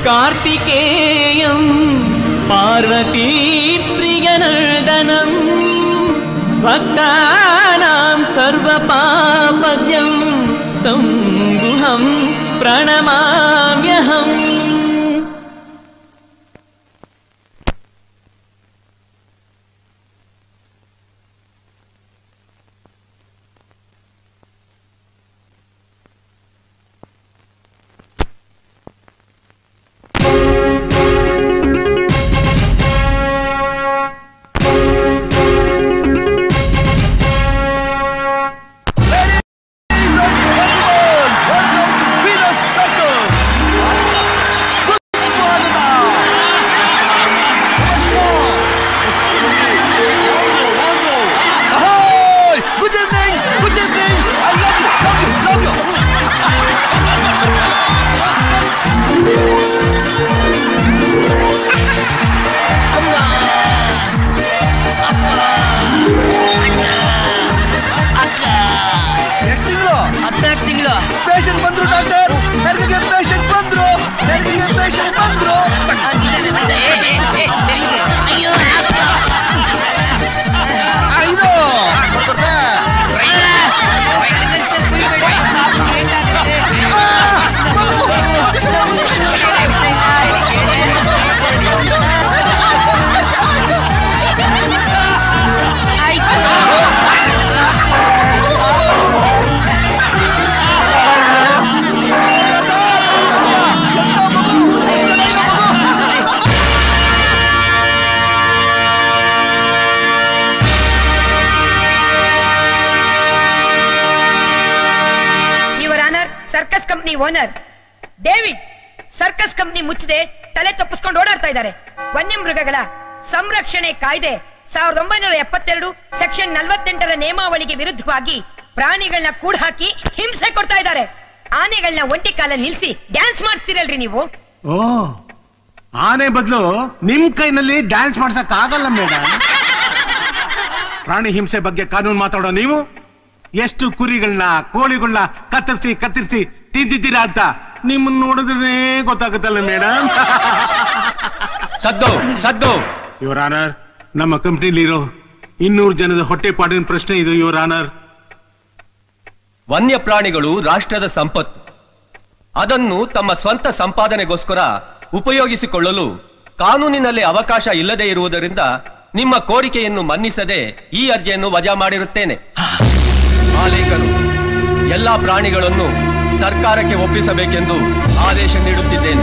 कार्तिकेयं पार्वतीप्रियनर्दनं भक्तानां सर्वपापद्यं तं गुहं प्रणमाम्यहम् Good evening! Good evening! I love you! Love you! Love you! ಎಷ್ಟು ತಿಂಗಳು ಹದಿನಾಲ್ಕು ತಿಂಗಳು ಪೇಷಂಟ್ ಬಂದ್ರು ಡಾಕ್ಟರ್ ಹೆರಿಗೆ ಪೇಷಂಟ್ ಬಂದ್ರು ಹೆರಿಗೆ ಪೇಷಂಟ್ ಬಂದ್ರು ಆ, ಇದು ಕೊಡ್ಕೊಡ್ತೆ. Your honour circus company owner David circus company ಮುಚ್ಚದೆ ತಲೆ ತಪ್ಪಿಸ್ಕೊಂಡು ಓಡಾಡ್ತಾ ಇದ್ದಾರೆ ವನ್ಯಮೃಗಗಳ ಸಂರಕ್ಷಣೆ ಕಾಯ್ದೆ ಸಾವಿರದ ಒಂಬೈನೂರ ಎಪ್ಪತ್ತೆರಡು ಸೆಕ್ಷನ್ ನಲವತ್ತೆಂಟರ ನಿಯಮಾವಳಿಗೆ ವಿರುದ್ಧವಾಗಿ ಪ್ರಾಣಿಗಳನ್ನ ಕೂಡ ಹಾಕಿ ಹಿಂಸೆ ಕೊಡ್ತಾ ಇದ್ದಾರೆ ಆನೆಗಳನ್ನ ಒಂಟಿ ಕಾಲಲ್ಲಿ ನಿಲ್ಸಿ ಡ್ಯಾನ್ಸ್ ಮಾಡಿಸ್ತೀರಲ್ರಿ ನೀವು ಓ ಆನೆ ಬದಲು ನಿಮ್ ಕೈನಲ್ಲಿ ಡ್ಯಾನ್ಸ್ ಮಾಡ್ಸಕ್ ಆಗಲ್ಲ ಮೇಡಮ್ ಪ್ರಾಣಿ ಹಿಂಸೆ ಬಗ್ಗೆ ಕಾನೂನು ಮಾತಾಡೋ ನೀವು ಎಷ್ಟು ಕುರಿಗಳನ್ನ ಕೋಳಿಗಳನ್ನ ಕತ್ತರಿಸಿ ಕತ್ತರಿಸಿ ತಿದ್ದಿದ್ದೀರಾ ಅಂತ ನಿಮ್ಮನ್ನ ನೋಡಿದ್ರೆ ಗೊತ್ತಾಗುತ್ತಲ್ಲ ಮೇಡಮ್ ಸದ್ದು ಸದ್ದು ಯುವರ್ ಆನರ್ ನಮ್ಮ ಕಂಪ್ನಿಲಿರೋ ಇನ್ನೂರು ಜನದ ಹೊಟ್ಟೆ ಪಾಡಿನ ಪ್ರಶ್ನೆ ಇದು ಯುವರ್ ಆನರ್ ವನ್ಯ ಪ್ರಾಣಿಗಳು ರಾಷ್ಟ್ರದ ಸಂಪತ್ತು ಅದನ್ನು ತಮ್ಮ ಸ್ವಂತ ಸಂಪಾದನೆಗೋಸ್ಕರ ಉಪಯೋಗಿಸಿಕೊಳ್ಳಲು ಕಾನೂನಿನಲ್ಲಿ ಅವಕಾಶ ಇಲ್ಲದೆ ಇರುವುದರಿಂದ ನಿಮ್ಮ ಕೋರಿಕೆಯನ್ನು ಮನ್ನಿಸದೆ ಈ ಅರ್ಜಿಯನ್ನು ವಜಾ ಮಾಡಿರುತ್ತೇನೆ ಮಾಲೀಕರು ಎಲ್ಲಾ ಪ್ರಾಣಿಗಳನ್ನು ಸರ್ಕಾರಕ್ಕೆ ಒಪ್ಪಿಸಬೇಕೆಂದು ಆದೇಶ ನೀಡುತ್ತಿದ್ದೇನೆ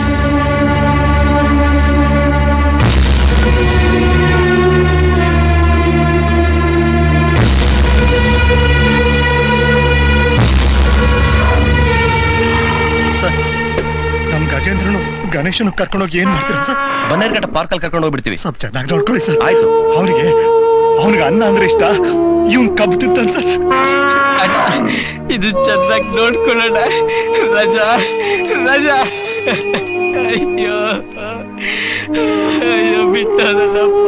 ಸರ್ ನಮ್ ಗಜೇಂದ್ರನು ಗಣೇಶನು ಕರ್ಕೊಂಡೋಗಿ ಏನ್ ಮಾಡ್ತೀರಾ ಸರ್ ಬನ್ನೇರ್ಘಟ್ಟ ಪಾರ್ಕಲ್ಲಿ ಕರ್ಕೊಂಡು ಹೋಗ್ಬಿಡ್ತೀವಿ ಸ್ವಲ್ಪ ಚೆನ್ನಾಗಿ ನೋಡ್ಕೊಳ್ಳಿ ಸರ್ ಆಯ್ತು. ಅವನಿಗೆ ಅವನಿಗೆ ಅನ್ನ ಅಂದ್ರೆ ಇಷ್ಟ ಇವ್ನ್ ಕಬ್ಬು ತಿಂತಾನೆ ಸರ್ ಇದು ಚೆನ್ನಾಗಿ ನೋಡ್ಕೊಳ್ಳೋಣ ರಜಾ ರಜಾ ಅಯ್ಯೋ ಅಯ್ಯೋ ಬಿಟ್ಟದಲ್ಲಪ್ಪ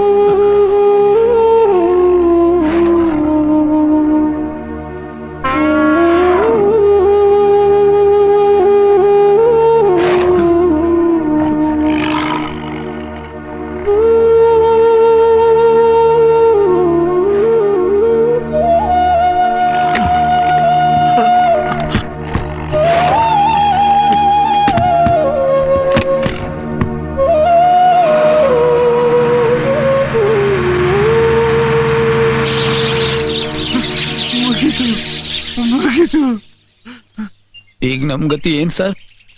ಈಗ ನಮ್ ಗತಿ ಏನ್ ಸರ್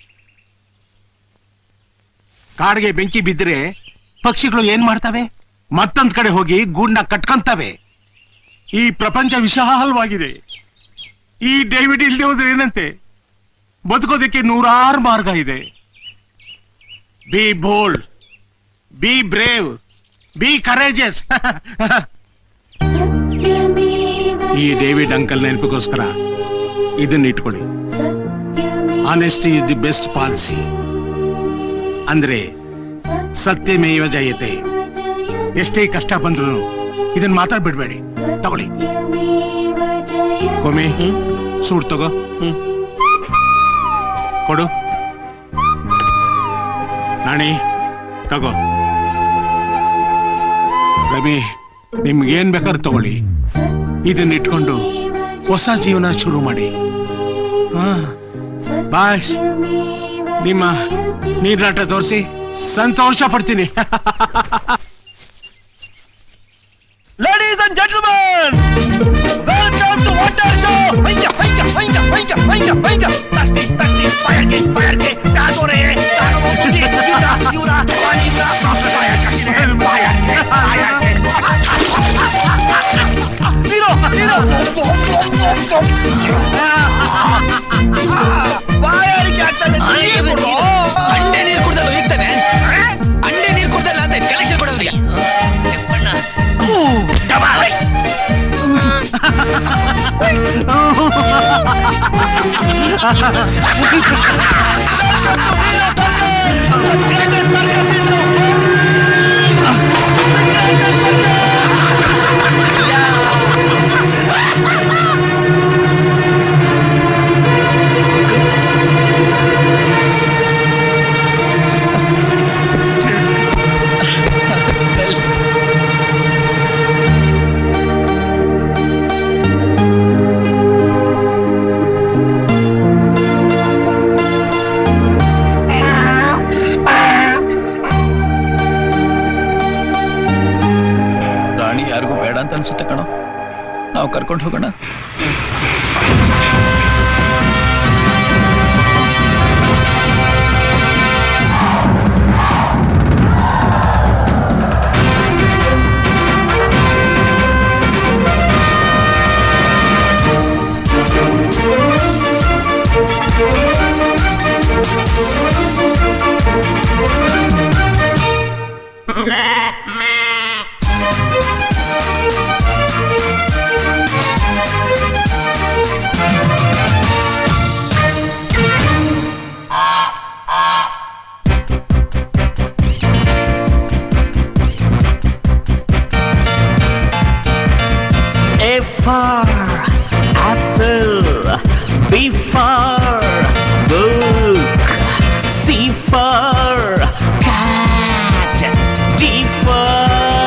ಕಾಡಿಗೆ ಬೆಂಕಿ ಬಿದ್ದರೆ ಪಕ್ಷಿಗಳು ಏನ್ ಮಾಡ್ತವೆ ಮತ್ತೊಂದ್ ಕಡೆ ಹೋಗಿ ಗೂಡ್ನ ಕಟ್ಕೊಂತವೆ ಈ ಪ್ರಪಂಚ ವಿಶಾಲವಾಗಿದೆ ಈ ಡೇವಿಡ್ ಇಲ್ದೆ ಹೋದ್ರೆ ಏನಂತೆ ಬದುಕೋದಕ್ಕೆ ನೂರಾರು ಮಾರ್ಗ ಇದೆ be bold be brave be courageous ಈ ಡೇವಿಡ್ ಅಂಕಲ್ ನೆನಪಿಗೋಸ್ಕರ ಇದನ್ನ ಇಟ್ಕೊಳ್ಳಿ honesty is the best policy ಅಂದ್ರೆ ಸತ್ಯಮೇವ ಜಯತೆ ಎಷ್ಟೇ ಕಷ್ಟ ಬಂದ್ರು ಇದನ್ನ ಮಾತಾಡ್ಬಿಡ್ಬೇಡಿ ತಗೊಳ್ಳಿ ಕೊಮೆ ಸೂಟ್ ತಗೋ ಕೊಡು ನಾಣಿ ತಗೋ ರವಿ ನಿಮ್ಗೆ ಏನ್ ಬೇಕಾದ್ರೂ ತಗೊಳ್ಳಿ ಇದನ್ನ ಇಟ್ಕೊಂಡು ಹೊಸ ಜೀವನ ಶುರು ಮಾಡಿ ಹಾ ಬಾಯ್ ನಿಮ್ಮ ನೀರ್ನಾಟ ತೋರಿಸಿ ಸಂತೋಷ ಪಡ್ತೀನಿ Ladies and gentlemen, welcome to Wonder Show. Venga, venga, venga, venga, venga, venga. Tasti, tasti, bayarke, bayarke, dadore, dadore, yura, yura, yura, bayarke, bayarke, bayarke. Hero, hero. ಬಾಯಾರಿಕೆ ಆಗ್ತದೆ ಅಂಡೆ ನೀರು ಕುಡ್ದಲ್ಲ ಹೋಗ್ತಾನೆ ಅಂಡೆ ನೀರು ಕುಡ್ದಲ್ಲ ಅಂತ ಕಲೆಕ್ಷನ್ ಕೊಡೋರಿಗೆ ರಾಣಿ ಯಾರಿಗೂ ಬೇಡ ಅಂತ ಅನ್ಸುತ್ತೆ ಕಣೋ ನಾವು ಕರ್ಕೊಂಡು ಹೋಗೋಣ A for apple, B for book, C for cat, D for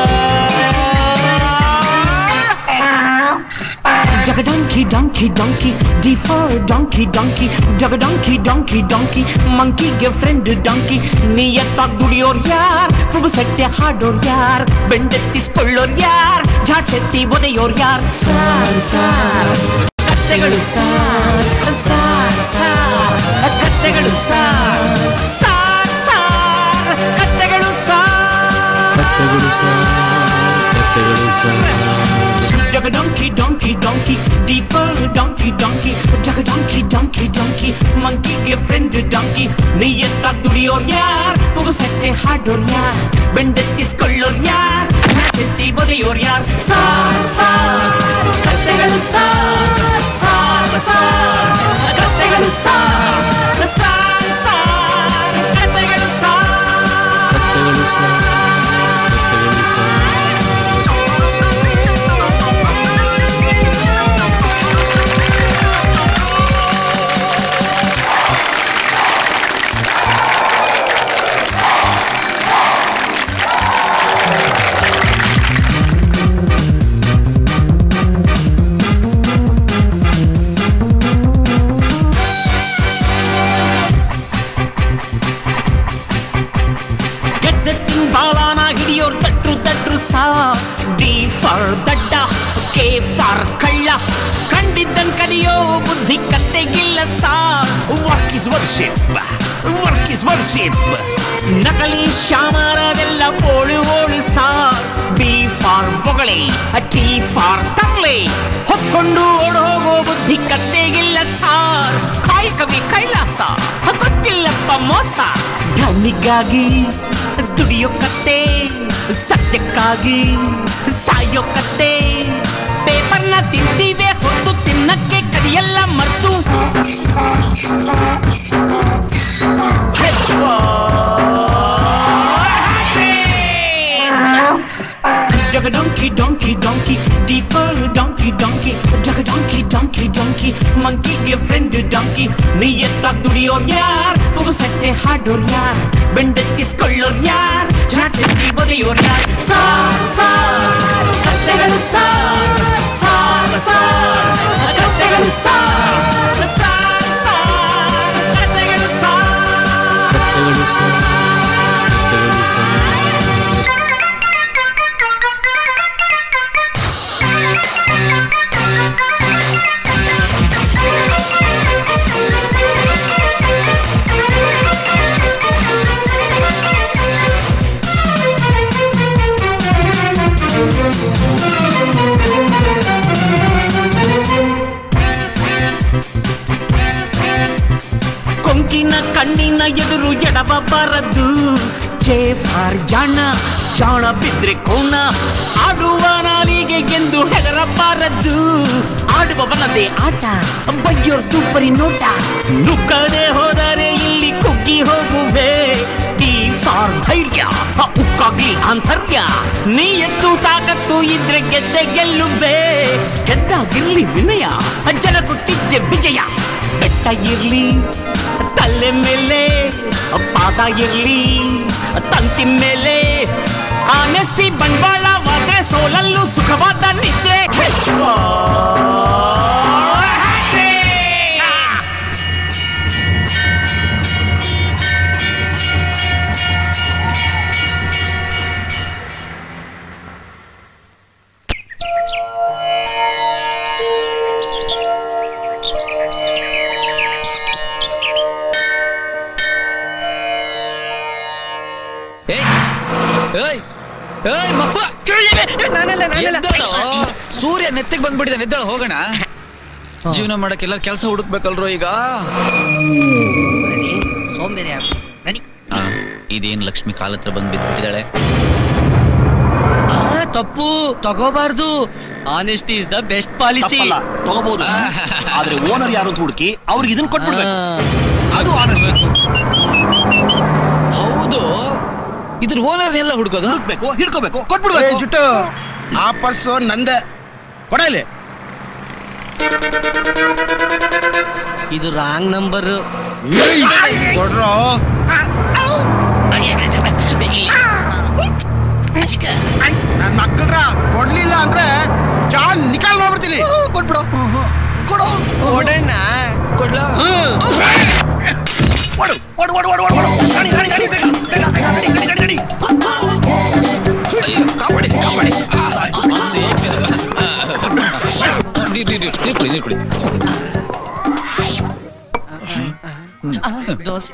Dug a donkey, donkey, donkey, D for donkey, donkey, dug a donkey, donkey, donkey, monkey ಗೆ ಫ್ರೆಂಡ್ ಡಾಂಕಿ ನಿಯತ್ತಾಗ್ ದುಡಿಯೋರ್ ಯಾರ್ ಪುಗುಸಟ್ಟೆ ಹಾಡೋರ್ ಯಾರ್ ಬೆಂಡೆತ್ತಿಸ್ಕೊಳ್ಳೋರ್ ಯಾರ್ ಝಾಡ್ಸೆತ್ತಿ ಒದೆಯೋರ್ ಯಾರ್ ಸಾರ್ ಸಾರ್ ಕತ್ತೆಗಳು ಸಾರ್ ಸಾರ್ ಸಾರ್ ಕತ್ತೆಗಳು ಸಾರ್ ಸಾರ್ ಸಾರ್ ಕತ್ತೆಗಳು ಸಾರ್ ಕತ್ತೆಗಳು ಸಾರ್ ಕತ್ತೆಗಳು sir Jugga donkey, donkey, donkey, deeper donkey, donkey, jugga donkey, donkey, donkey, monkey ಗೆ friend donkey, ನಿಯತ್ತಾಗ್ ದುಡಿಯೋರ್ ಯಾರ್ ಪುಗುಸಟ್ಟೆ ಹಾಡೋರ್ ಯಾರ್ ಬೆಂಡೆತ್ತಿಸ್ಕೊಳ್ಳೋರ್ ಯಾರ್ ಜಾಸೆತ್ತಿ ಬೊದೆಯೋರ್ ಯಾರ್ ಸಾರ್ ಸಾರ್ ಕತ್ತೆಗಳು ಸಾರ್ ಸಾರ್ ಸಾರ್ ಕತ್ತೆಗಳು ಸಾರ್ ಸಾರ್ ಸಾರ್ ಕತ್ತೆಗಳು ಸಾರ್ ಕತ್ತೆಗಳು ಸಾರ್ ಕತ್ತೆಗಳು ಸಾರ್ ಗೆದ್ದತ್ತಿನ ಬಾಲಾನ ಹಿಡಿಯೋರ್ ತಟ್ರು ತಟ್ರು ಸಾ ಡಿ ಫಾರ್ ದಡ್ಡ ಕೆ ಫಾರ್ ಕಳ್ಳ ಕಂಡಿದ್ದನ್ ಕದಿಯೋ ಬುದ್ಧಿ ಕತ್ತೆಗಿಲ್ಲ ಸಾ work is worship work is worship ನಕಲಿ ಶಾಮರದೆಲ್ಲ ಓಳು ಓಳು ಸಾ ಬಿ ಫಾರ್ ಬೊಗಳಿ ಟಿ ಫಾರ್ ತರ್ಲೆ ಹೊಕ್ಕೊಂಡು ಓಡೋಗೋ ಬುದ್ಧಿ ಕತ್ತೆಗಿಲ್ಲ ಸಾರ್ ಕಾಯಕವಿ ಕೈಲಾಸ ಗೊತ್ತಿಲ್ಲಪ್ಪ ಮೋಸ ಧನಿಗಾಗಿ ದುಡಿಯೋ ಕತ್ತೆ ಸತ್ಯಕ್ಕಾಗಿ ಸಾಯೋ ಕತ್ತೆ ಪೇಪರ್ನ ತಿಂತೀವೆ ಹೊತ್ತು ತಿನ್ನಕ್ಕೆ ಕದಿಯೆಲ್ಲ ಮರ್ತು Jugga donkey, donkey, donkey, deeper donkey. Donkey donkey ಜಗ ಡಾಂಕಿ ಡಾಂಕಿ ಡಾಂಕಿ ಮಂಕಿಗೆ ಫ್ರೆಂಡ್ ಡಾಂಕಿ ನೀ ಎತ್ತಾಗ್ ದುಡಿಯೋರ್ ಯಾರ್ ಪುಗುಸಟ್ಟೆ ಹಾಡೋರ್ ಯಾರ್ ಬೆಂಡೆತ್ತಿಸ್ಕೊಳ್ಳೋರ್ ಯಾರ್ ಚಾಚಿ ಬದಿಯೋರ್ ಯಾರ್ ಸಾರ್ ಸಾರ್ ಕತ್ತೆಗಳು ಸಾರ್ ಸಾರ್ ಸಾರ್ ಕತ್ತೆಗಳು ಸಾರ್ ಸಾರ್ ಸಾರ್ ಕತ್ತೆಗಳು ಸಾರ್ ಕೊಂಕಿನ ಕಣ್ಣಿನ ಎದುರು ಎಡವಬಾರದು ಜೇ ಫಾರ್ ಜಾಣ ಜಾಣ ಬಿದ್ರೆ ಕೋಣ ಆಡುವ ನಾಲಿಗೆ ಎಂದು ಹೆದರಬಾರದು ಆಡುವವನದೇ ಆಟ ಬಯ್ಯೋರ್ದು ಬರಿ ನೋಟ ನುಗ್ಗದೆ ಹೋದರೆ ಇಲ್ಲಿ ಕುಗ್ಗಿ ಹೋಗುವೆ ಟಿ ಫಾರ್ ಧೈರ್ಯ ಹ, ಉಕ್ಕಾಗ್ಲಿ ಆಂತರ್ಯ ನೀ ಎದ್ದು ತಾಕತ್ತು ಇದ್ರೆ ಗೆದ್ದೆ ಗೆಲ್ಲುವೆ ಗೆದ್ದಾಗಿರ್ಲಿ ವಿನಯ ಜನ ಕೊಟ್ಟಿದ್ದೆ ವಿಜಯ ಬೆಟ್ಟ ಇರ್ಲಿ ತಲೆ ಮೇಲೆ ಪಾದ ಇರ್ಲಿ ತಂತಿ ಮೇಲೆ ಆನೆಸ್ಟಿ ಬಂಡವಾಳವಾದ್ರೆ ಸೋಲಲ್ಲೂ ಸುಖವಾದ ನಿದ್ರೆ ಏಯ್ ಏಯ್ ಏಯ್ ಮಪ್ಪ ಎದ್ದೇಳು. ಸೂರ್ಯ ನೆತ್ತಿಗೆ ಬಂದ್ಬಿಟ್ಟಿದೆ ಎದ್ದೇಳು ಹೋಗೋಣ ಜೀವನ ಮಾಡಕ್ಕೆಲ್ಲ ಕೆಲಸ ಹುಡುಕ್ಬೇಕಲ್ರೋ ಈಗ ಸೋಂಬೇರಿ ಆಗ್ಬಿಡು. ನಡಿ ಆ, ಇದೇನ್ ಲಕ್ಷ್ಮಿ ಕಾಲ ಹತ್ರ ಬಂದ್ ಬಿದ್ಬಿಟ್ಟಿದ್ದಾಳೆ ತಪ್ಪು ತಗೋಬಾರ್ದು honesty is the best policy ತಪ್ಪಲ್ಲ ತಗೋಬಹುದು ಆದ್ರೆ ಓನರ್ ಯಾರು ಅಂತ ಹುಡುಕಿ ಅವ್ರಿಗೆ ಇದನ್ನ ಕೊಟ್ಬಿಡ್ಬೇಕು ಅದು ಆನೆಸ್ಟ್ ಹೌದು ಇದ್ರ ಓನರ್ ಎಲ್ಲ ಹುಡುಕೋದು ಹುಡುಕ್ಬೇಕು ಹಿಡ್ಕೋಬೇಕು ಕೊಟ್ಬಿಡ್ಬೇಕು ಜುಟ್ಟು ಆ ಪರ್ಸು ನಂದೆ ಕೊಡ ಇಲ್ಲಿ ಇದು ರಾಂಗ್ ನಂಬರ್ ಕೊಡ್ರೋ ನನ್ ಮಕ್ಕಳ್ರ ಕೊಡ್ಲಿಲ್ಲ ಅಂದ್ರೆ ಚಾಲ್ ನಿಕಾಲ್ ಮಾಡ್ಬಿಡ್ತೀನಿ ಕೊಟ್ಬಿಡು ಕೊಡು ಕೊಡೋಣ ಕೊಡ್ಲಾ ಓಡು ಓಡು ಓಡು ಓಡು ಓಡು ಓಡು ನಡಿ ನಡಿ ನಡಿ ಬೇಗ ಬೇಗ ಬೇಗ ನಡಿ ನಡಿ ನಡಿ ನಡಿ ಅಯ್ಯೋ, ಕಾಪಾಡಿ ಕಾಪಾಡಿ ಆ, safe ಇದೆ. ನೀರ್, ನೀರ್, ನೀರ್, ನೀರ್ ಕುಡಿ, ನೀರ್ ಕುಡಿ. ದೋಸೆ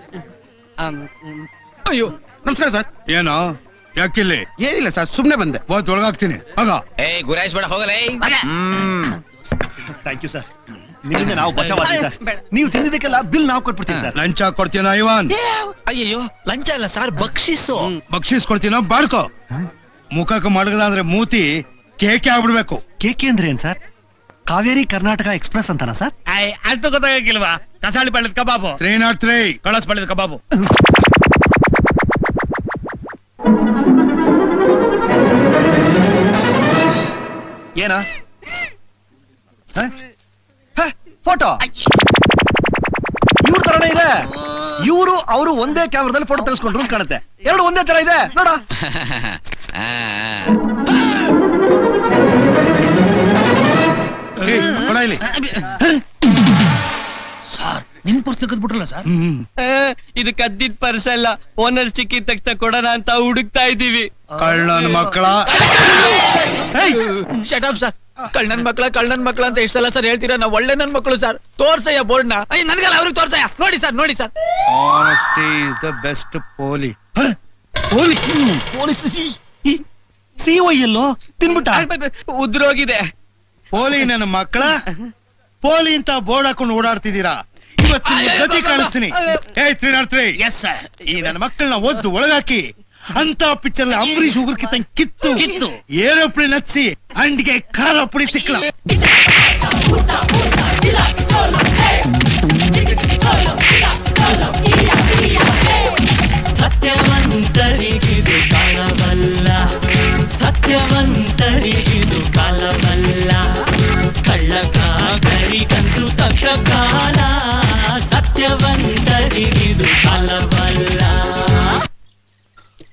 ಅಯ್ಯೋ ನಮಸ್ಕಾರ ಸರ್ ಏನೋ ಯಾಕಿಲ್ಲಿ ಏನಿಲ್ಲ ಸರ್ ಸುಮ್ನೆ ಬಂದೆ ಹೋದ್ ಒಳಗಾಗ್ತೀನಿ ಆಗ ಏಯ್ ಗುರಾಯಿಸ್ ಬೇಡ ಹೋಗಲೇ ಹ್ಮ್ ಥ್ಯಾಂಕ್ ಯು ಸರ್ ನಿಮ್ಮಿಂದ ನಾವು ಬಚಾವಾದ್ವಿ ಸರ್ ನೀವು ತಿಂದಿದ್ದಕ್ಕೆಲ್ಲ ಬಿಲ್ ನಾವು ಕೊಟ್ಬಿಡ್ತೀವಿ ಸರ್ ಲಂಚ ಕೊಡ್ತೀನ ಐವಾನ್ ಅಯ್ಯಯ್ಯೋ ಲಂಚ ಅಲ್ಲ ಸರ್ ಬಕ್ಷಿಸು ಬಕ್ಷೀಸ್ ಕೊಡ್ತೀನ ಬಾಡ್ಕೋ ಮುಖಕ್ಕೆ ಮಡಗದ ಅಂದ್ರೆ ಮೂತಿ ಕೇಕೆ ಆಗ್ಬಿಡ್ಬೇಕು ಕೇಕೆ ಅಂದ್ರೆ ಏನ್ ಸರ್ ಕಾವೇರಿ ಕರ್ನಾಟಕ ಎಕ್ಸ್ಪ್ರೆಸ್ ಅಂತನಾ ಸರ್ ಅಷ್ಟು ಗೊತ್ತಾಗಿಲ್ವಾ ಕಸಾಳಿ ಪಳ್ಳಿದ ಕಬಾಬು ತ್ರೀ ನಾಟ್ ತ್ರೀ ಕಳಸ್ ಪಳ್ಳಿದ ಕಬಾಬು ಏನ ಫೋಟೋ ಇವ್ರ ತರನೇ ಇದೆ ಇವರು ಅವರು ಒಂದೇ ಕ್ಯಾಮ್ರಾದಲ್ಲಿ ಫೋಟೋ ತೆಗೆಸ್ಕೊಂಡ್ರು ಅಂತ ಕಾಣುತ್ತೆ ಎರಡು ಒಂದೇ ತರ ಇದೆ ನೋಡ ಆ, ಏಯ್, ಕೊಡ ಇಲ್ಲಿ ನಿಮ್ ಪುಸ್ತಕ ತೆಗೆದ್ಬಿಟ್ರಲ್ಲ ಸರ್ ಇದು ಕದ್ದಿದ್ ಪರ್ಸ್ ಅಲ್ಲ ಓನರ್ ಸಿಕ್ಕಿದ ತಕ್ಷಣ ಕೊಡೋಣ ಅಂತ ಹುಡುಕ್ತಾ ಇದೀವಿ ಕಳ್ಳನ ಮಕ್ಕಳ ಶಟ್ ಅಪ್ ಸರ್ ಕಳ್ಳನ್ ಮಕ್ಳ ಕಳ್ಳನ್ ಮಕ್ಳ ಅಂತ ಎಷ್ಟು ಸಲ ಸರ್ ಹೇಳ್ತೀರಾ ನಾವು ಒಳ್ಳೆ ನನ್ ಮಕ್ಕಳು ಸರ್ ತೋರ್ಸಯ್ಯ ಬೋರ್ಡ್ನ ಅಯ್ಯ ನನ್ಗಲ್ಲ ಅವ್ರಿಗೆ ತೋರ್ಸಯ್ಯ ನೋಡಿ ಸರ್ ನೋಡಿ sir honesty is the best ಪೋಲಿ ಪೋಲಿ ಪೊಲೀಸ್ ಸಿ ಒ ಎಲ್ಲೋ ತಿನ್ಬಿಟ್ಟ ಉದ್ರೋಗಿದೆ ಪೋಲಿ ನನ್ನ ಮಕ್ಕಳ ಪೋಲಿ ಅಂತ ಬೋರ್ಡ್ ಹಾಕೊಂಡು ಓಡಾಡ್ತಿದ್ದೀರಾ ಇವತ್ತು ನಿಮ್ಗೆ ಗತಿ ಕಾಣಿಸ್ತೀನಿ ಏಯ್ three not three yes sir ಈ ನನ್ನ ಮಕ್ಕಳನ್ನ ಒದ್ದು ಒಳಗಾಕಿ ಅಂತ ಪಿಕ್ಚರ್ ಅಂಬರೀಷ್ ಉಗುರ್ ಕಿತ್ತಂಗ್ ಕಿತ್ತು ಕಿತ್ತು. ಏರೋಪ್ಲೇನ್ ಹಚ್ಚಿ ಅಂಡಿಗೆ ಖಾರ ಪುಡಿ ತಿಕ್ಲ ಸತ್ಯವಂತರಿಗಿದು ಕಾಣಬಲ್ಲ ಸತ್ಯವಂತರಿಗಿದು ಕಾಲಬಲ್ಲ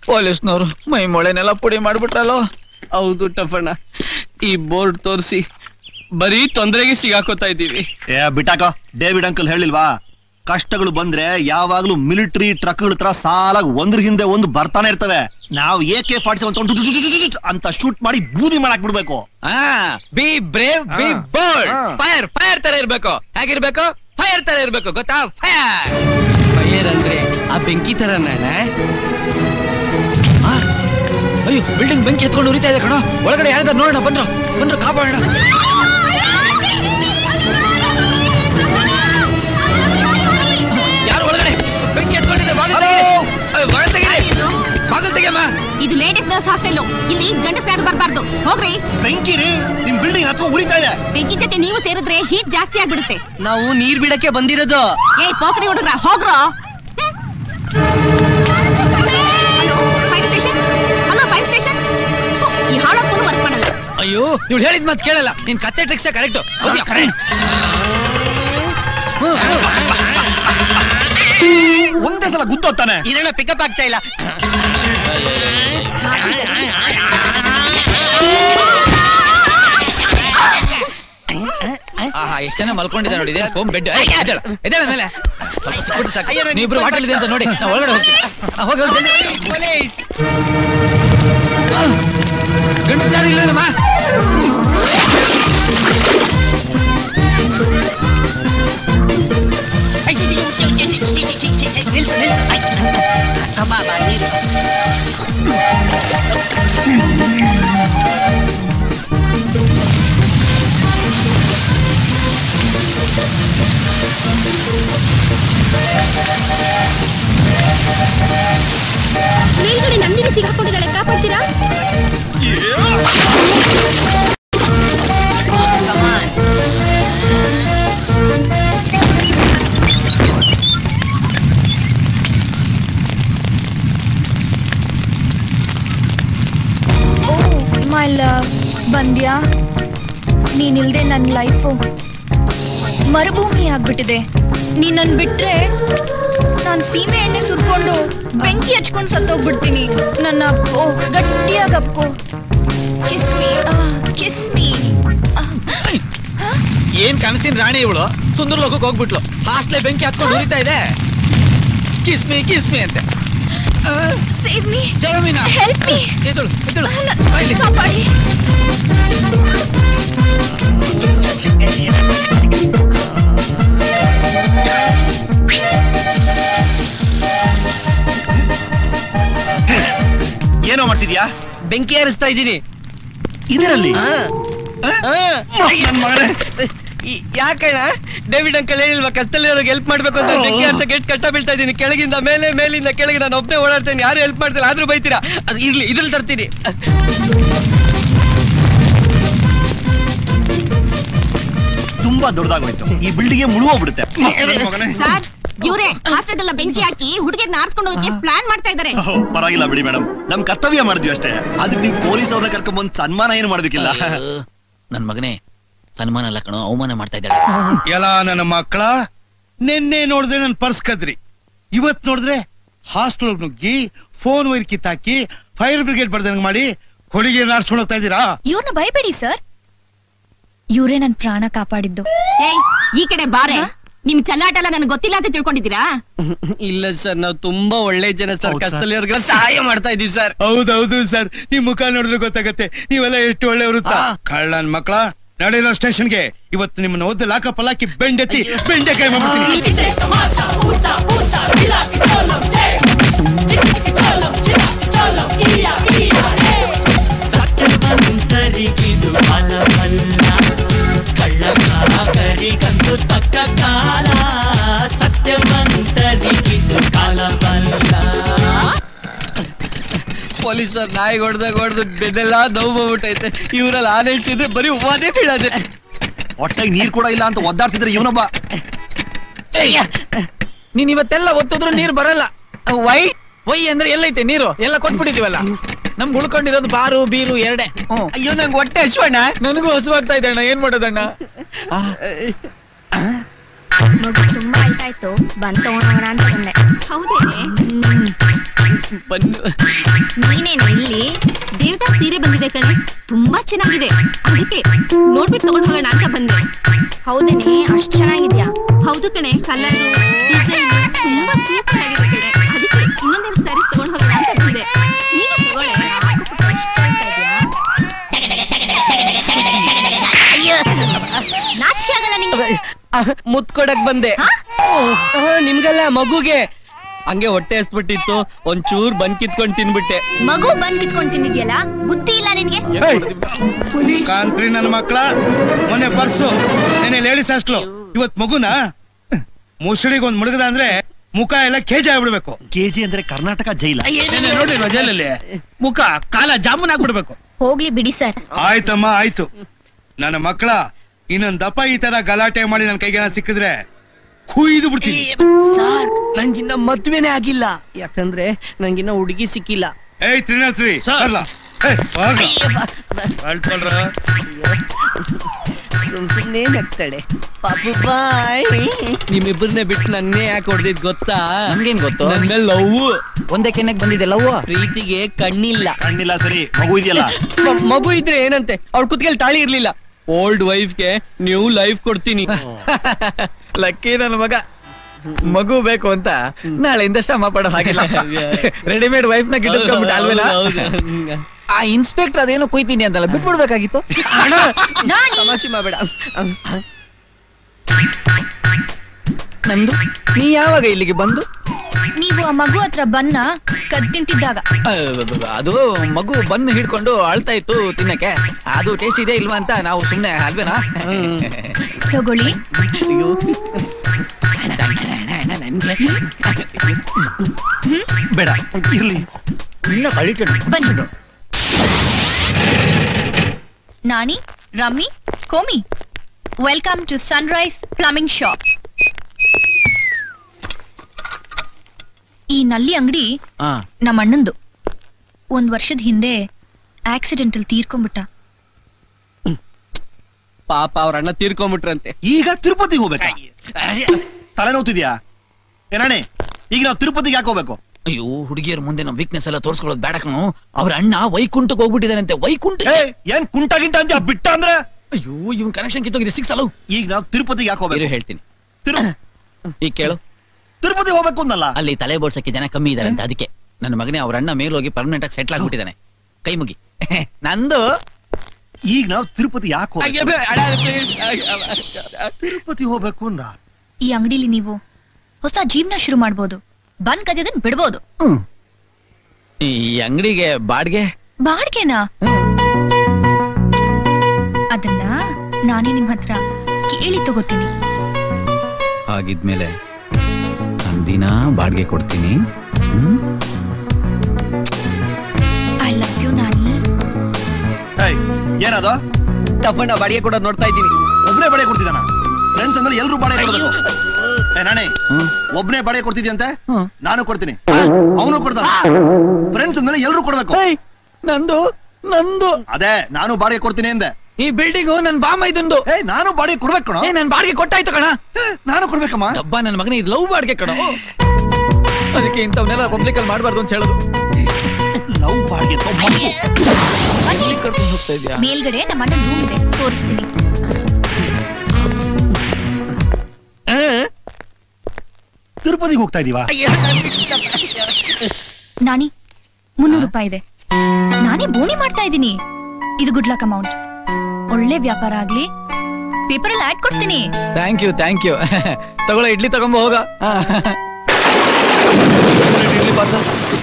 ಪೊಲೀಸ್ನವ್ರು ಮೈ ಮೊಳೆನೆಲ್ಲ ಪುಡಿ ಮಾಡ್ಬಿಟ್ರಲ್ಲೋ ಹೌದು ಟಫಣ್ಣ ಈ ಬೋರ್ಡ್ ತೋರಿಸಿ ಬರೀ ತೊಂದರೆಗೆ ಸಿಗಾಕೋತಾ ಇದ್ದೀವಿ ಏ ಬಿಟ್ಟಾಕ ಡೇವಿಡ್ ಅಂಕಲ್ ಹೇಳಿಲ್ವಾ ಕಷ್ಟಗಳು ಬಂದ್ರೆ ಯಾವಾಗ್ಲೂ ಮಿಲಿಟರಿ ಟ್ರಕ್ಗಳ ತರ ಸಾಲಾಗಿ ಒಂದ್ರ ಹಿಂದೆ ಒಂದು ಬರ್ತಾನೆ ಇರ್ತವೆ ನಾವು ಎ ಕೆ ಫಾರ್ಟಿ ಸೆವೆನ್ ಅಂತ ಶೂಟ್ ಮಾಡಿ ಬೂದಿ ಮಾಡಕ್ ಬಿಡ್ಬೇಕು ಆ be brave be bold fire fire ತರ ಇರ್ಬೇಕು ಹೇಗಿರ್ಬೇಕು ಫೈರ್ ತರ ಇರ್ಬೇಕು ಗೊತ್ತಾ ಫೈರ್ ಫೈರ್ ಅಂದ್ರೆ ಆ ಬೆಂಕಿ ತರ ಅಯ್ಯೋ ಬಿಲ್ಡಿಂಗ್ ಬೆಂಕಿ ಎತ್ಕೊಂಡು ಉರಿತಾ ಇದೆ ಕಣೋ ಒಳಗಡೆ ಯಾರಿದಾರ ನೋಡೋಣ ಬಂದ್ರು ಬಂದ್ರು ಕಾಪಾಡೋಣ ಯಾರು ಒಳಗಡೆ ಬೆಂಕಿ ಎತ್ಕೊಂಡಿದೆ ಬಾಗಿಲು ತೆಗೀರಿ. ಅಯ್ಯೋ, ಬಾಗಿಲು ತೆಗೀರಿ. ಬಾಗಿಲು ತೆಗಿಯಮ್ಮ ಇದು ಲೇಡೀಸ್ ಗರ್ಲ್ಸ್ ಹಾಸ್ಟೆಲ್ ಇಲ್ಲಿ ಗಂಡಸ ಯಾರು ಬರ್ಬಾರ್ದು ಹೋಗ್ರಿ ಬೆಂಕಿ ರೀ ನಿಮ್ ಬಿಲ್ಡಿಂಗ್ ಹತ್ಕೊಂಡು ಉರಿತಾ ಇದೆ ಬೆಂಕಿ ಜೊತೆ ನೀವು ಸೇರಿದ್ರೆ ಹೀಟ್ ಜಾಸ್ತಿ ಆಗ್ಬಿಡುತ್ತೆ ನಾವು ನೀರ್ ಬಿಡಕ್ಕೆ ಬಂದಿರೋದು ಏ ಪೋಖ್ರಿ ಹುಡುಗ್ರ ಹೋಗ್ರ hello fire station hello fire station ಈ ಹಾಳೋ ಫೋನ್ ವರ್ಕ್ ಮಾಡಲ್ಲ ಅಯ್ಯೋ ಇವ್ಳು ಹೇಳಿದ ಮಾತು ಕೇಳಲ್ಲ ನಿನ್ ಕತ್ತೆ ಟ್ರಿಕ್ಸೇ ಕರೆಕ್ಟ್ ಕರೆಕ್ಟ್ ಒಂದೇ ಸಲ ಗುದ್ದೋತ್ತಾನೆ ಇರೋಣ ಪಿಕಪ್ ಆಗ್ತಾ ಇಲ್ಲ ಆಹಾ ಎಷ್ಟ್ ಜನ ಮಲ್ಕೊಂಡಿದೆ ನೋಡಿ ಇದೆ ಹೋಮ್ ಬೆಡ್ ಇದೆ ಮೇಲೆ ಸ್ವಲ್ಪ ಸಿಕ್ಬಿಟ್ಟು ಸಾಕು ನೀವಿಬ್ರು ಹೋಟೆಲ್ ಇದೆ ಅಂತ ನೋಡಿ ನಾವು ಒಳಗಡೆ ಹೋಗ್ತೀವಿ ಆ, ಹೋಗಿ ಹೋಗಿ ಜಲ್ದಿ. ಆ, ಗಂಡಸ್ರು ಯಾರು ಇಲ್ವೇನಮ್ಮ ಮೇಲ್ಗಡೆ ನಂದಿನಿ ಸಿಗಾಕೊಂಡಿದ್ದಾಳೆ ಕಾಪಾಡ್ತೀರಾ ಮೈ ಲವ್ ಬಂದ್ಯಾ ನೀನಿಲ್ದೆ ನನ್ನ ಲೈಫು ಮರುಭೂಮಿ ಆಗ್ಬಿಟ್ಟಿದೆ ನೀನ್ ನನ್ ಬಿಟ್ರೆ ನಾನು ಸೀಮೆ ಎಣ್ಣೆ ಸುರ್ಕೊಂಡು ಬೆಂಕಿ ಹಚ್ಕೊಂಡು ಸತ್ತೋಗ್ಬಿಡ್ತೀನಿ ನನ್ನ ಅಪ್ಪೋ ಗಟ್ಟಿಯಾಗಿ ಅಪ್ಕೋ ಕಿಸ್ ಮೀ ಕಿಸ್ ಮೀ ಏನ್ ಕನಸಿನ ರಾಣಿ ಇವಳು ಸುಂದರ ಲೋಕಕ್ಕೆ ಹೋಗ್ಬಿಟ್ಲು ಹಾಸ್ಟ್ಲೆ ಬೆಂಕಿ ಹತ್ಕೊಂಡು ಉರಿತಾ ಇದೆ ಕಿಸ್ಮಿ ಕಿಸ್ಮಿ ಅಂತೆ ಸೇವ್ ಮೀ ಜಯಮೀನಾ ಹೆಲ್ಪ್ ಮೀ ಎದ್ದೇಳು ಎದ್ದೇಳು ಕಾಪಾಡಿ ಏನೋ ಮಾಡ್ತಿದ್ಯಾ ಬೆಂಕಿ ಹಾರಿಸ್ತಾ ಇದ್ದೀನಿ ಇದರಲ್ಲಿ ಯಾಕಣ್ಣ ಡೇವಿಡ್ ಅಂಕಲ್ ಹೇಳಿಲ್ವಾ ಕಷ್ಟದಲ್ಲಿರೋರಿಗೆ ಹೆಲ್ಪ್ ಮಾಡ್ಬೇಕು ಅಂತ ಬೆಂಕಿ ಹಚ್ಚಕ್ಕೆ ಎಷ್ಟು ಕಷ್ಟ ಬೀಳ್ತಾ ಇದ್ದೀನಿ ಕೆಳಗಿಂದ ಮೇಲೆ ಮೇಲಿಂದ ಕೆಳಗೆ ನಾನು ಒಬ್ಬನೇ ಓಡಾಡ್ತೇನೆ ಯಾರು ಹೆಲ್ಪ್ ಮಾಡ್ತಿಲ್ಲ ಆದ್ರೂ ಬೈತೀರಾ ಅದು ಇರ್ಲಿ ಇದ್ರಲ್ಲಿ ತರ್ತೀನಿ ತುಂಬಾ ದೊಡ್ಡದಾಗೋಯ್ತು ಈ ಬಿಲ್ಡಿಂಗ್ ಮುಳುಗೋಗ್ಬಿಡುತ್ತೆ ಸರ್ ಇವ್ರೆ ಹಾಸ್ಟೆಲ್ ಬೆಂಕಿ ಹಾಕಿ ಹುಡುಗಿಯನ್ನ ಆರಿಸ್ಕೊಂಡು ಹೋಗಕ್ಕೆ ಪ್ಲಾನ್ ಮಾಡ್ತಾ ಇದ್ದಾರೆ ಓಹ್, ಪರವಾಗಿಲ್ಲ ಬಿಡಿ ಮೇಡಮ್ ನಮ್ ಕರ್ತವ್ಯ ಮಾಡಿದ್ವಿ ಅಷ್ಟೇ ಅದಕ್ಕೆ ನೀವು ಪೊಲೀಸ್ ಅವ್ರನ್ನ ಕರ್ಕೊಂಡ್ ಬಂದ್ ಸನ್ಮಾನ ಏನು ಮಾಡ್ಬೇಕಿಲ್ಲ ನನ್ ಮಗನೇ ಸನ್ಮಾನ ಅಲ್ಲ ಕಣೋ ಅವಮಾನ ಮಾಡ್ತಾ ಇದ್ದಾಳೆ ಎಲ್ಲ ನನ್ನ ಮಕ್ಕಳ ನಿನ್ನೆ ನೋಡಿದ್ರೆ ನನ್ ಪರ್ಸ್ ಕದ್ರಿ ಇವತ್ ನೋಡಿದ್ರೆ ಹಾಸ್ಟೆಲ್ ನುಗ್ಗಿ ಫೋನ್ ವೈರ್ ಕಿತ್ತಾಕಿ ಫೈರ್ ಬ್ರಿಗೇಡ್ ಬರ್ದಂಗ್ ಮಾಡಿ ಹುಡುಗಿ ನಾಡ್ಸ್ಕೊಂಡು ಹೋಗ್ತಾ ಇದ್ದೀರಾ ಇವ್ರನ್ನ ಭಯಬೇಡಿ ಸರ್ ಇವರೇ ನನ್ನ ಪ್ರಾಣ ಕಾಪಾಡಿದ್ದು ಏಯ್ ಈ ಕಡೆ ಬಾರೆ ನಿಮ್ ಚಲ್ಲಾಟ ಎಲ್ಲ ನನಗೆ ಗೊತ್ತಿಲ್ಲ ಅಂತ ತಿಳ್ಕೊಂಡಿದ್ದೀರಾ ಇಲ್ಲ ಸರ್ ನಾವು ತುಂಬಾ ಒಳ್ಳೆ ಜನ ಸರ್ ಹೌದ್ sir. ಕಷ್ಟದಲ್ಲಿರೋರ್ಗೆಲ್ಲ ಸಹಾಯ ಮಾಡ್ತಾ ಇದೀವಿ ಸರ್ ಹೌದೌದು ಸರ್ ನಿಮ್ ಮುಖ ನೋಡಿದ್ರೆ ಗೊತ್ತಾಗತ್ತೆ ನೀವೆಲ್ಲ ಎಷ್ಟು ಒಳ್ಳೆಯವರು ಕಳ್ಳನ್ ಮಕ್ಕಳ ನಡೆಯೋ ಸ್ಟೇಷನ್ಗೆ ಇವತ್ತು ನಿಮ್ಮನ್ನ ಓದ್ ಲಾಕಪ್ ಹಾಕಿ ಬೆಂಡೆತ್ತಿ ಬೆಂಡೆಕಾಯಿ ಮಾಡ್ಬಿಡ್ತೀನಿ ಸತ್ಯವಂತರಿಗಿದು ಫಲವಲ್ಲ ಕಳ್ಳಕಾಕರಿಗಂತೂ ತಕ್ಕ ಕಾಲ ಸತ್ಯವಂತರಿಗಿದು ಕಾಲವಲ್ಲ ಪೊಲೀಸರ್ ನಾಯಿ ಹೊಡೆದಾಗ ಹೊಡೆದು ಬೆನ್ನೆಲ್ಲ ನೋವು ಬಂದ್ಬಿಟ್ಟೈತೆ ಇವ್ರಲ್ಲಿ ಆನೆಸ್ಟ್ ಇದ್ರೆ ಬರೀ ಒದೆ ಬೀಳದೆ ಹೊಟ್ಟೆಗೆ ನೀರ್ ಕೂಡ ಇಲ್ಲ ಅಂತ ಒದ್ದಾಡ್ತಿದ್ರೆ ಇವನೊಬ್ಬ ನೀನ್ ಇವತ್ತೆಲ್ಲ ಒತ್ತಿದ್ರು ನೀರ್ ಬರಲ್ಲ ವೈ ವೈ ಅಂದ್ರೆ ಎಲ್ಲೈತೆ ನೀರು ಎಲ್ಲ ಕೊಟ್ಬಿಟ್ಟಿದೀವಲ್ಲ ನಮ್ಗೆ ಉಳ್ಕೊಂಡಿರೋದು ಬಾರು ಬೀರು ಎರಡೆ ಅಯ್ಯೋ ನಂಗೆ ಹೊಟ್ಟೆ ಹಶ್ವಣ್ಣ ನನಗೂ ಹಸುವಾಗ್ತಾ ಇದೆ ಅಣ್ಣ ಏನ್ ಮಾಡೋದಣ್ಣ ಮಗು ತುಂಬಾ ಅಳ್ತಾ ಇತ್ತು ಬಂದ್ ತಗೊಂಡೋಗೋಣ ಅಂತ ಬಂದೆ ಹೌದೇ ಬಂದು ನೀನೇನು ಇಲ್ಲಿ ದೇವತಾ ಸೀರೆ ಬಂದಿದೆ ಕಣೆ ತುಂಬಾ ಚೆನ್ನಾಗಿದೆ ಅದಕ್ಕೆ ನೋಡ್ಬಿಟ್ಟು ತಗೊಂಡ್ ಹೋಗೋಣ ಅಂತ ಬಂದೆ ಹೌದೇನೆ ಅಷ್ಟ್ ಚೆನ್ನಾಗಿದ್ಯಾ ಹೌದು ಕಣೆ ಕಲರ್ ಡಿಸೈನ್ ತುಂಬಾ ಸೂಪರ್ ಆಗಿದೆ ಕಣೆ ಅದಕ್ಕೆ ಇನ್ನೊಂದೆರಡು ಸ್ಯಾರೀಸ್ ತಗೊಂಡ್ ಹೋಗೋಣ ಅಂತ ಬಂದೆ ನೀನು ತಗೊಳ್ಳೆ ನಾಚಿಕೆ ಆಗಲ್ಲ ನಿಂಗೆ ಮುತ್ ಕೊಡಕ್ ಬಂದೆ ಆ, ನಿಮ್ಗಲ್ಲ ಮಗುಗೆ ಹಂಗೆ ಹೊಟ್ಟೆ ಹಸ್ಬಿಟ್ಟಿತ್ತು ಒಂಚೂರ್ ಬಂದ್ ಕಿತ್ಕೊಂಡ್ ತಿನ್ಬಿಟ್ಟೆ ಮಗು ಬಂದ್ ಕಿತ್ಕೊಂಡ್ ತಿಂದಿದ್ಯಲ್ಲ ಬುದ್ಧಿ ಇಲ್ಲ ನಿನ್ಗೆ ಕಾಂತ್ರಿ ನನ್ನ ಮಕ್ಕಳ ಮೊನ್ನೆ ಪರ್ಸು ನೆನೆ ಲೇಡೀಸ್ ಹಾಸ್ಟ್ಲು ಇವತ್ ಮಗುನ ಮುಸುಳಿಗೆ ಒಂದ್ ಮುಳುಗದ ಅಂದ್ರೆ ಮುಖ ಎಲ್ಲ ಕೇಜಿ ಆಗ್ಬಿಡ್ಬೇಕು ಕೆಜಿ ಅಂದ್ರೆ ಕರ್ನಾಟಕ ಜೈಲ ನೋಡಿ ಜೈಲಲ್ಲಿ ಮುಖ ಕಾಲ ಜಾಮೂನ್ ಆಗ್ಬಿಡ್ಬೇಕು ಹೋಗ್ಲಿ ಬಿಡಿ ಸರ್ ಆಯ್ತಮ್ಮ ಆಯ್ತು ನನ್ನ ಮಕ್ಕಳ ಇನ್ನೊಂದ್ ದಪ್ಪ ಈ ತರ ಗಲಾಟೆ ಮಾಡಿ ನನ್ ಕೈಗೆ ಸಿಕ್ಕಿದ್ರೆ ಕುಯ್ದು ಬಿಡ್ತೀನಿ ಸರ್ ನಂಗಿನ್ನ ಮದ್ವೆನೇ ಆಗಿಲ್ಲ ಯಾಕಂದ್ರೆ ನಂಗಿನ್ನ ಹುಡುಗಿ ಸಿಕ್ಕಿಲ್ಲ ಏಯ್ ತ್ರಿನಾಥ್ರಿ ಬರ್ಲಾ ಸುಮ್ ಸುಮ್ನೆ ನಗ್ತಾಳೆ ಪಾಪು ಬಾಯ್ ನಿಮ್ಮಿಬ್ಬರನ್ನೇ ಬಿಟ್ಟು ನನ್ನೇ ಯಾಕೆ ಹೊಡೆದಿದ್ ಗೊತ್ತಾ ನಮ್ಗೇನ್ ಗೊತ್ತು? ನನ್ ಮೇಲೆ ಲವ್ ಒಂದೇ ಕೆನ್ನೆಗ್ ಬಂದಿದೆ ಲವ್ ಪ್ರೀತಿಗೆ ಕಣ್ಣಿಲ್ಲ ಕಣ್ಣಿಲ್ಲ ಸರಿ ಮಗು ಇದೆಯಲ್ಲ ಮ- ಮಗು ಇದ್ರೆ ಏನಂತೆ ಅವ್ಳ ಕುತ್ತಿಗೆಲ್ ತಾಳಿ ಇರ್ಲಿಲ್ಲ ಓಲ್ಡ್ ವೈಫ್ಗೆ ನ್ಯೂ ಲೈಫ್ ಕೊಡ್ತೀನಿ ಲಕ್ಕಿ ನನ್ನ ಮಗ ಮಗು ಬೇಕು ಅಂತ ನಾಳೆಯಿಂದ ಶ್ರಮ ಪಡೋ ಹಾಗಿಲ್ಲ ರೆಡಿಮೇಡ್ ವೈಫ್ ನ ಗಿಟ್ಟಿಸ್ಕೊಂಡ್ಬಿಟ್ಟು ಅಲ್ವೇನಾ ಆ ಇನ್ಸ್ಪೆಕ್ಟರ್ ಅದೇನೋ ಕುಯ್ತೀನಿ ಅಂತಲ್ಲ ಬಿಟ್ಬಿಡ್ಬೇಕಾಗಿತ್ತು ತಮಾಷೆ ಮಾಡಬೇಡ ನಂದು ನೀ ಯಾವಾಗ ಇಲ್ಲಿಗೆ ಬಂದು ನೀವು ಆ ಮಗು ಹತ್ರ ಬನ್ನ ಕದ್ದಿಂಟಿದ್ದಾಗ ಅಹ್, ಅದು ಮಗು ಬನ್ನು ಹಿಡ್ಕೊಂಡು ಅಳ್ತಾ ಇತ್ತು ತಿನ್ನಕ್ಕೆ ಅದು ಟೇಸ್ಟ್ ಇದೆ ಇಲ್ವಾ ಅಂತ ನಾವು ಸುಮ್ನೆ ಅಲ್ವೇನಾ ತಗೊಳ್ಳಿ ಬೇಡ ಇರ್ಲಿ ಇನ್ನ ಕಳಿಟ ಬನ್ನಿ ನಾನಿ ರಮ್ಮಿ ಕೋಮಿ welcome to sunrise plumbing shop ಈ ನಲ್ಲಿ ಅಂಗಡಿ ಹಾ ನಮ್ಮ ಅಣ್ಣಂದು ಒಂದ್ ವರ್ಷದ ಹಿಂದೆ ಆಕ್ಸಿಡೆಂಟ್ ಅಲ್ಲಿ ತೀರ್ಕೊಂಡ್ಬಿಟ್ಟ ಪಾಪ ಅವ್ರ ಅಣ್ಣ ತೀರ್ಕೊಂಬಿಟ್ರಂತೆ ಈಗ ತಿರುಪತಿಗೆ ಹೋಗ್ಬೇಕಾ ತಲೆ ನೋವ್ತಿದ್ಯಾ ಏನಾಣೆ ಈಗ ನಾವು ತಿರುಪತಿಗೆ ಯಾಕೆ ಹೋಗ್ಬೇಕು ಅಯ್ಯೋ ಹುಡುಗಿಯರ ಮುಂದೆ ನಮ್ಮ ವೀಕ್ನೆಸ್ ಎಲ್ಲ ತೋರಿಸ್ಕೊಳ್ಳೋದು ಬೇಡ ಕಣೋ ಅವ್ರ ಅಣ್ಣ ವೈಕುಂಠಕ್ಕೆ ಹೋಗ್ಬಿಟ್ಟಿದಾನಂತೆ ವೈಕುಂಠ ಏ ಏನ್ ಕುಂಟ ಗಿಂಟ ಅಂತ ಬಿಟ್ಟ ಅಂದ್ರೆ ಅಯ್ಯೋ ಇವನ್ ಕನೆಕ್ಷನ್ ಕಿತ್ತೋಗಿದೆ ಸಿಕ್ಸ್ ಅಲವು ಈಗ ನಾವು ತಿರುಪತಿಗೆ ಯಾಕೆ ಹೋಗ್ಬೇಕು ಹೇಳ್ತೀನಿ ತಿರು ಈಗ ಕೇಳು ತಿರುಪತಿಗೆ ಹೋಗ್ಬೇಕು ಅಂದಲ್ಲ ಅಲ್ಲಿ ತಲೆ ಬೋಡ್ಸಕ್ಕೆ ಜನ ಕಮ್ಮಿ ಇದಾರೆ ಅಂತ ಅದಕ್ಕೆ ನನ್ನ ಮಗನೇ ಅವ್ರ ಅಣ್ಣ ಮೇಲೋಗಿ ಪರ್ಮನೆಂಟ್ ಆಗಿ ಸೆಟ್ಲ್ ಆಗ್ಬಿಟ್ಟಿದ್ದಾನೆ ಕೈ ಮುಗಿ ನಂದು ಈಗ ನಾವು ತಿರುಪತಿ ಯಾಕೆ ಅಯ್ಯೋ, ಹೋಗ್ಬೇಕು ಬೇ- ಅಣ್ಣ, please. ತಿರುಪತಿ ಹೋಗ್ಬೇಕು ಅಂದ ಈ ಅಂಗಡಿಲಿ ನೀವು ಹೊಸ ಜೀವನ ಶುರು ಮಾಡ್ಬೋದು ಬಂದ್ ಕದಿಯೋದನ್ ಬಿಡ್ಬೋದು ಈ ಅಂಗಡಿಗೆ ಬಾಡ್ಗೆ ಬಾಡ್ಗೆನಾ ಅದನ್ನ ನಾನೇ ನಿಮ್ ಹತ್ರ ಕೇಳಿ ತಗೋತೀನಿ ಹಾಗಿದ್ಮೇಲೆ ನಾನ್ ದಿನ ಬಾಡ್ಗೆ ಕೊಡ್ತೀನಿ ಹ್ಮ್? ಐ ಲವ್ ಯು ನಾನಿ ಏಯ್ ಏನದು ತಪ್ಪಣ್ಣ ಬಾಡಿಗೆ ಕೊಡೋದ್ ನೋಡ್ತಾ ಇದ್ದೀನಿ ಒಬ್ನೇ ಬಡೆ ಕೊಡ್ತಿದ್ದಾನ ಫ್ರೆಂಡ್ಸ್ ಅಂದ್ರೆ ಎಲ್ರು ಬಾಡೆ ಕೊಡ್ಬೇಕು ಏ ನಾಣೆ ಒಬ್ನೇ ಬಾಡೆ ಕೊಡ್ತಿದ್ಯಂತೆ ನಾನು ಕೊಡ್ತೀನಿ ಅವನು ಕೊಡ್ತಾನ ಫ್ರೆಂಡ್ಸ್ ಅಂದ್ಮೇಲೆ ಎಲ್ರು ಕೊಡ್ಬೇಕು ನಂದು ನಂದು ಅದೇ ನಾನು ಬಾಡಿಗೆ ಕೊಡ್ತೀನಿ ಅಂದೆ ಈ ಬಿಲ್ಡಿಂಗು ನನ್ ಬಾಮ ಇದಂದು ಏ ನಾನು ಬಾಡಿಗೆ ಕೊಡ್ಬೇಕು ಕಣ ಏ ನನ್ ಬಾಡಿಗೆ ಕೊಟ್ಟಾಯ್ತು ಕಣ ನಾನು ಕೊಡ್ಬೇಕಮ್ಮ ಡಬ್ಬ ನನ್ನ ಮಗನ ಇದು ಲವ್ ಬಾಡ್ಗೆ ಕಣ ಅದಕ್ಕೆ ಇಂಥವನ್ನೆಲ್ಲ ಪಬ್ಲಿಕ್ ಅಲ್ಲಿ ಮಾಡಬಾರ್ದು ಅಂತ ಹೇಳೋದು ಲವ್ ಬಾಡಿಗೆ ಎಲ್ಲಿಗ್ ಕರ್ಕೊಂಡ್ ಹೋಗ್ತಾ ಇದ್ಯಾ ಮೇಲ್ಗಡೆ ನಮ್ಮ ಅಣ್ಣನ್ ರೂಮ್ ಇದೆ ತೋರಿಸ್ತೀನಿ ತಿರುಪತಿಗೆ ಹೋಗ್ತಾ ಇದೀವಾ ನಾನಿ ಮುನ್ನೂರು ರೂಪಾಯಿ ಇದೆ ನಾನೇ ಬೋಣಿ ಮಾಡ್ತಾ ಇದ್ದೀನಿ ಇದು ಗುಡ್ ಲಕ್ ಅಮೌಂಟ್ ಒಳ್ಳೆ ವ್ಯಾಪಾರ ಆಗ್ಲಿ ಪೇಪರ್ ಅಲ್ಲಿ ಆಡ್ ಕೊಡ್ತೀನಿ ಥ್ಯಾಂಕ್ ಯು ಥ್ಯಾಂಕ್ ಯು ತಗೊಳ್ಳ ಇಡ್ಲಿ ತಗೊಂಬ ಹೋಗ ಹಾ. ಇಡ್ಲಿ ಪಾರ್ಸಲ್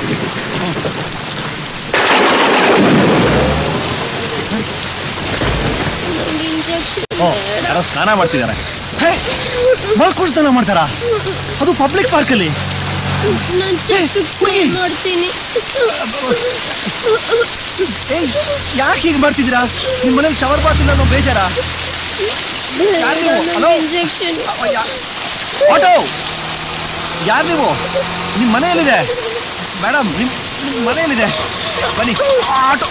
ಓ ಯಾರೋ ಸ್ನಾನ ಮಾಡ್ತಿದ್ದಾರೆ ಮಲ್ಕೊಂಡು ಸ್ನಾನ ಮಾಡ್ತಾರ ಅದು ಪಬ್ಲಿಕ್ ಪಾರ್ಕ್ ಅಲ್ಲಿ ಮಾಡ್ತೀನಿ ಯಾಕೆ ಹೀಗೆ ಮಾಡ್ತಿದ್ದೀರಾ ನಿಮ್ ಮನೇಲಿ ಶವರ್ ಬಾತ್ ಇಲ್ಲ ಅನ್ನೋ ಬೇಜಾರ ಯಾರ್ ನೀವು? ಹಲೋ? ಆಟೋ ಯಾರು ನೀವು ನಿಮ್ ಮನೆಯಲ್ಲಿದೆ ಮೇಡಮ್ ನಿಮ್ ನಿಮ್ ಮನೆಯಲ್ಲಿದೆ ಬನ್ನಿ ಆಟೋ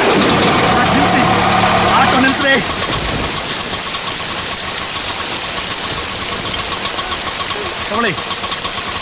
ನಿಲ್ಸಿ ಆಟೋ ನಿಲ್ಸ್ರಿ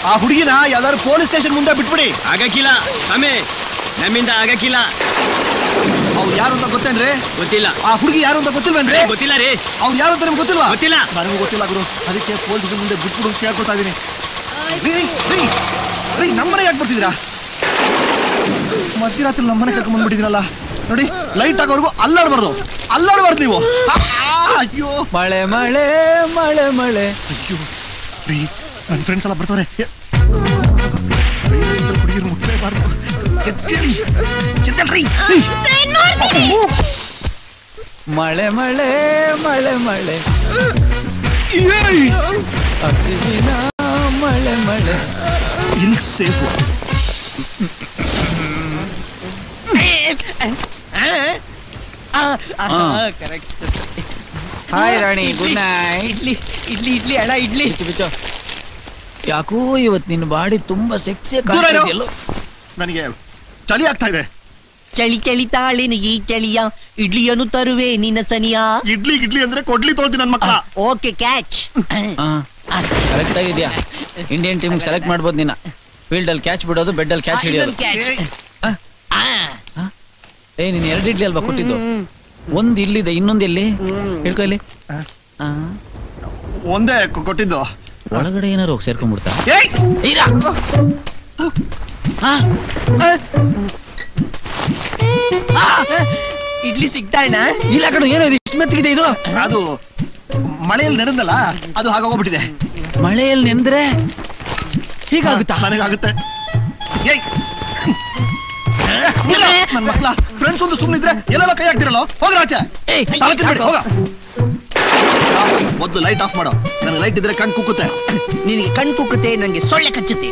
ಆ ಹುಡುಗಿನ ಯಾವ್ದಾದ್ರು ಪೊಲೀಸ್ ಸ್ಟೇಷನ್ ಮುಂದೆ ಬಿಟ್ಬಿಡಿ ಆಗಕ್ಕಿಲ್ಲ ಸ್ವಾಮಿ ನಮ್ಮಿಂದ ಆಗಕ್ಕಿಲ್ಲ ಅವ್ರು ಯಾರು ಅಂತ ಗೊತ್ತೇನ್ರಿ ಗೊತ್ತಿಲ್ಲ ಆ ಹುಡುಗಿ ಯಾರು ಅಂತ ಗೊತ್ತಿಲ್ವೇನ್ರಿ ಗೊತ್ತಿಲ್ಲ ರೀ ಅವ್ರು ಯಾರು ಅಂತ ನಿಮ್ಗೆ ಗೊತ್ತಿಲ್ವಾ ಗೊತ್ತಿಲ್ಲ ನನಗೂ ಗೊತ್ತಿಲ್ಲ ಗುರು ಅದಕ್ಕೆ ಪೊಲೀಸ್ ಮುಂದೆ ಬಿಟ್ಬಿಡು ಅಂತ ಕೇಳ್ಕೊತಾ ಇದೀನಿ ರೀ ರೀ ರೀ ನಮ್ಮನೆ ಯಾಕೆ ಬರ್ತಿದ್ದೀರಾ ಮಧ್ಯರಾತ್ರಿ ನಮ್ಮನೆ ಕರ್ಕೊಂಡ್ ಬಂದ್ಬಿಟ್ಟಿದ್ದೀರಲ್ಲ ನೋಡಿ ಲೈಟ್ ಆಗೋವರೆಗೂ ಅಲ್ಲಾಡ್ಬಾರ್ದು ಅಲ್ಲಾಡ್ಬಾರ್ದು ನೀವು ಆ, ಆ, ಅಯ್ಯೋ ಮಳೆ ಮಳೆ ಮಳೆ ಮಳೆ ಅಯ್ಯೋ ರೀ ನನ್ನ ಫ್ರೆಂಡ್ಸ್ ಎಲ್ಲ ಬರ್ತಾರೆ ಹುಡುಗಿರು ಮುಟ್ಲೇಬಾರ್ದು ಎದ್ದೇಳಿ ಎದ್ದೇಳ್ರಿ ರೀ. ಮಳೆ ಮಳೆ ಮಳೆ ಮಳೆ ಏಯ್! ಹಸಿರಿನ ಮಳೆ ಮಳೆ ಇಲ್ಲಿ safe hi Rani good night idli idli idli ಅಣ್ಣ ಇಡ್ಲಿ ಬಿಚ್ಚು ಯಾಕೋ ಇವತ್ತು ನಿನ್ನ ಬಾಡಿ ತುಂಬಾ ಸೆಕ್ಸಿ ದೂರ ಇರು. ನನಗೆ ಚಳಿ ಆಗ್ತಾ ಇದೆ ಚಳಿ ಚಳಿ ತಾಳಿನ ಈ ಚಳಿಯ ಇಡ್ಲಿಯನ್ನು ತರುವೆ ನಿನ್ನ ಸನಿಯ ಇಡ್ಲಿ ಇಡ್ಲಿ ಅಂದ್ರೆ ಕೊಡ್ಲಿ ತೊಳ್ತೀನಿ ನನ್ನ ಮಕ್ಕಳ ಓಕೆ ಕ್ಯಾಚ್ ಕರೆಕ್ಟ್ ಆಗಿದ್ಯಾ ಇಂಡಿಯನ್ ಟೀಮ್ ಸೆಲೆಕ್ಟ್ ಮಾಡ್ಬೋದು ನಿನ್ನ ಫೀಲ್ಡ್ ಅಲ್ಲಿ ಕ್ಯಾಚ್ ಬಿಡೋದು ಬೆಡ್ ಅಲ್ಲಿ ಕ್ಯಾಚ್ ಹಿಡಿಯೋದು ಏ ನೀನ್ ಎರಡು ಇಡ್ಲಿ ಅಲ್ವಾ ಕೊಟ್ಟಿದ್ದು ಒಂದ್ ಇಲ್ಲಿದೆ ಇನ್ನೊಂದ್ ಎಲ್ಲಿ ಹೇಳ್ಕೊ ಇಲ್ಲಿ ಆ, ಒಂದೇ ಕೊ- ಕೊಟ್ಟಿದ್ದು ಒಳಗಡೆ ಏನಾರು ಹೋಗಿ ಸೇರ್ಕೊಂಡ್ಬಿಡ್ತಾ ಏಯ್! ಇಡ್ಲಿ ಸಿಗ್ತಾ ಅಣ್ಣ ಇಲ್ಲ ಕಣೋ ಏನೋ ಇದು ಇಷ್ಟು ಮೆತ್ತಗಿದೆ ಇದು ಅದು ಮಳೆಯಲ್ಲಿ ನೆನೆದಲ್ಲ ಅದು ಹಾಗಾಗೋಗ್ಬಿಟ್ಟಿದೆ ಮಳೆಯಲ್ಲಿ ನೆಂದ್ರೆ ಹೀಗಾಗುತ್ತಾ ನನಗಾಗುತ್ತೆ ಏಯ್ ನನ್ನ ಮಕ್ಕಳ ಫ್ರೆಂಡ್ಸ್ ಒಂದು ಸುಮ್ಮನಿದ್ರೆ ಎಲ್ಲೆಲ್ಲ ಕೈ ಹಾಕ್ತಿರಲ್ಲ ಹೋಗ್ರ ಆಚೆ ಏಯ್, ತಲೆ ತಿನ್ಬೇಡಿ, ಹೋಗ ಮೊದ್ಲು ಲೈಟ್ ಆಫ್ ಮಾಡೋ ನನಗೆ ಲೈಟ್ ಇದ್ರೆ ಕಣ್ ಕುಕ್ಕುತ್ತೆ ನಿನಗೆ ಕಣ್ ಕುಕ್ಕುತ್ತೆ ನನಗೆ ಸೊಳ್ಳೆ ಕಚ್ಚುತ್ತೆ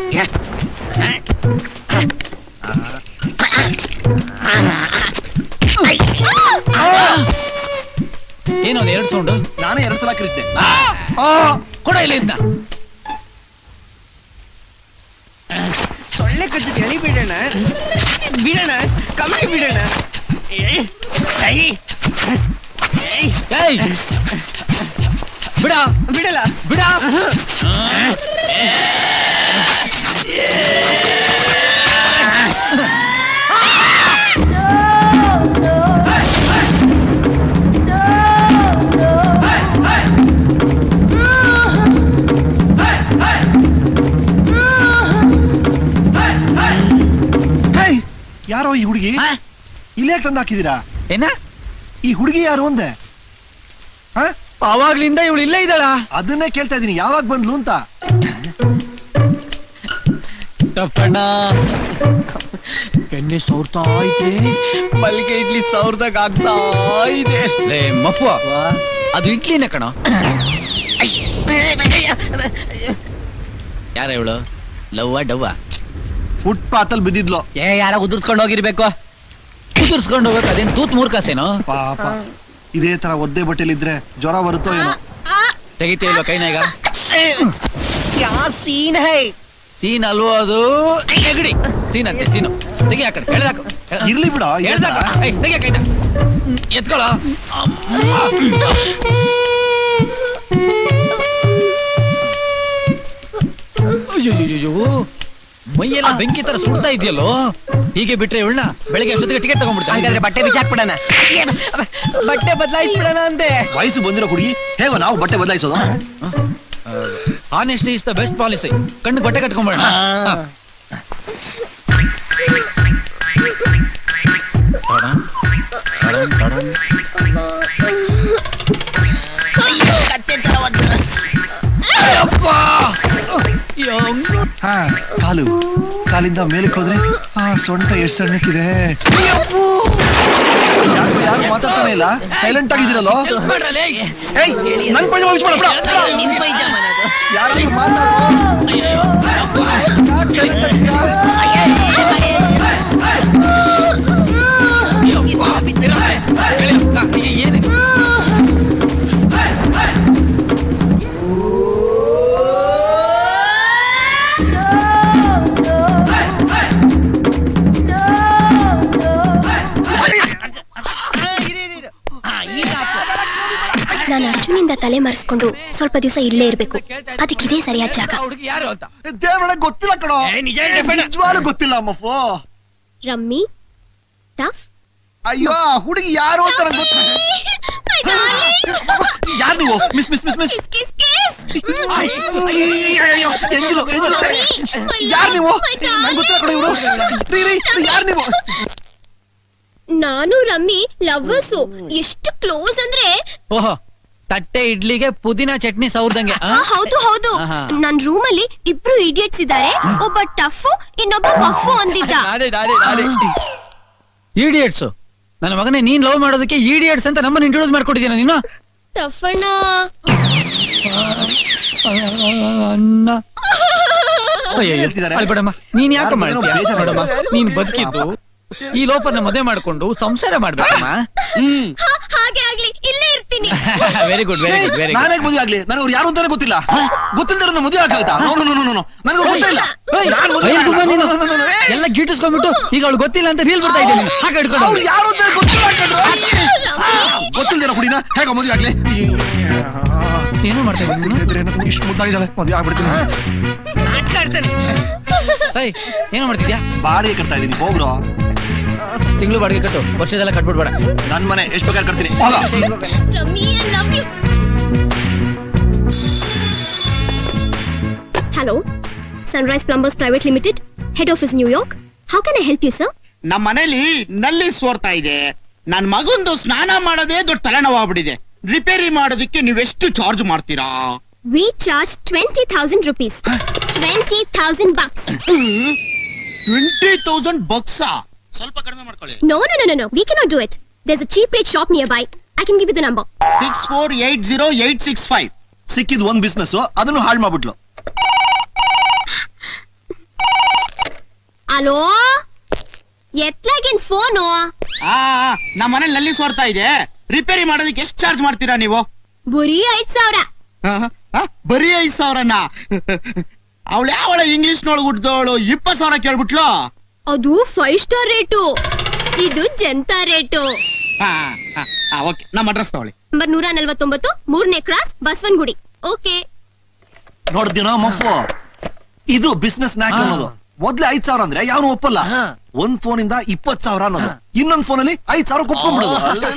ಏನೋ ಒಂದ್ ಎರಡು ಸೌಂಡ್ ನಾನೇ ಎರಡು ಸಲ ಕಿರಿಸಿದೆ ಕೊಡ ಇಲ್ಲಿ ಇದ್ನ ಸೊಳ್ಳೆ ಕಚ್ಚುತ್ತೆ ಎಳಿ ಬಿಡೋಣ ಬಿಡೋಣ ಕಮ್ಮಿ ಬಿಡೋಣ ಏಯ್, ಏಯ್, ಏಯ್, ಏಯ್ ಬಿಡ ಬಿಡಲ್ಲ ಬಿಡ ಹೇಯ್ ಯಾರೋ ಈ ಹುಡುಗಿ ಇಲ್ಲೇ ತಂದು ಹಾಕಿದೀರಾ ಏನ ಈ ಹುಡುಗಿ ಯಾರು ಅಂದೆ ಹ? ಅವಾಗ್ಲಿಂದ ಇವಳು ಇಲ್ಲೇ ಇದ್ದಾಳ ಅದನ್ನೇ ಕೇಳ್ತಾ ಇದೀನಿ ಯಾವಾಗ ಬಂದ್ಲು ಅಂತ ಟಪ್ಪಣ್ಣ ಎಣ್ಣೆ ಸೌರ್ತಾ ಐತೆ ಮಲ್ಲಿಗೆ ಇಡ್ಲಿ ಸಾವಿರದಾಗ ಆಗ್ತಾ ಇದೆ ಲೇ ಮಫ್ವ ಅದು ಇಡ್ಲಿನ ಕಣ ಯಾರ ಇವಳು ಲವ್ವ ಡವ್ವ ಫುಟ್ಪಾತ್ ಅಲ್ಲಿ ಬಿದ್ದಿದ್ಲು ಏ ಯಾರ ಉದುರ್ಸ್ಕೊಂಡು ಹೋಗಿರ್ಬೇಕು ಕುದುರ್ಸ್ಕೊಂಡು ಹೋಗ್ಬೇಕು ಅದೇನ್ ತೂತ್ ಮೂರ್ಕಾಸೇನೋ ಪಾಪ ಇದೇ ತರ ಒದ್ದೆ ಬಟ್ಟೆಲಿ ಇದ್ರೆ ಜ್ವರ ಬರುತ್ತೋ ಏನೋ ತೆಗಿತೀಯ ಇಲ್ವಾ ಕೈನ ಈಗ ಯಾ ಸೀನ್ ಹೈ ಸೀನ್ ಅಲ್ವೋ ಅದು ನೆಗಡಿ ಸೀನ್ ಅಂತೆ ಸೀನು ತೆಗಿ ಆ ಕಡೆ ಎಳ್ದಾಕು ಇರ್ಲಿ ಬಿಡ ಎಳ್ದಾಕು ಏಯ್, ತೆಗಿ ಆ ಕೈನ ಎತ್ಕೊಳ್ಳೋ ಅಯ್ಯೋ ಮೈಯೆಲ್ಲ ಬೆಂಕಿ ತರ ಸುಡ್ತಾ ಇದೆಯಲ್ಲೋ ಹೀಗೆ ಬಿಟ್ರೆ ಇವಳನ್ನ ಬೆಳಗ್ಗೆ ಅಷ್ಟೊತ್ತಿಗೆ ಟಿಕೆಟ್ ಹಂಗಾದ್ರೆ ತಗೊಂಡ್ಬಿಡ್ತಾರೆ ಬಟ್ಟೆ ಬಿಚ್ಚಾಕ್ಬಿಡಣ ಬಟ್ಟೆ ಬದಲಾಯಿಸ್ಬಿಡಣ ಅಂದೆ ವಯಸ್ಸು ಬಂದಿರೋ ಹುಡುಗಿ ಹೇಗೋ ನಾವು ಬಟ್ಟೆ ಬದಲಾಯಿಸೋದು honestly is the best policy ಕಣ್ಣು ಬಟ್ಟೆ ಕಟ್ಕೊಂಡ್ಬೇಡ ಹಾ ಕಾಲು ಕಾಲಿಂದ ಮೇಲಕ್ಕೆ ಹೋದ್ರೆ ಆ ಸೊಂಟ ಎಷ್ಟು ಸಣ್ಣಕ್ಕಿದೆ ಯಾಕೋ ಯಾರು ಮಾತಾಡ್ತಾನೆ ಇಲ್ಲ ಸೈಲೆಂಟ್ ಆಗಿದ್ದೀರಲ್ಲೋ ಏಯ್ ನನ್ ಪೈಜಾಮ ಬಿಚ್ಬೇಡ, ಬಿಡ, ಬಿಡ. ನಿನ್ ಪೈಜಾಮನ ಅದು. ಯಾರಾದ್ರೂ ಮಾತಾಡು. ಯಾಕ್ silent ಆಗ್ತೀರಾ? ಆ, ಇರು, ಇರು, ಇರು. ಆ, ಈಗ ಹಾಕು. ನಾನು ಅರ್ಜುನಿಂದ ತಲೆ ಮರೆಸ್ಕೊಂಡು ಸ್ವಲ್ಪ ದಿವಸ ಇಲ್ಲೇ ಇರ್ಬೇಕು ಅದಕ್ಕಿದೇ ಸರಿಯಾದ ಜಾಗ ಯಾರು ಅಂತ ದೇವರೊಳಗೆ ಗೊತ್ತಿಲ್ಲ ಕಣೋ ನಿಜ ಹೇಳ್ದೆ ಬೇಡ. ನಿಜವಾಗ್ಲೂ ಗೊತ್ತಿಲ್ಲ ಅಮ್ಮಫೋ ರಮ್ಮಿ ಟಫ್ ಅಯ್ಯೋ ಆ ಹುಡುಗಿ ಯಾರು ಅಂತ ನಂಗೆ ಗೊತ್ತ ಯಾರು ನೀವು ಮಿಸ್ ಮಿಸ್ ಮಿಸ್ ಮಿಸ್ ಯಾರು ನೀವು ನಂಗೆ ಗೊತ್ತಿಲ್ಲ ಕಣೋ ಇವರು ರೀ ರೀ ಯಾರು ನೀವು ನಾನು ರಮ್ಮಿ ಲವ್ವರ್ಸು ಎಷ್ಟು ಕ್ಲೋಸ್ ಅಂದ್ರೆ ಓಹೋ ತಟ್ಟೆ ಇಡ್ಲಿಗೆ ಪುದೀನ ಚಟ್ನಿ ಸೌರ್ದಂಗೆ ಆ? ಆ, ಹೌದು ಹೌದು ಆಹಾ. ನನ್ ರೂಮ್ ಅಲ್ಲಿ ಇಬ್ರು ಇಡಿಯಟ್ಸ್ ಇದ್ದಾರೆ ಒಬ್ಬ ಟಫ್ ಇನ್ನೊಬ್ಬ ಪಫು ಅಂದಿದ್ದ ನಾನೇ ನಾನೇ ನಾನೇ ಈಡಿಯಟ್ಸ್ ನನ್ನ ಮಗನೇ ನೀನ್ ಲವ್ ಮಾಡೋದಕ್ಕೆ ಈಡಿಯಟ್ಸ್ ಅಂತ ನಮ್ಮನ್ನ ಇಂಟ್ರೊಡ್ಯೂಸ್ ಮಾಡ್ಕೊಟ್ಟಿದ್ದೀನ ನೀನು ಟಫ್ ಅಣ್ಣ ಅಣ್ಣ ಅಯ್ಯಯ್ಯೋ, ಹೇಳ್ತಿದ್ದಾರೆ? ಅಲ್ಲಿ ಬಿಡಮ್ಮ ನೀನ್ ಯಾಕೆ ಯಾರು ಮಾಡ್ತೀಯ ಬೇಜಾರಾಗಿದೆ? ನೋಡಮ್ಮ ನೀನ್ ಬದುಕಿದ್ದು ಈ ಲೋಪರ್ನ ಮದುವೆ ಮಾಡ್ಕೊಂಡು ಸಂಸಾರ ಮಾಡ್ಬೇಕಮ್ಮ ಹ, ಹಾಗೆ ಆಗ್ಲಿ ಇಲ್ಲೇ ಇರ್ತೀನಿ very good very good very ನಾನೇ ಮದುವೆ ಆಗ್ಲಿ ನನಗೆ ಅವ್ರು ಯಾರು ಅಂತಾನೆ ಗೊತ್ತಿಲ್ಲ ಗೊತ್ತಿಲ್ಲದ ಮದುವೆ ಆಗಾಗ್ತಾ ನೋ ನೋ ನೋ ನೋ ನನಗೆ ಗೊತ್ತಿಲ್ಲ ನಾನ್ ಮದುವೆ ಆಗಲ್ಲ. No, no, no, no, no, ಏ, ಎಲ್ಲ ಗೀಟಿಸ್ಕೊಂಡ್ಬಿಟ್ಟು ಈಗ ಅವಳು ಗೊತ್ತಿಲ್ಲ ಅಂತ ರೀಲ್ ಬರ್ತಾ ಇದ್ದೀನಿ ಹಾಗೆ ಹಿಡ್ಕೊಂಡು ಅವ್ರು ಯಾರು ಅಂತ ಗೊತ್ತಿಲ್ಲ ಕಣ್ರೋ. ಗೊತ್ತಿಲ್ದಿರೋ ಹುಡಿನ ಹೇಗ ಮದುವೆ ಆಗ್ಲಿ ಏನು ಮಾಡ್ತಾ ಇದ್ದೀನಿ ನೀನು? ಇದ್ರೆ ಏನೋ ಇಷ್ಟು ಮುದ್ದಾಗಿದ್ದಾಳೆ ಮದುವೆ ಆಗ್ಬಿಡ್ತೀನಿ ಏಯ್, ಏನು ಮಾಡ್ತಿದ್ಯಾ ಬಾಡಿಗೆ ಕಟ್ತಾ ಇದೀನಿ ಹೋಗ್ರು ತಿಂಗಳು ಬಾಡಿಗೆ ಕಟ್ಟು ವರ್ಷದೆಲ್ಲ ಕಟ್ಬಿಡ್ಬೇಡ ನನ್ ಮನೆ ಎಷ್ಟು ಬೇಕಾದ್ರೆ ಕಟ್ತೀನಿ ಹೋಗ ರಮ್ಮಿ I love you hello sunrise plumbers private limited head office New York how can I help you sir ನಮ್ಮ ಮನೇಲಿ ನಲ್ಲಿ ಸೋರ್ತಾ ಇದೆ ನನ್ ಮಗಂದು ಸ್ನಾನ ಮಾಡೋದೇ ದೊಡ್ಡ ತಲೆನೋವಾಗ್ಬಿಟ್ಟಿದೆ ರಿಪೇರಿ ಮಾಡೋದಕ್ಕೆ ನೀವೆಷ್ಟು ಚಾರ್ಜ್ ಮಾಡ್ತೀರಾ we charge twenty thousand rupees twenty thousand bucks twenty thousand ಬಕ್ಸಾ ಸ್ವಲ್ಪ ಕಡಿಮೆ ಮಾಡ್ಕೊಳ್ಳಿ no no no no we cannot do it there's a cheap rate shop nearby I can give you the number six four eight zero eight six five ಸಿಕ್ಕಿದ್ ಒಂದ್ business ಅದನ್ನು ಹಾಳು ಮಾಡ್ಬಿಟ್ಲು hello ಎತ್ಲಾಗಿನ್ phone ಆ ನಮ್ಮ ಮನೇಲಿ ನಲ್ಲಿ ಸೋರ್ತಾ ಇದೆ repair ಮಾಡೋದಕ್ಕೆ ಎಷ್ಟು ಚಾರ್ಜ್ ಮಾಡ್ತೀರಾ ನೀವು ಬರೀ ಐದ್ ಸಾವಿರ ಆ, ಆ, ಬರೀ ಐದ್ ಸಾವಿರನ ಅವಳು ಯಾವಳ ಇಂಗ್ಲಿಷ್ ನೊಳಗೆ ಹುಟ್ಟಿದವಳು ಇಪ್ಪತ್ ಸಾವಿರ ಕೇಳ್ಬಿಟ್ಲು ಅದು ಫೈವ್ ಸ್ಟಾರ್ ರೇಟು ಇದು ಜಂತಾ ರೇಟು ಓಕೆ ನಮ್ಮ ಅಡ್ರೆಸ್ ತಗೊಳ್ಳಿ ನಂಬರ್ ನೂರ ನಲ್ವತ್ತೊಂಬತ್ತು ಮೂರನೇ ಕ್ರಾಸ್ ಬಸವನಗುಡಿ ಓಕೆ ನೋಡ್ತೀನೋ ಮಫು ಇದು ಬಿಸ್ನೆಸ್ ನ್ಯಾಕ್ ಅನ್ನೋದು ಮೊದ್ಲೇ ಐದ್ ಸಾವಿರ ಅಂದ್ರೆ ಯಾವನು ಒಪ್ಪಲ್ಲ ಒಂದ್ ಫೋನ್ ಇಂದ ಇಪ್ಪತ್ ಸಾವಿರ ಅನ್ನೋದು ಇನ್ನೊಂದ್ ಫೋನ್ ಅಲ್ಲಿ ಐದ್ ಸಾವಿರ ಕುಪ್ಕೊಂಡ್ಬಿಡೋದು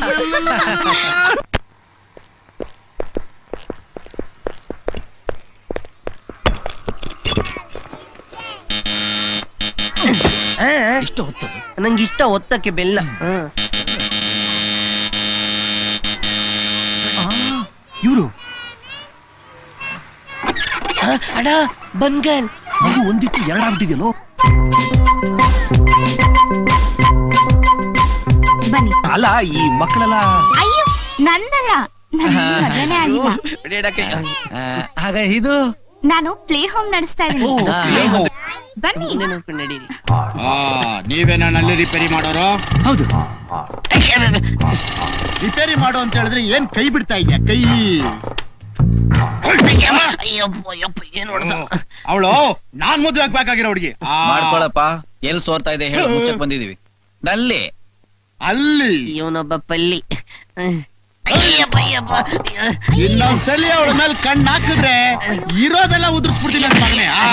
ಇಷ್ಟ ಹೊತ್ತದು ನಂಗೆ ಇಷ್ಟ ಒತ್ತಕ್ಕೆ ಬೆಲ್ಲ ಇವ್ರು ಅಡ ಬನ್ಗಲ್ ಮಗು ಒಂದಿತ್ತು ಎರಡಾಗ್ಬಿಟ್ಟಿದ್ಯಲ್ಲೋ ಬನ್ನಿ ಅಲ್ಲ ಈ ಮಕ್ಕಳೆಲ್ಲ ಅಯ್ಯೋ ನಂದಲ್ಲ ನನಗೆ ಮದುವೆನೇ ಆಗಿಲ್ಲ ಹಾಗ ಇದು ನಾನು ಪ್ಲೇ ಹೋಮ್ ನಡೆಸ್ತಾ ಇದ್ದೀನಿ ಬನ್ನಿ ನಡೀರಿ ನೀವೇನ ನಲ್ಲಿ ರಿಪೇರಿ ಮಾಡೋರು ಹೌದು ರಿಪೇರಿ ಮಾಡು ಅಂತ ಹೇಳಿದ್ರೆ ಏನ್ ಕೈ ಬಿಡ್ತಾ ಇದೆಯಾ ಕೈ ಅವಳು ನಾನ್ ಮದುವೆ ಆಗ್ಬೇಕಾಗಿರೋ ಹುಡುಗಿ ಮಾಡ್ಕೊಳಪ್ಪ ಎಲ್ ಸೋರ್ತಾ ಇದೆ ಹೇಳ ಮುಚ್ಚಕ್ ಬಂದಿದೀವಿ ನಲ್ಲಿ ಅಲ್ಲಿ ಇವನೊಬ್ಬ ಪಲ್ಲಿ ಇನ್ನೊಂದ್ಸಲಿ ಅವಳ ಮೇಲೆ ಕಣ್ಣು ಹಾಕಿದ್ರೆ ಇರೋದೆಲ್ಲ ಉದುರಿಸ್ಬಿಡ್ತೀನಿ ಅಂತ ಮಗನೇ ಆ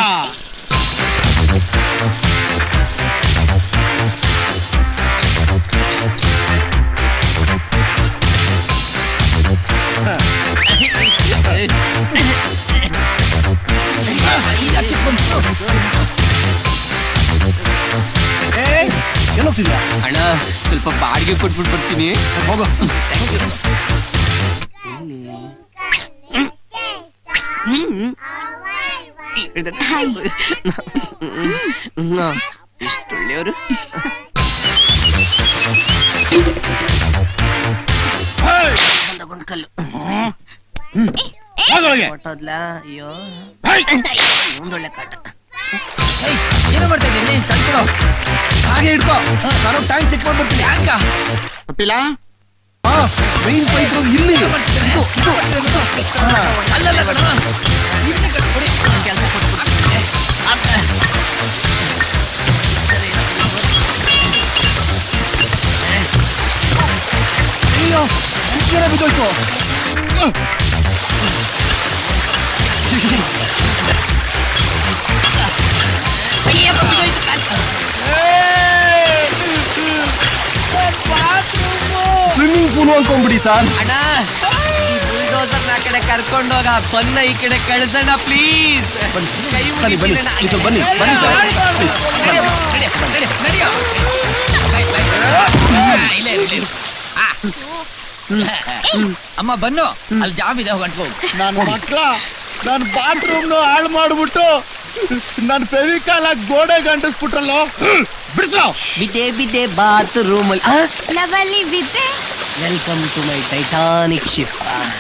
ಎಲ್ಲೋಗ್ತಿದ್ಯಾ ಅಣ್ಣ ಸ್ವಲ್ಪ ಬಾಡಿಗೆ ಕೊಟ್ಬಿಟ್ಟು ಬರ್ತೀನಿ ಹೋಗೋ ಎಷ್ಟು ಒಳ್ಳೆಯವರು ಕಲ್ಲು ಹೋಗೊಳಗೆ ಹೊಟ್ಟೋದ್ಲಾ ಅಯ್ಯೋ ಒಂದೊಳ್ಳೆ ಕಾಟ ಏನು ಮಾಡ್ತಾ ಇದ್ದೀನಿ ತಡ್ಕೊಳೋ ಹಾಗೆ ಹಿಡ್ಕೋ ನಾನು ಟ್ಯಾಂಕ್ ಚೆಕ್ ಮಾಡ್ಬಿಡ್ತೀನಿ ಹಂಗ ಗೊತ್ತಿಲ್ಲ ಮೈನ್ ಪೈಪ್ ಇಲ್ಲಿ ಇದು ಇದು ಅಲ್ಲಲ್ಲ ಕಣೋ. ಇಲ್ಲಿ ಕಟ್ಕೊಡಿ. ಅಯ್ಯೋ ಮುಖ್ಯನೇ ಬಿದ್ದೋಯ್ತು ಸ್ವಿಮ್ಮಿಂಗ್ ಪೂಲ್ ಅನ್ಕೊಂಡ್ಬಿಡಿ ಸರ್ ಅಣ್ಣ ಈ ಬುಲ್ಡೋಸರ್ ಆ ಕಡೆ ಕರ್ಕೊಂಡೋಗ ಬನ್ನ ಈ ಕಡೆ ಕಳ್ಸಣ್ಣ ಪ್ಲೀಸ್ ಕೈ ಬನ್ನಿ ಬನ್ನಿ ಮುಗಿತೀರಣ್ಣ. ನೀವು ಸ್ವಲ್ಪ ಬನ್ನಿ ಬನ್ನಿ ಸರ್ Please, ಬನ್ನಿ. ನಡಿ, ನಡಿ, ನಡಿಯೋ. Bye, bye. ಆ, ಇಲ್ಲೇ ಇರು, ಇಲ್ಲೇ ಇರು. ಆ. ಅಮ್ಮ ಬನ್ನು ಅಲ್ಲಿ ಜಾಮ್ ಇದೆ ಹೋಗಂಟು ನನ್ನ ಮಕ್ಳ ನನ್ನ ಬಾತ್ರೂಮ್ ಹಾಳು ಮಾಡ್ಬಿಟ್ಟು ನನ್ನ ಫೆವಿಕಾಲ್ ಆಗಿ ಗೋಡೆಗೆ ಅಂಟಿಸ್ಬಿಟ್ರಲ್ಲೋ ಬಿಡಿಸೋ ಬಿದೆ ಬಿದೆ ಬಾತ್ ರೂಮ್ ಲವಲಿ ವಿದ್ಯೆ welcome to my Titanic ship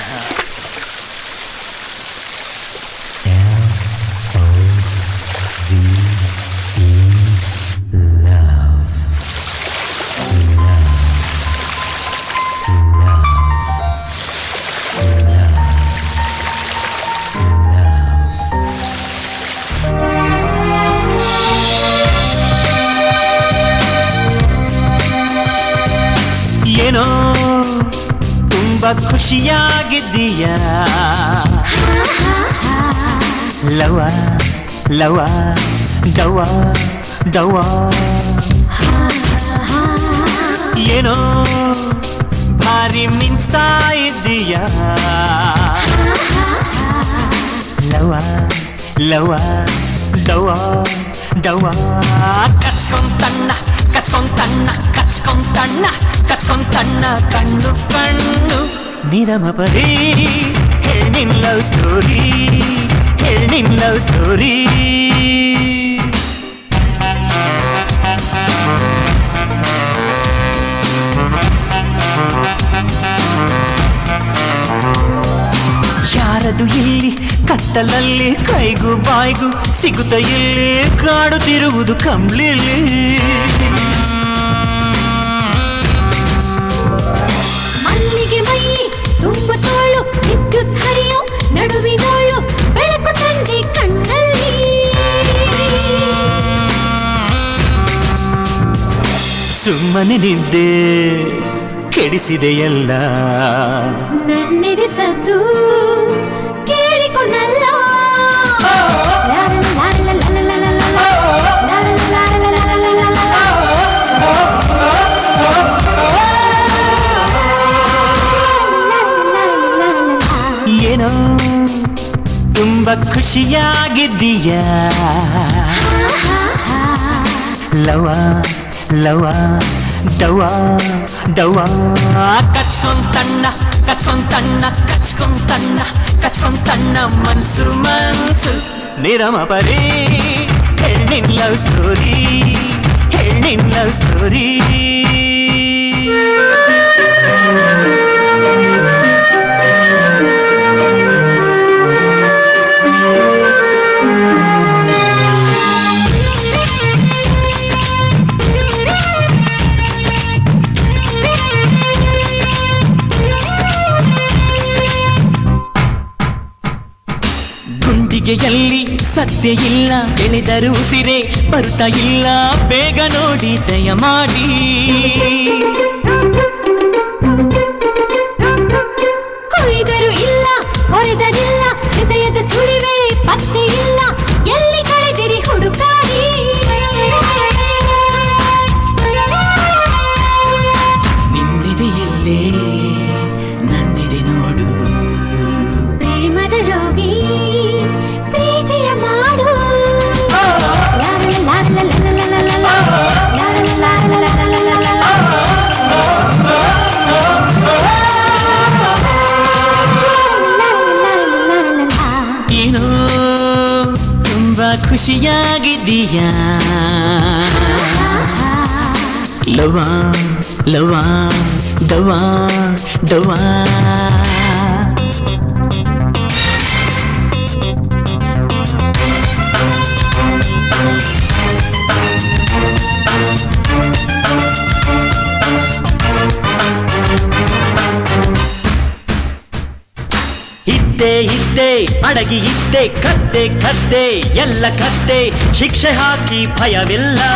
ಏನೋ ತುಂಬಾ ಖುಷಿಯಾಗಿದ್ದೀಯ ಲವ ಲವ ದವ ದವ ಏನೋ ಭಾರಿ ಮಿಂಚ್ತಾ ಇದ್ದೀಯ ಲವ ಲವ ದವ ದವ ಕಚ್ಕೊಂತಣ್ಣ ಕಚ್ಕೊಂತಣ್ಣ ಕಚ್ಕೊಂತಣ್ಣ ಕಚ್ಕೊಂತಣ್ಣ ಕಣ್ಣು ಕಣ್ಣು ನಿರಮ ಪರಿ ಹೆಣ್ಣಿನ ಲವ್ ಸ್ಟೋರಿ ಹೆಣ್ಣಿನ ಲವ್ ಸ್ಟೋರಿ ಯಾರದು ಇಲ್ಲಿ ಕತ್ತಲಲ್ಲಿ ಕೈಗೂ ಬಾಯ್ಗೂ ಸಿಗುತ್ತ ಇಲ್ಲಿ ಕಾಡುತ್ತಿರುವುದು ಕಂಬ್ಳಿಲಿ ಮಲ್ಲಿಗೆ ಮೈ ತುಂಬ ತೋಳು ವಿದ್ಯುತ್ ಹರಿಯೋ ನಡುವಿನೋಳು ಬೆಳಕು ತಂದೆ ಕಣ್ಣಲ್ಲಿ ಸುಮ್ಮನೆ ನಿದ್ದೆ ಕೆಡಿಸಿದೆಯಲ್ಲ ನನ್ನಿದೆ ಸದ್ದು ಕೇಳಿಕೊಂಡಲ್ಲ ಏನೋ ತುಂಬ ಖುಷಿಯಾಗಿದ್ದೀಯ ಲವ ಲವ ದವ ದವ ಕಚ್ಕೊಂತಣ್ಣ ಕಚ್ಕೊಂತಣ್ಣ ಕಚ್ಕೊಂತಣ್ಣ ಕಚ್ಕೊಂತಣ್ಣ ಮನ್ಸು ಮನ್ಸು ನಿರಮ ಪರಿ ಹೆಣ್ಣಿನ ಲವ್ ಸ್ಟೋರಿ ಹೆಣ್ಣಿನ ಲವ್ ಸ್ಟೋರಿ ಗುಂಡಿಗೆಯಲ್ಲಿ ಸತ್ಯ ಇಲ್ಲ ಎಳೆದರು ಉಸಿರೆ ಬರ್ತಾ ಇಲ್ಲ ಬೇಗ ನೋಡಿ ದಯ ಮಾಡಿ ಕೊಯ್ದರು ಇಲ್ಲ ಹೊರೆದರಿಲ್ಲ ಹೃದಯದ ಸುಳಿವೆ ಪತ್ತೆ ಇಲ್ಲ ಎಲ್ಲಿ ಕಳೆದಿರಿ ಹುಡುಕಾಡಿ ನಿನ್ನಿದೆ ಎಲ್ಲೇ ನನ್ನಿದೆ ನೋಡು ಪ್ರೇಮದ ರೋಗಿ ಪ್ರೀತಿಯ ಮಾಡು ಏನೋ ತುಂಬಾ ಖುಷಿಯಾಗಿದ್ದೀಯ ಲವ ಲವ ದವ ದವ ಇದ್ದೆ ಇದ್ದೆ ಅಡಗಿ ಇದ್ದೆ ಕದ್ದೆ ಕದ್ದೆ ಎಲ್ಲ ಕದ್ದೆ ಶಿಕ್ಷೆ ಹಾಕಿ ಭಯವಿಲ್ಲ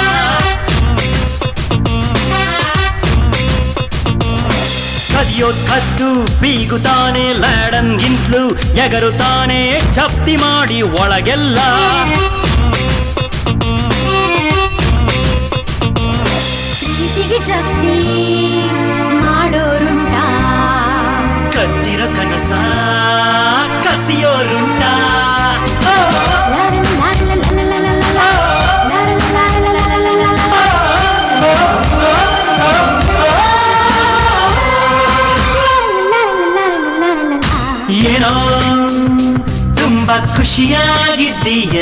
ಕದಿಯೋದ್ ಕದ್ದು ಬೀಗುತ್ತಾನೆ ಲ್ಯಾಡನ್ಗಿಂತ್ಲು ಎಗರುತ್ತಾನೆ ಜಪ್ತಿ ಮಾಡಿ ಒಳಗೆಲ್ಲ ಪ್ರೀತಿಗೆ ಜಪ್ತಿ ಮಾಡೋರುಂಟ ಕತ್ತಿರೋ ಕನಸ ಕಸಿಯೋರುಂಟ ಏನೋ ತುಂಬಾ ಖುಷಿಯಾಗಿದ್ದೀಯ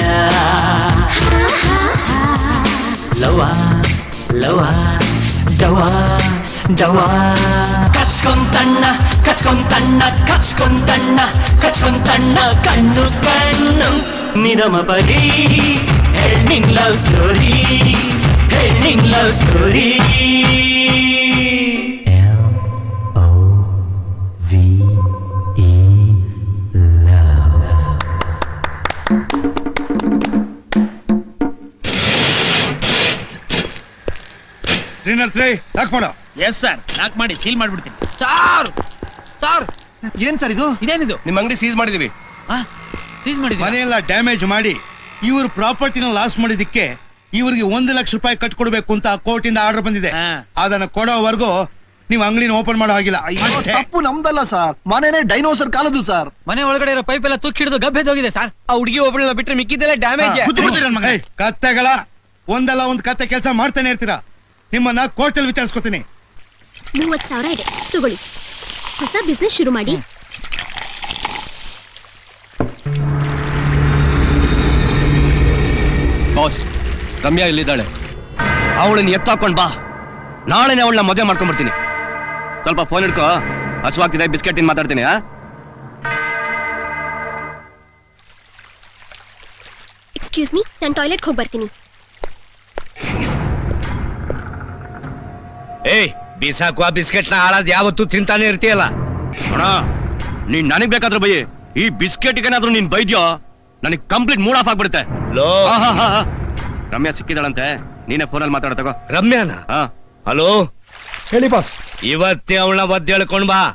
ಲವ ಲವ ಡವ ಡವ ಕಚ್ಕೊಂತಣ್ಣ ಕಚ್ಕೊಂತಣ್ಣ ಕಚ್ಕೊಂತಣ್ಣ ಕಚ್ಕೊಂತಣ್ಣ ಕಣ್ಣು ಕಣ್ಣು ನಿರಮ ಬರೀ ಹೆಣ್ಣಿನ್ ಲವ್ ಸ್ಟೋರಿ ಹೆಣ್ಣಿನ್ love story three three lock ಮಾಡೋ ಎಸ್ ಸರ್ ಲಾಕ್ ಮಾಡಿ ಸೀಲ್ ಮಾಡ್ಬಿಡ್ತೀನಿ ಸಾರ್ ಸಾರ್ ಏನ್ ಸರ್ ಇದು ಇದೇನಿದು ನಿಮ್ಮ ಅಂಗಡಿ ಸೀಸ್ ಮಾಡಿದೀವಿ ಸೀಸ್ ಮಾಡಿದ್ವಿ ಮನೆಯೆಲ್ಲ ಡ್ಯಾಮೇಜ್ ಮಾಡಿ ಇವ್ರ ಪ್ರಾಪರ್ಟಿನ ಲಾಸ್ ಮಾಡಿದಕ್ಕೆ ಇವ್ರಿಗೆ ಒಂದು ಲಕ್ಷ ರೂಪಾಯಿ ಕಟ್ಕೊಡ್ಬೇಕು ಅಂತ ಕೋರ್ಟ್ ಇಂದ ಆರ್ಡರ್ ಬಂದಿದೆ ಅದನ್ನ ಕೊಡೋವರೆಗೂ ನೀವು ಅಂಗಡಿನ ಓಪನ್ ಮಾಡೋ ಹಾಗಿಲ್ಲ ಅಷ್ಟೇ. ತಪ್ಪು ನಮ್ದಲ್ಲ ಸರ್ ಮನೇನೆ ಡೈನೋಸರ್ ಕಾಲದ್ದು ಸರ್ ಮನೆ ಒಳಗಡೆ ಇರೋ ಪೈಪ್ ಎಲ್ಲ ತುಕ್ಕಿ ಹಿಡಿದು ಗಬ್ಬೆದೋಗಿದೆ ಸರ್ ಆ ಹುಡುಗಿ ಒಬ್ಬಳನ್ನ ಬಿಟ್ರೆ ಮಿಕ್ಕಿದ್ದೆಲ್ಲ ಡ್ಯಾಮೇಜ್ ಹಾ, ಬುದ್ಧಿ ಬಿಡ್ತೀರ ನನ್ ಮಗ. ಏಯ್, ಕತ್ತೆಗಳ ಒಂದಲ್ಲ ಒಂದ್ ಕತ್ತೆ ಕೆಲಸ ಮಾಡ್ತಾನೆ ಇರ್ತೀರಾ ನಿಮ್ಮನ್ನ ಕೋರ್ಟಲ್ಲಿ ವಿಚಾರಿಸ್ಕೊತೀನಿ ಮೂವತ್ ಸಾವಿರ ಇದೆ ತಗೊಳ್ಳಿ ಹೊಸ ಬಿಸ್ನೆಸ್ ಶುರು ಮಾಡಿ ಬಾಸ್ ರಮ್ಯಾ ಇಲ್ಲಿದ್ದಾಳೆ ಅವಳನ್ನ ಎತ್ತಾಕೊಂಡ್ ಬಾ ನಾಳೆನೆ ಅವಳನ್ನ ಮದುವೆ ಮಾಡ್ಕೊಂಡ್ಬರ್ತೀನಿ ಸ್ವಲ್ಪ ಫೋನ್ ಹಿಡ್ಕೋ ಹಸುವಾಗ್ತಿದೆ ಬಿಸ್ಕೆಟ್ ತಿನ್ ಮಾತಾಡ್ತೀನಿ ಆ ಎಕ್ಸ್ಕ್ಯೂಸ್ ಮೀ ನಾನು ಟಾಯ್ಲೆಟ್ಗೆ ಹೋಗಿ ಬರ್ತೀನಿ ಏಯ್ ಬಿಸಾಕುವ ಬಿಸ್ಕೆಟ್ ನ ಹಾಳಾದ್ ಯಾವತ್ತೂ ತಿಂತಾನೆ ಇರ್ತೀಯಲ್ಲ ಅಣ್ಣ ನೀನ್ ನನಗ್ ಬೇಕಾದ್ರೆ ಬೈ ಈ ಬಿಸ್ಕೆಟ್ ಏನಾದ್ರೂ ನೀನ್ ಬೈದ್ಯೋ ನನಗ್ ಕಂಪ್ಲೀಟ್ ಮೂಡ್ ಆಫ್ ಆಗ್ಬಿಡುತ್ತೆ ಲೋ ಆಹಾಹಾಹಾ. ರಮ್ಯಾ ಸಿಕ್ಕಿದಾಳಂತೆ ನೀನೇ ಫೋನಲ್ಲಿ ಮಾತಾಡ ತಗೋ ರಮ್ಯಾನ ಹಾ ಹಲೋ ಹೇಳಿ ಬಾಸ್ ಇವತ್ತೇ ಅವಳನ್ನ ಒದ್ದು ಹೇಳ್ಕೊಂಡ್ ಬಾ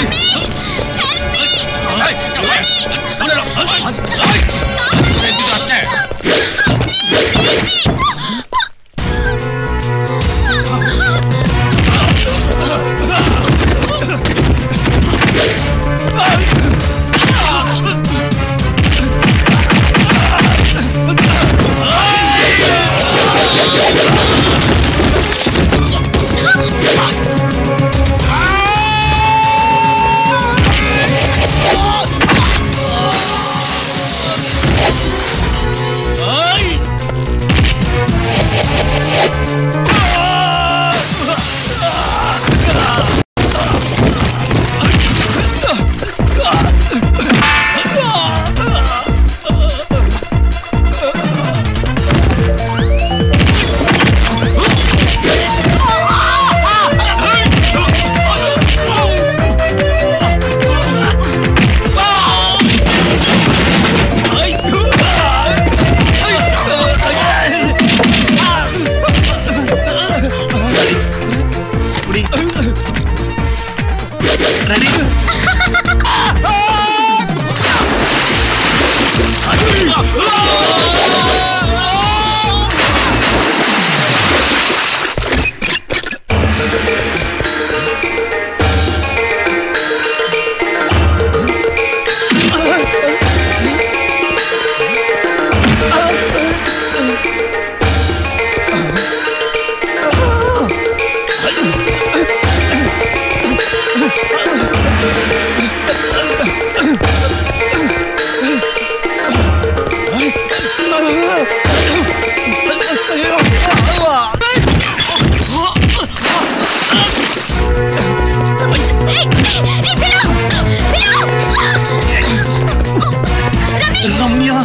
ರಮ್ಯಾ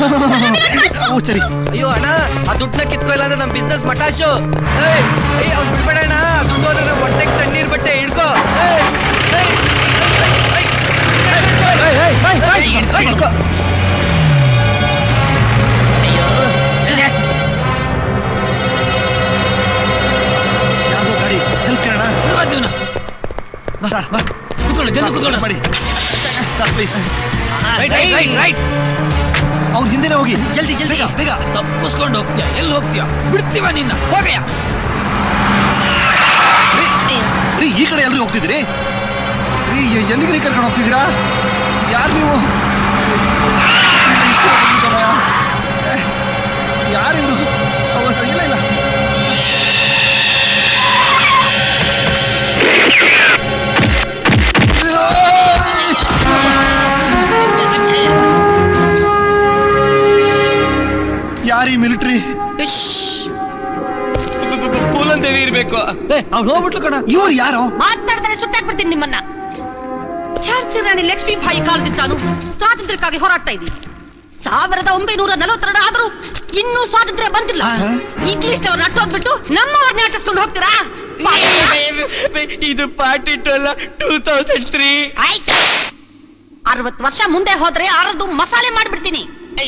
ಓ ಸರಿ ಅಯ್ಯೋ ಅಣ್ಣ ಆ ದುಡ್ಡನ್ನ ಕಿತ್ಕೋ ಇಲ್ಲ ಅಂದ್ರೆ ನಮ್ ಬಿಸ್ನೆಸ್ ಮಟಾಶು ಏಯ್ ಏಯ್ ಅವ್ನು ಬಿಡ್ಬೇಡಣ್ಣ ದುಡ್ಡು ಹೋದ್ರೆ ನಮ್ ಹೊಟ್ಟೆಗೆ ತಣ್ಣೀರ್ ಬಟ್ಟೆ ಹಿಡ್ಕೋ ಏಯ್ ಏಯ್ ಏಯ್ ಏಯ್ ಏಯ್ ಏಯ್ ಏಯ್ ಹಿಡ್ಕೋ ಹಿಡ್ಕೋ ಅಯ್ಯೋ ಛೆ. ಯಾವ್ದೋ ಗಾಡಿ ಹೆಲ್ಪ್ ಕೇಳೋಣ ಬಿಡ್ಬಾರ್ದು ಇವ್ನ. ಬಾ ಬಾ ಕೂತ್ಕೊಳ್ಳಿ ಜಲ್ದಿ ಕೂತ್ಕೊಳ್ಳಿ ಮಾಡಿ sir please right right right right ಅವ್ರ ಹಿಂದೆನೆ ಹೋಗಿ ಜಲ್ದಿ ಜಲ್ದಿ ಬೇಗ ತಪ್ಪಿಸ್ಕೊಂಡು ಹೋಗ್ತೀಯ ಎಲ್ಲಿ ಹೋಗ್ತೀಯ ಬಿಡ್ತೀವ ನಿನ್ನ ಹೋಗಯ್ಯ ರೀ ಈ ಕಡೆ ಎಲ್ರಿ ಹೋಗ್ತಿದ್ದೀರಿ ರೀ ಎ- ಎಲ್ಲಿಗೆ ರೀ ಕರ್ಕೊಂಡು ಹೋಗ್ತಿದ್ದೀರಾ ಯಾರು ನೀವು ಯಾರು ಇವರು ಸರ್ ಇಲ್ಲ ಇಲ್ಲ ಯಾರೀ ಮಿಲಿಟ್ರಿ ಪೂಲನ್ ದೇವಿ ಇರ್ಬೇಕು ಅವ್ಳು ಹೋಗ್ಬಿಟ್ಲು ಕಣ ಇವ್ರು ಯಾರು ಮಾತಾಡ್ತಾರೆ ಸುಟ್ಟಾಕ್ಬಿಡ್ತೀನಿ ನಿಮ್ಮನ್ನ ಝಾನ್ಸಿ ರಾಣಿ ಲಕ್ಷ್ಮೀಬಾಯಿ ಕಾಲದಿಂದ ನಾನು ಸ್ವಾತಂತ್ರ್ಯಕ್ಕಾಗಿ ಹೋರಾಡ್ತಾ ಇದ್ದೀನಿ ಸಾವಿರದ ಒಂಬೈನೂರ ನಲವತ್ತೆರಡು ಆದ್ರೂ ಇನ್ನೂ ಸ್ವಾತಂತ್ರ್ಯ ಬಂದಿಲ್ಲ ಇಂಗ್ಲಿಷ್ ಅವ್ರನ್ನ ಅಟ್ಟೋದ್ಬಿಟ್ಟು ನಮ್ಮವ್ರನ್ನ ಅಟ್ಟಿಸ್ಕೊಂಡು ಹೋಗ್ತೀರಾ ಇದು ಪಾರ್ಟಿ ಅಲ್ಲ ಟೂ ತೌಸಂಡ್ ತ್ರೀ ಆಯ್ತು ಅರವತ್ತು ವರ್ಷ ಮುಂದೆ ಹೋದ್ರೆ ಅರದು ಮಸಾಲೆ ಮಾಡ್ಬಿಡ್ತೀನಿ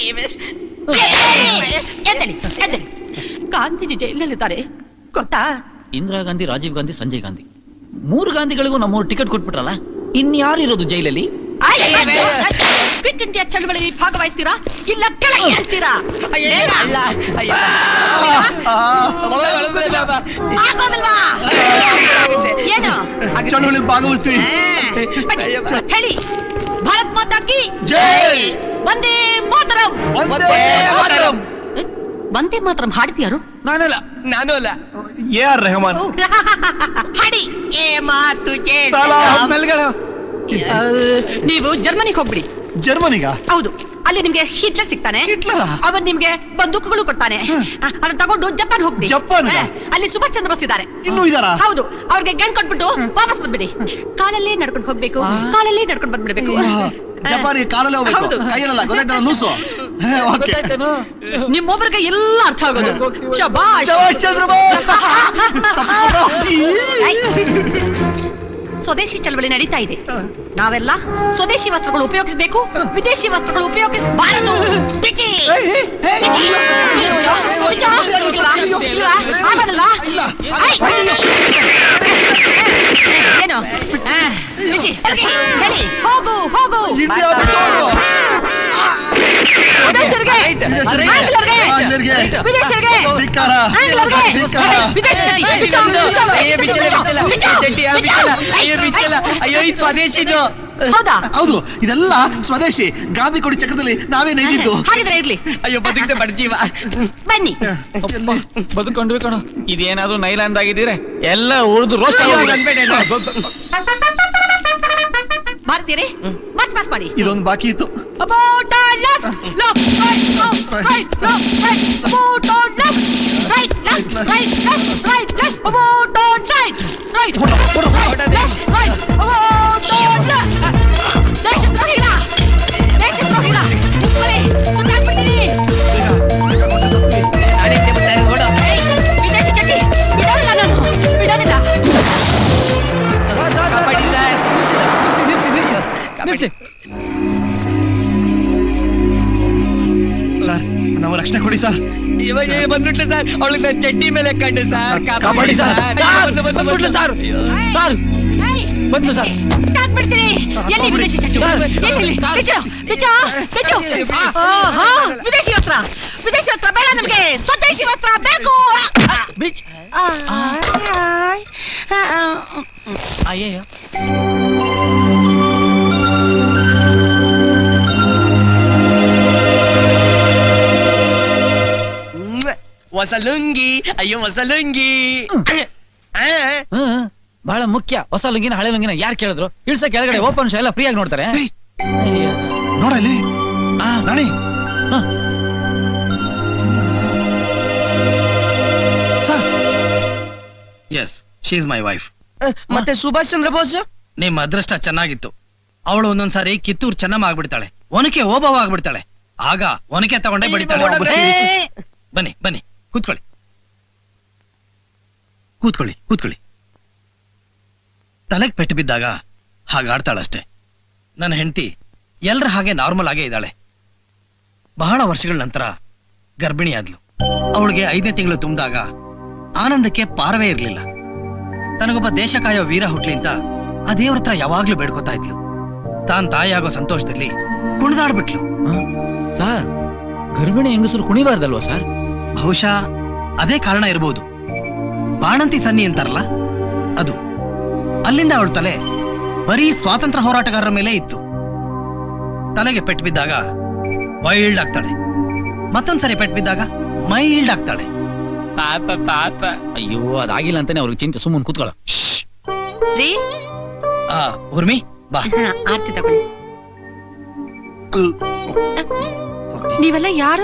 ಎದ್ದೇಳಿ ಎದ್ದೇಳಿ ಗಾಂಧೀಜಿ ಜೈಲಲ್ಲಿದ್ದಾರೆ ಗೊತ್ತಾ ಇಂದಿರಾ ಗಾಂಧಿ ರಾಜೀವ್ ಗಾಂಧಿ ಸಂಜಯ್ ಗಾಂಧಿ ಮೂರು ಗಾಂಧಿಗಳಿಗೂ ನಮ್ಮವ್ರು ಟಿಕೆಟ್ ಕೊಟ್ಬಿಟ್ರಲ್ಲ ಇನ್ಯಾರು ಇರೋದು ಜೈಲಲ್ಲಿ ಕ್ವಿಟ್ ಇಂಡಿಯಾ ಚಳವಳಿ ಭಾಗವಹಿಸ್ತೀರಾ ಇಲ್ಲ ಕೆಳಗೆ ಹೇಳ್ತೀರಾ ಬೇಗ. ಆಗೋದಿಲ್ವಾ ಏನು ಚಳುವಳಿ ಭಾಗವಹಿಸ್ತೀವಿ ಹೇಳಿ ಭಾರತ್ ಮಾತಾ ಕಿ ಜೈ! ವಂದೇ ಮಾತರಂ ವಂದೇ ಮಾತರಂ! ಏ, ವಂದೇ ಮಾತರಂ ಹಾಡ್ತೀಯಾರು ನಾನಲ್ಲ ನಾನು ಅಲ್ಲ ಎ ಆರ್ ರೆಹಮಾನ್ ಹಾಡಿ ಏ ಮಾತು ನೀವು ಜರ್ಮನಿಗೆ ಹೋಗ್ಬಿಡಿ ಜರ್ಮನಿಗ ಹೌದು ಅಲ್ಲಿ ನಿಮ್ಗೆ ಹಿಟ್ಲರ್ ಸಿಗ್ತಾನೆ ಹಿಟ್ಲರಾ? ಅವನ್ ನಿಮ್ಗೆ ಬಂದೂಕುಗಳು ಕೊಡ್ತಾನೆ ಆ, ಅದನ್ನ ತಗೊಂಡು ಜಪಾನ್ ಹೋಗ್ಬಿಡಿ ಜಪಾನ್ಗಾ? ಆ, ಅಲ್ಲಿ ಸುಭಾಷ್ ಚಂದ್ರ ಬೋಸ್ ಇದ್ದಾರೆ ಇನ್ನೂ ಇದಾರಾ? ಹೌದು ಅವ್ರಿಗೆ ಗಂಡ್ ಕೊಟ್ಬಿಟ್ಟು ವಾಪಸ್ ಬಂದ್ಬಿಡಿ ಕಾಲಲ್ಲೇ ನಡ್ಕೊಂಡು ಹೋಗ್ಬೇಕು ಕಾಲಲ್ಲೇ ನಡ್ಕೊಂಡು ಬಂದ್ಬಿಡ್ಬೇಕು ಜಪಾನಿಗೆ ಕಾಲಲ್ಲೇ ಹೋಗ್ಬೇಕು ಹೌದು. ಕೈಯಲ್ಲ ಗೊತ್ತಾಯ್ತಲ್ಲ ಲೂಸು ಹೇ, ಓಕೆ ನಿಮ್ಮೊಬ್ಬರಿಗೆ ಎಲ್ಲ ಅರ್ಥ ಆಗೋದು ಶಬಾಷ್ ಶಭಾಷ್ ಚಂದ್ರ ಬೋಸ್ ಸ್ವದೇಶಿ ಚಳವಳಿ ನಡೀತಾ ಇದೆ ನಾವೆಲ್ಲ ಸ್ವದೇಶಿ ವಸ್ತ್ರಗಳು ಉಪಯೋಗಿಸಬೇಕು ವಿದೇಶಿ ವಸ್ತ್ರಗಳು ಉಪಯೋಗಿಸಬಾರದು ಬಿಚ್ಚಿ! ಬಿಚ್ಚಿ! ಬಿಚ್ಚು! ಇಲ್ವಾ? ಇಲ್ವಾ? ಆಗೋದಿಲ್ವಾ? ಐ! ಏನು ಆ, ಬಿಚ್ಚಿ, ಹೋಗಿ, ಹೇಳಿ ಹೋಗು ಹೋಗು ಇಂಡಿಯಾ ಬಿಟ್ಟು ಹೋಗು. ವಿದೇಶಿಯರಿಗೆ ಆಂಗ್ಲರಿಗೆ ಆಂಗ್ಲರಿಗೆ. ವಿದೇಶಿಯರಿಗೆ ಧಿಕ್ಕಾರ. ಆಂಗ್ಲರಿಗೆ ಧಿಕ್ಕಾರ. ವಿದೇಶಿ ಚಟಿ. ಬಿಚ್ಚು, ಬಿಚ್ಚು, ಅಯ್ಯೋ ಬಿಚ್ಚಲ ಬಿಚ್ಚಲ ಬಿಚ್ಚು, ಚಟ್ಟಿ ಬಿಚ್ಚು. ಬಿಚ್ಚಲ ಅಯ್ಯೋ ಬಿಚ್ಚಲ ಅಯ್ಯೋ ಇದು ಸ್ವದೇಶಿದು ಹೌದಾ ಹೌದು ಇದೆಲ್ಲ ಸ್ವದೇಶಿ ಗಾಂಧಿ ಕೊಡಿ ಚಕ್ರದಲ್ಲಿ ನಾವೇ ನೈದಿದ್ದು ಹಾಗಿದ್ರೆ ಇರ್ಲಿ ಅಯ್ಯೋ ಬದುಕ್ತೆ ಬಡ್ಜೀವ ಬನ್ನಿ ಬದುಕೊಂಡ್ವಿ ಕಣ ಇದೇನಾದ್ರೂ ನೈಲಾಂಡ್ ಆಗಿದ್ದೀರೆ ಎಲ್ಲ ಉಳಿದು ರೋಸ್ಟ್ ಅಯ್ಯೋ, ಅನ್ಬೇಡ, ಮಾಡ್ತೀರಿ ಮಾರ್ಚ್ ಪಾಸ್ ಮಾಡಿ ಇದೊಂದು ಬಾಕಿ ಇತ್ತು About on left, left, right, left, right, left, right. About on left, right, left, right, left, right, left. About on right, right, right, left, right. About on left. ದೇಶದ್ರೋಹಿಗಳ ದೇಶದ್ರೋಹಿಗಳ ಮುಗ್ಗುರಿ, ಸುಟ್ಟಾಕ್ಬಿಡ್ತೀನಿ. ಏಯ್, ವಿದೇಶಿ ಚಟಿ ಬಿಡೋದಿಲ್ಲ ನಾನು ಬಿಡೋದಿಲ್ಲ ನಿಲ್ಸಿ ಸರ್ ನಾವು ರಕ್ಷಣೆ ಕೊಡಿ ಸರ್ ಇವಾಗ ಬಂದ್ಬಿಟ್ಲು ಸರ್ ಅವಳಿಗೆ ನನ್ನ ಚಡ್ಡಿ ಮೇಲೆ ಕಂಡು ಸರ್ ಕಾಪಾಡಿ ಸರ್. ಬಂದು ಬಂದು ಬಂದು ಸರ್ ಸರ್ ಏಯ್, ಬಂದು ಸರ್ ಬಿಡ್ತೀನಿ ಎಲ್ಲಿ ವಿದೇಶಿ ಚಟ್ಟು ಎಲ್ಲಿ ಬಿಚ್ಚು ಬಿಚ್ಚು ಬಿಚ್ಚು ಆಹಾ, ವಿದೇಶಿ ವಸ್ತ್ರ ವಿದೇಶಿ ವಸ್ತ್ರ ಬೇಡ ನಮ್ಗೆ ಸ್ವದೇಶಿ ವಸ್ತ್ರ ಬೇಕು ಅಯ್ಯಯ್ಯೋ ಹೊಸ ಲುಂಗಿ ಅಯ್ಯೋ ಹೊಸ ಲುಂಗಿ ಆ, ಹ್ಮ್ ಬಹಳ ಮುಖ್ಯ ಹೊಸ ಲುಂಗಿನ ಹಳೆ ಲುಂಗಿನ ಯಾರು ಕೇಳಿದ್ರು ಇಳ್ಸ ಕೆಳಗಡೆ ಓಪನ್ ಶೋ ಎಲ್ಲ ಫ್ರೀ ಆಗಿ ನೋಡ್ತಾರೆ ಅಯ್ಯೋ. ನೋಡ ಇಲ್ಲಿ ಆ, ರಾಣಿ ಹ. Sir yes she is my wife ಮತ್ತೆ ಸುಭಾಷ್ ಚಂದ್ರ ಬೋಸ್ ನಿಮ್ಮ ಅದೃಷ್ಟ ಚೆನ್ನಾಗಿತ್ತು ಅವಳು ಒಂದೊಂದ್ಸಾರಿ ಕಿತ್ತೂರ್ ಚೆನ್ನಮ್ಮ ಆಗ್ಬಿಡ್ತಾಳೆ ಒನಕೆ ಓಬವ್ವ ಆಗ್ಬಿಡ್ತಾಳೆ ಆಗ ಒನಕೆ ತಗೊಂಡೇ ಬಡಿತಾಳೆ ಏ, ಬನ್ನಿ ಬನ್ನಿ ಕೂತ್ಕೊಳ್ಳಿ ಕೂತ್ಕೊಳ್ಳಿ ಕೂತ್ಕೊಳ್ಳಿ ತಲೆಗ್ ಪೆಟ್ಟು ಬಿದ್ದಾಗ ಹಾಗಾಡ್ತಾಳಷ್ಟೇ ನನ್ನ ಹೆಂಡತಿ ಎಲ್ರ ಹಾಗೆ ನಾರ್ಮಲ್ ಆಗೇ ಇದ್ದಾಳೆ ಬಹಳ ವರ್ಷಗಳ ನಂತರ ಗರ್ಭಿಣಿ ಆದ್ಲು ಅವಳಿಗೆ ಐದನೇ ತಿಂಗಳು ತುಂಬಿದಾಗ ಆನಂದಕ್ಕೆ ಪಾರವೇ ಇರಲಿಲ್ಲ ತನಗೊಬ್ಬ ದೇಶ ಕಾಯೋ ವೀರ ಹುಟ್ಲಿ ಅಂತ ಆ ದೇವ್ರ ಹತ್ರ ಯಾವಾಗ್ಲೂ ಬೇಡ್ಕೊತಾ ಇದ್ಲು ತಾನ್ ತಾಯಿಯಾಗೋ ಸಂತೋಷದಲ್ಲಿ ಕುಣಿದಾಡ್ಬಿಟ್ಲು ಸರ್ ಗರ್ಭಿಣಿ ಹೆಂಗಸರು ಕುಣಿಬಾರ್ದಲ್ವಾ ಸರ್ ಬಹುಶಃ ಅದೇ ಕಾರಣ ಇರಬಹುದು ಬಾಣಂತಿ ಸನ್ನಿ ಅಂತಾರಲ್ಲ ಅದು ಅಲ್ಲಿಂದ ಅವಳ ತಲೆ ಬರೀ ಸ್ವಾತಂತ್ರ್ಯ ಹೋರಾಟಗಾರರ ಮೇಲೆ ಇತ್ತು ತಲೆಗೆ ಪೆಟ್ಟು ಬಿದ್ದಾಗ ವೈಲ್ಡ್ ಆಗ್ತಾಳೆ ಮತ್ತೊಂದ್ಸರಿ ಪೆಟ್ಟು ಬಿದ್ದಾಗ ಮೈಲ್ಡ್ ಆಗ್ತಾಳೆ ಪಾಪ ಪಾಪ ಅಯ್ಯೋ ಅದಾಗಿಲ್ಲ ಅಂತಾನೆ ಅವ್ರಿಗೆ ಚಿಂತೆ ಸುಮ್ಮನೆ ಕೂತ್ಕೊಳ್ಳ ರೀ ಆ ಉರ್ಮಿ ಬಾ ಹಾ, ಆರ್ತಿ ತಗೊಳ್ಳಿ ನೀವೆಲ್ಲ ಯಾರು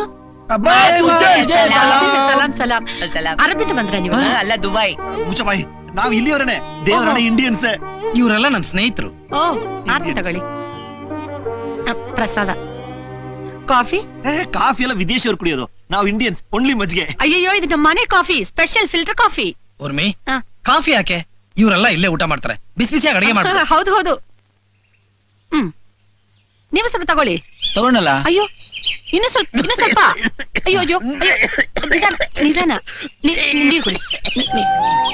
ಸಲಾಂ ಸಲಾಂ ಅರಬಿಂದ ಬಂದ್ರ ನೀವು ಅಲ್ಲ ದುಬೈ ಮುಚ್ಚಬಾಯಿ ನಾವ್ ಇಲ್ಲಿಯವರನೆ ದೇವರನೆ ಇಂಡಿಯನ್ಸ್ ಇವರೆಲ್ಲ ನನ್ನ ಸ್ನೇಹಿತರು ಓ ಆರ್ತಿ ತಗೊಳ್ಳಿ ಅ, ಪ್ರಸಾದ ಕಾಫಿ ಕಾಫಿ ಎಲ್ಲ ವಿದೇಶಿಯವ್ರು ಕುಡಿಯೋದು ನಾವು ಇಂಡಿಯನ್ಸ್ ಒನ್ಲಿ ಮಜ್ಗೆ ಅಯ್ಯಯ್ಯೋ ಇದು ನಮ್ಮ ಮನೆ ಕಾಫಿ ಸ್ಪೆಷಲ್ ಫಿಲ್ಟರ್ ಕಾಫಿ ಉರ್ಮಿ ಕಾಫಿ ಯಾಕೆ ಇವರೆಲ್ಲ ಇಲ್ಲೇ ಊಟ ಮಾಡ್ತಾರೆ ಬಿಸಿ ಬಿಸಿಯಾಗಿ ಅಡಿಗೆ ಮಾಡ್ತಾರೆ ಹೌದು ಹೌದು ಹ್ಮ್ ನೀವು ಸ್ವಲ್ಪ ತಗೊಳ್ಳಿ ತಗೊಂಡಲ್ಲ ಅಯ್ಯೋ ಇನ್ನು ಸ್ವಲ್ಪ ಇನ್ನು ಸ್ವಲ್ಪ ಅಯ್ಯೋ ಅಯ್ಯೋ ಅಯ್ಯೋ ನಿಧಾನ ನಿಧಾನ ನಿ- ನಿ- ನೀರು ಕುಡಿ ನಿ- ನಿ-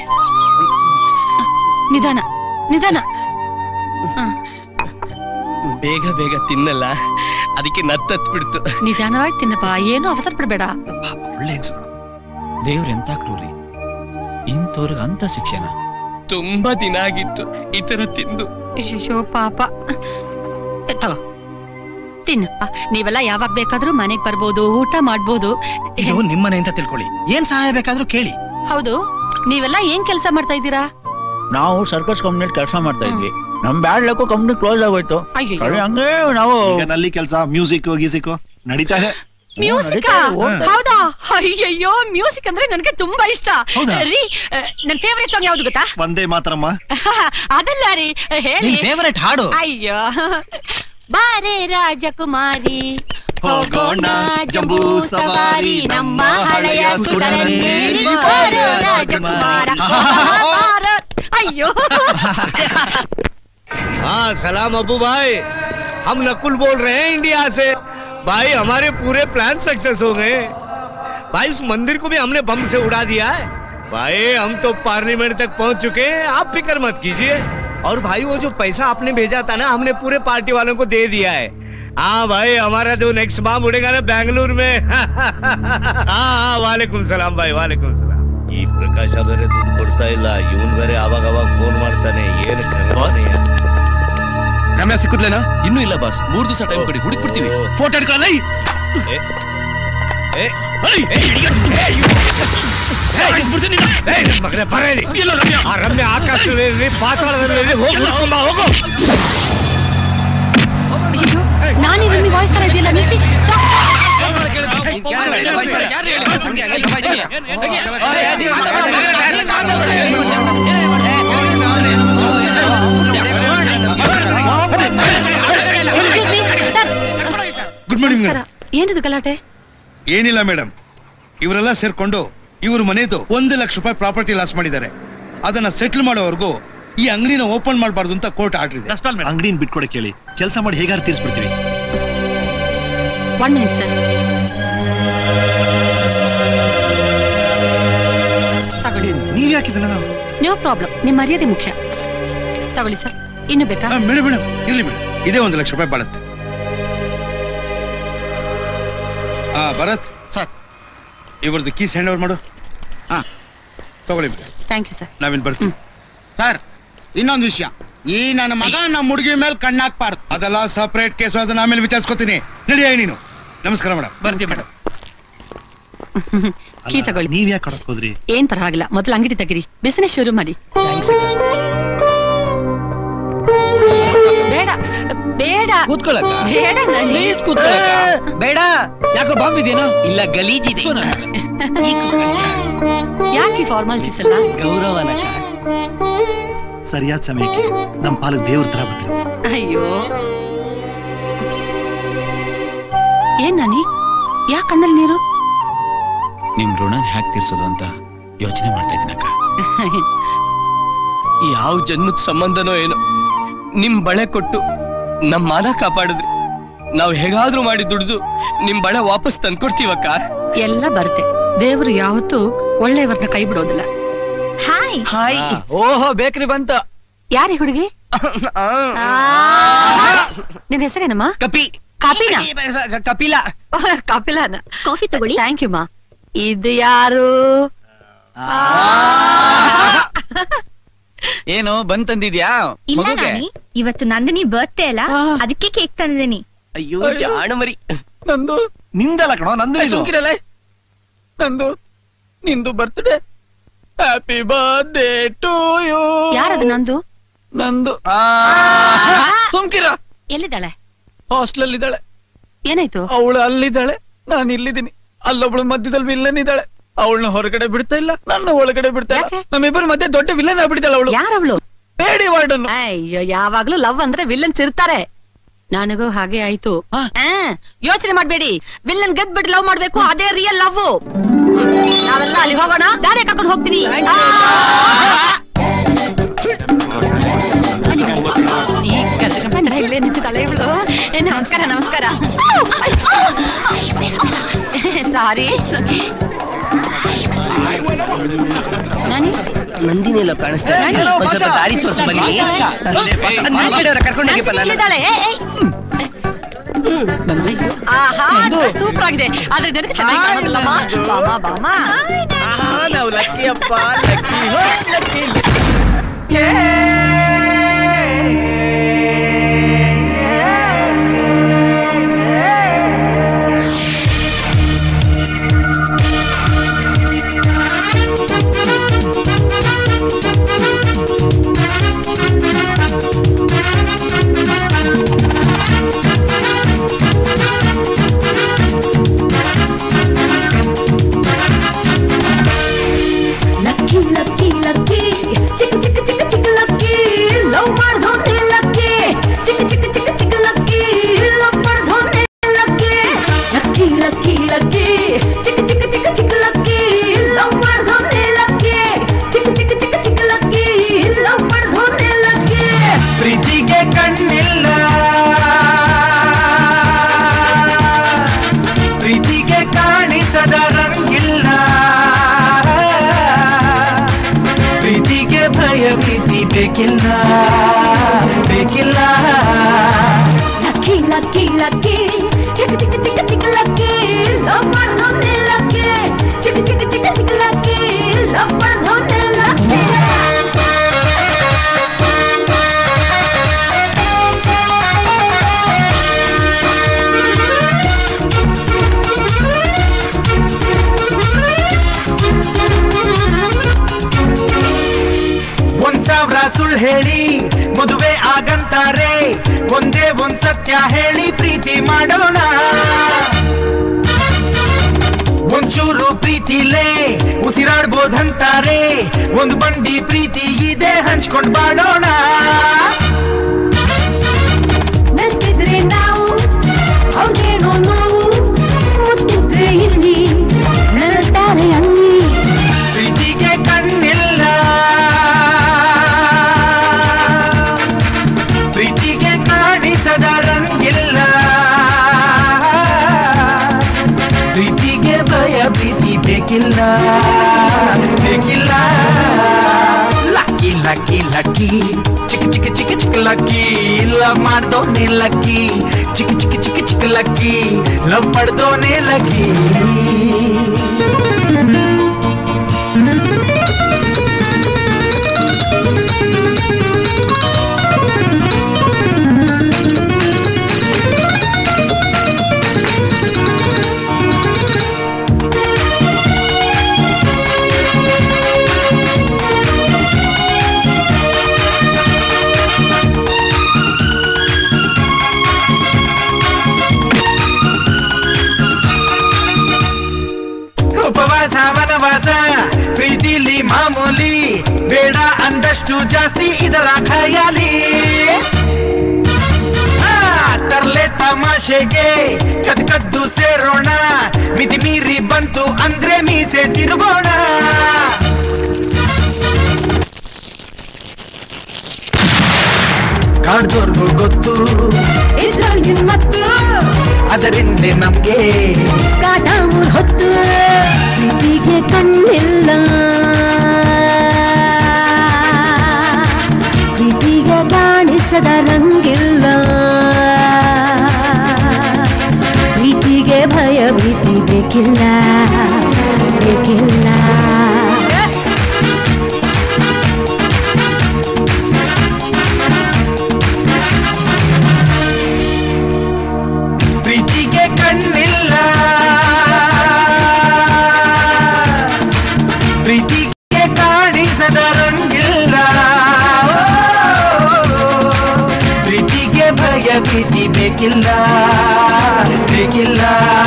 ನಿಧಾನ ನಿಧಾನ ಹ, ಬೇಗ ಬೇಗ ತಿನ್ನಲ್ಲ ಅದಕ್ಕೆ ನತ್ತತ್ ಬಿಡ್ತು ನಿಧಾನವಾಗಿ ತಿನ್ನಪ್ಪ ಏನು ಅವಸರ ಪಡ್ಬೇಡ ಒಳ್ಳೆ ದೇವ್ರ ಎಂತ ಕ್ರೂರಿ ಇಂಥವ್ರಿಗೆ ಅಂತ ಶಿಕ್ಷಣ ತುಂಬಾ ದಿನ ಆಗಿತ್ತು ಈ ತರ ತಿಂದು ಅಯ್ಯೋ ಪಾಪ ಎ, ತಗೋ ತಿನ್ನಪ್ಪ ನೀವೆಲ್ಲ ಯಾವಾಗ ಬೇಕಾದ್ರೂ ಮನೆಗ್ ಬರ್ಬೋದು ಊಟ ಮಾಡ್ಬೋದು ಇದು ನಿಮ್ಮನೆ ಅಂತ ತಿಳ್ಕೊಳ್ಳಿ ಏನ್ ಸಹಾಯ ಬೇಕಾದ್ರೂ ಕೇಳಿ ಹೌದು ನೀವೆಲ್ಲ ಏನ್ ಕೆಲಸ ಮಾಡ್ತಾ ಇದ್ದೀರಾ ನಾವು ಸರ್ಕಸ್ ಕಂಪ್ನಿಲಿ ಕೆಲಸ ಮಾಡ್ತಾ ಇದ್ವಿ ನಮ್ ಬ್ಯಾಡ್ ಲಕ್ಕೋ ಕಂಪ್ನಿ ಕ್ಲೋಸ್ ಆಗೋಯ್ತು ಅಯ್ಯಯ್ಯೋ. ಸರಿ ಹಂಗೆ ನಾವು ನಲ್ಲಿ ಕೆಲಸ ಮ್ಯೂಸಿಕ್ ಗೀಸಿಕ್ ನಡೀತಾ ಇದೆ ಮ್ಯೂಸಿಕ್ ಹೌದಾ ಅಯ್ಯಯ್ಯೋ ಮ್ಯೂಸಿಕ್ ಅಂದ್ರೆ ನನಗೆ ತುಂಬಾ ಇಷ್ಟ ರೀ ಆ, ನನ್ ಫೇವರೇಟ್ ಸಾಂಗ್ ಯಾವ್ದು ಗೊತ್ತಾ ಒಂದೇ ಮಾತ್ರಮ್ಮ ಅದಲ್ಲ ರೀ ಹೇಳಿ ನಿನ್ favorite ಹಾಡು? ಅಯ್ಯೋ ಬಾರೆ ರಾಜಕುಮಾರಿ ಹೋಗೋಣ ಜಂಬೂ ಸವಾರಿ ನಮ್ಮ ಹಳೆಯ ಸುಡರಲ್ಲಿ ಬಾರೋ ರಾಜಕುಮಾರ ಭಾರತ್. ಅಯ್ಯೋ हाँ सलाम अबू भाई हम नकुल बोल रहे हैं इंडिया से भाई हमारे पूरे प्लान सक्सेस हो गए भाई उस मंदिर को भी हमने बम से उड़ा दिया है भाई हम तो पार्लियामेंट तक पहुंच चुके हैं आप फिक्र मत कीजिए और भाई वो जो पैसा आपने भेजा था ना हमने पूरे पार्टी वालों को दे दिया है हाँ भाई हमारा जो नेक्स्ट बम उड़ेगा ना बेंगलुरु में हाँ हाँ वालेकुम सलाम भाई वालेकुम सलाम ಈ ಪ್ರಕಾಶ ಬೇರೆ ದುಡ್ಡು ಕೊಡ್ತಾ ಇಲ್ಲ ಇವನ್ ಬೇರೆ ಅವಾಗ ಅವಾಗ ಫೋನ್ ಮಾಡ್ತಾನೆ ಏನು ರಮ್ಯಾ ಸಿಕ್ಕುದ್ಲೇನಾ ಇನ್ನೂ ಇಲ್ಲ ಬಾಸ್ ಮೂರ್ ದಿವಸ ಟೈಮ್ ಕೊಡಿ ಹುಡುಕ್ ಬಿಡ್ತೀವಿ ಫೋಟೋ ಹಿಡ್ಕೊಳ್ಳ ಮಗನೇ ಬರೇಲಿ ಆ ರಮ್ಯ ಆಕಾಶದಲ್ಲಿ ಪಾತಾಳದಲ್ಲಿ ಹೋಗಿ ಹುಡ್ಕೊಂಡ್ ಬಾ, ಹೋಗು ನಾನು ನಿಮ್ಮಿ ವಾಯ್ಸ್ ತರ ಇದೆಯಲ್ಲ ನಿಲ್ಸಿ ಗುಡ್ ಮಾರ್ನಿಂಗ್ ಏನಿದು ಗಲಾಟೆ ಏನಿಲ್ಲ ಮೇಡಮ್ ಇವರೆಲ್ಲ ಸೇರ್ಕೊಂಡು ಇವ್ರ ಮನೆದು ಒಂದು ಲಕ್ಷ ರೂಪಾಯಿ ಪ್ರಾಪರ್ಟಿ ಲಾಸ್ ಮಾಡಿದ್ದಾರೆ ಅದನ್ನ ಸೆಟ್ಲ್ ಮಾಡೋವರೆಗೂ ಈ ಅಂಗಡಿನ ಓಪನ್ ಮಾಡಬಾರ್ದು ಅಂತ ಕೋರ್ಟ್ ಆರ್ಡರ್ ಇದೆ ಅಂಗಡಿನ ಬಿಟ್ಕೊಡಕ್ ಹೇಳಿ ಕೆಲಸ ಮಾಡಿ ಹೇಗಾರು ತೀರ್ಸ್ಬಿಡ್ತೀವಿ ಒನ್ ಮಿನಿಟ್ ಸರ್ ತಗೊಳ್ಳಿ ನೀವ್ ಯಾಕಿದಲ್ಲ ನಾವು ನೋ ಪ್ರಾಬ್ಲಮ್ ನಿಮ್ಮ ಮರ್ಯಾದೆ ಮುಖ್ಯ ತಗೊಳ್ಳಿ ಸರ್ ಇನ್ನು ಬೇಕಾ ಮೇಡಮ್ ಮೇಡಮ್ ಇರ್ಲಿ ಮೇಡಮ್ ಇದೇ ಒಂದು ಲಕ್ಷ ರೂಪಾಯಿ ಬಾಳತ್ತೆ ಆ ಭರತ್ ಸರ್ ಇವ್ರದ್ದು ಕೀಸ್ ಹ್ಯಾಂಡ್ ಓವರ್ ಮಾಡು ಹಾ ತಗೊಳ್ಳಿ ಮೇಡಮ್ ಥ್ಯಾಂಕ್ ಯು ಸರ್ ನಾವಿನ್ ಬರ್ತೀವಿ ಸರ್ ಇನ್ನೊಂದು ವಿಷಯ ಈ ನನ್ನ ಮಗ ನಮ್ಮ ಹುಡುಗಿ ಮೇಲೆ ಕಣ್ಣಾಕ್ಬಾರ್ದು ಅದೆಲ್ಲ ಸಪರೇಟ್ ಕೇಸು ಅದನ್ನ ಆಮೇಲೆ ವಿಚಾರಿಸ್ಕೊತೀನಿ ನಡಿಯ ನೀನು ನಮಸ್ಕಾರ ಮೇಡಮ್ ಬರ್ತೀವಿ ಮೇಡಮ್ ಕೀ ತಗೊಳ್ಳಿ ನೀವ್ ಯಾಕೆ ಕೊಡಕ್ ಹೋದ್ರಿ ಏನ್ ಪರವಾಗಿಲ್ಲ ಮೊದಲು ಅಂಗಡಿ ತೆಗಿರಿ ಬಿಸಿನೆಸ್ ಶುರು ಮಾಡಿ ಬೇಡ ಬೇಡ ಕೂತ್ಕೊಳ್ಳಕ್ಕ ಬೇಡ ನನ್ನಿ. ಪ್ಲೀಸ್ ಕೂತ್ಕೊಳ್ಳಕ್ಕ ಬೇಡ ಯಾಕೋ ಬಾಂಬ್ ಇದೆಯೇನೋ ಇಲ್ಲ ಗಲೀಜಿದೆ ಯಾಕೆ ಫಾರ್ಮಾಲಿಟೀಸ್ ಎಲ್ಲ ಗೌರವನ ಸರಿಯಾದ ಸಮಯಕ್ಕೆ ನಮ್ ಪಾಲಕ್ ದೇವ್ರ ತರ ಬಂದ್ರು ಅಯ್ಯೋ ಏನ್ ನಾನಿ ಯಾಕೆ ಕಣ್ಣಲ್ಲಿ ನೀರು ನಿಮ್ ಋಣ ಹ್ಯಾಕ್ ತೀರ್ಸೋದು ಅಂತ ಯೋಚನೆ ಮಾಡ್ತಾ ಇದ್ದೀನಕ್ಕ ಯಾವ ಜನ್ಮದ ಸಂಬಂಧನೋ ಏನೋ ನಿಮ್ ಬಳೆ ಕೊಟ್ಟು ನಮ್ ಮಾನ ಕಾಪಾಡಿದ್ರಿ ನಾವ್ ಹೇಗಾದ್ರೂ ಮಾಡಿ ದುಡ್ದು ನಿಮ್ ಬಳೆ ವಾಪಸ್ ತಂದ್ಕೊಡ್ತೀವಕ್ಕ ಎಲ್ಲ ಬರುತ್ತೆ ದೇವರು ಯಾವತ್ತೂ ಒಳ್ಳೆಯವರನ್ನ ಕೈ ಬಿಡೋದಿಲ್ಲ ಹಾಯ್ ಓಹೋ ಬೇಕ್ರಿ ಬಂತ ಯಾರಿ ಹುಡುಗಿ ನಿನ್ ಹೆಸರೇನಮ್ಮ ಕಪಿ ಕಾಪಿನ ಕಪಿಲ ಕಾಪಿಲನ ಕಾಫಿ ತಗೊಳ್ಳಿ ಥ್ಯಾಂಕ್ ಯು ಮಾ ಇದು ಯಾರು ಏನು ಬಂದ್ ತಂದಿದ್ಯಾ ಇಲ್ಲ ಮಗುಗೆ ನಾನಿ ಇವತ್ತು ನಂದಿನಿ ಬರ್ತ್ಡೇ ಅಲ್ಲ ಅದಕ್ಕೆ ಕೇಕ್ ತಂದಿದ್ದೀನಿ ಅಯ್ಯೋ ಜಾಣ ಮರಿ ನಂದು ನಿಂದಲ್ಲ ಕಣೋ ನಂದು ಇದು. ಸುಮ್ಕಿರಲ್ಲ ನಂದು ನಿಂದು birthday happy birthday to you ಯಾರದು ನಂದು ನಂದು ಸುಮ್ಕಿರ ಎಲ್ಲಿದ್ದಾಳೆ ಹಾಸ್ಟೆಲ್ ಇದ್ದಾಳೆ ಏನಾಯ್ತು ಅವಳು ಅಲ್ಲಿದ್ದಾಳೆ ನಾನು ಇಲ್ಲಿದ್ದೀನಿ ಅಲ್ಲೊಬ್ಳು ಮಧ್ಯದಲ್ಲಿ ವಿಲ್ಲನ್ ಇದ್ದಾಳೆ ಅವಳನ್ನ ಹೊರಗಡೆ ಬಿಡ್ತಾ ಇಲ್ಲ ನನ್ನ ಒಳಗಡೆ ಬಿಡ್ತಾ ಇಲ್ಲ ನಮ್ಮಿಬ್ಬರ ಮಧ್ಯೆ ದೊಡ್ಡ ವಿಲ್ಲನ್ ಆಗ್ಬಿಟ್ಟಿದ್ದಾಳೆ ಅವಳು ಯಾರವಳು ಲೇಡಿ ವಾರ್ಡನ್ ಅಯ್ಯೋ ಯಾವಾಗ್ಲೂ ಲವ್ ಅಂದ್ರೆ ವಿಲ್ಲನ್ಸ್ ಇರ್ತಾರೆ ನನಗೂ ಹಾಗೆ ಆಯ್ತು ಯೋಚನೆ ಮಾಡ್ಬೇಡಿ ವಿಲ್ಲನ್ ಗೆದ್ ಬಿಟ್ಟು ಲವ್ ಮಾಡ್ಬೇಕು ಅದೇ ರಿಯಲ್ ಲವ್ ನಾವೆಲ್ಲ ಅಲ್ಲಿ ಹೋಗೋಣ ದಾರಿ ಕರ್ಕೊಂಡು ಹೋಗ್ತೀನಿ ಆ! ಈ ಗರ್ದಗ ಬಂದ್ರೆ ಇಲ್ಲೇ ನಿಂತಿದ್ದಾಳೆ ಇವಳು ಏ, ನಮಸ್ಕಾರ ನಮಸ್ಕಾರ ಸಾರಿ ನಾನಿ ನಂದಿನಿ ಎಲ್ಲೋ ಕಾಣಿಸ್ತಾ ರಾಣಿ. ಒಂದ್ ಸ್ವಲ್ಪ ದಾರಿ ತೋರ್ಸು ಬನ್ನಿ ಕರ್ಕೊಂಡೋಗಿಪ್ಪ ನಾನು ಇಲ್ಲಿದ್ದಾಳೆ ಏ, ಏ. ಆಹಾ ಸೂಪರ್ ಆಗಿದೆ ಆದ್ರೆ ನನಗೆ ಚೆನ್ನಾಗಿ ಕಾಣೋದಿಲ್ಲಮ್ಮ ಬಾಮ ಬಾಮ ನಾವು ಲಕ್ಕಿ ಅಪ್ಪ lucky lucky lucky lucky lucky ಚಿಕ್ಕ ಚಿಕ್ಕ ಚಿಕ್ಕ ಚಿಕ್ಕ ಲಕ್ಕಿ ಲವ್ ಮಾಡ್ದೋನೆ ಲಕ್ಕಿ ಚಿಕ್ಕ ಚಿಕ್ಕ ಚಿಕ್ಕ ಚಿಕ್ಕ ಲಕ್ಕಿ ಲವ್ ಮಾಡ್ದೋನೆ ಲಕ್ಕಿ ಲಕ್ಕಿ ಲಕ್ಕಿ ಲಕ್ಕಿ ಚಿಕ್ಕ ಚಿಕ್ಕ ಚಿಕ್ಕ ಚಿಕ್ಕ ಲಕ್ಕಿ ಲವ್ ಮಾಡ್ದೋನೆ ಲಕ್ಕಿ ಚಿಕ್ಕ ಚಿಕ್ಕ ಚಿಕ್ಕ ಚಿಕ್ಕ ಲಕ್ಕಿ ಲವ್ ಮಾಡ್ದೋನೆ ಲಕ್ಕಿ ಪ್ರೀತಿಗೆ ಕಣ್ಣಿಲ್ಲ ಪ್ರೀತಿಗೆ ಕಾಣಿಸದ ರಂಗಿಲ್ಲ ಪ್ರೀತಿಗೆ ಭಯ ಭೀತಿ ಬೇಕಿಲ್ಲ ಬೇಕಿಲ್ಲ ಲಕ್ಕಿ ಲಕ್ಕಿ ಲಕ್ಕಿ ಚಿಕ್ಕ ಚಿಕ್ಕ ಚಿಕ್ಕ ಚಿಕ್ಕ ಲಕ್ಕಿ ಲವ್ ಮಾಡ್ದೋನೆ ಲಕ್ಕಿ ಚಿಕ್ಕ ಚಿಕ್ಕ ಚಿಕ್ಕ ಚಿಕ್ಕ ಲಕ್ಕಿ ಲವ್ ಮಾಡ್ದೋನೆ ಲಕ್ಕಿ ಒಂದ್ ಸಾವಿರ ಸುಳ್ಳು ಹೇಳಿ ಮದುವೆ ಆಗಂತಾರೆ ಒಂದೇ ಒಂದ್ ಸತ್ಯ ಹೇಳಿ ಪ್ರೀತಿ ಮಾಡೋಣ ಒಂಚೂರು ಪ್ರೀತಿಲೇ ಉಸಿರಾಡ್ಬೋದಂತಾರೆ ಒಂದು ಬಂಡಿ ಪ್ರೀತಿ ಇದೆ ಹಂಚ್ಕೊಂಡ್ ಬಾಡೋಣ ನಗ್ತಿದ್ರೆ ನಾವು ಅವ್ರಿಗೇನೋ ನೋವು ಮುತ್ತಿದ್ರೆ ಇಲ್ಲಿ ನಲ್ತಾರೆ ಅಂಗಿ ಪ್ರೀತಿಗೆ ಕಣ್ಣಿಲ್ಲ ಪ್ರೀತಿಗೆ ಕಾಣಿಸದ ರಂಗಿಲ್ಲ ಪ್ರೀತಿಗೆ ಭಯ ಭೀತಿ ಬೇಕಿಲ್ಲ ಬೇಕಿಲ್ಲ ಲಕ್ಕಿ ಲಕ್ಕಿ ಲಕ್ಕಿ ಚಿಕ್ಕ ಚಿಕ್ಕ ಚಿಕ್ಕ ಚಿಕ್ಕ ಲಕ್ಕಿ ಲವ್ ಮಾಡ್ದೋನೆ ಲಕ್ಕಿ ಚಿಕ್ಕ ಚಿಕ್ಕ ಚಿಕ್ಕ ಚಿಕ್ಕ ಲಕ್ಕಿ ಲವ್ ಪಡ್ದೋನೆ ಲಕ್ಕಿ ಉಪವಾಸ ವನವಾಸ ಪ್ರೀತಿಲಿ ಮಾಮೂಲಿ ಬೇಡ ಅಂದಷ್ಟು ಜಾಸ್ತಿ ಇದರ ಖಯಾಲಿ ಆ, ತರ್ಲೆ ತಮಾಷೆಗೆ ಕದ್ ಕದ್ದು ಸೇರೋಣ ಮಿತಿ ಮೀರಿ ಬಂತು ಅಂದ್ರೆ ಮೀಸೆ ತಿರುಗೋಣ ಕಾಡ್ದೋರ್ಗೂ ಗೊತ್ತು ಇದ್ರಲ್ಲಿ ಮತ್ತು ಅದರಿಂದೆ ನಮ್ಗೆ ಕಾಟ ಊರ್ ಹೊತ್ತು ಪ್ರೀತಿಗೆ ಕಣ್ಣಿಲ್ಲ ಪ್ರೀತಿಗೆ ಗಾಣಿ ಬೇಕಿಲ್ಲ ಬೇಕಿಲ್ಲ ಪ್ರೀತಿಗೆ ಕಣ್ಣಿಲ್ಲ ಪ್ರೀತಿಗೆ ಕಾಣಿಸದ ರಂಗಿಲ್ಲ ಪ್ರೀತಿಗೆ ಭಯ ಭೀತಿ ಬೇಕಿಲ್ಲ ಬೇಕಿಲ್ಲ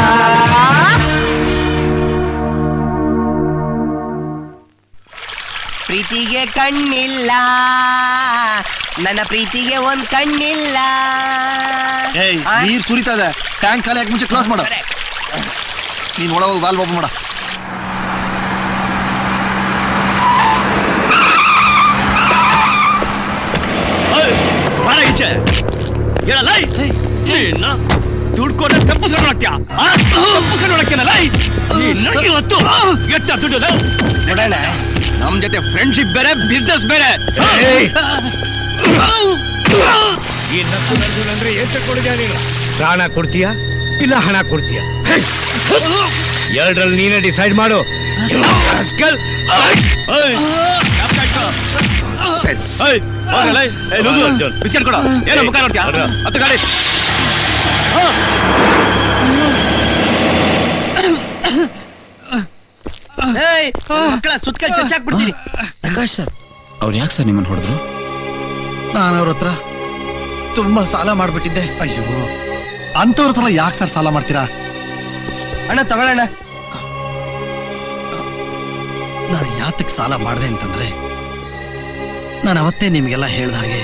ಪ್ರೀತಿಗೆ ಕಣ್ಣಿಲ್ಲ ನನ್ನ ಪ್ರೀತಿಗೆ ಒಂದ್ ಕಣ್ಣಿಲ್ಲ ಏಯ್ ನೀರ್ ಸುರಿತಾ ಇದೆ ಟ್ಯಾಂಕ್ ಖಾಲಿ ಯಾಕೆ ಮುಂಚೆ ಕ್ಲೋಸ್ ಮಾಡು ನೀನ್ ಒಳಗೆ ಹೋಗಿ ವಾಲ್ವ್ ಓಪನ್ ಮಾಡ ಬಾರ ಈಚೆ ಹೇಳಲ್ಲ ನಿನ್ನ ದುಡ್ಕೊಂಡು ತಪ್ಪಿಸ್ಕೊಂಡು ಹೋಗ್ತೀಯ ತಪ್ಪಿಸ್ಕೊಂಡು ಹೋಗ್ತೀನಲ್ಲ ನಿನ್ನ ಇವತ್ತು ಎತ್ತ ದುಡ್ಡು ನೋಡೋಣ ನಮ್ ಜೊತೆ ಫ್ರೆಂಡ್ಶಿಪ್ ಬೇರೆ ಬಿಸ್ನೆಸ್ ಬೇರೆ ಈ ನಕ್ಕು ನರ್ಗುಲ್ ಅಂದ್ರೆ ಎಷ್ಟು ಕೊಡಿದ್ಯಾ ನೀನು ಪ್ರಾಣ ಕೊಡ್ತೀಯಾ ಇಲ್ಲ ಹಣ ಕೊಡ್ತೀಯಾ ಎರಡರಲ್ಲಿ ನೀನೇ ಡಿಸೈಡ್ ಮಾಡು rascal. ಬಿಸ್ಕೆಟ್ ಕೊಡು ಏನೋ ಮುಖ ನೋಡ್ತೀಯ ಹತ್ತು ಗಾಡಿ ಮಕ್ಕಳ ಸುತ್ತಕಲ್ ಚಚ್ಚಾಕ್ಬಿಡ್ತೀನಿ ಪ್ರಕಾಶ್ ಸರ್ ಅವ್ರು ಯಾಕೆ ಸರ್ ನಿಮ್ಮನ್ನು ಹೊಡೆದ್ರು ನಾನು ಅವ್ರ ಹತ್ರ ತುಂಬಾ ಸಾಲ ಮಾಡ್ಬಿಟ್ಟಿದ್ದೆ ಅಯ್ಯೋ ಅಂತವ್ರ ಹತ್ರ ಯಾಕೆ ಸರ್ ಸಾಲ ಮಾಡ್ತೀರಾ ಅಣ್ಣ ತಗೊಳ್ಳೋಣ ನಾನು ಯಾತಕ್ಕೆ ಸಾಲ ಮಾಡಿದೆ ಅಂತಂದ್ರೆ ನಾನು ಅವತ್ತೇ ನಿಮಗೆಲ್ಲ ಹೇಳ್ದ ಹಾಗೆ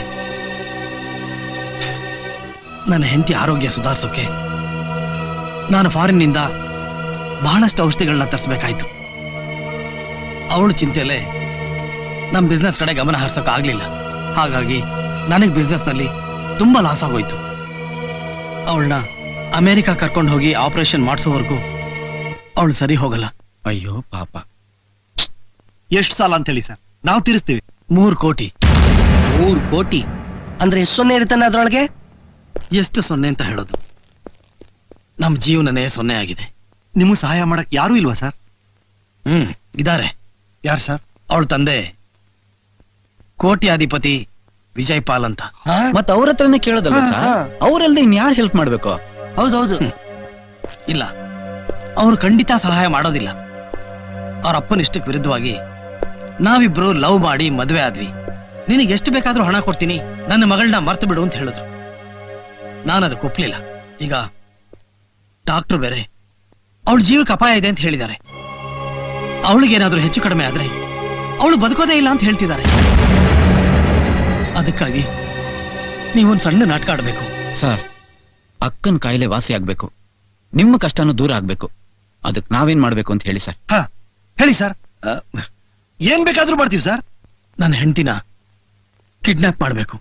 ನನ್ನ ಹೆಂಡತಿ ಆರೋಗ್ಯ ಸುಧಾರಿಸೋಕೆ ನಾನು ಫಾರಿನ್ನಿಂದ ಬಹಳಷ್ಟು ಔಷಧಿಗಳನ್ನ ತರಿಸ್ಬೇಕಾಯ್ತು ಅವಳು ಚಿಂತೆಯಲ್ಲೇ ನಮ್ಮ ಬಿಸ್ನೆಸ್ ಕಡೆ ಗಮನ ಹರಿಸೋಕೆ ಆಗ್ಲಿಲ್ಲ ಹಾಗಾಗಿ ನನಗೆ ಬಿಸ್ನೆಸ್ನಲ್ಲಿ ತುಂಬಾ ಲಾಸ್ ಆಗೋಯ್ತು ಅವಳನ್ನ ಅಮೆರಿಕ ಕರ್ಕೊಂಡು ಹೋಗಿ ಆಪರೇಷನ್ ಮಾಡಿಸೋವರೆಗೂ ಅವಳು ಸರಿ ಹೋಗಲ್ಲ ಅಯ್ಯೋ ಪಾಪ ಎಷ್ಟು ಸಾಲ ಅಂತ ಹೇಳಿ ಸರ್ ನಾವು ತೀರಿಸ್ತೀವಿ ಮೂರು ಕೋಟಿ ಮೂರು ಕೋಟಿ ಅಂದ್ರೆ ಎಷ್ಟು ಸೊನ್ನೆ ಇರ್ತಾನೆ ಅದ್ರೊಳಗೆ ಎಷ್ಟು ಸೊನ್ನೆ ಅಂತ ಹೇಳೋದು ನಮ್ಮ ಜೀವನನೇ ಸೊನ್ನೆ ಆಗಿದೆ ನಿಮಗೆ ಸಹಾಯ ಮಾಡಕ್ ಯಾರೂ ಇಲ್ವಾ ಸರ್ ಹ್ಮ್ ಇದಾರೆ ಯಾರು ಸರ್ ಅವಳ ತಂದೆ ಕೋಟ್ಯಾಧಿಪತಿ ವಿಜಯ್ ಪಾಲ್ ಅಂತ ಮತ್ ಅವ್ರ ಹತ್ರನೇ ಕೇಳೋದಲ್ವ ಸರ್ ಅವ್ರಲ್ದೆ ಇನ್ ಯಾರು ಹೆಲ್ಪ್ ಮಾಡ್ಬೇಕು ಹೌದೌದು ಇಲ್ಲ ಅವ್ರು ಖಂಡಿತ ಸಹಾಯ ಮಾಡೋದಿಲ್ಲ ಅವ್ರ ಅಪ್ಪನ ಇಷ್ಟಕ್ಕೆ ವಿರುದ್ಧವಾಗಿ ನಾವಿಬ್ರು ಲವ್ ಮಾಡಿ ಮದ್ವೆ ಆದ್ವಿ ನಿನಗೆ ಎಷ್ಟು ಬೇಕಾದ್ರೂ ಹಣ ಕೊಡ್ತೀನಿ ನನ್ನ ಮಗಳನ್ನ ಮರ್ತು ಬಿಡು ಅಂತ ಹೇಳಿದ್ರು ನಾನು ಅದಕ್ಕೆ ಒಪ್ಲಿಲ್ಲ ಈಗ ಡಾಕ್ಟರ್ ಬೇರೆ ಅವಳ ಜೀವಕ್ಕೆ ಅಪಾಯ ಇದೆ ಅಂತ ಹೇಳಿದ್ದಾರೆ ಅವಳಿಗೇನಾದ್ರೂ ಹೆಚ್ಚು ಕಡಿಮೆ ಆದ್ರೆ ಅವಳು ಬದುಕೋದೇ ಇಲ್ಲ ಅಂತ ಹೇಳ್ತಿದ್ದಾರೆ ಅದಕ್ಕಾಗಿ ನೀವೊಂದು ಸಣ್ಣ ನಾಟಕ ಆಡ್ಬೇಕು ಸರ್ ಅಕ್ಕನ ಕಾಯಿಲೆ ವಾಸಿ ಆಗ್ಬೇಕು ನಿಮ್ಮ ಕಷ್ಟನೂ ದೂರ ಆಗ್ಬೇಕು ಅದಕ್ಕೆ ನಾವೇನ್ ಮಾಡ್ಬೇಕು ಅಂತ ಹೇಳಿ ಸರ್ ಹೇಳಿ ಸರ್ ಏನ್ ಬೇಕಾದ್ರೂ ಮಾಡ್ತೀವಿ ಸರ್ ನನ್ನ ಹೆಂಡತಿನ ಕಿಡ್ನಾಪ್ ಮಾಡ್ಬೇಕು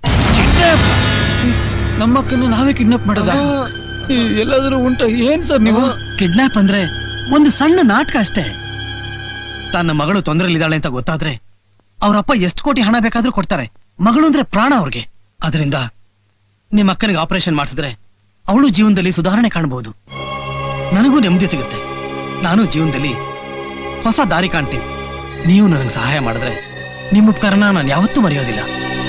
ನಮ್ಮ ಅಕ್ಕನ ನಾವೇ ಕಿಡ್ನಾಪ್ ಮಾಡೋದ ಎಲ್ಲಾದ್ರೂ ಉಂಟ ಏನ್ ಸರ್ ನೀವು ಕಿಡ್ನಾಪ್ ಅಂದ್ರೆ ಒಂದು ಸಣ್ಣ ನಾಟಕ ಅಷ್ಟೇ ತನ್ನ ಮಗಳು ತೊಂದರೆಲಿದ್ದಾಳೆ ಅಂತ ಗೊತ್ತಾದ್ರೆ ಅವರಪ್ಪ ಎಷ್ಟು ಕೋಟಿ ಹಣ ಬೇಕಾದ್ರೂ ಕೊಡ್ತಾರೆ ಮಗಳು ಅಂದ್ರೆ ಪ್ರಾಣ ಅವ್ರಿಗೆ ಅದರಿಂದ ನಿಮ್ಮ ಅಕ್ಕನಿಗೆ ಆಪರೇಷನ್ ಮಾಡಿಸಿದ್ರೆ ಅವಳು ಜೀವನದಲ್ಲಿ ಸುಧಾರಣೆ ಕಾಣಬಹುದು ನನಗೂ ನೆಮ್ಮದಿ ಸಿಗುತ್ತೆ ನಾನು ಜೀವನದಲ್ಲಿ ಹೊಸ ದಾರಿ ಕಾಣ್ತೀನಿ ನೀವು ನನಗೆ ಸಹಾಯ ಮಾಡಿದ್ರೆ ನಿಮ್ಮ ಉಪಕಾರನ ನಾನು ಯಾವತ್ತೂ ಮರೆಯೋದಿಲ್ಲ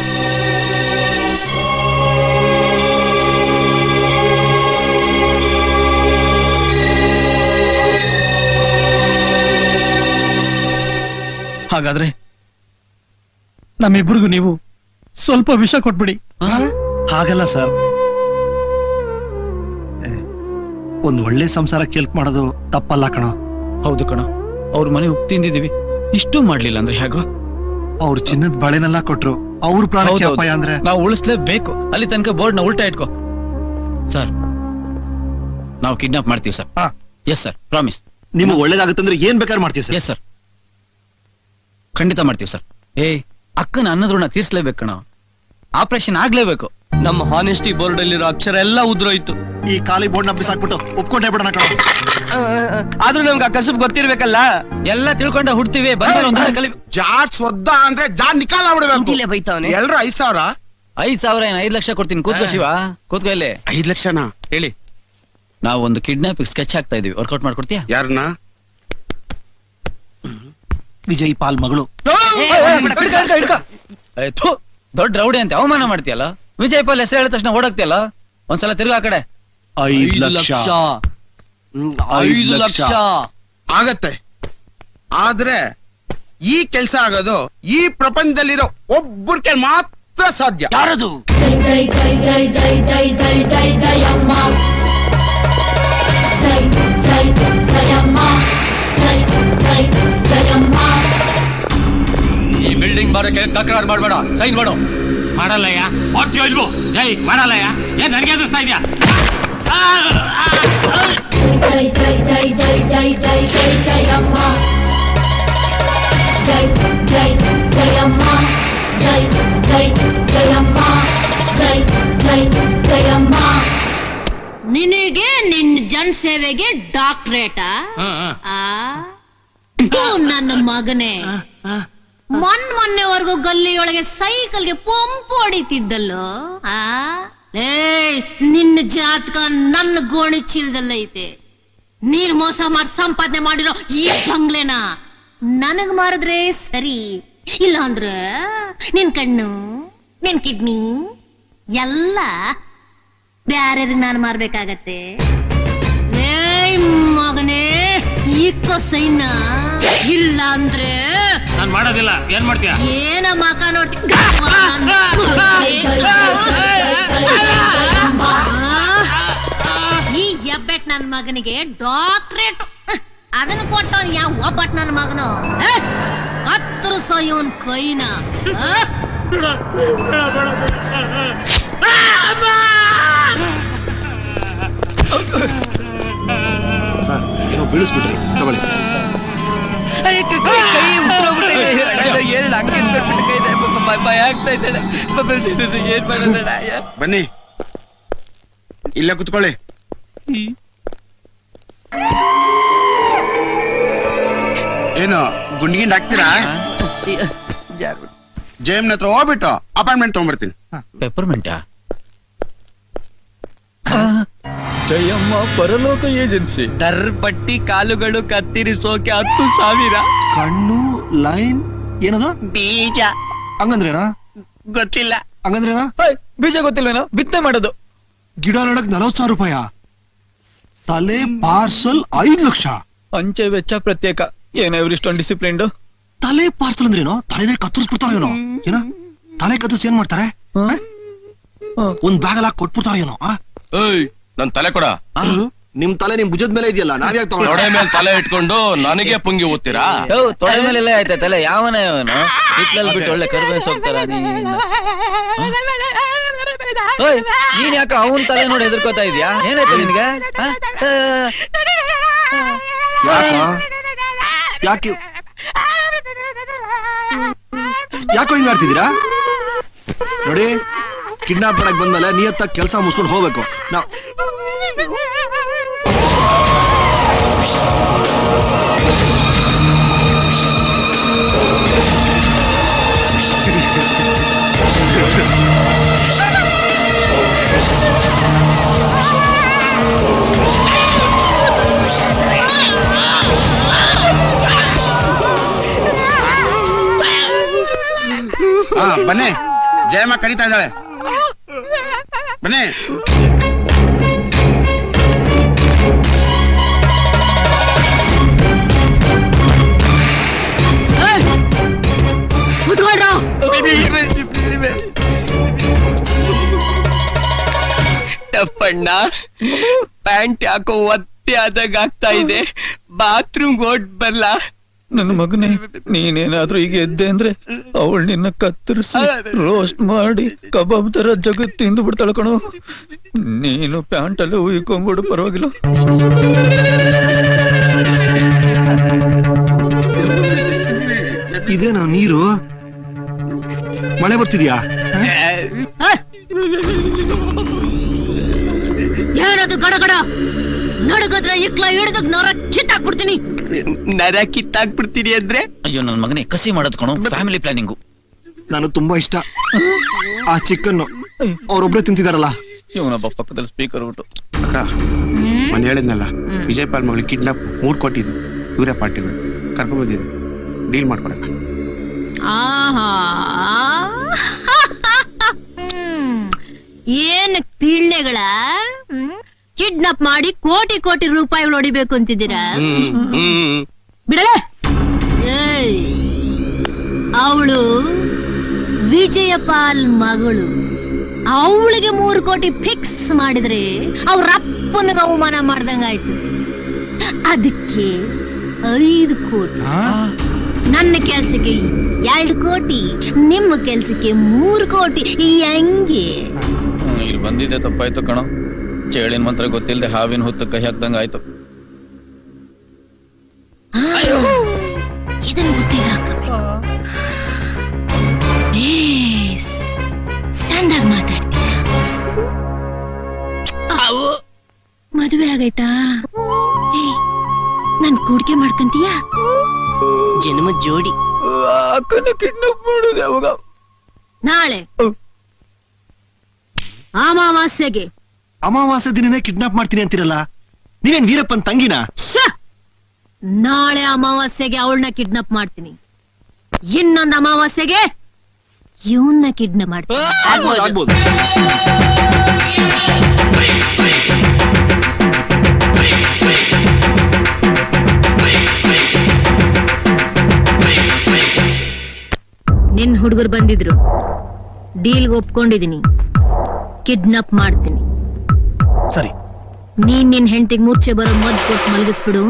ಹಾಗಾದ್ರೆ ನಮ್ಮಿಬ್ಬರಿಗೂ ನೀವು ಸ್ವಲ್ಪ ವಿಷ ಕೊಟ್ಬಿಡಿ ಹಾಗಲ್ಲ ಸರ್ ಏ, ಒಂದ್ ಒಳ್ಳೆ ಸಂಸಾರಕ್ಕೆ ಹೆಲ್ಪ್ ಮಾಡೋದು ತಪ್ಪಲ್ಲ ಕಣ ಹೌದು ಕಣ ಅವ್ರ ಮನೆ ಉಪ್ಪು ತಿಂದಿದೀವಿ ಇಷ್ಟು ಮಾಡ್ಲಿಲ್ಲ ಅಂದ್ರೆ ಹೇಗೋ ಅವ್ರು ಚಿನ್ನದ ಬಳೆನೆಲ್ಲ ಕೊಟ್ರು ಅವ್ರ ಪ್ರಾಣಕ್ಕೆ ಹೌದೌದು. ಅಪಾಯ ಅಂದ್ರೆ ನಾವು ಉಳಿಸ್ಲೇಬೇಕು ಅಲ್ಲಿ ತನಕ ಬೋರ್ಡ್ ನ ಉಲ್ಟಾ ಇಟ್ಕೋ ಸರ್ ನಾವು ಕಿಡ್ನಾಪ್ ಮಾಡ್ತೀವಿ ಸರ್ ಎಸ್ ಸರ್ ಪ್ರಾಮಿಸ್ ನಿಮ್ಗೆ ಒಳ್ಳೇದಾಗುತ್ತಂದ್ರೆ ಏನ್ ಬೇಕಾದ್ರೂ ಮಾಡ್ತೀವಿ ಸರ್ ಎಸ್ ಸರ್ ಖಂಡಿತ ಮಾಡ್ತೀವಿ ಸರ್ ಏ ಅಕ್ಕನ ಅನ್ನದ್ರೂಣ ತೀರ್ಸ್ಲೇಬೇಕು ಕಣ ಆಪರೇಷನ್ ಆಗ್ಲೇಬೇಕು ನಮ್ಮ ಹಾನೆಸ್ಟಿ ಬೋರ್ಡ್ ಅಲ್ಲಿರೋ ಅಕ್ಷರ ಎಲ್ಲ ಉದ್ರೋಯ್ತು ಈ ಖಾಲಿ ಬೋರ್ಡ್ ನ ಬಿಸಾಕ್ಬಿಟ್ಟು ಒಪ್ಕೊಂಡೇ ಬಿಡೋಣ ಕಣ ಆದ್ರೂ ನಮ್ಗೆ ಆ ಕಸಬ್ ಗೊತ್ತಿರ್ಬೇಕಲ್ಲ ಎಲ್ಲ ತಿಳ್ಕೊಂಡ ಹುಡ್ತೀವಿ ಬಂದ್ರೆ ಒಂದಿನ ಕಲಿ ಜಾಟ್ ಸ್ವದ್ದ ಅಂದ್ರೆ ಜಾ ನಿಕಾಲ ಬಿಡ್ಬೇಕು ಬೈತಾವನೆ ಎಲ್ರು ಐದ್ ಸಾವಿರ ಐದ್ ಸಾವಿರ ಏನ್ ಐದ್ ಲಕ್ಷ ಕೊಡ್ತೀನಿ ಕೂತ್ಕೋ ಶಿವ ಕೂತ್ಕೋ ಇಲ್ಲಿ ಐದ್ ಲಕ್ಷನಾ ಹೇಳಿ ನಾವು ಒಂದು ಕಿಡ್ನಾಪ್ ಸ್ಕೆಚ್ ಹಾಕ್ತಾ ಇದೀವಿ ವರ್ಕೌಟ್ ಮಾಡ್ಕೊಡ್ತೀಯಾ ಯಾರನ್ನ ವಿಜಯ್ ಪಾಲ್ ಮಗಳು ಏ, ಥು, ದೊಡ್ಡ ರೌಡಿ ಅಂತ ಅವಮಾನ ಮಾಡ್ತೀಯಲ್ಲ ವಿಜಯ್ ಪಾಲ್ ಹೆಸರು ಹೇಳಿದ ತಕ್ಷಣ ಓಡಾಕ್ತಿಯಲ್ಲ ಒಂದ್ಸಲ ತಿರ್ಗಾ ಆ ಕಡೆ ಐದು ಲಕ್ಷ ಐದು ಲಕ್ಷ ಆಗತ್ತೆ ಆದ್ರೆ ಈ ಕೆಲಸ ಆಗೋದು ಈ ಪ್ರಪಂಚದಲ್ಲಿರೋ ಒಬ್ಬರ ಕೈ ಮಾತ್ರ ಸಾಧ್ಯ ಯಾರದು ಜೈ ಜೈ ಜೈ ಜೈ ಜೈ ಜೈ ಜೈ ಜೈ ಅಮ್ಮ ಜೈ ಜೈ ಜೈ ಅಮ್ಮ ಜೈ ಜೈ ಜೈ ಅಮ್ಮ ಈ ಬಿಲ್ಡಿಂಗ್ ಮಾರಕ್ಕೆ ತಕರಾರು ಮಾಡಬೇಡ ಸೈನ್ ಮಾಡು ಮಾಡಲ್ಲಯ್ಯ ಮಾಡ್ತೀಯೋ ಇಲ್ವೋ ಜೈ ಮಾಡಲ್ಲಯ್ಯ ಏನ್ ನನಗೆ ಎದುರಿಸ್ತಾ ಇದೆಯಾ ಜೈ ಜೈ ಜೈ ಜೈ ಜೈ ಜೈ ಜೈ ಜೈ ಅಮ್ಮ ಜೈ ಜೈ ಜೈ ಅಮ್ಮ ಜೈ ಜೈ ಜೈ ಅಮ್ಮ ಜೈ ಜೈ ಜೈ ಅಮ್ಮ ನಿನಗೆ ನಿನ್ ಜನ್ ಸೇವೆಗೆ ಡಾಕ್ಟ್ರೇಟಾ ಆ ಥು, ನನ್ನ ಮಗನೇ ಮೊನ್ ಮೊನ್ನೆವರೆಗೂ ಗಲ್ಲಿಯೊಳಗೆ ಸೈಕಲ್ಗೆ ಪಂಪು ಹೊಡಿತಿದ್ದಲ್ಲೋ ಆ ಏಯ್ ನಿನ್ನ ಜಾತಕ ನನ್ನ ಗೋಣಿ ಚೀಲದಲ್ಲೈತೆ ನೀನ್ ಮೋಸ ಮಾಡಿ ಸಂಪಾದನೆ ಮಾಡಿರೋ ಈ ಬಂಗ್ಲೆನ ನನಗ್ ಮಾರಿದ್ರೆ ಸರಿ ಇಲ್ಲ ಅಂದ್ರೆ ನಿನ್ ಕಣ್ಣು ನಿನ್ ಕಿಡ್ನಿ ಎಲ್ಲ ಬ್ಯಾರ್ಯಾರಿಗೆ ನಾನು ಮಾರ್ಬೇಕಾಗತ್ತೆ ಏಯ್ ಮಗನೇ ಇಕ್ಕೋ ಸೈನ ಇಲ್ಲ ಅಂದ್ರೆ ನಾನ್ ಮಾಡೋದಿಲ್ಲ ಏನ್ ಮಾಡ್ತೀಯ ಏನ ಮಾಕ ನೋಡ್ತಿ ಈ ಹೆಬ್ಬೆಟ್ ನನ್ ಮಗನಿಗೆ ಡಾಕ್ಟ್ರೇಟ್ ಅದನ್ನ ಕೊಟ್ಟವ್ ಯಾವ ಒಬ್ಬಟ್ ನನ್ ಮಗನು ಹತ್ರ ಇವನ್ ಕೈನ ಆ? ನೀವು ಬೀಳಿಸ್ಬಿಟ್ರಿ ತಗೊಳ್ಳಿ ಭಯ ಆಗ್ತಾ ಇದ್ದಾಳೆ ಏನ್ ಮಾಡೋದಣ್ಣ ಬನ್ನಿ ಇಲ್ಲೇ ಕುತ್ಕೊಳ್ಳಿ ಏನು ಗುಂಡ್ಗಿಂಡ್ ಹಾಕ್ತೀರಾ ಜಯಮ್ನ ಹತ್ರ ಹೋಗ್ಬಿಟ್ಟು ಅಪಾಯಿಂಟ್ಮೆಂಟ್ ತಗೊಂಡ್ಬರ್ತೀನಿ ಪೆಪ್ಪರ್ಮೆಂಟಾ ಜಯಮ್ಮ ಪರಲೋಕ ಏಜೆನ್ಸಿ ದರ್ಪಟ್ಟಿ ಕಾಲುಗಳು ಕತ್ತಿರಿಸೋಕೆ ಹತ್ತು ಸಾವಿರ ಕಣ್ಣು ಲೈನ್ ಏನದು ಬೀಜ ಹಂಗಂದ್ರೇನಾ ಗೊತ್ತಿಲ್ಲ ಹಂಗಂದ್ರೇನಾ ಬೀಜ ಗೊತ್ತಿಲ್ವೇನೋ ಬಿತ್ತನೆ ಮಾಡೋದು ಗಿಡ ನೆಡಕ್ ನಲವತ್ತು ಸಾವಿರ ರೂಪಾಯ ತಲೆ ಪಾರ್ಸಲ್ ಐದು ಲಕ್ಷ ಅಂಚೆ ವೆಚ್ಚ ಪ್ರತ್ಯೇಕ ಏನೋ ಇವ್ರಿಷ್ಟೊಂದು ಡಿಸಿಪ್ಲಿನ್ಡು ತಲೆ ಪಾರ್ಸಲ್ ಅಂದ್ರೇನೋ ತಲೆನೇ ಕತ್ತರಿಸ್ಬಿಡ್ತಾರ ಏನೋ ಏನ ತಲೆ ಕತ್ತರಿಸಿ ಏನ್ ಮಾಡ್ತಾರೆ ಒಂದ್ ಬ್ಯಾಗ್ ಎಲ್ಲ ಕೊಟ್ಬಿಡ್ತಾರ ಏನೋ ಆ? ಏಯ್ ನನ್ ತಲೆ ಕೊಡ ನಿಮ್ ತಲೆ ನಿಮ್ ಭುಜದ ಮೇಲೆ ಇದೆಯಲ್ಲ ನಾವ್ಯಾಕ್ ತೊಡೆ ಮೇಲೆ ತಲೆ ಇಟ್ಕೊಂಡು ನನಗೆ ಪುಂಗಿ ಓದ್ತೀರಾ ಯೋ, ತೊಡೆ ಮೇಲೆ ಎಲ್ಲ ಆಯ್ತೈತಲ್ಲ ಯಾವನ ಅವನು ಹಿತ್ಲಲ್ಲಿ ಬಿಟ್ಟು ಒಳ್ಳೆ ಕರ್ಬೇಸ್ ಹೋಗ್ತಾರ ನೀನು ಓಯ್, ನೀನ್ ಯಾಕ ಅವನ್ ತಲೆ ನೋಡಿ ಹೆದರ್ಕೋತಾ ಇದೀಯಾ ಏನಾಯ್ತು ನಿನ್ಗೆ ಆ? ಯಾಕ ಯಾಕೆ ಯಾಕೋ ಹಿಂಗ್ ಆಡ್ತಿದ್ದೀರಾ ನೋಡಿ ಕಿಡ್ನಾಪ್ ಮಾಡಕ್ ಬಂದ್ಮೇಲೆ ನಿಯತ್ತಾಗಿ ಕೆಲಸ ಮುಗಿಸ್ಕೊಂಡು ಹೋಗ್ಬೇಕು ನಾವ್ ಹಾ ಬನ್ನಿ ಜಯಮ್ಮ ಕರೀತಾ ಇದ್ದಾಳೆ ಬನ್ನಿ ಕುತ್ಕೊಳ್ರೋ ಟಪ್ಪಣ್ಣ ಪ್ಯಾಂಟ್ ಯಾಕೋ ಒತ್ತೆ ಆದಾಗ ಆಗ್ತಾ ಇದೆ ಬಾತ್ರೂಮ್ ಓಟ್ ಬಲ್ಲ ನನ್ನ ಮಗನೇ ನೀನೇನಾದ್ರೂ ಈಗ ಎದ್ದೆ ಅಂದ್ರೆ ಅವಳು ನಿನ್ನ ಕತ್ತರಿಸಿ ರೋಸ್ಟ್ ಮಾಡಿ ಕಬಾಬ್ ತರ ಜಗತ್ ತಿಂದು ಬಿಡ್ತಾಳ ಕಣೋ ನೀನು ಪ್ಯಾಂಟಲ್ಲೇ ಉಯ್ಕೊಂಬಿಡು ಪರವಾಗಿಲ್ಲ ಇದೇನಾ ನೀರು ಮಳೆ ಬರ್ತಿದ್ಯಾ ಏನದು ಗಡಗಡ ನಡಗದ್ರೆ ಇಕ್ಲ ಹಿಡಿದ ನರ ಕಿತ್ತಾಕ್ಬಿಡ್ತೀನಿ ನರ ಕಿತ್ತಾಕ್ಬಿಡ್ತೀನಿ ಅಂದ್ರೆ ಅಯ್ಯೋ ನನ್ನ ಮಗನೇ ಕಸಿ ಮಾಡೋದ್ ಕಣೋ ಫ್ಯಾಮಿಲಿ ಪ್ಲಾನಿಂಗು ನಾನು ತುಂಬಾ ಇಷ್ಟ ಆ ಚಿಕನ್ ಅವ್ರೊಬ್ರೆ ತಿಂತಿದಾರಲ್ಲ ಇವನೊಬ್ಬ ಪಕ್ಕದಲ್ಲಿ ಸ್ಪೀಕರ್ ಬಿಟ್ಟು ಅಕ್ಕ ಹ್ಮ್ ನಾನು ಹೇಳಿದ್ನಲ್ಲ ವಿಜಯ್ ಪಾಲ್ ಮಗಳಿಗೆ ಕಿಡ್ನಾಪ್ ಮೂರು ಕೊಟ್ಟಿದ್ದು ಇವರೇ ಪಾರ್ಟಿಗಳು ಕರ್ಕೊಂಬಂದಿದ್ದು ಡೀಲ್ ಮಾಡ್ಕೊಡಕ್ಕ ಆಹಾ ಹ್ಮ್. ಏನ್ ಪೀಳ್ಳೆಗಳ ಕಿಡ್ನಾಪ್ ಮಾಡಿ ಕೋಟಿ ಕೋಟಿ ರೂಪಾಯಿಗಳು ಹೊಡಿಬೇಕು ಅಂತಿದ್ದೀರಾ ಬಿಡಲೆ ಏಯ್ ಅವಳು ವಿಜಯಪಾಲ್ ಮಗಳು ಅವಳಿಗೆ ಮೂರು ಕೋಟಿ ಫಿಕ್ಸ್ ಮಾಡಿದ್ರೆ ಅವ್ರ ಅಪ್ಪನಿಗೆ ಅವಮಾನ ಮಾಡ್ದಂಗಾಯ್ತು ಅದಕ್ಕೆ ಐದು ಕೋಟಿ ನನ್ನ ಕೆಲ್ಸಕ್ಕೆ ಎರಡು ಕೋಟಿ ನಿಮ್ಮ ಕೆಲ್ಸಕ್ಕೆ ಮೂರು ಕೋಟಿ ಹೆಂಗೆ ಹ್ಮ್, ಇಲ್ಲಿ ಬಂದಿದ್ದೆ ತಪ್ಪಾಯ್ತು ಕಣೋ ಚೇಳಿನ ಮಂತ್ರ ಗೊತ್ತಿಲ್ಲದೆ ಹಾವಿನ ಹೊತ್ತು ಕೈ ಹಾಕ್ದಂಗ ಆಯ್ತು ಇದನ್ನ ಹೊಟ್ಟೆಗೆ ಹಾಕಬೇಕು ಬೇಸ್ ಸಂದಾಗ ಮಾತಾಡ್ತೀಯ ಮದುವೆ ಆಗೈತಾ ಏಯ್, ನನ್ ಕೂಡ್ಕೆ ಮಾಡ್ಕಂತೀಯ ಜನ್ಮ ಜೋಡಿ ಅಕ್ಕನ ಕಿಡ್ನಾಪ್ ಮಾಡೋದು ಯಾವಾಗ ನಾಳೆ ಅಮಾವಾಸ್ಯೆಗೆ ಅಮಾವಾಸ್ಯ ದಿನನೇ ಕಿಡ್ನಾಪ್ ಮಾಡ್ತೀನಿ ಅಂತಿರಲ್ಲ ನೀವೇನ್ ವೀರಪ್ಪನ್ ತಂಗಿನ ಶ! ನಾಳೆ ಅಮಾವಾಸ್ಯೆಗೆ ಅವಳನ್ನ ಕಿಡ್ನಾಪ್ ಮಾಡ್ತೀನಿ ಇನ್ನೊಂದು ಅಮಾವಾಸ್ಯೆಗೆ ಇವನ್ನ ಕಿಡ್ನಾಪ್ ಮಾಡ್ತೀನಿ ಆಗ್ಬೋದು ಆಗ್ಬೋದು ನಿನ್ ಹುಡುಗರು ಬಂದಿದ್ರು ಡೀಲ್ಗೆ ಒಪ್ಕೊಂಡಿದೀನಿ ಕಿಡ್ನಾಪ್ ಮಾಡ್ತೀನಿ ಸರಿ ನೀನ್ ನಿನ್ ಹೆಂಡತಿಗೆ ಮೂರ್ಛೆ ಬರೋ ಮದ್ ಕೊಟ್ಟು ಮಲಗಿಸ್ಬಿಡು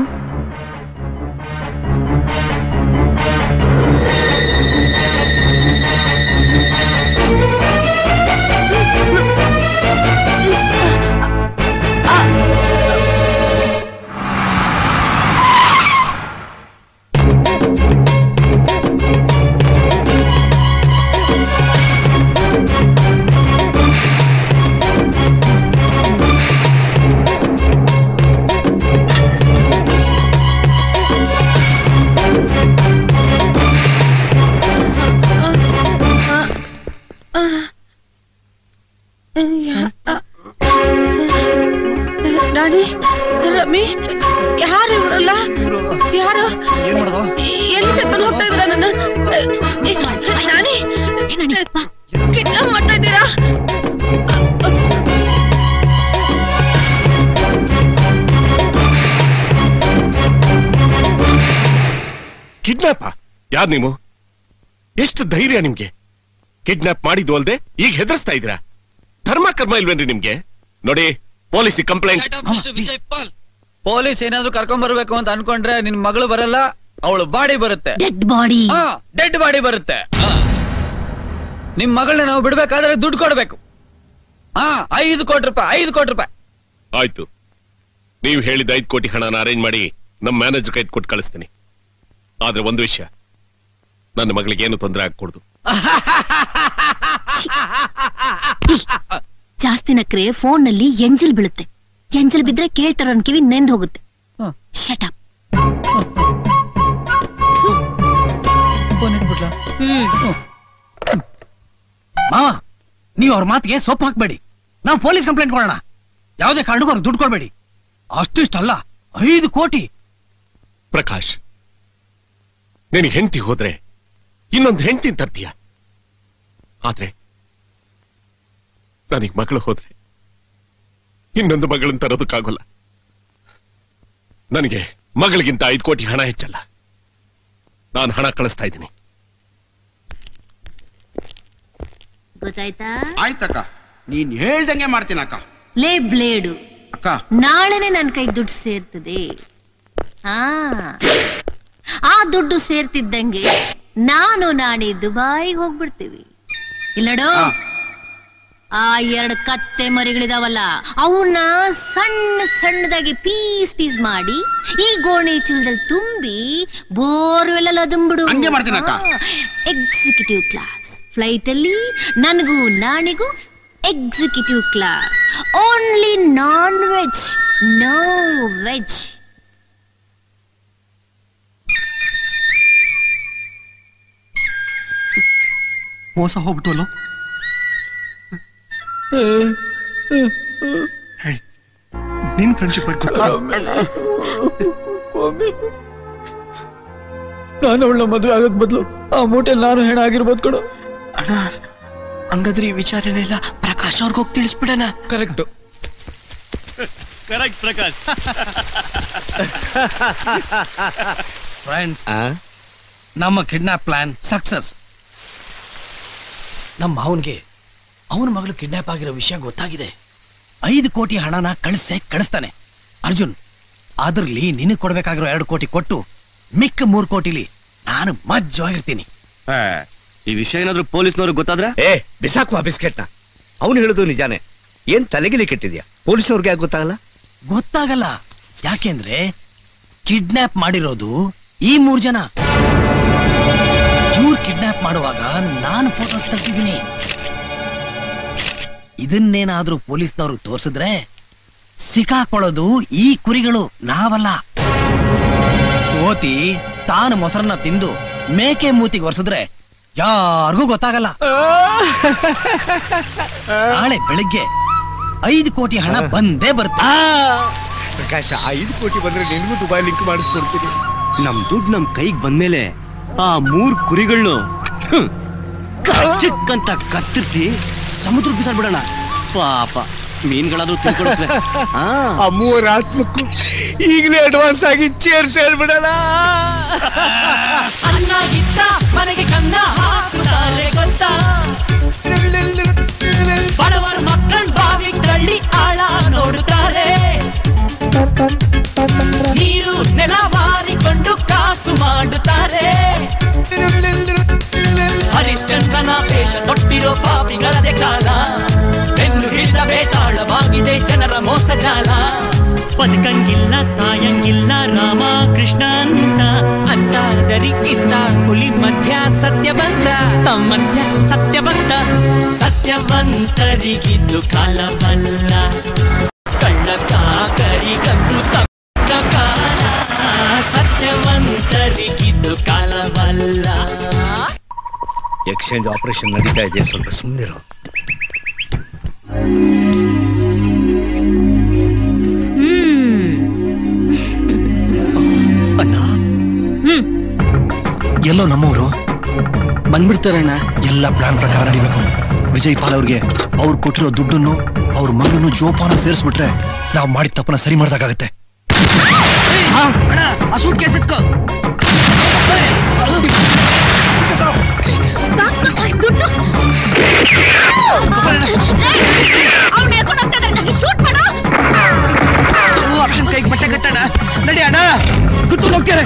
ನಾನಿ ರಮಿ ಯಾರು ಇವರಲ್ಲ ಯಾರು ಏನ್ ಮಾಡೋದು ಎಲ್ಲಿ ಕರ್ಕೊಂಡು ಹೋಗ್ತಾ ಇದ್ದೀರಾ ನನ್ನ ಏ, ನಾನಿ ಕಿಡ್ನಾಪ್ ಮಾಡ್ತಾ ಇದ್ದೀರಾ ಕಿಡ್ನಾಪ್ ಯಾರ್ ನೀವು ಎಷ್ಟು ಧೈರ್ಯ ನಿಮ್ಗೆ ಕಿಡ್ನಾಪ್ ಮಾಡಿದ್ದು ಅಲ್ದೆ ಈಗ ಹೆದರ್ಸ್ತಾ ಇದ್ದೀರಾ ಧರ್ಮ ಕರ್ಮ ಇಲ್ವೇನ್ರಿ ನಿಮ್ಗೆ ನೋಡಿ police complaint Vijay Pal police ಏನಾದ್ರೂ ಕರ್ಕೊಂಡ್ ಬರ್ಬೇಕು ಅಂತ ಅನ್ಕೊಂಡ್ರೆ ನಿನ್ ಮಗಳು ಬರಲ್ಲ ಅವಳು ಬಾಡಿ ಬರುತ್ತೆ ಡೆಡ್ ಬಾಡಿ ಡೆಡ್ ಬಾಡಿ ಬರುತ್ತೆ ಆ. ನಿಮ್ ಮಗಳನ್ನ ನಾವು ಬಿಡ್ಬೇಕಾದ್ರೆ ದುಡ್ಡು ಕೊಡ್ಬೇಕು ಹಾ ಐದು ಕೋಟಿ ರೂಪಾಯಿ ಐದು ಕೋಟಿ ರೂಪಾಯಿ ಆಯ್ತು ನೀವು ಹೇಳಿದ ಐದು ಕೋಟಿ ಹಣನ ಅರೇಂಜ್ ಮಾಡಿ ನಮ್ಮ ಮ್ಯಾನೇಜರ್ ಕೈ ಕೊಟ್ಟು ಕಳಿಸ್ತೀನಿ ಆದ್ರೆ ಒಂದು ವಿಷಯ ನನ್ನ ಮಗಳಿಗೆ ಏನು ತೊಂದರೆ ಆಗ್ಕೊಡ್ದು ಜಾಸ್ತಿ ನಕ್ರೆ ಫೋನ್ ನಲ್ಲಿ ಎಂಜಲ್ ಬೀಳುತ್ತೆ ಎಂಜಲ್ ಬಿದ್ರೆ ಕೇಳ್ತಾರ ನನ್ ಕಿವಿ ನೆಂದ್ ಹೋಗುತ್ತೆ ಶಟಪ್ ಹ್ಮ್ ಮಾವ ನೀವು ಅವ್ರ ಮಾತಿಗೆ ಸೊಪ್ಪು ಹಾಕ್ಬೇಡಿ ನಾವು ಪೊಲೀಸ್ ಕಂಪ್ಲೇಂಟ್ ಕೊಡೋಣ ಯಾವುದೇ ಕಾರಣಕ್ಕೂ ಅವ್ರಿಗೆ ದುಡ್ಡು ಕೊಡ್ಬೇಡಿ ಅಷ್ಟಿಷ್ಟಲ್ಲ ಐದು ಕೋಟಿ ಪ್ರಕಾಶ್ ನಿನಗೆ ಹೆಂಡತಿ ಹೋದ್ರೆ ಇನ್ನೊಂದು ಹೆಂಡತಿ ತರ್ತೀಯ ಆದ್ರೆ ನನಗೆ ಮಗಳು ಹೋದ್ರೆ ಇನ್ನೊಂದು ಮಗಳನ್ನ ತರೋದಕ್ಕಾಗೋಲ್ಲ ನನಗೆ ಮಗಳಿಗಿಂತ ಐದು ಕೋಟಿ ಹಣ ಹೆಚ್ಚಲ್ಲ ನಾನು ಹಣ ಕಳಿಸ್ತಾ ಇದ್ದೀನಿ ಗೊತ್ತಾಯ್ತಾ ಆಯ್ತಕ್ಕ ನೀನ್ ಹೇಳ್ದಂಗೆ ಮಾಡ್ತೀನಕ್ಕ ಲೇ ಬ್ಲೇಡು ಅಕ್ಕ ನಾಳೆನೆ ನನ್ ಕೈ ದುಡ್ಡು ಸೇರ್ತದೆ ಆ ಆ ದುಡ್ಡು ಸೇರ್ತಿದ್ದಂಗೆ ನಾನು ನಾಣಿ ದುಬಾಯಿಗೆ ಹೋಗ್ಬಿಡ್ತೀವಿ ಇಲ್ಲಡೋ ಆ ಎರಡು ಕತ್ತೆ ಮರಿಗಳಿದಾವಲ್ಲ ಅವನ್ನ ಸಣ್ಣ ಸಣ್ಣದಾಗಿ ಪೀಸ್ ಪೀಸ್ ಮಾಡಿ ಈ ಗೋಣಿ ಚೀಲದಲ್ಲಿ ತುಂಬಿ ಬೋರ್ವೆಲ್ ಎಲ್ಲ ಅದಂಬಿಡು ಹಂಗೆ ಮಾಡ್ತೀನಕ್ಕ. ಎಕ್ಸಿಕ್ಯೂಟಿವ್ ಕ್ಲಾಸ್ ಫ್ಲೈಟ್ ಅಲ್ಲಿ ನನಗೂ ನಾಣಿಗೂ executive class only non veg no veg ಮೋಸ ಹೋಗ್ಬಿಟ್ಟು ನಿನ್ ಫ್ರೆಂಡ್ಶಿಪ್ ನಾನು ಅವಳ ಮದುವೆ ಆಗಕ್ ಬದಲು ಆ ಮೂಟೆ ನಾನು ಹೆಣ ಆಗಿರ್ಬೋದು ಕಣೋ ಅಣ್ಣ ಹಂಗಾದ್ರೆ ಈ ವಿಚಾರನೆಲ್ಲ ಪ್ರಕಾಶ್ ಅವ್ರಿಗೆ ಹೋಗಿ ತಿಳಿಸ್ಬಿಡಣ ಕರೆಕ್ಟ್ ಕರೆಕ್ಟ್ ಪ್ರಕಾಶ್ ಫ್ರೆಂಡ್ಸ್ ನಮ್ಮ ಕಿಡ್ನಾಪ್ ಪ್ಲಾನ್ ಸಕ್ಸಸ್ ನಮ್ಮ ಮಾವನ್ಗೆ ಅವನ ಮಗಳು ಕಿಡ್ನಾಪ್ ಆಗಿರೋ ವಿಷಯ ಗೊತ್ತಾಗಿದೆ ಐದು ಕೋಟಿ ಹಣನ ಕಳಿಸೇ ಕಳಿಸ್ತಾನೆ ಅರ್ಜುನ್ ಅದ್ರಲ್ಲಿ ನಿನಗೆ ಕೊಡ್ಬೇಕಾಗಿರೋ ಎರಡು ಕೋಟಿ ಕೊಟ್ಟು ಮಿಕ್ಕ ಮೂರು ಕೋಟಿಲಿ ನಾನು ಮಜ್ಜವಾಗಿರ್ತೀನಿ ಈ ವಿಷಯ ಏನಾದ್ರು ಪೊಲೀಸ್ನವ್ರಿಗೆ ಗೊತ್ತಾದ್ರೆ ಏ ಬಿಸಾಕುವ ಬಿಸ್ಕೆಟ್ನ ಅವನು ಹೇಳುದು ನಿಜಾನೇ ಏನ್ ತಲೆಗಿಲಿ ಕೆಟ್ಟಿದ್ಯಾ ಪೊಲೀಸ್ನವ್ರಿಗೆ ಯಾಕೆ ಗೊತ್ತಾಗಲ್ಲ ಗೊತ್ತಾಗಲ್ಲ ಯಾಕೆಂದ್ರೆ ಕಿಡ್ನಾಪ್ ಮಾಡಿರೋದು ಈ ಮೂರ್ ಜನ ಇವ್ರು ಕಿಡ್ನಾಪ್ ಮಾಡುವಾಗ ನಾನು ಫೋಟೋಸ್ ತೆಗ್ದಿದ್ದೀನಿ ಇದನ್ನೇನಾದ್ರೂ ಪೊಲೀಸ್ನವ್ರು ತೋರಿಸಿದ್ರೆ ಸಿಕ್ಕಾಕೊಳ್ಳೋದು ಈ ಕುರಿಗಳು ನಾವಲ್ಲ ಕೋತಿ ತಾನು ಮೊಸರನ್ನ ತಿಂದು ಮೇಕೆ ಮೂತಿಗೆ ಒರೆಸಿದ್ರೆ ಯಾರಿಗೂ ಗೊತ್ತಾಗಲ್ಲ ನಾಳೆ ಬೆಳಿಗ್ಗೆ ಐದು ಕೋಟಿ ಹಣ ಬಂದೇ ಬರುತ್ತೆ ಪ್ರಕಾಶ ಐದು ಕೋಟಿ ಬಂದ್ರೆ ನಿನ್ಗೂ ದುಬೈ ಲಿಂಕ್ ಮಾಡಿಸ್ಕೊಡ್ತೀನಿ ನಮ್ ದುಡ್ಡು ನಮ್ ಕೈಗ್ ಬಂದ್ಮೇಲೆ ಆ ಮೂರ್ ಕುರಿಗಳನ್ನು ಚಿಕ್ಕಂತ ಕತ್ತರಿಸಿ ಸಮುದ್ರ ಬಿಸಾಡ್ಬಿಡೋಣ ಪಾಪ ಮೀನ್ಗಳಾದ್ರೂ ತಿಳ್ಕೊಳುತ್ತೆ ಆ ಮೂವರ ಆತ್ಮಕ್ಕೂ ಈಗಲೇ ಅಡ್ವಾನ್ಸ್ ಆಗಿ ಚೇರ್ಸ್ ಹೇಳ್ಬಿಡೋಣ ಅನ್ನ ಇದ್ದ ಮನೆಗೆ ಕನ್ನ ಹಾಕುತ್ತಾರೆ ಗೊತ್ತಾ ಬಡವರ ಮಕ್ಕಳ್ ಬಾವಿ ತಳ್ಳಿ ಆಳ ನೋಡುತ್ತಾರೆ ನೀರು ನೆಲ ಮಾರಿಕೊಂಡು ಕಾಸು ಮಾಡುತ್ತಾರೆ ಹರಿಶ್ಚಂದ್ರನ ವೇಷ ತೊಟ್ಟಿರೋ ಪಾಪಿಗಳದೆ ಕಾಲ ಬೆನ್ನು ಹಿಡಿದ ಬೇತಾಳವಾಗಿದೆ ಜನರ ಮೋಸಜಾಲ ಬದುಕಂಗಿಲ್ಲ ಸಾಯಂಗಿಲ್ಲ ರಾಮ ಕೃಷ್ಣ ಅಂತ ಅಂತಾದರಿ ಇದ್ದ ಹುಲಿ ಮಧ್ಯ ಸತ್ಯವಂತ ತಮ್ಮ ಮಧ್ಯ ಸತ್ಯವಂತ ಸತ್ಯವಂತರಿಗಿದ್ದು ಕಾಲವಲ್ಲ ಕಳ್ಳ ಕಾಕರಿಗಂದು ತಕ್ಕ ಕಾಲ ಸತ್ಯವಂತರಿಗಿದ್ದು ಕಾಲವಲ್ಲ ಎಕ್ಸ್ಚೇಂಜ್ ಆಪರೇಷನ್ ನಡೀತಾ ಇದೆ ಸ್ವಲ್ಪ ಸುಮ್ಮನಿರು ಎಲ್ಲೋ ನಮ್ಮವರು ಬಂದ್ಬಿಡ್ತಾರಣ್ಣ ಎಲ್ಲ ಪ್ಲಾನ್ ಪ್ರಕಾರ ನಡಿಬೇಕು ವಿಜಯ್ ಪಾಲ್ ಅವ್ರಿಗೆ ಅವ್ರು ಕೊಟ್ಟಿರೋ ದುಡ್ಡನ್ನು ಅವ್ರ ಮಗನನ್ನು ಜೋಪಾನ ಸೇರಿಸ್ಬಿಟ್ರೆ ನಾವು ಮಾಡಿದ ತಪ್ಪನ್ನ ಸರಿ ಮಾಡ್ದಾಗತ್ತೆ ಆ ಸೂಟ್ ಕೇಸ್ ಎತ್ಕೋ ಅಕ್ಷನ್ ಕೈಗೆ ಬಟ್ಟೆ ಕಟ್ಟಣ ನಡಿ ಅಣ್ಣ ಕುತ್ಕೊಂಡು ಹೋಗ್ತಾರೆ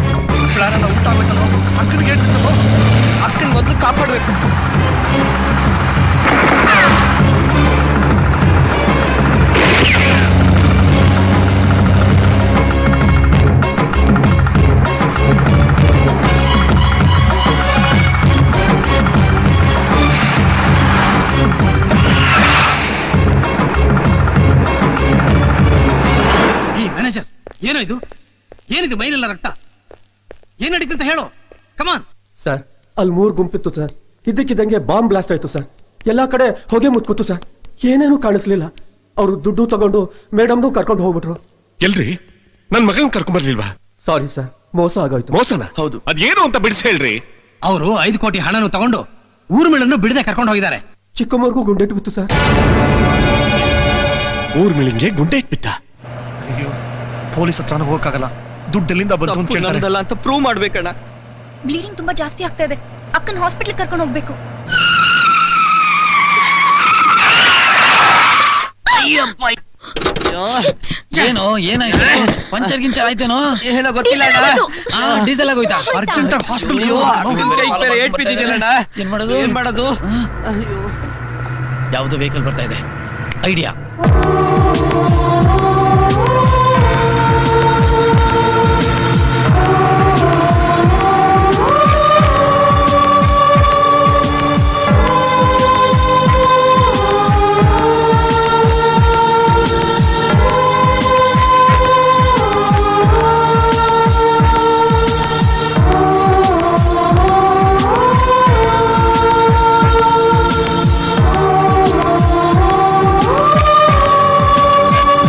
ಅಕ್ಕನ ಮೊದಲು ಕಾಪಾಡ್ಬೇಕು ಈ ಮ್ಯಾನೇಜರ್ ಏನೋ ಇದು ಏನಿದು ಮೈನೆಲ್ಲ ರಕ್ತ ಏನ್ ನಡೀತಂತ ಹೇಳು ಕಮಾನ್ ಸರ್ ಅಲ್ಲಿ ಮೂರು ಗುಂಪಿತ್ತು ಸರ್ ಇದ್ದಕ್ಕಿದ್ದಂಗೆ ಬಾಂಬ್ ಬ್ಲಾಸ್ಟ್ ಆಯ್ತು ಸರ್ ಎಲ್ಲಾ ಕಡೆ ಹೊಗೆ ಮುತ್ಕೊತು ಸರ್ ಏನೇನು ಕಾಣಿಸ್ಲಿಲ್ಲ ಅವರು ದುಡ್ಡು ತಗೊಂಡು ಮೇಡಮ್ನು ಕರ್ಕೊಂಡು ಹೋಗ್ಬಿಟ್ರು ಎಲ್ರಿ ನನ್ ಮಗನ್ ಕರ್ಕೊಂಡ್ ಬರ್ಲಿಲ್ವಾ ಸಾರಿ ಸರ್ ಮೋಸ ಆಗೋಯ್ತು ಮೋಸನ ಹೌದು ಅದೇನು ಅಂತ ಬಿಡಿಸಿ ಹೇಳ್ರಿ ಅವರು ಐದು ಕೋಟಿ ಹಣನು ತಗೊಂಡು ಊರ್ ಮೇಳನ್ನು ಬಿಡದೆ ಕರ್ಕೊಂಡು ಹೋಗಿದ್ದಾರೆ ಚಿಕ್ಕಮ್ಮವ್ರಿಗೂ ಗುಂಡೆಟ್ಟು ಬಿತ್ತು ಸರ್ ಊರ್ ಮಿಳಿಂಗೆ ಗುಂಡೆ ಇಟ್ಬಿತ್ತ ಪೊಲೀಸ್ ಹತ್ರ ಹೋಗಕ್ಕಾಗಲ್ಲ ದುಡ್ಡೆಲ್ಲಿಂದ ಬಂತು ಅಂತ ಕೇಳ್ತಾರೆ ನಮ್ದಲ್ಲ ಅಂತ ಪ್ರೂವ್ ಮಾಡ್ಬೇಕಣ್ಣ ಬ್ಲೀಡಿಂಗ್ ತುಂಬಾ ಜಾಸ್ತಿ ಆಗ್ತಾ ಇದೆ ಅಕ್ಕನ ಹಾಸ್ಪಿಟಲ್ ಕರ್ಕೊಂಡು ಹೋಗ್ಬೇಕು ಏನೋ ಏನಾಯ್ತು ಪಂಚರ್ ಗಿಂಚರ್ ಆಯ್ತೇನೋ ಏನೋ ಗೊತ್ತಿಲ್ಲ ಅಣ್ಣ. ಆ, ಡೀಸೆಲ್ ಆಗೋಯ್ತಾ ಅರ್ಜೆಂಟ್ ಹಾಸ್ಪಿಟಲ್ ಕೈಗೆ ಬೇರೆ ಏಟ್ ಬಿದ್ದಿದ್ಯಲ್ಲಣ್ಣ ಏನ್ ಮಾಡೋದು ಏನ್ ಮಾಡೋದು ಯಾವ್ದು ವೆಹಿಕಲ್ ಬರ್ತಾ ಇದೆ ಐಡಿಯಾ ಆ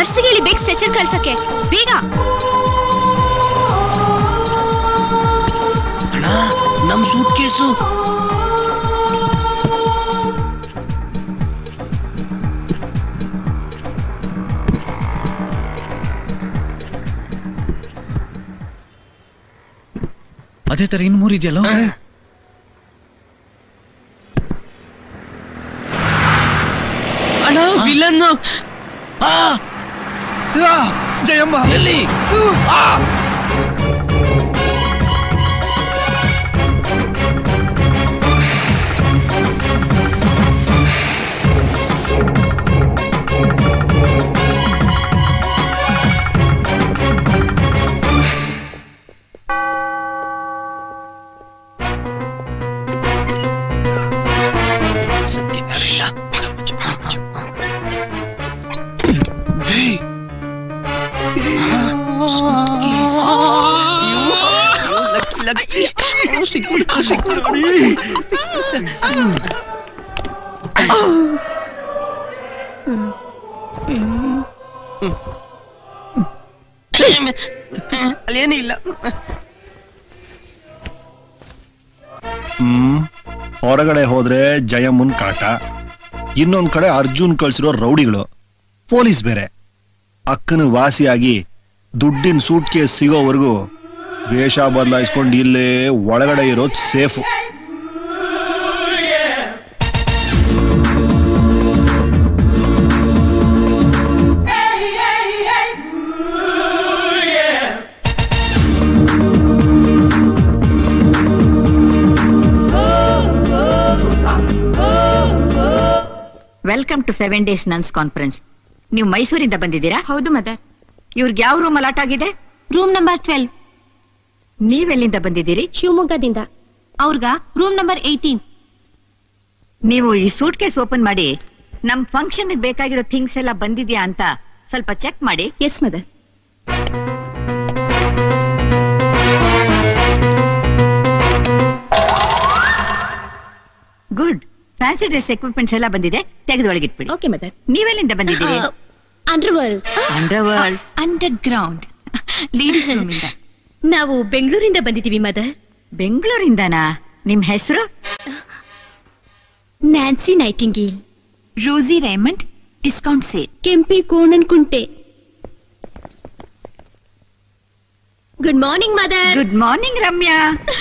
ನರ್ಸಿಗೆ ಹೇಳಿ ಬೇಗ ಸ್ಟ್ರೆಚರ್ ಕಳ್ಸಕ್ಕೆ ಬೇಗ ಅಣ್ಣ ನಮ್ ಸೂಟ್ ಕೇಸು ಅದೇ ತರ ಇನ್ ಮೂರ್ ಇದೆಯಲ್ಲ ಅಣ್ಣ ವಿಲನ್ ಜಯಮ್ಮ ಎಲ್ಲಿ ಅಲ್ಲೇನೂ ಇಲ್ಲ ಹ್ಮ್ ಹೊರಗಡೆ ಹೋದ್ರೆ ಜಯಮ್ಮನ್ ಕಾಟ ಇನ್ನೊಂದ್ ಕಡೆ ಅರ್ಜುನ್ ಕಳ್ಸಿರೋ ರೌಡಿಗಳು ಪೊಲೀಸ್ ಬೇರೆ ಅಕ್ಕನ ವಾಸಿಯಾಗಿ ದುಡ್ಡಿನ ಸೂಟ್ ಕೇಸ್ ಸಿಗೋವರೆಗೂ ವೇಷ ಬದಲಾಯಿಸ್ಕೊಂಡು ಇಲ್ಲೇ ಒಳಗಡೆ ಇರೋದು safe welcome to seven days nuns conference ನೀವು ಮೈಸೂರಿಂದ ಬಂದಿದ್ದೀರಾ ಹೌದು ಮದರ್ ಇವ್ರಿಗೆ ಯಾವ ರೂಮ್ ಅಲಾಟ್ ಆಗಿದೆ ರೂಮ್ ನಂಬರ್ ಟ್ವೆಲ್ವ್ ನೀವೆಲ್ಲಿಂದ ಬಂದಿದ್ದೀರಿ ಶಿವಮೊಗ್ಗದಿಂದ ಅವ್ರಗ ರೂಮ್ ನಂಬರ್ ಏಯ್ಟೀನ್ ನೀವು ಈ ಸೂಟ್ ಕೇಸ್ ಓಪನ್ ಮಾಡಿ ನಮ್ ಫಂಕ್ಷನ್ ಬೇಕಾಗಿರೋ ಥಿಂಗ್ಸ್ ಎಲ್ಲ ಬಂದಿದ್ಯಾ ಅಂತ ಸ್ವಲ್ಪ ಚೆಕ್ ಮಾಡಿ yes mother good fancy dress equipments ಎಲ್ಲ ಬಂದಿದೆ ತೆಗೆದು ಒಳಗಿಟ್ಬಿಡಿ ಓಕೆ ಮದರ್ ನೀವೆಲ್ಲಿಂದ ಬಂದಿದ್ದೀರಿ underworld underworld underground ladies room ಇಂದ ನಾವು ಬೆಂಗಳೂರಿಂದ ಬಂದಿದ್ದೀವಿ ಮದರ್ ಬೆಂಗಳೂರಿಂದನಾ ನಿಮ್ ಹೆಸರು Nancy Nightingale Rosie Raymond discount sale ಕೆಂಪಿ ಕೋಣನ್ ಕುಂಟೆ good morning mother good morning Ramya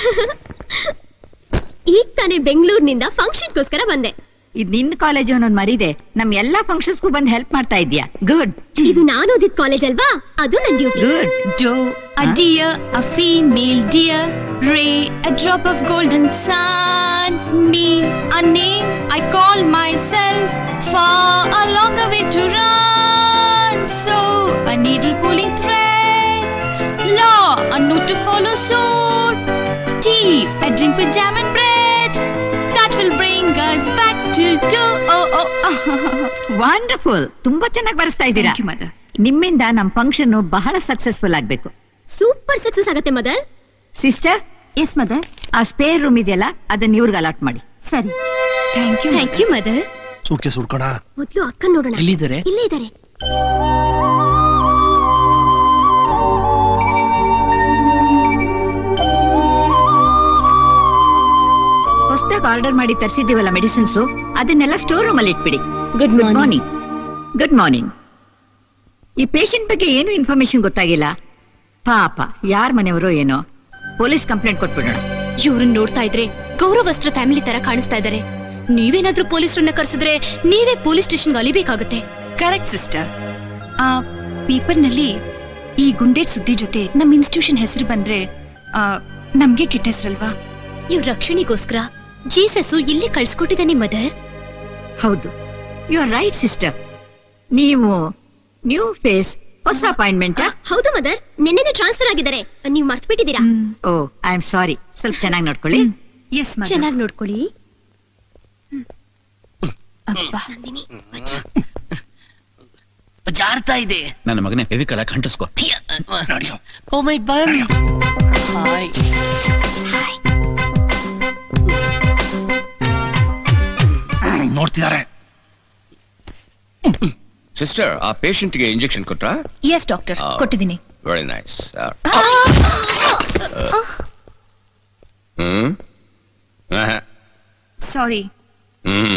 ಈಗ ತಾನೇ ಬೆಂಗಳೂರಿನಿಂದ ಫಂಕ್ಷನ್ಗೋಸ್ಕರ ಬಂದೆ ಇದ್ ನಿನ್ ಕಾಲೇಜ್ ಅನ್ನೋದು ಮರಿದೆ ನಮ್ ಎಲ್ಲಾ ಫಂಕ್ಷನ್ಸ್ಗೂ ಬಂದು ಹೆಲ್ಪ್ ಮಾಡ್ತಾ ಇದ್ಯಾ ಗುಡ್ ಇದು ನಾನು ಓದಿದ ಕಾಲೇಜ್ ಅಲ್ವಾ ಅದು ನನ್ duty good doe a deer, a female deer, ray, a drop of golden sun, me, a name I call myself, far a longer way to run. So, a needle pulling thread, law, a note to follow suit, tea, a drink with jam and bread, that will bring us back to do. Oh, oh, wonderful ತುಂಬಾ ಚೆನ್ನಾಗಿ ಬರೆಸ್ತಾ ಇದ್ದೀರಾ ನಿಮ್ಮಿಂದ ನಮ್ function ಬಹಳ successful ಆಗ್ಬೇಕು super success ಆಗತ್ತೆ mother sister yes mother ಆ spare room ಇದೆಯಲ್ಲ ಅದನ್ನ ಇವ್ರಿಗೆ ಅಲಾಟ್ ಮಾಡಿ ಸರಿ thank you thank you mother suitcase ಹುಡ್ಕೋಣ ಮೊದ್ಲು ಅಕ್ಕನ್ ನೋಡೋಣ ಎಲ್ಲಿದ್ದಾರೆ ಇಲ್ಲೇ ಇದ್ದಾರೆ ಹೊಸದಾಗಿ ಆರ್ಡರ್ ಮಾಡಿ ತರಿಸಿದ್ದೀವಲ್ಲ ಮೆಡಿಸಿನ್ಸ್ ಅದನ್ನೆಲ್ಲ ಸ್ಟೋರ್ ರೂಮ್ ಅಲ್ಲಿ ಇಟ್ಬಿಡಿ ಗುಡ್ ಮಾರ್ನಿಂಗ್ ಗುಡ್ ಮಾರ್ನಿಂಗ್ ಈ ಪೇಷಂಟ್ ಬಗ್ಗೆ ಏನು ಇನ್ಫಾರ್ಮೇಶನ್ ಗೊತ್ತಾಗಿಲ್ಲ ಪಾಪ ಯಾರ ಮನೆಯವರೋ ಏನೋ ಪೊಲೀಸ್ ಕಂಪ್ಲೇಂಟ್ ಕೊಟ್ಬಿಡೋಣ ಇವ್ರನ್ನ ನೋಡ್ತಾ ಇದ್ರೆ ಗೌರವಸ್ತ್ರ ಫ್ಯಾಮಿಲಿ ತರ ಕಾಣಿಸ್ತಾ ಇದ್ದಾರೆ ನೀವೇನಾದ್ರೂ ಪೊಲೀಸರನ್ನ ಕರೆಸಿದ್ರೆ ನೀವೇ ಪೊಲೀಸ್ ಸ್ಟೇಷನ್ಗೆ ಅಲಿಬೇಕಾಗುತ್ತೆ ಕರೆಕ್ಟ್ ಸಿಸ್ಟರ್ ಆ ಪೇಪರ್ನಲ್ಲಿ ಈ ಗುಂಡೇಟ್ ಸುದ್ದಿ ಜೊತೆ ನಮ್ಮ ಇನ್ಸ್ಟಿಟ್ಯೂಷನ್ ಹೆಸರು ಬಂದ್ರೆ ಆ, ನಮ್ಗೆ ಕೆಟ್ಟ ಹೆಸರಲ್ವಾ ಇವ್ರ ರಕ್ಷಣೆಗೋಸ್ಕರ ಜೀಸಸ್ಸು ಇಲ್ಲಿ ಕಳ್ಸ್ಕೊಟ್ಟಿದ್ದಾನೆ ಮದರ್ ಹೌದು ಯು ಆರ್ ರೈಟ್ ಸಿಸ್ಟರ್ ನೀವು ನ್ಯೂ ಫೇಸ್ ಹೊಸ ಅಪಾಯಿಂಟ್ಮೆಂಟ್ ಹೌದು ಮದರ್ ನಿನ್ನೆನೆ ಟ್ರಾನ್ಸ್ಫರ್ ಆಗಿದ್ದಾರೆ ನೀವು ಮರ್ತು ಬಿಟ್ಟಿದ್ದೀರಾ ಓ ಐ ಆಮ್ ಸಾರಿ ಸ್ವಲ್ಪ ಚೆನ್ನಾಗಿ ನೋಡ್ಕೊಳ್ಳಿ ಎಸ್ ಚೆನ್ನಾಗಿ ನೋಡ್ಕೊಳ್ಳಿ ಜಾರ್ತಾ ಇದೆ ನನ್ನ ಮಗನೇ ಫೆವಿಕಲ್ ಹಾಕಿ ಅಂಟಿಸ್ಕೋ ಓ ಮೈ ಬನ್ ಹಾಯ್ ನೋಡ್ತಿದ್ದಾರೆ ಸಿಸ್ಟರ್ ಆ ಪೇಷಂಟ್ಗೆ ಇಂಜೆಕ್ಷನ್ ಕೊಟ್ರಾ ಎಸ್ ಡಾಕ್ಟರ್ Ah. ಕೊಟ್ಟಿದ್ದೀನಿ ವೆರಿ ನೈಸ್ ಹ್ಮ್ ಆಹಾ. Sorry hmm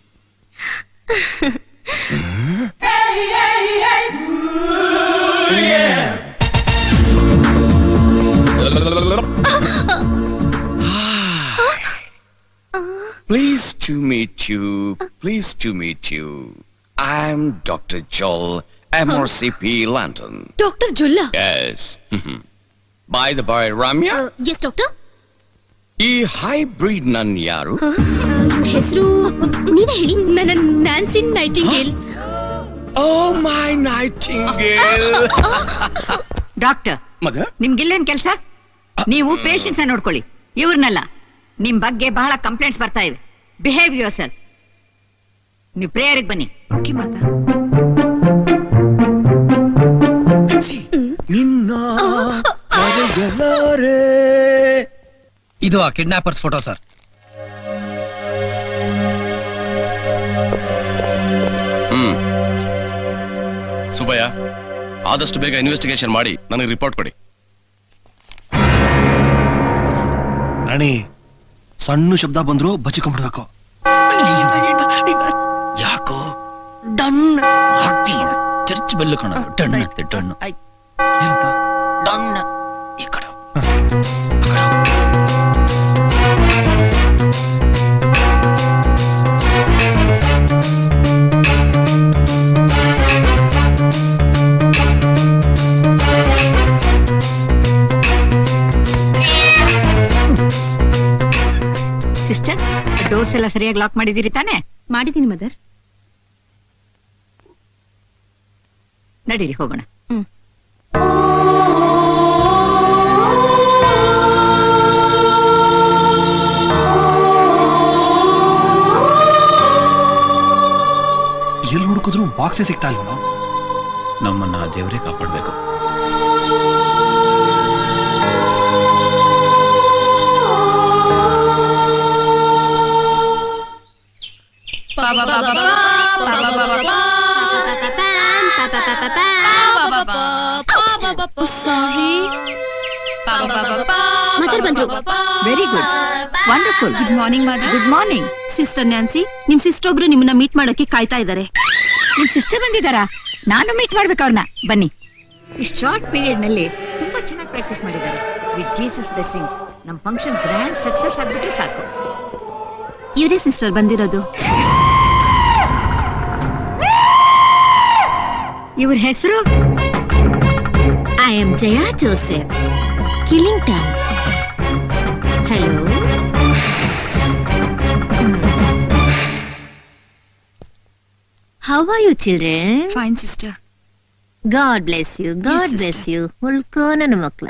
Pleased to meet you. Pleased to meet you. I'm Dr. Joel, MRCP London. Doctor ಜುಲ್ಲಾ Yes. Mhm. By the by, Ramya, yes doctor ಈ hybrid nun ಯಾರು ಹೆಸರು ನೀವೇ ಹೇಳಿ ನನ್ನ Nancy Nightingale oh my Nightingale doctor ಮದ ನಿಮ್ಗಿಲ್ಲೇನ್ ಕೆಲಸ ನೀವು ಪೇಷಂಟ್ಸ್ ನೋಡ್ಕೊಳ್ಳಿ ಇವ್ರನ್ನಲ್ಲ ನಿಮ್ ಬಗ್ಗೆ ಬಹಳ ಕಂಪ್ಲೇಂಟ್ಸ್ ಬರ್ತಾ ಇದೆ ಬಿಹೇವ್ ಯುವರ್ ಸೆಲ್ ನೀವು ಪ್ರೇಯರ್ಗೆ ಬನ್ನಿ ಓಕೆ ಮಾತಾ ನಿನ್ನ ಮರೆಯಲಾರೆ. ಇದು ಆ kidnappers photo sir hmm Subbaiah ಆದಷ್ಟು ಬೇಗ ಇನ್ವೆಸ್ಟಿಗೇಷನ್ ಮಾಡಿ ನನಗೆ ರಿಪೋರ್ಟ್ ಕೊಡಿ ರಾಣಿ ಸಣ್ಣ ಶಬ್ದ ಬಂದ್ರು ಬಚ್ಚಿಕೊಂಡ್ಬಿಡ್ಬೇಕು ಯಾಕೋ ಡನ್ ಹಾಕ್ತೀಯ ಚರ್ಚ್ ಬೆಲ್ಲು ಕಣ ಡನ್ ಆಗ್ತದೆ ಡನ್ ಡನ್ ಈ ಕಡೆ ಸಿಸ್ಟರ್ ಡೋಸ್ ಎಲ್ಲ ಸರಿಯಾಗಿ ಲಾಕ್ ಮಾಡಿದಿರಿ ತಾನೆ ಮಾಡಿದ್ದೀನಿ ಮದರ್ ನಡೀರಿ ಹೋಗೋಣ ಎಲ್ಲಿ ಹುಡುಕಿದ್ರು ಬಾಕ್ಸೇ ಸಿಗ್ತಾ ಇಲ್ವೋ ನಮ್ಮನ್ನ ಆ ದೇವರೇ ಕಾಪಾಡ್ಬೇಕು ಸಾರಿ ಮದರ್ ಬಂದ್ರು very good wonderful good morning mother good morning sister Nancy ನಿಮ್ ಸಿಸ್ಟರ್ ಒಬ್ರು ನಿಮ್ಮನ್ನ ಮೀಟ್ ಮಾಡೋಕೆ ಕಾಯ್ತಾ ಇದ್ದಾರೆ ನಿಮ್ ಸಿಸ್ಟರ್ ಬಂದಿದ್ದಾರಾ ನಾನು ಮೀಟ್ ಮಾಡ್ಬೇಕು ಅವ್ರನ್ನ ಬನ್ನಿ ಈ ಶಾರ್ಟ್ ಪೀರಿಯಡ್ ನಲ್ಲಿ ತುಂಬಾ ಚೆನ್ನಾಗಿ ಪ್ರಾಕ್ಟೀಸ್ ಮಾಡಿದ್ದಾರೆ ವಿತ್ ಜೀಸಸ್ ಬ್ಲೆಸ್ಸಿಂಗ್ಸ್ ನಮ್ ಫಂಕ್ಷನ್ ಗ್ರ್ಯಾಂಡ್ ಸಕ್ಸಸ್ ಆಗ್ಬಿಟ್ರೆ ಸಾಕು ಇವರೇ ಸಿಸ್ಟರ್ ಬಂದಿರೋದು ಇವ್ರ ಹೆಸರು I am Jaya Joseph Killington hello how are you children fine sister God bless you God sister. Bless you ಉಳ್ಕೋ ನನ್ನ ಮಕ್ಳ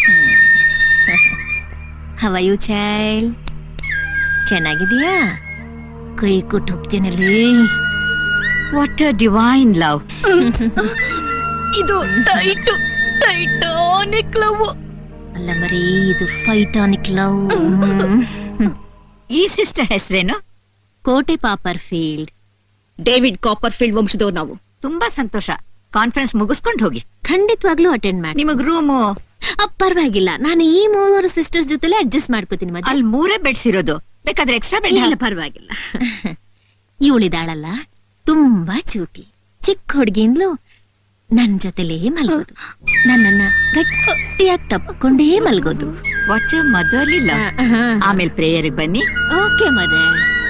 ಹವ ಯು ಚೈಲ್ಡ್ ಚೆನ್ನಾಗಿದೀಯಾ ಕೈ ಕೊಟ್ಟು ಹೋಗ್ತೀನಲ್ಲಿ ವಾಟ್ ಅ ಡಿವೈನ್ ಲವ್ ಇದು ಟೈಟು ಟೈಟಾನಿಕ್ ಲವ್ ಅಲ್ಲ ಮರಿ ಇದು ಫೈಟಾನಿಕ್ ಲವ್ ಈ ಸಿಸ್ಟರ್ ಹೆಸರೇನು ಕೋಟೆ ಪಾಪರ್ ಫೀಲ್ಡ್ ಡೇವಿಡ್ ಕಾಪರ್ ಫೀಲ್ಡ್ ವಂಶದವ್ರು ನಾವು ತುಂಬಾ ಸಂತೋಷ ಕಾನ್ಫರೆನ್ಸ್ ಮುಗಿಸ್ಕೊಂಡು ಹೋಗಿ ಖಂಡಿತವಾಗ್ಲೂ ಅಟೆಂಡ್ ಮಾಡಿ ನಿಮಗ್ ರೂಮು ಪರವಾಗಿಲ್ಲ ನಾನು ಈ ಮೂವರು ಸಿಸ್ಟರ್ಸ್ ಜೊತೆಲೆ ಅಡ್ಜಸ್ಟ್ ಮಾಡ್ಕೋತೀನಿ ಮತ್ತೆ ಅಲ್ಲಿ ಮೂರೇ ಬೆಡ್ಸ್ ಇರೋದು ಬೇಕಾದ್ರೆ ಎಕ್ಸ್ಟ್ರಾ ಬೆಡ್ ಇಲ್ಲ ಪರವಾಗಿಲ್ಲ ಇವಳಿದಾಳಲ್ಲ ತುಂಬಾ ಚೂಟಿ ಚಿಕ್ಕ ಹುಡುಗಿಂದ್ಲು ನನ್ ಜೊತೆಲೇ ಮಲ್ಗೋದು ನನ್ನನ್ನ ಗಟ್ಟಿಯಾಗಿ ತಪ್ಕೊಂಡೇ ಮಲ್ಗೋದು ವಾಟ್ ಮದರ್ಲಿ ಲವ್ ಆಮೇಲೆ ಪ್ರೇಯರ್ ಬನ್ನಿ ಓಕೆ ಮದರ್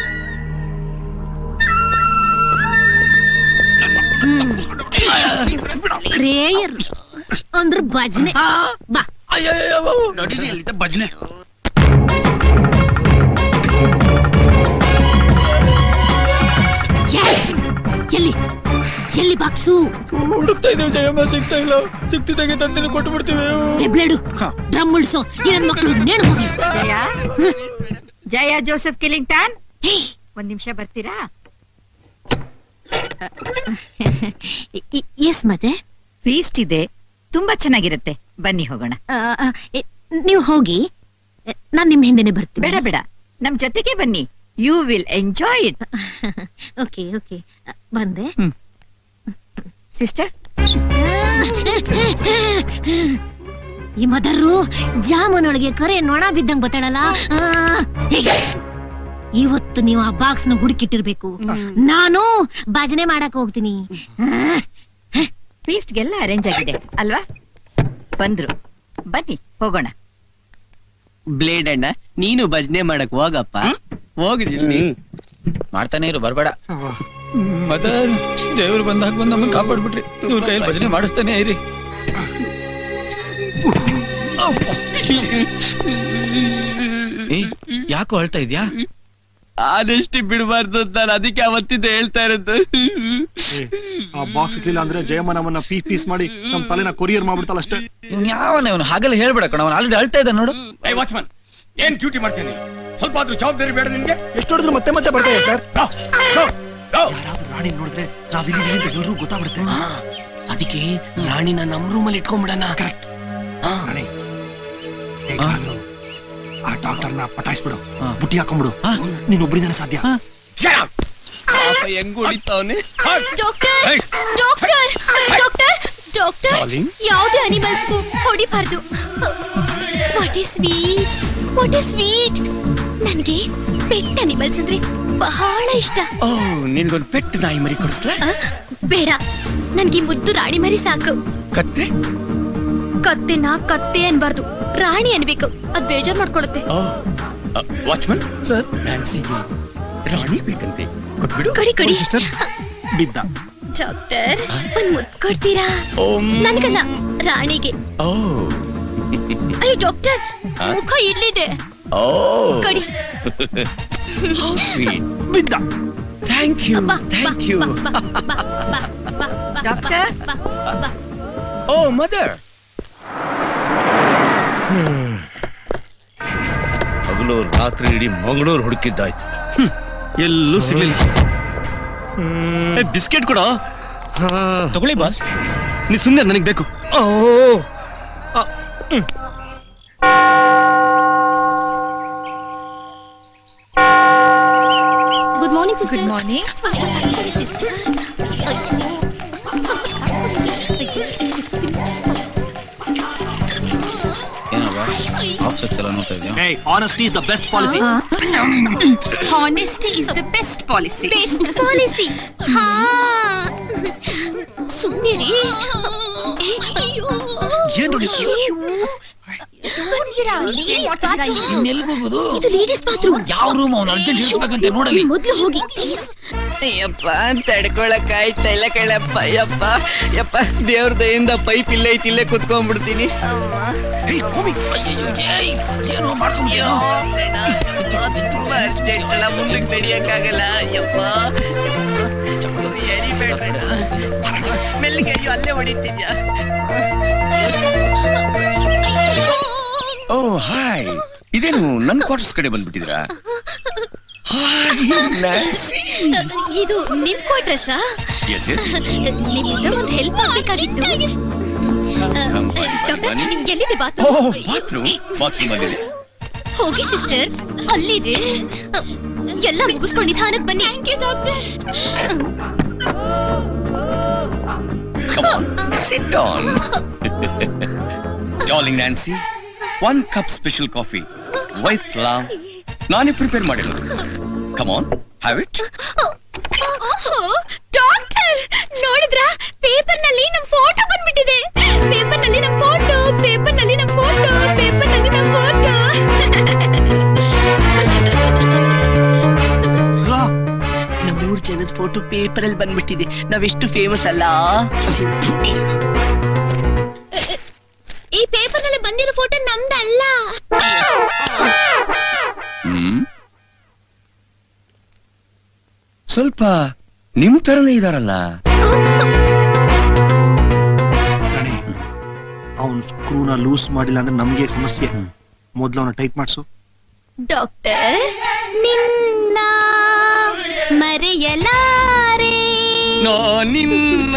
ಪ್ರೇಯರ್ ಅಂದ್ರೆ ಭಜನೆ ಬಾ ನಡೀರಿ ಅಲ್ಲಿದ್ದ ಭಜನೆ ಏ, ಎಲ್ಲಿ ಎಲ್ಲಿ ಬಾಕ್ಸು ಹುಡುಕ್ತಾ ಇದ್ದೇವೆ ಜಯಮ್ಮ ಸಿಗ್ತಾ ಇಲ್ಲ ಸಿಕ್ತಿದ್ದಾಗೆ ತಂದಿನ ಕೊಟ್ಟು ಬಿಡ್ತೀವಿ ಏ, ಬ್ಲೇಡು ಡ್ರಮ್ ಉಳ್ಸೋ ಏನ್ ಮಕ್ಕಳು ನೇಣು ಹೋಗಿ ಜಯ ಜಯ ಜೋಸೆಫ್ ಕಿಲಿಂಗ್ಟನ್ ಒಂದ್ ನಿಮಿಷ ಬರ್ತೀರಾ ಎಸ್ ಮತ್ತೆ ಫೀಸ್ಟ್ ಇದೆ ತುಂಬಾ ಚೆನ್ನಾಗಿರುತ್ತೆ ಬನ್ನಿ ಹೋಗೋಣ ಆ, ಆ, ಎ, ನೀವು ಹೋಗಿ ಎ, ನಾನ್ ನಿಮ್ ಹಿಂದೆನೆ ಬರ್ತೀನಿ ಬೇಡ ಬೇಡ ನಮ್ ಜೊತೆಗೆ ಬನ್ನಿ you will enjoy it okay okay ಬಂದೆ ಸಿಸ್ಟರ್ ಈ ಮದರ್ರು ಜಾಮೂನ್ ಒಳಗೆ ಕರೆ ನೊಣ ಬಿದ್ದಂಗ್ ಬತ್ತಾಳಲ್ಲ ಆ, ಹೇ. ಇವತ್ತು ನೀವು ಆ ಬಾಕ್ಸ್ ನ ಹುಡುಕಿಟ್ಟಿರ್ಬೇಕು ನಾನು ಭಜನೆ ಮಾಡಕ್ ಹೋಗ್ತೀನಿ ಫೀಸ್ಟ್ಗೆಲ್ಲ ಅರೇಂಜ್ ಆಗಿದೆ ಅಲ್ವಾ ಬಂದ್ರು ಬನ್ನಿ ಹೋಗೋಣ ಬ್ಲೇಡ್ ಅಣ್ಣ ನೀನು ಭಜನೆ ಮಾಡಕ್ ಹೋಗಪ್ಪ ಹೋಗಿದ್ದೀನಿ ಮಾಡ್ತಾನೆ ಇರು ಬರ್ಬೇಡ ಮದರ್ ದೇವ್ರು ಬಂದಾಗ ಬಂದು ನಮ್ಮನ್ನ ಕಾಪಾಡ್ಬಿಟ್ರಿ ಇವ್ರ ಕೈಯಲ್ಲಿ ಭಜನೆ ಮಾಡಿಸ್ತಾನೆ ಇರಿ ಏಯ್ ಯಾಕೋ ಅಳ್ತಾ ಇದ್ಯಾ ಆದಷ್ಟು ಬಿಡಬಾರ್ದು ಅಂತ ನಾನು ಅದಕ್ಕೆ ಅವತ್ತಿಂದ ಹೇಳ್ತಾ ಇರೋದು ಆ ಬಾಕ್ಸ್ ಇರ್ಲಿಲ್ಲ ಅಂದ್ರೆ ಜಯಮ್ಮ ನಮ್ಮನ್ನ ಪೀಸ್ ಪೀಸ್ ಮಾಡಿ ನಮ್ ತಲೆನ ಕೊರಿಯರ್ ಮಾಡ್ಬಿಡ್ತಾಳ ಅಷ್ಟೇ ಇವ್ನು ಯಾವನ ಇವನು ಹಾಗೆಲ್ಲ ಹೇಳ್ಬೇಡ ಕಣ ಅವನು ಆಲ್ರೆಡಿ ಅಳ್ತಾ ಇದ್ದ ನೋಡು ಏ ವಾಚ್ಮನ್ ಏನ್ ಡ್ಯೂಟಿ ಮಾಡ್ತೀನಿ ಸ್ವಲ್ಪ ಆದ್ರೂ ಜವಾಬ್ದಾರಿ ಬೇಡ ನಿಮ್ಗೆ ಎಷ್ಟು ಹೊಡೆದ್ರು ಮತ್ತೆ ಮತ್ತೆ ಬರ್ತಾ ಇದೆ ಸರ್ ರಾಣಿ ನೋಡಿದ್ರೆ ನಾವ್ ಇಲ್ಲಿದೀವಿ ಅಂತ ಎಲ್ರೂ ಗೊತ್ತಾಗ್ಬಿಡುತ್ತೆ ಅದಕ್ಕೆ ರಾಣಿನ ನಮ್ ರೂಮಲ್ಲಿ ಇಟ್ಕೊಂಡ್ಬಿಡಣ ರಾಣಿ ಹೇಗಾದ್ರೂ ಆ ಡಾಕ್ಟರ್ನ ಪಟಾಯಿಸ್ಬಿಡು ಬುಟ್ಟಿ ಹಾಕೊಂಡ್ಬಿಡು ನೀನ್ ಒಬ್ರಿಂದನೇ ಸಾಧ್ಯ ಪಾಪ ಹೆಂಗ್ ಹೊಡಿತಾವನೆ doctor doctor doctor doctor Darling? ಯಾವುದೇ ಅನಿಮಲ್ಸ್ಗೂ ಹೊಡಿಬಾರ್ದು what is sweet what is sweet ನನಗೆ ಪೆಟ್ ಅನಿಮಲ್ಸ್ ಅಂದ್ರೆ ಬಹಳ ಇಷ್ಟ ಓ ನಿನ್ಗೊಂದ್ ಪೆಟ್ಟು ನಾಯಿ ಮರಿ ಕೊಡಿಸ್ಲಾ ಆ, ಬೇಡ ನನ್ಗೆ ಈ ಮುದ್ದು ರಾಣಿ ಮರಿ ಸಾಕು ಕತ್ತೆ ಕತ್ತೆನ ಕತ್ತೆ ಅನ್ಬಾರ್ದು ರಾಣಿ ಅನ್ಬೇಕು ಅದ್ ಬೇಜಾರ್ ಮಾಡ್ಕೊಳುತ್ತೆ ವಾಚ್ಮನ್ ಸರ್ ನ್ಯಾನ್ಸಿಗೆ ರಾಣಿ ಬೇಕಂತೆ ಕೊಟ್ಬಿಡು ಕಡಿ ಕಡಿ ಬಿದ್ದ ಡಾಕ್ಟರ್ ಒಂದ್ ಮುದ್ ಕೊಡ್ತೀರಾ ನನ್ಗಲ್ಲ ರಾಣಿಗೆ ಓ ಅಯ್ಯೋ ಡಾಕ್ಟರ್ ಆ? ಮುಖ ಇಡ್ಲಿದೆ ಓ ಕಡಿ ಹೌ ಸ್ವೀಟ್ ಬಿದ್ದ thank you thank you doctor oh mother ಹಗಲು ರಾತ್ರಿ ಇಡೀ ಮಂಗಳೂರು ಹುಡುಕಿದ್ದಾಯ್ತು ಎಲ್ಲೂ ಸಿಗ್ಲಿಲ್ಲ ಬಿಸ್ಕೆಟ್ ಕೊಡೋ ತಗೊಳ್ಳಿ ಬಾಸ್ ನೀ ಸುಮ್ಮನೆ ನನಗೆ ಬೇಕು oh good morning sister good morning ಏನವ್ವ ಆಫ್ಸೆಟ್ ಎಲ್ಲ ನೋಡ್ತಾ ಇದ್ಯಾ honesty is the best policy honesty is the best policy best policy ಹಾ ಸುಮ್ಮನಿರಿ ಏನ್ ನೋಡಿ ಇನ್ನೆಲ್ಲಿಗೆ ಹೋಗೋದು ಇದು ಲೇಡೀಸ್ ಬಾತ್ರೂಮ್ ಯಾವ ರೂಮ್ ಅವ್ನು ಅರ್ಜೆಂಟ್ ಇಳಿಸ್ಬೇಕಂತೆ ನೋಡಲಿ ಮೊದ್ಲು ಹೋಗಿ ಯಪ್ಪ ತಡ್ಕೊಳಕ್ ಆಯ್ತಾ ಇಲ್ಲ ಕಳಪ್ಪ ಯಪ್ಪ ಯಪ್ಪ ದೇವ್ರ ದಯಿಂದ ಪೈಪ್ ಇಲ್ಲೇ ಐತಿ ಇಲ್ಲೇ ಕುತ್ಕೊಂಡ್ಬಿಡ್ತೀನಿ ಏನು ಮಾಡ್ಕೊಂಡ್ಬಿಟ್ಟಿಯೋ ತುಂಬಾ ಅರ್ಜೆಂಟ್ ಅಲ್ಲ ಮುಂದಕ್ಕೆ ನಡಿಯಕ್ಕಾಗಲ್ಲ ಯಪ್ಪ ಎಳಿಬೇಡ ಮೆಲ್ಲಿಗೆ ಅಯ್ಯೋ ಅಲ್ಲೇ ಹೊಡಿತಿದ್ಯಾ ಓ ಹಾಯ್ ಇದೇನು ನನ್ನ ಕ್ವಾರ್ಟರ್ಸ್ ಕಡೆ ಬಂದ್ಬಿಟ್ಟಿದ್ರಾ ಹಾಯ್ ನ್ಯಾನ್ಸಿ ಇದು ನಿಮ್ ಕ್ವಾರ್ಟರ್ಸಾ ಎಸ್ ಎಸ್ ನಿಮ್ಮಿಂದ ಒಂದು ಹೆಲ್ಪ್ ಆಗ್ಬೇಕಾಗಿತ್ತು ಡಾಕ್ಟರ್ ಎಲ್ಲಿದೆ ಓ ಬಾತ್ರೂಮ್ ಬಾತ್ರೂಮ್ ಬಾತ್ರೂಮ್ ಅಲ್ಲಿದೆ ಹೋಗಿ ಸಿಸ್ಟರ್ ಅಲ್ಲಿದೆ ಎಲ್ಲ ಮುಗಿಸ್ಕೊಂಡು ನಿಧಾನಕ್ಕೆ ಬನ್ನಿ thank you doctor Come on, sit on. Darling Nancy, one cup special coffee with love. ನಾನೇ ಪ್ರಿಪೇರ್ ಮಾಡಿರೋದು come on have it doctor ನೋಡಿದ್ರಾ ಪೇಪರ್ ನಲ್ಲಿ ನಮ್ ಫೋಟೋ ಬಂದ್ಬಿಟ್ಟಿದೆ ಪೇಪರ್ ನಲ್ಲಿ ನಮ್ ಫೋಟೋ ಪೇಪರ್ ನಲ್ಲಿ ನಮ್ ಫೋಟೋ ಪೇಪರ್ ನಲ್ಲಿ ನಮ್ ಫೋಟೋ ನಮ್ಮೂರ್ ಜನದ ಫೋಟೋ ಪೇಪರ್ ಅಲ್ಲಿ ಬಂದ್ಬಿಟ್ಟಿದೆ ನಾವೆಷ್ಟು ಫೇಮಸ್ ಅಲ್ಲ ಈ ಪೇಪರ್ ನಲ್ಲಿ ಬಂದಿರೋ ಫೋಟೋ ನಮ್ದಲ್ಲ ಹ್ಮ್ ಸ್ವಲ್ಪ ನಿಮ್ ತರನೇ ಇದಾರಲ್ಲ ರಾಣಿ ಅವ್ನ್ ಸ್ಕ್ರೂನ ಲೂಸ್ ಮಾಡಿಲ್ಲ ಅಂದ್ರೆ ನಮ್ಗೆ ಸಮಸ್ಯೆ ಮೊದ್ಲು ಅವನ ಟೈಟ್ ಮಾಡ್ಸು ಡಾಕ್ಟರ್ ನಿನ್ನ ಮರೆಯಲಾರೆ ನಿನ್ನ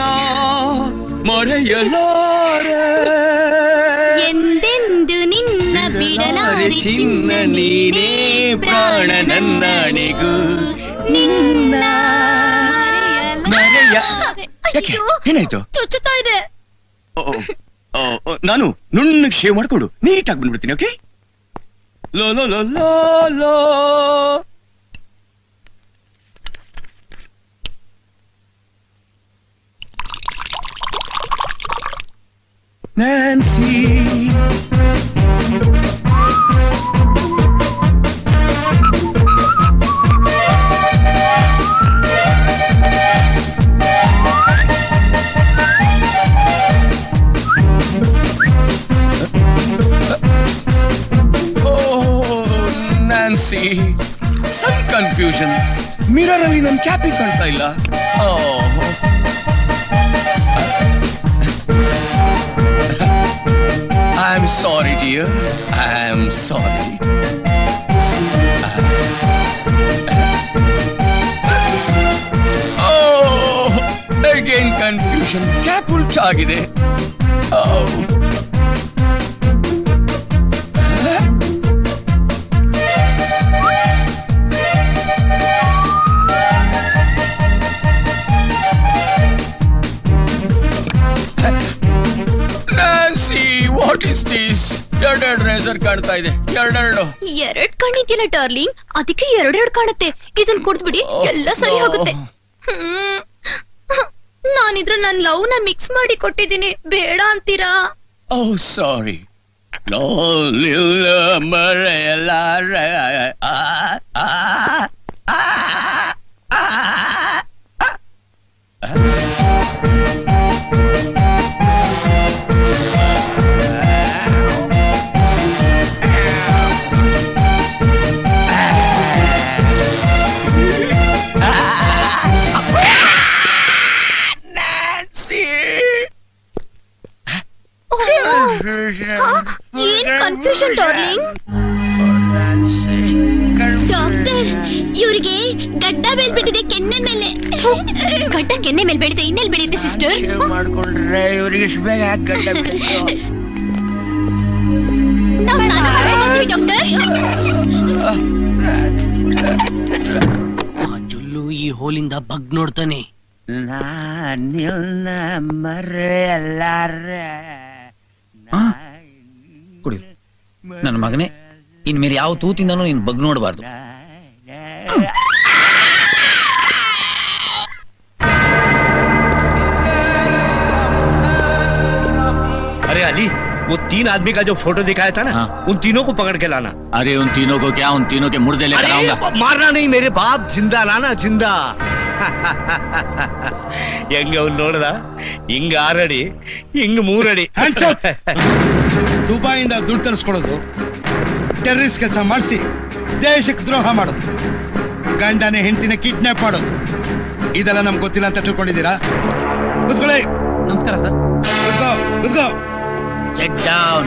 ಮರೆಯಲಾರೆ ಎಂದೆಂದು ನಿನ್ನ ಬಿಡಲಾರೆ ಚಿನ್ನ ನೀನೇ ಪ್ರಾಣ ನನ್ನಣಿಗೂ ನಿನ್ನ ಮರೆಯ ಯಾಕೆ ಅಯ್ಯೋ, ಏನಾಯ್ತು ಚುಚ್ಚುತ್ತಾ ಇದೆ ಓ, ಓ, ಓ, ನಾನು ನುಣ್ಣಗೆ ಶೇವ್ ಮಾಡ್ಕೊಂಡು ನೀಟಾಗಿ ಬಂದ್ಬಿಡ್ತೀನಿ ಓಕೆ ಲೋ ಲೋ ಲೋ ಲೋ ಲೋ Nancy. Nancy some confusion mirror ಅಲ್ಲಿ ನನ್ ಕ್ಯಾಪಿ ಕಾಣ್ತಾ ಇಲ್ಲ I am sorry dear I am sorry again confusion cap ಉಲ್ಟಾಗಿದೆ Oh. Nancy what is this ಎರಡೆರಡು ರೇಸರ್ ಕಾಣ್ತಾ ಇದೆ ಎರಡೆರಡು ಎರಡ್ ಕಣ್ಣಿದ್ಯಲ್ಲ ಡಾರ್ಲಿಂಗ್ ಅದಕ್ಕೆ ಎರಡೆರಡ್ ಕಾಣುತ್ತೆ ಇದನ್ ಕುಡ್ದ್ಬಿಡಿ ಎಲ್ಲ ಸರಿ ಹೋಗುತ್ತೆ ಹ್ಮ್. ನಾನಿದ್ರ ನನ್ ಲವ್ ನ ಮಿಕ್ಸ್ ಮಾಡಿ ಕೊಟ್ಟಿದ್ದೀನಿ ಬೇಡ ಅಂತೀರಾ ಓ ಸಾರಿ ಮರೆಯಲಾರ ಏನ್ ಕನ್ಫ್ಯೂಷನ್ ಡಾರ್ಲಿಂಗ್ ಡಾಕ್ಟರ್ ಇವ್ರಿಗೆ ಗಡ್ಡ ಬೆಳ್ಬಿಟ್ಟಿದೆ ಕೆನ್ನೆ ಮೇಲೆ ಗಡ್ಡ ಕೆನ್ನೆ ಮೇಲೆ ಬೆಳಿದೆ ಇನ್ನೆಲ್ ಬೆಳೆಯುತ್ತೆ ಸಿಸ್ಟರ್ ಮಾಡ್ಕೊಂಡ್ರೆ ಇವ್ರಿಗೆ ಇಷ್ಟು ಬೇಗ ಯಾಕೆ ಗಡ್ಡ ಬಿಡ್ತು? ನಾವು ಸ್ನಾನ ಮಾಡ್ಕೊಂಡ್ ಬರ್ತೀವಿ ಡಾಕ್ಟರ್ ಜುಲ್ಲು ಈ ಹೋಲಿಂದ ಬಗ್ ನೋಡ್ತಾನೆ ನಾನಿಲ್ನ ಮರೆಯಲಾರೆ ಕುಡಿ ನನ್ನ ಮಗನೇ ಇನ್ಮೇಲೆ ಯಾವ ತೂತಿಂದನೂ ನೀನ್ ಬಗ್ ನೋಡಬಾರ್ದು अरे अली वो तीन आदमी का जो फोटो दिखाया था ना उन तीनों को पकड़ के लाना अरे उन तीनों को क्या उन तीनों के मुर्दे लेकर अरे आऊंगा वो मारना नहीं मेरे बाप जिंदा लाना जिंदा ಹೆಂಗ ಅವ್ನು ನೋಡ್ದ ಹಿಂಗ ಆರಡಿ ಹಿಂಗ ಮೂರಡಿ ದುಬೈಯಿಂದ ದುಡ್ಡು ತರಿಸ್ಕೊಳ್ಳೋದು ಟೆರರಿಸ್ಟ್ ಕೆಲಸ ಮಾಡಿಸಿ ದೇಶಕ್ಕೆ ದ್ರೋಹ ಮಾಡೋದು ಗಂಡನೇ ಹೆಂಡತಿನ ಕಿಡ್ನಾಪ್ ಮಾಡೋದು ಇದೆಲ್ಲ ನಮ್ಗೆ ಗೊತ್ತಿಲ್ಲ ಅಂತ ತಿಳ್ಕೊಂಡಿದ್ದೀರಾ ಕುತ್ಕೊಳ್ಳಿ ನಮಸ್ಕಾರ ಸರ್ ಕುತ್ಕೋ ಕುತ್ಕೋ ಚೆಕ್ ಡೌನ್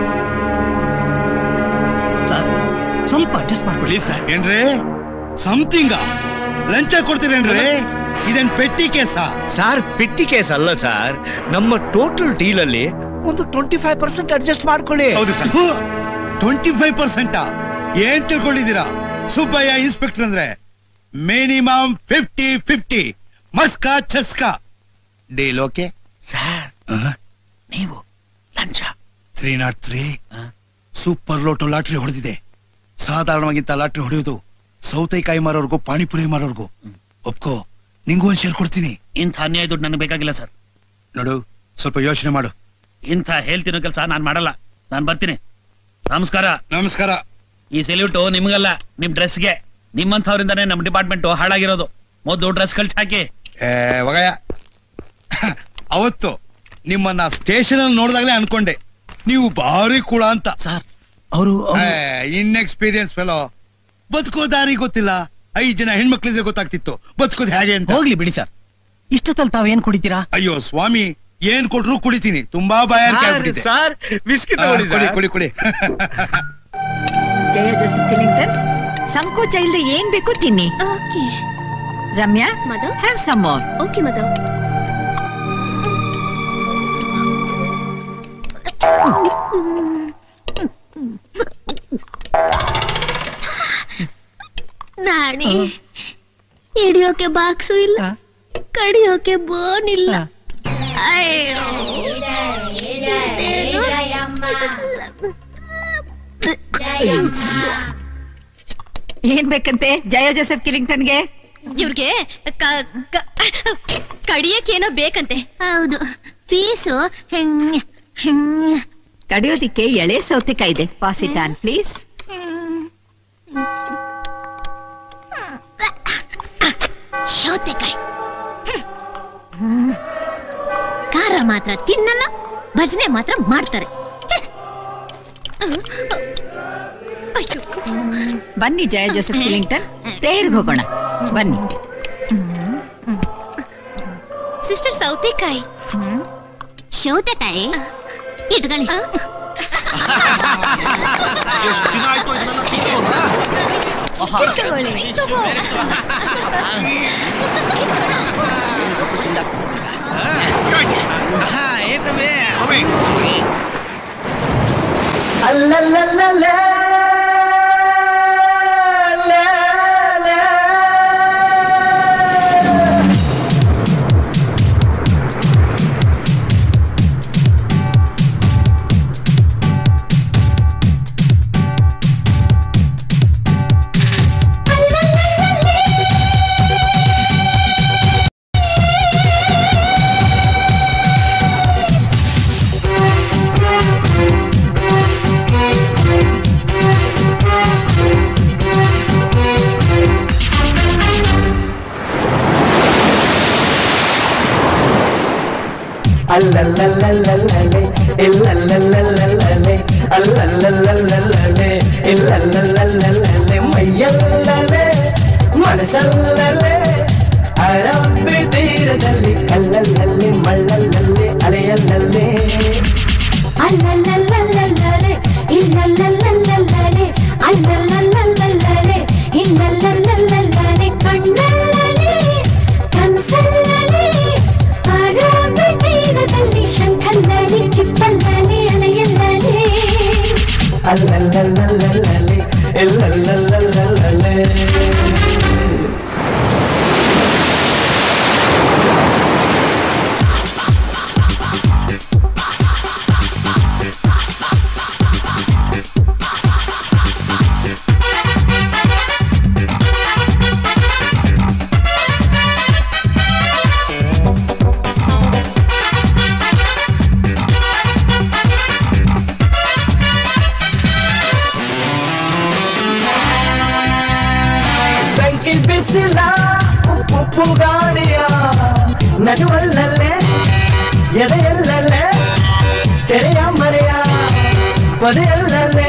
ಸರ್ ಸ್ವಲ್ಪ ಅಡ್ಜಸ್ಟ್ ಮಾಡ್ಕೊಳ್ಳಿ ಸರ್ ಏನ್ರಿ ಸಮಥಿಂಗ ಲಂಚ ಕೊಡ್ತೀರೇನ್ರಿ ಇದೇನ್ petty case sir petty case ಅಲ್ಲ ಸರ್ ನಮ್ಮ ಟೋಟಲ್ ಡೀಲ್ ಅಲ್ಲಿ ಒಂದು ಟ್ವೆಂಟಿ ಫೈವ್ ಪರ್ಸೆಂಟ್ ಅಡ್ಜಸ್ಟ್ ಮಾಡ್ಕೊಳ್ಳಿ ಹೌದು ಸರ್ ಟ್ವೆಂಟಿ ಫೈವ್ ಪರ್ಸೆಂಟ್ ಏನ್ ತಿಳ್ಕೊಂಡಿದ್ದೀರಾ ಸುಬ್ಬಯ್ಯ ಇನ್ಸ್ಪೆಕ್ಟರ್ ಅಂದ್ರೆ ಮಿನಿಮಮ್ ಫಿಫ್ಟಿ ಫಿಫ್ಟಿ ಮಸ್ಕಾ ಚಸ್ಕಾ ಡೀಲ್ ಓಕೆ ಸರ್ ನೀವು ಲಂಚ three not three super lotto lottery ಹೊಡೆದಿದೆ ಸಾಧಾರಣವಾಗಿಂತ ಲಾಟ್ರಿ ಹೊಡೆಯೋದು ಸೌತೆಕಾಯಿ ಮಾರೋರ್ಗು ಪಾನಿಪುರಿ ಮಾರೋರ್ಗು ಒಪ್ಕೋ ನಿಂಗೂ ಒಂದ್ ಶೇರ್ ಕೊಡ್ತೀನಿ ಇಂಥ ಅನ್ಯಾಯ ದುಡ್ಡು ನನಗೆ ಬೇಕಾಗಿಲ್ಲ ಸರ್ ನೋಡು ಸ್ವಲ್ಪ ಯೋಚನೆ ಮಾಡು ಇಂಥ ಹೇಳ್ತಿರೋ ಕೆಲಸ ನಾನು ಮಾಡಲ್ಲ ನಾನು ಬರ್ತೀನಿ ನಮಸ್ಕಾರ ನಮಸ್ಕಾರ ಈ ಸೆಲ್ಯೂಟು ನಿಮ್ಗಲ್ಲ ನಿಮ್ ಡ್ರೆಸ್ಗೆ ನಿಮ್ಮಂಥವ್ರಿಂದಾನೇ ನಮ್ಮ ಡಿಪಾರ್ಟ್ಮೆಂಟ್ ಹಾಳಾಗಿರೋದು ಮೊದಲು ಡ್ರೆಸ್ ಕಳ್ಸಿ ಹಾಕಿ ಏ ವಗಯ ಅವತ್ತು ನಿಮ್ಮನ್ನ ಸ್ಟೇಷನ್ ಅಲ್ಲಿ ನೋಡಿದಾಗಲೇ ಅನ್ಕೊಂಡೆ ನೀವು ಭಾರಿ ಕುಳ ಅಂತ ಸರ್ ಅವರು ಇನ್ ಎಕ್ಸ್ಪೀರಿಯನ್ಸ್ ಫೆಲೋ ಬದುಕೋ ದಾರಿ ಗೊತ್ತಿಲ್ಲ ಐದ್ ಜನ ಹೆಣ್ಮಕ್ಳಿದ್ರೆ ಗೊತ್ತಾಗ್ತಿತ್ತು ಬದುಕೋದು ಹೇಗೆ ಅಂತ ಹೋಗ್ಲಿ ಬಿಡಿ ಸರ್ ಇಷ್ಟೊತ್ತಲ್ಲಿ ತಾವೇನ್ ಕುಡಿತೀರಾ ಅಯ್ಯೋ ಸ್ವಾಮಿ ಏನ್ ಕೊಟ್ರು ಕುಡಿತೀನಿ ತುಂಬಾ ಬಾಯಾರಿಕೆ ಸರ್, ಆಗ್ಬಿಟ್ಟಿದೆ ಸರ್, ಬಿಸ್ಕಿಟ್ ಆ, ತಗೊಳ್ಳಿ, ಕುಡಿ ಸರ್. ಕುಡಿ ಕುಡಿ ಜಯ ಜೋಸೆಫ್ ಕಿಲಿಂಗ್ಟನ್ ಸಂಕೋಚ ಇಲ್ಲದೆ ಏನ್ ಬೇಕು ತಿನ್ನಿ Ramya mother have some more okay mother Nani ಹಿಡಿಯೋಕೆ ಬಾಕ್ಸು ಇಲ್ಲ ಕಡಿಯೋಕೆ ಬೋನಿಲ್ಲ ಅಯ್ಯೋ ಏನ್ ಬೇಕಂತೆ ಜಯ ಜೋಸೆಫ್ ಕಿಲಿಂಗ್ಟನ್ಗೆ ಇವ್ರಿಗೆ ಕಡಿಯಕ್ಕೇನೋ ಬೇಕಂತೆ ಹೌದು ಫೀಸು ಹೆಂಗ್ ಹೆಂಗ್ ಕಡಿಯೋದಿಕ್ಕೆ ಎಳೆ ಸೌತೆಕಾಯಿ ಇದೆ ಪಾಸಿಟಾನ್ ಪ್ಲೀಸ್ ಸೌತೆಕಾಯಿ ಹ್ಮ್. ಖಾರ ಮಾತ್ರ ತಿನ್ನಲ್ಲ ಭಜನೆ ಮಾತ್ರ ಮಾಡ್ತಾರೆ ಬನ್ನಿ ಜಯ ಜೋಸೆಫ್ ಕಿಲಿಂಗ್ಟನ್ ಪ್ರೇಯರ್ಗೆ ಹೋಗೋಣ ಬನ್ನಿ ಸಿಸ್ಟರ್ ಸೌತೆಕಾಯಿ ಸೌತೆಕಾಯಿ ಇಟ್ಕೊಳ್ಳಿ ಎಷ್ಟು ದಿನ ಆಯ್ತು ಇದನ್ನೆಲ್ಲ ತಿಂದು ತಗೊಳ್ಳಿ, ತಗೋ. ಅಲ್ಲಲ್ಲಲ್ಲಲ್ಲ ಅಲ್ಲಲ್ಲಲ್ಲಲ್ಲಲ್ಲಲೆ ಇಲ್ಲಲ್ಲಲ್ಲಲ್ಲಲ್ಲಲೆ ಅಲ್ಲಲ್ಲಲ್ಲಲ್ಲಲ್ಲಲೆ ಇಲ್ಲಲ್ಲಲ್ಲಲ್ಲಲ್ಲಲೆ ಮೈಯಲ್ಲಲೆ ಮನಸ್ಸಲ್ಲಲೆ ಅರಬ್ಬಿ ತೀರದಲ್ಲಿ ಕಲ್ಲಲ್ಲಲ್ಲಿ ಮಳ್ಳಲ್ಲಲ್ಲಿ ಅಲೆಯಲ್ಲಲ್ಲಿ ಅಲ್ಲಲ್ಲಲ್ಲಲ್ಲಲ್ಲಲೆ ಇಲ್ಲಲ್ಲಲ್ಲಲ್ಲಲ್ಲಲೆ ಅಲ್ಲಲ್ಲಲ್ಲಲ್ಲಲ್ಲಲೆ ಇನ್ನಲ್ಲಲ್ಲಲ್ಲಲ್ಲಲೆ ಕಣ್ಣಲ್ಲಲೆ ಕನಸಲ್ಲಲೆ ಅರಬ್ಬಿ ತೀರದಲ್ಲಿ ಶಂಖಲ್ಲಲೆ ಚಿಪ್ಪಲ್ಲಲೆ ಅಲೆಯಲ್ಲಲೆ ಅಲ್ಲಲ್ಲಲ್ಲಲ್ಲಲ್ಲಲೆ ಇಲ್ಲಲ್ಲಲ್ಲಲ್ಲಲ್ಲಲೆ ಬೆಂಕಿ ಬಿಸಿಲ ಉಪ್ಪು ಉಪ್ಪು ಗಾಳಿಯ ನಡುವಲ್ಲಲ್ಲೇ ಎದೆಯಲ್ಲಲ್ಲೇ ತೆರೆಯ ಮರೆಯ ಪೊದೆಯಲ್ಲಲ್ಲೇ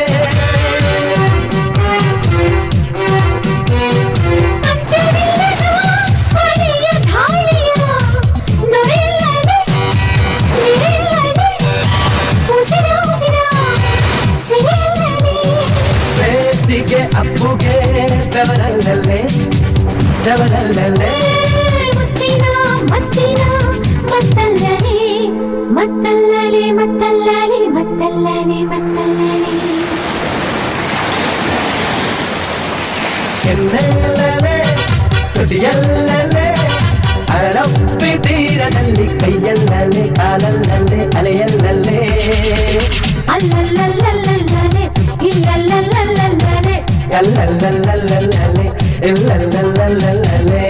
ಅಲೆಯ ಧಾಳಿಯ ನೊರೆಯಲ್ಲಲೆ ನಿರೆಯಲ್ಲಲೆ ಉಸಿರ ಉಸಿರ ಸಿರಿಯಲ್ಲಲೆ ಬೇಸಿಗೆ ಅಪ್ಪುಗೆ ಬೆವರಲ್ಲಲ್ಲೇ ಬೆವರಲ್ಲಲ್ಲೇ ಮುತ್ತಿನ ಮತ್ತಿನ ಮತ್ತಲ್ಲಲೆ ಮತ್ತಲ್ಲಲೆ ಮತ್ತಲ್ಲಲೆ ಮತ್ತಲ್ಲಲೆ ಮತ್ತಲ್ಲಲೆ ಕೆನ್ನೆಲ್ಲಲೆ ತುಟಿಯಲ್ಲಲೆ ಅರಪ್ಪಿ ತೀರದಲ್ಲಿ ಕೈಯಲ್ಲಲೆ ಕಾಲಲ್ಲಲೆ ಅಲೆಯಲ್ಲಲೆ ಅಲ್ಲಲ್ಲಲ್ಲಲ್ಲಲ್ಲಲೆ ಇಲ್ಲಲ್ಲಲ್ಲಲ್ಲಲ್ಲಲೆ ಅಲ್ಲಲ್ಲಲ್ಲಲ್ಲಲ್ಲಲೆ ಇಲ್ಲಲ್ಲಲ್ಲಲ್ಲಲ್ಲಲೆ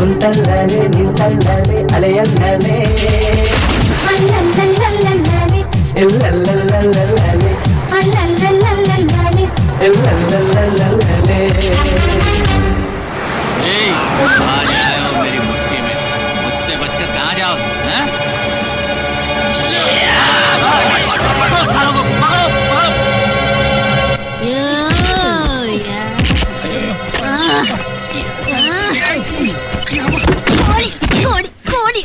ಕುಂತಲ್ಲದೆ ನಿಂತಲ್ಲದೆ ಅಲೆಯಲ್ಲದೆ ಎಲ್ಲಲ್ಲಲ್ಲಲ್ಲಲೆ ಎಲ್ಲಲ್ಲಲ್ಲಲ್ಲಲೆ आ जाओ मेरी मुट्ठी में मुझसे बचकर कहाँ जाओ हैं? ಕೋಳಿ ಕೋಳಿ ಕೋಳಿ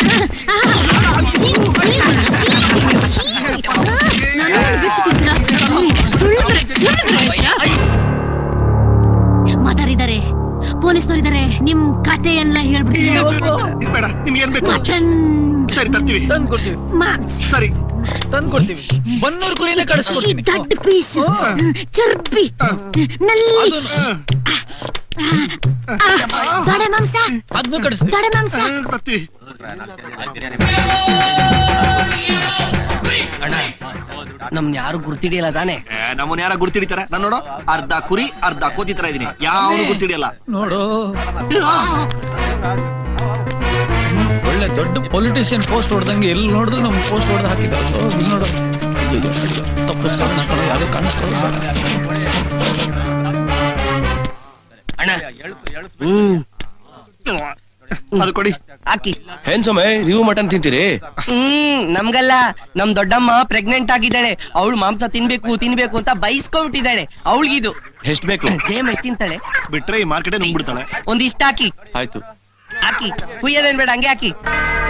ಮಾತಾಡಿದ್ದಾರೆ ಪೊಲೀಸ್ನವರಿದ್ದಾರೆ ನಿಮ್ ಕತೆ ಎಲ್ಲ ಹೇಳ್ಬಿಡ್ತೀನಿ ಬೇಡ ನಿಮ್ಗೆ ಏನ್ ಬೇಕು ಮಟನ್ ಸರಿ ತರ್ತೀವಿ ತಂದ್ಕೊಡ್ತೀವಿ ಮಾಂಸ ಸರಿ ತಂದ್ಕೊಡ್ತೀವಿ ಬನ್ನೂರು ಕುರಿನೇ ಕಳಿಸ್ಕೊಡ್ತೀನಿ ದೊಡ್ಡ ಪೀಸ್ ಚರ್ಬಿ ನಲ್ಲಿ ತೊಡೆ ಮಾಂಸ ಅದನ್ನು ಕಳಿಸ್ತೀವಿ ತೊಡೆ ಮಾಂಸ ತರ್ತೀವಿ ಅಣ್ಣ ನಮ್ನ ಯಾರು ಗುರ್ತಿಡಿಯಲ್ಲ ತಾನೆ ನಮ್ಮನ್ನ ಯಾರ ಗುರ್ತಿಡಿತಾರ ನಾನು ನೋಡು ಅರ್ಧ ಕುರಿ ಅರ್ಧ ಕೋತಿ ತರ ಇದೀನಿ ಯಾವನು ಗುರ್ತಿಡಿಯಲ್ಲ ನೋಡು ಒಳ್ಳೆ ದೊಡ್ಡ ಪೊಲಿಟಿಷಿಯನ್ ಪೋಸ್ಟ್ ಹೊಡೆದಂಗೆ ಎಲ್ಲಿ ನೋಡಿದ್ರು ನಮ್ ಪೋಸ್ಟ್ ಹೊಡೆದು ಹಾಕಿದ್ದಾರೆ ಇಲ್ಲಿ ನೋಡು ಅಯ್ಯಯ್ಯೋ, ಅಯ್ಯೋ, ತಪ್ಪು ಕಾಣಿಸ್ಕೊಳ್ಳೋ ಯಾವ್ದು ಕಾಣಿಸ್ಕೊಳ್ಳೋ ಅಣ್ಣ ಅದು ಕೊಡಿ ಹಾಕಿ ಏನ್ ಸಮಯ ನೀವು ಮಟನ್ ತಿಂತೀರಿ ಹ್ಮ್ ನಮ್ಗಲ್ಲ ನಮ್ ದೊಡ್ಡಮ್ಮ ಪ್ರೆಗ್ನೆಂಟ್ ಆಗಿದ್ದಾಳೆ ಅವಳು ಮಾಂಸ ತಿನ್ಬೇಕು ತಿನ್ಬೇಕು ಅಂತ ಬೈಸ್ಕೊಂಡ್ಬಿಟ್ಟಿದ್ದಾಳೆ ಅವಳಿಗಿದು ಎಷ್ಟ್ ಬೇಕು ಜೇಮ್ ಎಷ್ಟ್ ತಿಂತಾಳೆ ಬಿಟ್ರೆ ಈ ಮಾರ್ಕೆಟೇ ನುಂಗ್ಬಿಡ್ತಾಳೆ ಒಂದಿಷ್ಟ ಹಾಕಿ ಆಯ್ತು ಹಾಕಿ ಕುಯ್ಯೋದೇನ್ ಬೇಡ ಹಂಗೆ ಹಾಕಿ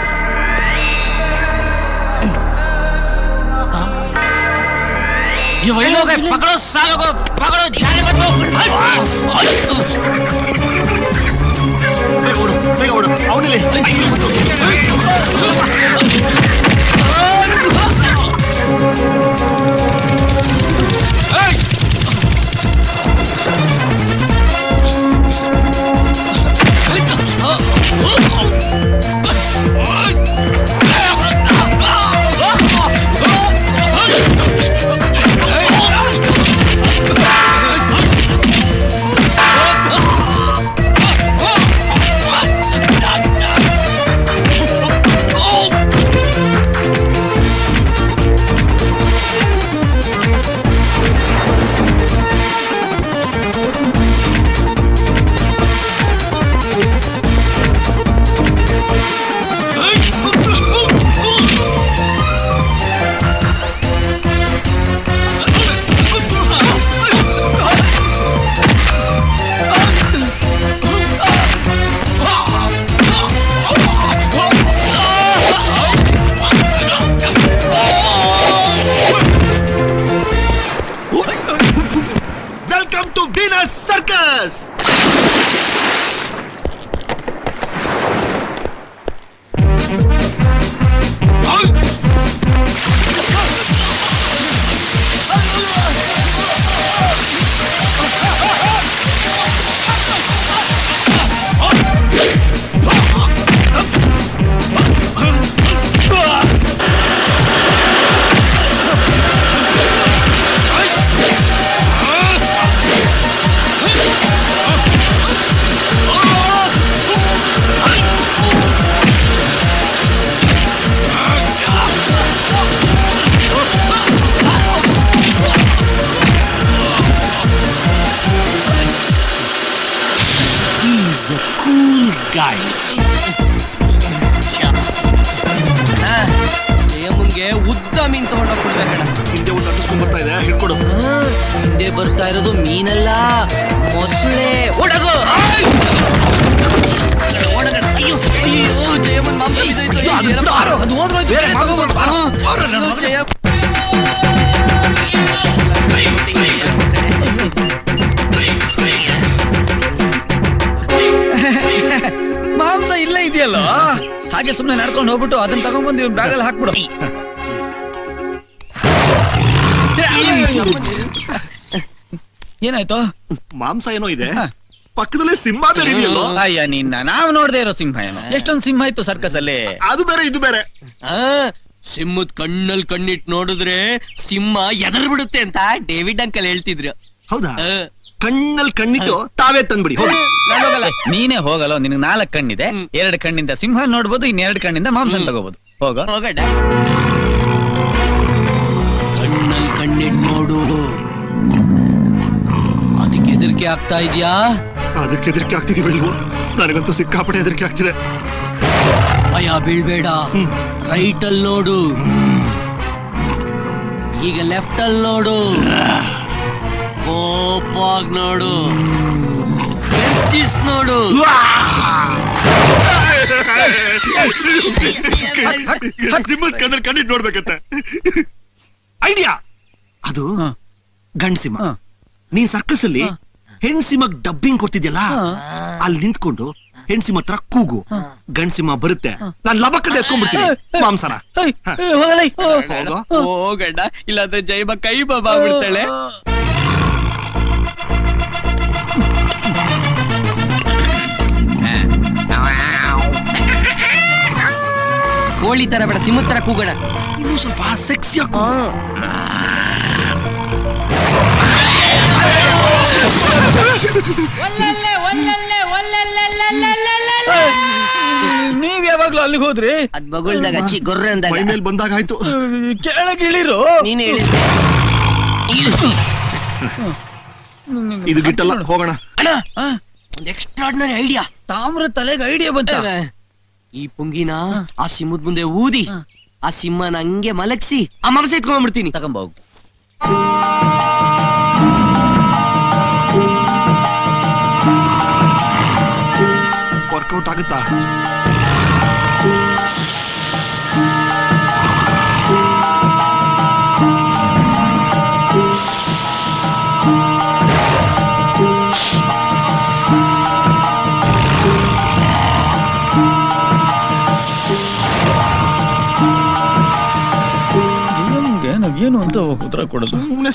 ये वही लोग हैं पकड़ो सालों को पकड़ो जाने मत दो ಬೇಗ ಓಡು ಬೇಗ ಓಡು ಅವನಲ್ಲಿ welcome to Venus circus He's a cool guy. ಜಯಮ್ಮನ್ಗೆ ಉದ್ದ ಮೀನ್ ತಗೊಂಡ ಕೊಡ್ಬೇಕಣ್ಣ ಹಿಂದೆ ಒಂದು ಹತ್ತಿಸ್ಕೊಂಡ್ ಬರ್ತಾ ಇದೆ ಹಿಡ್ಕೊಡು ಹಿಂದೆ ಬರ್ತಾ ಇರೋದು ಮೀನಲ್ಲ ಮೊಸಳೆ ಒಡಗು ಅಯ್ಯೋ ಅಯ್ಯೋ ಜಯಮ್ಮನ್ ಮಾಂಸ ಬಿದ್ದೋಯ್ತು. ಅದು ಹೋದ್ರೋಯ್ತು ಬೇರೆ ಮಗು ಅಯ್ಯೋ, ಜಯ ಮಾಂಸ ಇಲ್ಲೇ ಇದೆಯಲ್ಲ ಹಾಗೆ ಸುಮ್ನೆ ನಡ್ಕೊಂಡು ಹೋಗ್ಬಿಟ್ಟು ಅದನ್ನ ತಗೊಂಡ್ಬಂದು ಇವ್ನ ಬ್ಯಾಗಲ್ಲಿ ಹಾಕ್ಬಿಡು ಏನಾಯ್ತು ಮಾಂಸ ಏನೋ ಇದೆ ಪಕ್ಕದಲ್ಲೇ ಸಿಂಹ ಬೇರೆ ಇದೆಯಲ್ಲೋ ಅಯ್ಯ ನಿನ್ನ ನಾವು ನೋಡ್ದೆ ಇರೋ ಸಿಂಹ ಏನು ಎಷ್ಟೊಂದ್ ಸಿಂಹ ಇತ್ತು ಸರ್ಕಸ್ ಅಲ್ಲಿ ಅದು ಬೇರೆ ಇದು ಬೇರೆ ಆ, ಸಿಂಹದ್ ಕಣ್ಣಲ್ಲಿ ಕಣ್ಣಿಟ್ ನೋಡಿದ್ರೆ ಸಿಂಹ ಎದರ್ ಬಿಡುತ್ತೆ ಅಂತ ಡೇವಿಡ್ ಅಂಕಲ್ ಹೇಳ್ತಿದ್ರು ಹೌದಾ ಆ, ಕಣ್ಣಲ್ಲಿ ಕಣ್ಣಿಟ್ಟು ತಾವೇ ತಂದ್ಬಿಡಿ ಹೋಗಿ ನಾನ್ ಹೋಗಲ್ಲ ನೀನೇ ಹೋಗಲ್ಲ ನಿನಗೆ ನಾಲ್ಕು ಕಣ್ಣಿದೆ ಎರಡು ಕಣ್ಣಿಂದ ಸಿಂಹ ನೋಡ್ಬೋದು ಇನ್ನೆರಡು ಕಣ್ಣಿಂದ ಮಾಂಸ ತಗೋಬಹುದು ಹೋಗೋ ಹೋಗಣ್ಣ ಕಣ್ಣಲ್ಲಿ ಕಣ್ಣಿಟ್ ನೋಡು ಅದಕ್ಕೆ ಹೆದರಿಕೆ ಆಗ್ತಾ ಇದೆಯಾ ಅದಕ್ಕೆ ಹೆದರಿಕೆ ಆಗ್ತಿದೀವಿ ಇಲ್ವೋ ನನಗಂತೂ ಸಿಕ್ಕಾಪಟ್ಟೆ ಹೆದರಿಕೆ ಆಗ್ತಿದೆ ಭಯ ಬೀಳ್ಬೇಡ ರೈಟ್ ಅಲ್ಲಿ ನೋಡು ಈಗ ಲೆಫ್ಟ್ ಅಲ್ಲಿ ನೋಡು ಕೋಪಾಗ್ ನೋಡು ಬೆಂಚಿಸ್ ನೋಡು ಸಿಂಹದ ಕಣ್ಣಲ್ಲಿ ಕಣ್ಣಿಟ್ಟು ನೋಡ್ಬೇಕಂತೆ ಐಡಿಯಾ ಅದು ಗಂಡ್ ಸಿಂಹ ನೀನ್ ಸರ್ಕಸ್ ಅಲ್ಲಿ ಹೆಣ್ ಸಿಂಹಕ್ ಡಬ್ಬಿಂಗ್ ಕೊಡ್ತಿದ್ಯಲ್ಲ ಅಲ್ಲಿ ನಿಂತ್ಕೊಂಡು ಹೆಣ್ ಸಿಂಹ ಹತ್ರ ಕೂಗು ಗಂಡ್ ಸಿಂಹ ಬರುತ್ತೆ ನಾನ್ ಲಬಕ್ಕದ ಎತ್ಕೊಂಡ್ಬಿಡ್ತೀನಿ ಮಾಂಸನ ಹೋಗೋ ಹೋಗಣ್ಣ ಇಲ್ಲಾಂದ್ರೆ ಜೈಬ ಕೈ ಬಾಬಾ ಬಿಡ್ತಾಳೆ ಕೋಳಿ ತರ ಬೇಡ ಸಿಂಹ ತರ ಕೂಗೋಣ ಇನ್ನೂ ಸ್ವಲ್ಪ ಸೆಕ್ಸಿ ಒಲ್ಲೆಲ್ಲೆ ಒಲ್ಲೆಲ್ಲೆ ಒಲ್ಲೆಲ್ಲೆಲ್ಲೆಲ್ಲೆಲ್ಲೆಲ್ಲೆ. ನೀವ್ ಯಾವಾಗ್ಲೂ ಅಲ್ಲಿಗೆ ಹೋದ್ರಿ ಅದ್ ಬಗುಳ್ದಾಗ ಹಚ್ಚಿ ಗೊರ್ರೆ ಅಂದಾಗ ಮೈ ಮೇಲೆ ಬಂದಾಗ ಆಯ್ತು ಕೆಳಗೆ ಇಳಿರು ನೀನೇ ಹೇಳಿ ಇದು ಗಿಟ್ಟಲ್ಲ ಹೋಗೋಣ ಅಣ್ಣ ಒಂದ್ ಎಕ್ಸ್ಟ್ರಾರ್ಡಿನರಿ ಐಡಿಯಾ ತಾಮ್ರ ತಲೆಗೆ ಐಡಿಯಾ ಬಂತ ಈ ಪುಂಗಿನ ಆ ಸಿಂಹದ ಮುಂದೆ ಊದಿ ಆ ಸಿಂಹನ ಹಂಗೆ ಮಲಗಿಸಿ ಆ ಮಾಂಸ ಎತ್ಕೊಂಡ್ಬಿಡ್ತೀನಿ ತಗೊಂಬೋಗು ವರ್ಕೌಟ್ ಆಗುತ್ತಾ ನಿಮ್ಗೆ ನಾವೇನು ಅಂತ ಉತ್ತರ ಕೊಡೋದು ಸುಮ್ಮನೆ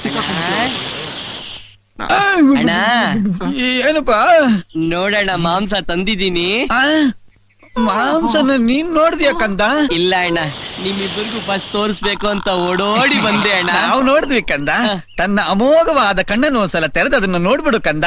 ಅಣ್ಣ ಏನಪ್ಪಾ ನೋಡಣ್ಣ ಮಾಂಸ ತಂದಿದ್ದೀನಿ ಮಾಂಸನ ನೀನ್ ನೋಡ್ದಿಯ ಕಂದ ಇಲ್ಲ ಅಣ್ಣ ನಿಮ್ಮಿಬ್ಬರಿಗೂ ಫಸ್ಟ್ ತೋರಿಸ್ಬೇಕು ಅಂತ ಓಡೋಡಿ ಬಂದೆ ಅಣ್ಣ ನಾವು ನೋಡಿದ್ವಿ ಕಂದ ತನ್ನ ಅಮೋಘವಾದ ಕಣ್ಣನ್ನು ಒಂದ್ಸಲ ತೆರೆದು ಅದನ್ನ ನೋಡ್ಬಿಡು ಕಂದ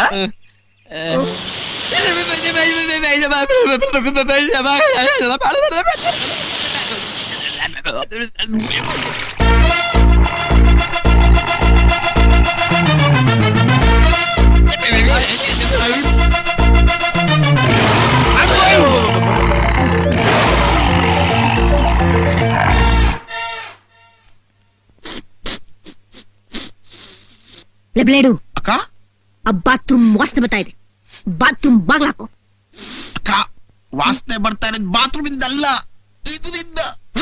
ಲೆಬ್ಲೇಡು ಅಕ್ಕ ಆ ಬಾತ್ರೂಮ್ ವಾಸನೆ ಬರ್ತಾ ಇದೆ ಬಾತ್ರೂಮ್ ಬಾಗ್ಲಾಕು ಅಕ್ಕ ವಾಸನೆ ಬರ್ತಾ ಇರೋದು ಬಾತ್ರೂಮ್ ಇಂದ ಅಲ್ಲ ಇದರಿಂದ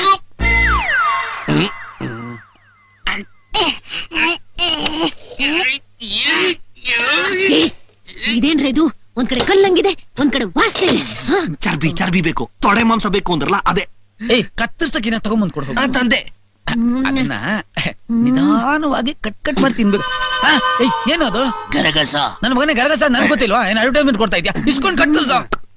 ಏ, ಇದೇನ್ರಿ ಇದು ಒಂದ್ ಕಡೆ ಕಲ್ಲಂಗಿದೆ ಒಂದ್ ಕಡೆ ವಾಸನೆ ಇದೆ. ಹ? ಚರ್ಬಿ ಚರ್ಬಿ ಬೇಕು ತೊಡೆ ಮಾಂಸ ಬೇಕು ಅಂದ್ರಲ್ಲ ಅದೇ ಏಯ್ ಕತ್ತರ್ಸಕಿನ ತಗೊಂಬಂದ್ ಕೊಡ್ ಹೋಗು. ತಂದೆ ಅದನ್ನ ನಿಧಾನವಾಗಿ ಕಟ್ ಕಟ್ ಮಾಡಿ ತಿನ್ಬೇಕು ಆ, ಏಯ್ ಏನು ಅದು ಗರಗಸ ನನ್ನ ಮಗನೇ ಗರಗಸ ನನ್ ಗೊತ್ತಿಲ್ವಾ ಏನ್ ಅಡ್ವರ್ಟೈಸ್ಮೆಂಟ್ ಕೊಡ್ತಾ ಇದ್ಯಾ ಇಸ್ಕೊಂಡ್ ಕತ್ತರ್ಸ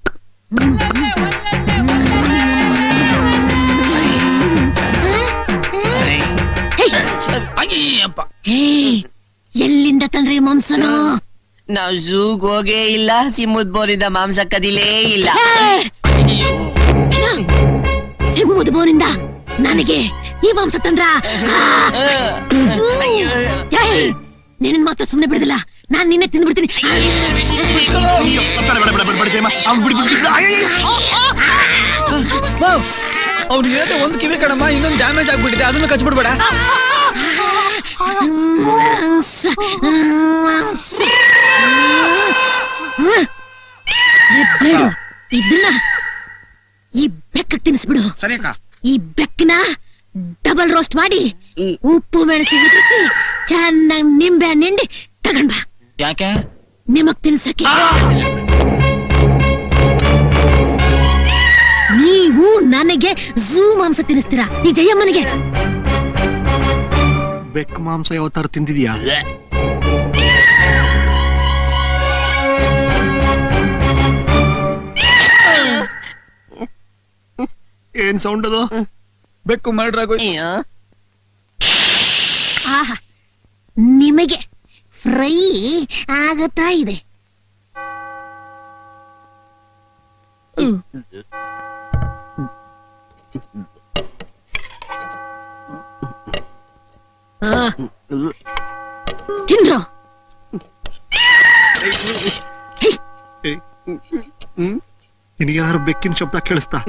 ಅಯ್ಯಪ್ಪ ಏ, ಎಲ್ಲಿಂದ ತಂದ್ರೆ ಈ ಮಾಂಸನ ನಾವ್ ಝೂಗ್ ಹೋಗೇ ಇಲ್ಲ ಸಿಂಹದ ಬೋರಿಂದ ಮಾಂಸ ಕದಿಲೇ ಇಲ್ಲ ಸಿಂಹದ ಬೋನಿಂದ ನನಗೆ ಈ ಮಾಂಸ ತಂದ್ರ ನಿನ್ನ ಮಾತ್ರ ಸುಮ್ನೆ ಬಿಡುದಿಲ್ಲ ನಾನ್ ನಿನ್ನೆ ತಿಂದ್ಬಿಡ್ತೀನಿ ಅವ್ನಿಗೆ ಇರೋದೇ ಒಂದ್ ಕಿವಿ ಕಣಮ್ಮ ಇನ್ನೊಂದು ಡ್ಯಾಮೇಜ್ ಆಗ್ಬಿಟ್ಟಿದೆ ಅದನ್ನ ಕಚ್ಬಿಡ್ಬೇಡ ಮಾಂಸ, ಮಾಂಸ. ಏ, ಬೇಡ. ಇದನ್ನ ಈ ಬೆಕ್ಕ ತಿನ್ಸ್ಬಿಡು ಸರಿ ಅಕ್ಕ ಈ ಬೆಕ್ಕನ ಡಬಲ್ ರೋಸ್ಟ್ ಮಾಡಿ ಉಪ್ಪು ಮೆಣಸಿ ಉದುರಿಸಿ ಚೆನ್ನಾಗಿ ನಿಂಬೆ ಹಣ್ಣು ಹಿಂಡಿ ತಗೊಂಡ್ ಬಾ ಯಾಕೆ ನಿಮಗ್ ತಿನ್ಸಕ್ಕೆ ನೀವು ನನಗೆ ಝೂ ಮಾಂಸ ತಿನ್ನಿಸ್ತೀರಾ ಈ ಜಯಮ್ಮನಿಗೆ ಬೆಕ್ ಮಾಂಸ ಯಾವತ್ತಾರ ತಿಂದಿದ್ಯಾ ಏನ್ ಸೌಂಡ್ ಅದು ಬೆಕ್ಕು ಮಾಡ್ರಾಗೋ ಆಹಾ ನಿಮಗೆ ಫ್ರೈ ಆಗತ್ತಾ ಇದೆ ಆ, ತಿನ್ರೋ ನಿನಗೇನಾದ್ರು ಬೆಕ್ಕಿನ ಶಬ್ದ ಕೇಳಿಸ್ತಾ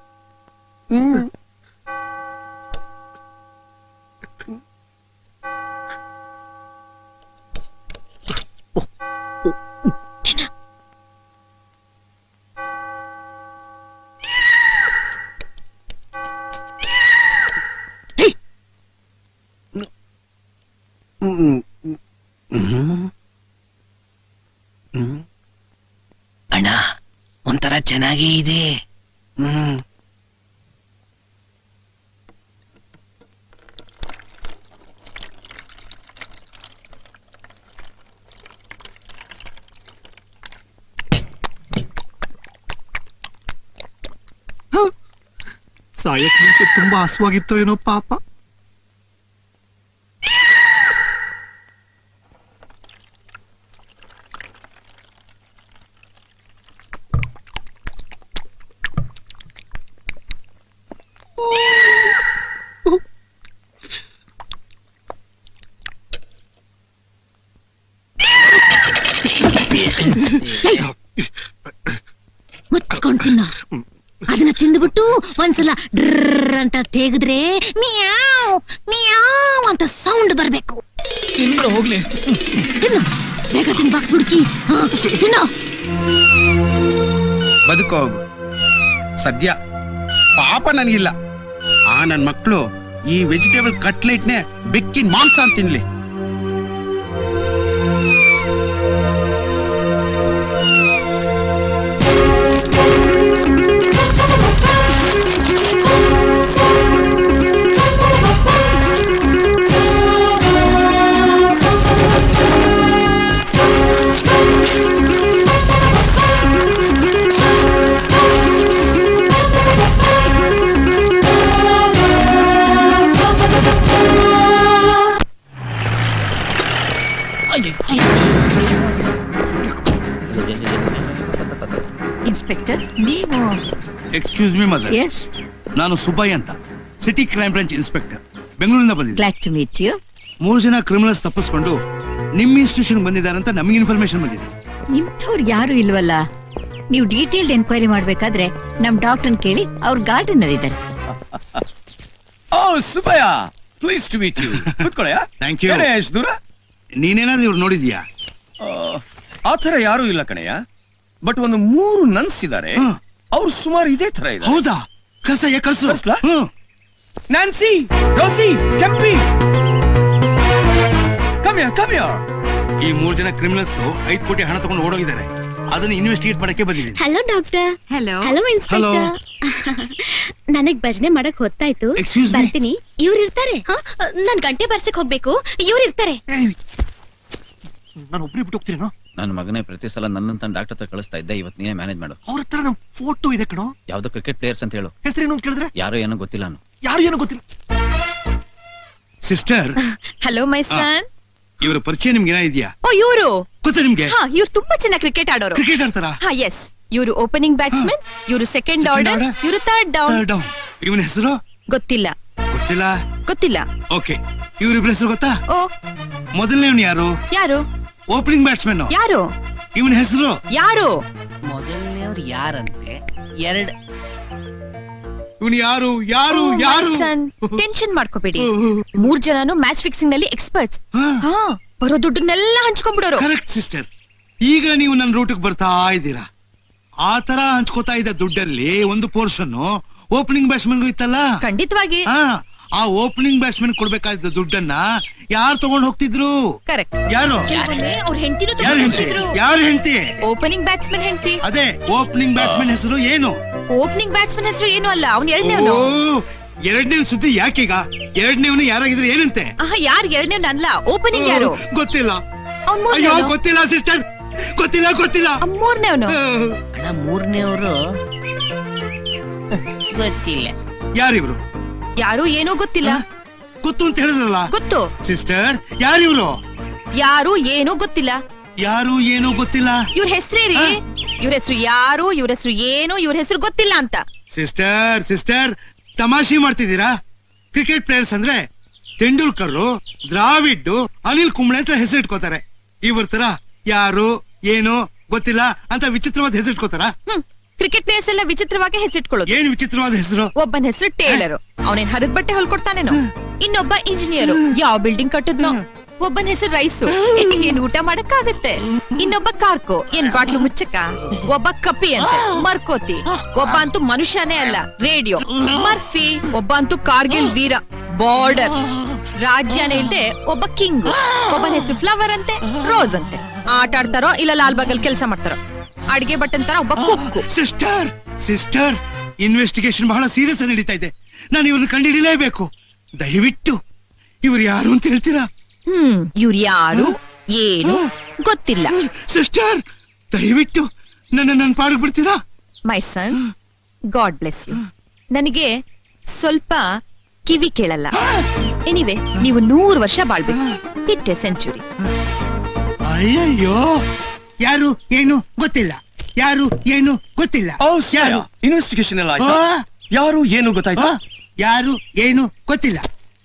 ಅಣ್ಣ ಒಂಥರ ಚೆನ್ನಾಗೇ ಇದೆ ಹ್ಮ್ ಸಾಯಕ್ ಮುಂಚೆ ತುಂಬಾ ಹಸುವಾಗಿತ್ತು ಏನೋ ಪಾಪ ಮುಚ್ಕೊಂಡ್ ತಿನ್ನೋ ಅದನ್ನ ತಿಂದ್ಬಿಟ್ಟು ಒಂದ್ಸಲ ಡ್ರರ್ ಅಂತ ತೆಗೆದ್ರೆ ಮಿಯಾವ್ ಮಿಯಾವ್ ಅಂತ ಸೌಂಡ್ ಬರ್ಬೇಕು ತಿನ್ಬಿಡು ಹೋಗ್ಲಿ ತಿನ್ನು ಬೇಗ ತಿನ್ ಬಾಕ್ಸ್ ಹುಡುಕಿ ಹಾ, ತಿನ್ನು ಬದುಕೋಗು ಸದ್ಯ ಪಾಪ ನನಗಿಲ್ಲ ಆ ನನ್ನ ಮಕ್ಕಳು ಈ ವೆಜಿಟೇಬಲ್ ಕಟ್ಲೆಟ್ನೆ ಬೆಕ್ಕಿನ ಮಾಂಸ ಅಂತ ತಿನ್ಲಿ ಇನ್ಸ್ಪೆಕ್ಟರ್ ನೀವು ಎಕ್ಸ್ಕ್ಯೂಸ್ ಮಿ ಮದರ್ ಎಸ್ ನಾನು ಸುಬ್ಬಯ್ಯ ಅಂತ ಸಿಟಿ ಕ್ರೈಮ್ ಬ್ರಾಂಚ್ ಇನ್ಸ್ಪೆಕ್ಟರ್ ಬೆಂಗಳೂರಿಂದ ಬಂದಿದ್ದೆ ಗ್ಲಾಡ್ ಟು ಮೀಟ್ ಯು ಮೂರು ಜನ ಕ್ರಿಮಿನಲ್ಸ್ ತಪ್ಪಿಸ್ಕೊಂಡು ನಿಮ್ಮ ಇನ್ಸ್ಟಿಟ್ಯೂಷನ್ ಬಂದಿದ್ದಾರೆ ಅಂತ ನಮಗೆ ಇನ್ಫಾರ್ಮೇಶನ್ ಬಂದಿದೆ ಇಂಥವ್ರು ಯಾರು ಇಲ್ವಲ್ಲ ನೀವು ಡೀಟೇಲ್ಡ್ ಎನ್ಕ್ವೈರಿ ಮಾಡ್ಬೇಕಾದ್ರೆ ನಮ್ ಡಾಕ್ಟರ್ ಕೇಳಿ ಅವ್ರ ಗಾರ್ಡನ್ ಅಲ್ಲಿ ಇದ್ದಾರೆ ಓ Subbaiah please to meet you ಕೂತ್ಕೊಳ್ಳಯ್ಯ ಥ್ಯಾಂಕ್ ಯು ಏನೇ ಎಷ್ಟು ದೂರ ನೀನೇನಾದ್ರೂ ಇವ್ರು ನೋಡಿದ್ಯಾ ಆ, ಆ ಥರ ಯಾರು ಇಲ್ಲ ಕಣಯ್ಯ ಬಟ್ ಒಂದು ಮೂರು ನನ್ಸ್ ಇದ್ದಾರೆ ಅವ್ರು ಸುಮಾರು ಇದೇ ತರ ಇದೆ ಹೌದಾ ಕರ್ಸಯ್ಯ ಕರ್ಸು ನ್ಯಾನ್ಸಿ ರೋಸಿ ಕೆಂಪಿ ಕಮ್ಯ ಕಮ್ಯ ಈ ಮೂರು ಜನ ಕ್ರಿಮಿನಲ್ಸ್ ಐದು ಕೋಟಿ ಹಣ ತಗೊಂಡು ಓಡೋಗಿದ್ದಾರೆ ಅದನ್ನ ಇನ್ವೆಸ್ಟಿಗೇಟ್ ಮಾಡಕ್ಕೆ ಬಂದಿದ್ದೀನಿ hello doctor hello hello inspector ನನಗ್ ಭಜನೆ ಮಾಡಕ್ ಹೊತ್ತಾಯ್ತು Excuse me? ಬರ್ತೀನಿ ಇವ್ರು ಇರ್ತಾರೆ ಹ? ನಾನ್ ಗಂಟೆ ಬರ್ಸಕ್ ಹೋಗ್ಬೇಕು ಇವ್ರು ಇರ್ತಾರೆ ನಾನು ಒಬ್ರಿಗೆ ಬಿಟ್ಟು ಹೋಗ್ತೀರೇನೋ ನನ್ನ ಮಗನೇ ಪ್ರತಿ ಸಲ ನನ್ನಂತ ಡಾಕ್ಟರ್ ಹತ್ರ ಕಳಿಸ್ತಾ ಇದ್ದೆ ಇವತ್ತು ನೀನೇ ಮ್ಯಾನೇಜ್ ಮಾಡು ಅವ್ರ ಹತ್ರ ನಮ್ ಫೋಟೋ ಇದೆ ಕಣೋ ಯಾವ್ದೋ ಕ್ರಿಕೆಟ್ ಪ್ಲೇಯರ್ಸ್ ಅಂತ ಹೇಳು ಹೆಸರೇನು ಅಂತ ಕೇಳಿದ್ರೆ ಯಾರೋ ಏನೋ ಗೊತ್ತಿಲ್ಲ ನಾನು ಯಾರು ಏನೋ ಗೊತ್ತಿಲ್ಲ ಸಿಸ್ಟರ್ ಹಲೋ ಮೈ ಸನ್ ಇವರ ಪರಿಚಯ ನಿಮ್ಗೆ ಏನೋ ಇದೆಯಾ ಓ ಇವರು ಗೊತ್ತಾ ನಿಮ್ಗೆ ಹಾ ಇವ್ರು ತುಂಬಾ ಚೆನ್ನಾಗಿ ಕ್ರಿಕೆಟ್ ಆಡೋರು ಕ್ರಿಕೆಟ್ ಆಡ್ತಾರಾ ಹಾ ಎಸ್ ಇವರು ಓಪನಿಂಗ್ ಬ್ಯಾಟ್ಸ್ಮನ್ ಇವರು ಸೆಕೆಂಡ್ ಆರ್ಡರ್ order? ಇವರು ಥರ್ಡ್ ಡೌನ್ ಡೌನ್ ಇವನ ಹೆಸರು ಗೊತ್ತಿಲ್ಲ ಗೊತ್ತಿಲ್ಲ ಗೊತ್ತಿಲ್ಲ ಓಕೆ ಇವ್ರಿಬ್ರ ಹೆಸರು ಗೊತ್ತಾ ಓ ಮೊದಲನೇವನು ಯಾರು ಯಾರು ಓಪನಿಂಗ್ ಬ್ಯಾಟ್ಸ್ಮನ್ ಯಾರು ಇವನ ಹೆಸರು ಯಾರು ಮೊದಲನೇವ್ರು ಯಾರಂತೆ ಎರಡ್ ಇವನು ಯಾರು ಯಾರು ಯಾರು ಟೆನ್ಷನ್ ಮಾಡ್ಕೋಬೇಡಿ ಮೂರ್ ಜನನು ಮ್ಯಾಚ್ ಫಿಕ್ಸಿಂಗ್ ನಲ್ಲಿ ಎಕ್ಸ್ಪರ್ಟ್ಸ್ ಹಾ ಬರೋ ದುಡ್ಡನ್ನೆಲ್ಲ ಹಂಚ್ಕೊಂಡ್ಬಿಡೋರು ಕರೆಕ್ಟ್ ಸಿಸ್ಟರ್ ಈಗ ನೀವು ನನ್ನ ರೂಟಿಗೆ ಬರ್ತಾ ಇದ್ದೀರಾ ಆ ತರ ಹಂಚ್ಕೋತಾ ಇದ್ದ ದುಡ್ಡಲ್ಲಿ ಒಂದು ಪೋರ್ಷನ್ ಓಪನಿಂಗ್ ಬ್ಯಾಟ್ಸ್ಮನ್ಗೂ ಇತ್ತಲ್ಲ ಖಂಡಿತವಾಗಿ ಹಾ ಆ ಓಪನಿಂಗ್ ಬ್ಯಾಟ್ಸ್ಮನ್ ಕೊಡ್ಬೇಕಾದ ದುಡ್ಡನ್ನ ಯಾರು ತಗೊಂಡ್ ಹೋಗ್ತಿದ್ರು ಕರೆಕ್ಟ್ ಯಾರು ಅವ್ರ ಹೆಂಡತಿನೂ ಯಾರು ಹೆಂಡತಿ ಯಾರು ಹೆಂಡತಿ ಓಪನಿಂಗ್ ಬ್ಯಾಟ್ಸ್ಮನ್ ಹೆಂಡತಿ ಅದೇ ಓಪನಿಂಗ್ ಬ್ಯಾಟ್ಸ್ಮನ್ ಹೆಸರು ಏನು ಓಪನಿಂಗ್ ಬ್ಯಾಟ್ಸ್ಮನ್ ಹೆಸರು ಏನು ಅಲ್ಲ ಅವ್ನ ಎರಡನೇ ಓ ಎರಡನೇ ಸುದ್ದಿ ಯಾಕೀಗ ಎರಡನೇವನು ಯಾರಾಗಿದ್ರೆ ಏನಂತೆ ಆಹಾ ಯಾರು ಎರಡನೇ ಅಲ್ಲ ಓಪನಿಂಗ್ ಯಾರು ಗೊತ್ತಿಲ್ಲ ಅವ್ನ್ ಅಯ್ಯೋ ಮೂರನೇ ಗೊತ್ತಿಲ್ಲ ಸಿಸ್ಟರ್ ಗೊತ್ತಿಲ್ಲ ಗೊತ್ತಿಲ್ಲ ಮೂರನೇ ಅವನು ಅಣ್ಣ ಮೂರನೇವ್ರು ಗೊತ್ತಿಲ್ಲ ಯಾರಿವ್ರು ಯಾರು ಏನೂ ಗೊತ್ತಿಲ್ಲ ಗೊತ್ತು ಅಂತ ಹೇಳಿದ್ರಲ್ಲ ಗೊತ್ತು ಸಿಸ್ಟರ್ ಯಾರಿವ್ರು ಯಾರು ಏನೂ ಗೊತ್ತಿಲ್ಲ ಯಾರು ಏನೋ ಗೊತ್ತಿಲ್ಲ ಇವ್ರ ಹೆಸ್ರೇ ರೀ ಇವ್ರ ಹೆಸರು ಯಾರು ಇವ್ರ ಹೆಸರು ಏನು ಇವ್ರ ಹೆಸರು ಗೊತ್ತಿಲ್ಲ ಅಂತ ಸಿಸ್ಟರ್ ಸಿಸ್ಟರ್ ತಮಾಷೆ ಮಾಡ್ತಿದ್ದೀರಾ ಕ್ರಿಕೆಟ್ ಪ್ಲೇಯರ್ಸ್ ಅಂದ್ರೆ ತೆಂಡೂಲ್ಕರ್ ದ್ರಾವಿಡ್ ಅನಿಲ್ ಕುಂಬ್ಳೆ ಅಂತ ಹೆಸರಿಟ್ಕೋತಾರೆ ಇವ್ರ ತರ ಯಾರು ಏನು ಗೊತ್ತಿಲ್ಲ ಅಂತ ವಿಚಿತ್ರವಾದ ಹೆಸರಿಟ್ಕೋತಾರ ಹ್ಮ್ ಕ್ರಿಕೆಟ್ ಪ್ಲೇಯರ್ಸ್ ಎಲ್ಲ ವಿಚಿತ್ರವಾಗಿ ಹೆಸರಿಟ್ಕೊಳ್ಳೋದು ಏನ್ ವಿಚಿತ್ರವಾದ ಹೆಸರು ಒಬ್ಬನ ಹೆಸರು ಟೇಲರ್ ಅವನೇನ್ ಹರಿದ ಬಟ್ಟೆ ಹೊಲ್ಕೊಡ್ತಾನೇನೋ ಇನ್ನೊಬ್ಬ ಇಂಜಿನಿಯರ್ ಯಾವ ಬಿಲ್ಡಿಂಗ್ ಕಟ್ಟದ್ನೋ ಒಬ್ಬನ ಹೆಸರು ರೈಸು ಏನ್ ಊಟ ಮಾಡಕ್ಕಾಗತ್ತೆ ಇನ್ನೊಬ್ಬ ಕಾರ್ಕೋ ಏನ್ ಬಾಟ್ಲು ಮುಚ್ಚಕ ಒಬ್ಬ ಕಪಿ ಅಂತ ಮರ್ಕೋತಿ ಒಬ್ಬ ಅಂತೂ ಮನುಷ್ಯನೇ ಅಲ್ಲ ರೇಡಿಯೋ ಮರ್ಫಿ ಒಬ್ಬ ಅಂತೂ ಕಾರ್ಗಿಲ್ ವೀರ ಬಾರ್ಡರ್ ರಾಜ್ಯನೇ ಇಲ್ದೆ ಒಬ್ಬ ಕಿಂಗ್ ಒಬ್ಬನ ಹೆಸರು ಫ್ಲವರ್ ಅಂತೆ ರೋಸ್ ಅಂತೆ ಆಟ ಆಡ್ತಾರೋ ಇಲ್ಲ ಲಾಲ್ ಬಾಗಲ್ ಕೆಲಸ ಮಾಡ್ತಾರೋ ಅಡ್ಗೆ ಬಟ್ಟನ್ ತರ ಒಬ್ಬ ಕುಕ್ಕು ಸಿಸ್ಟರ್ ಸಿಸ್ಟರ್ ಇನ್ವೆಸ್ಟಿಗೇಷನ್ ಬಹಳ ಸೀರಿಯಸ್ ನಡೀತಾ ಇದೆ ನಾನು ಇವ್ರನ್ನ ಕಂಡುಹಿಡಿಲೇಬೇಕು ದಯವಿಟ್ಟು ಇವ್ರು ಯಾರು ಅಂತ ಹೇಳ್ತೀರಾ ಹ್ಮ್ ಇವ್ರು ಯಾರು ಏನು ಗೊತ್ತಿಲ್ಲ ಸಿಸ್ಟರ್ ದಯವಿಟ್ಟು ನನ್ನ ನನ್ನ ಪಾಡಿಗೆ ಬಿಡ್ತೀರಾ my son God bless you ನನಗೆ ಸ್ವಲ್ಪ ಕಿವಿ ಕೇಳಲ್ಲ ಎನಿವೆ ನೀವು ನೂರು ವರ್ಷ ಬಾಳ್ಬೇಕು ಹಿಟ್ಟೆ ಸೆಂಚುರಿ ಅಯ್ಯಯ್ಯೋ ಯಾರು ಏನು ಗೊತ್ತಿಲ್ಲ ಯಾರು ಏನು ಗೊತ್ತಿಲ್ಲ ಯಾರು ಇನ್ವೆಸ್ಟಿಗೇಷನ್ ಎಲ್ಲ ಆಯ್ತಾ ಆ? ಯಾರು ಏನು ಗೊತ್ತಾಯ್ತಾ ಆ? ಯಾರು ಏನು ಗೊತ್ತಿಲ್ಲ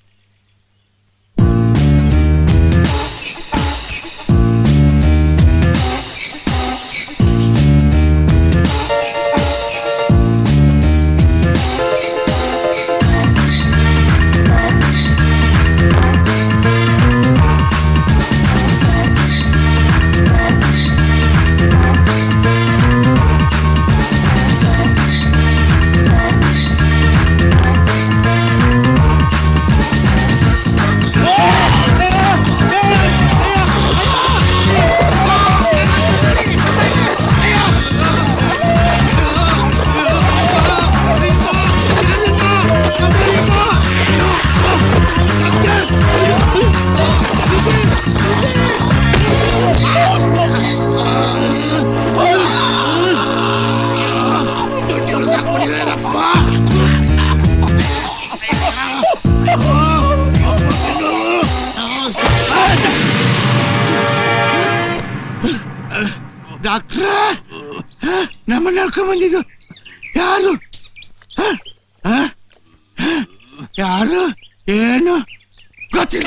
ಡಾಕ್ಟ್ರ ನಮ್ಮನ್ನ ನಡ್ಕೊಂಡ್ ಬಂದಿದ್ದು ಯಾರು ಹ? ಹ? ಹ? ಯಾರು ಏನು ಗೊತ್ತಿಲ್ಲ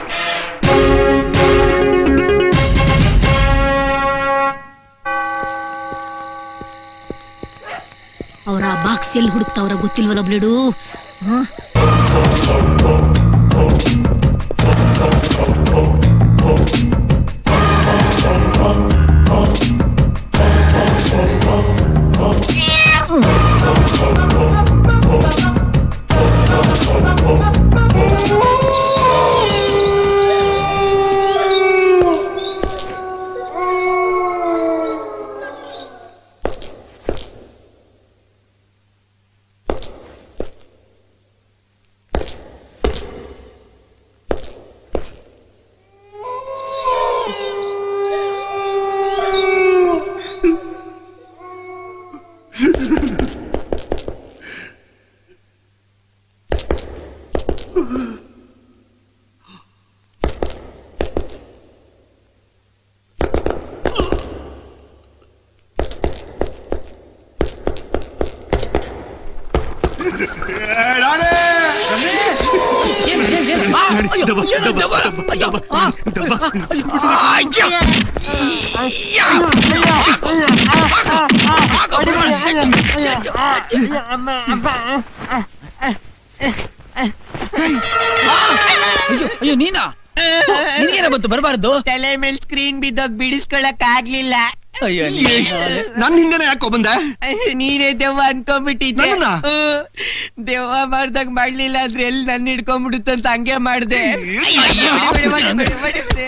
ಅವ್ರ ಬಾಕ್ಸ್ ಎಲ್ಲಿ ಹುಡುಕ್ತಾವ್ರ ಗೊತ್ತಿಲ್ವಲ್ಲ ಬ್ಲೇಡು ಹ? ಅಯ್ಯೋ ನೀನಾ ನಿನ್ಗೇನ ಬಂತು ಬರಬಾರ್ದು ತಲೆ ಮೇಲೆ ಸ್ಕ್ರೀನ್ ಬಿದ್ದೋಗ್ ಬಿಡಿಸ್ಕೊಳಕ್ ಆಗ್ಲಿಲ್ಲ ಅಯ್ಯೋ ನನ್ ಹಿಂದೆನೆ ಯಾಕೋ ಬಂದೆ ನೀನೇ ದೆವ್ವ ಅನ್ಕೊಂಡ್ಬಿಟ್ಟಿದ್ದೆ ನನ್ನನ್ನ? ಹ್ಮ್. ದೆವ್ವ ಮಾಡ್ದಾಗ ಮಾಡ್ಲಿಲ್ಲ ಅಂದ್ರೆ ಎಲ್ಲಿ ನನ್ನ ಹಿಡ್ಕೊಂಡ್ಬಿಡುತ್ತಂತ ಹಂಗೆ ಮಾಡ್ದೆ ಅಯ್ಯೋ, ಬಿಡಿ, ಬಿಡಿ, ಬಿಡಿ, ಬಿಡಿ, ಬಿಡಿ.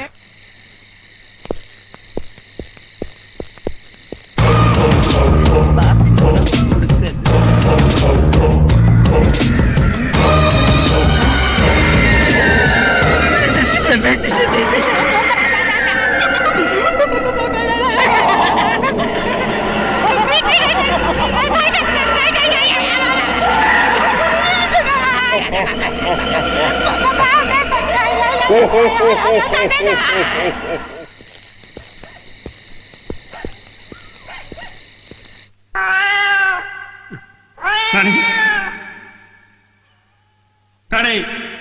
ನಾಣಿ ನಾಣಿ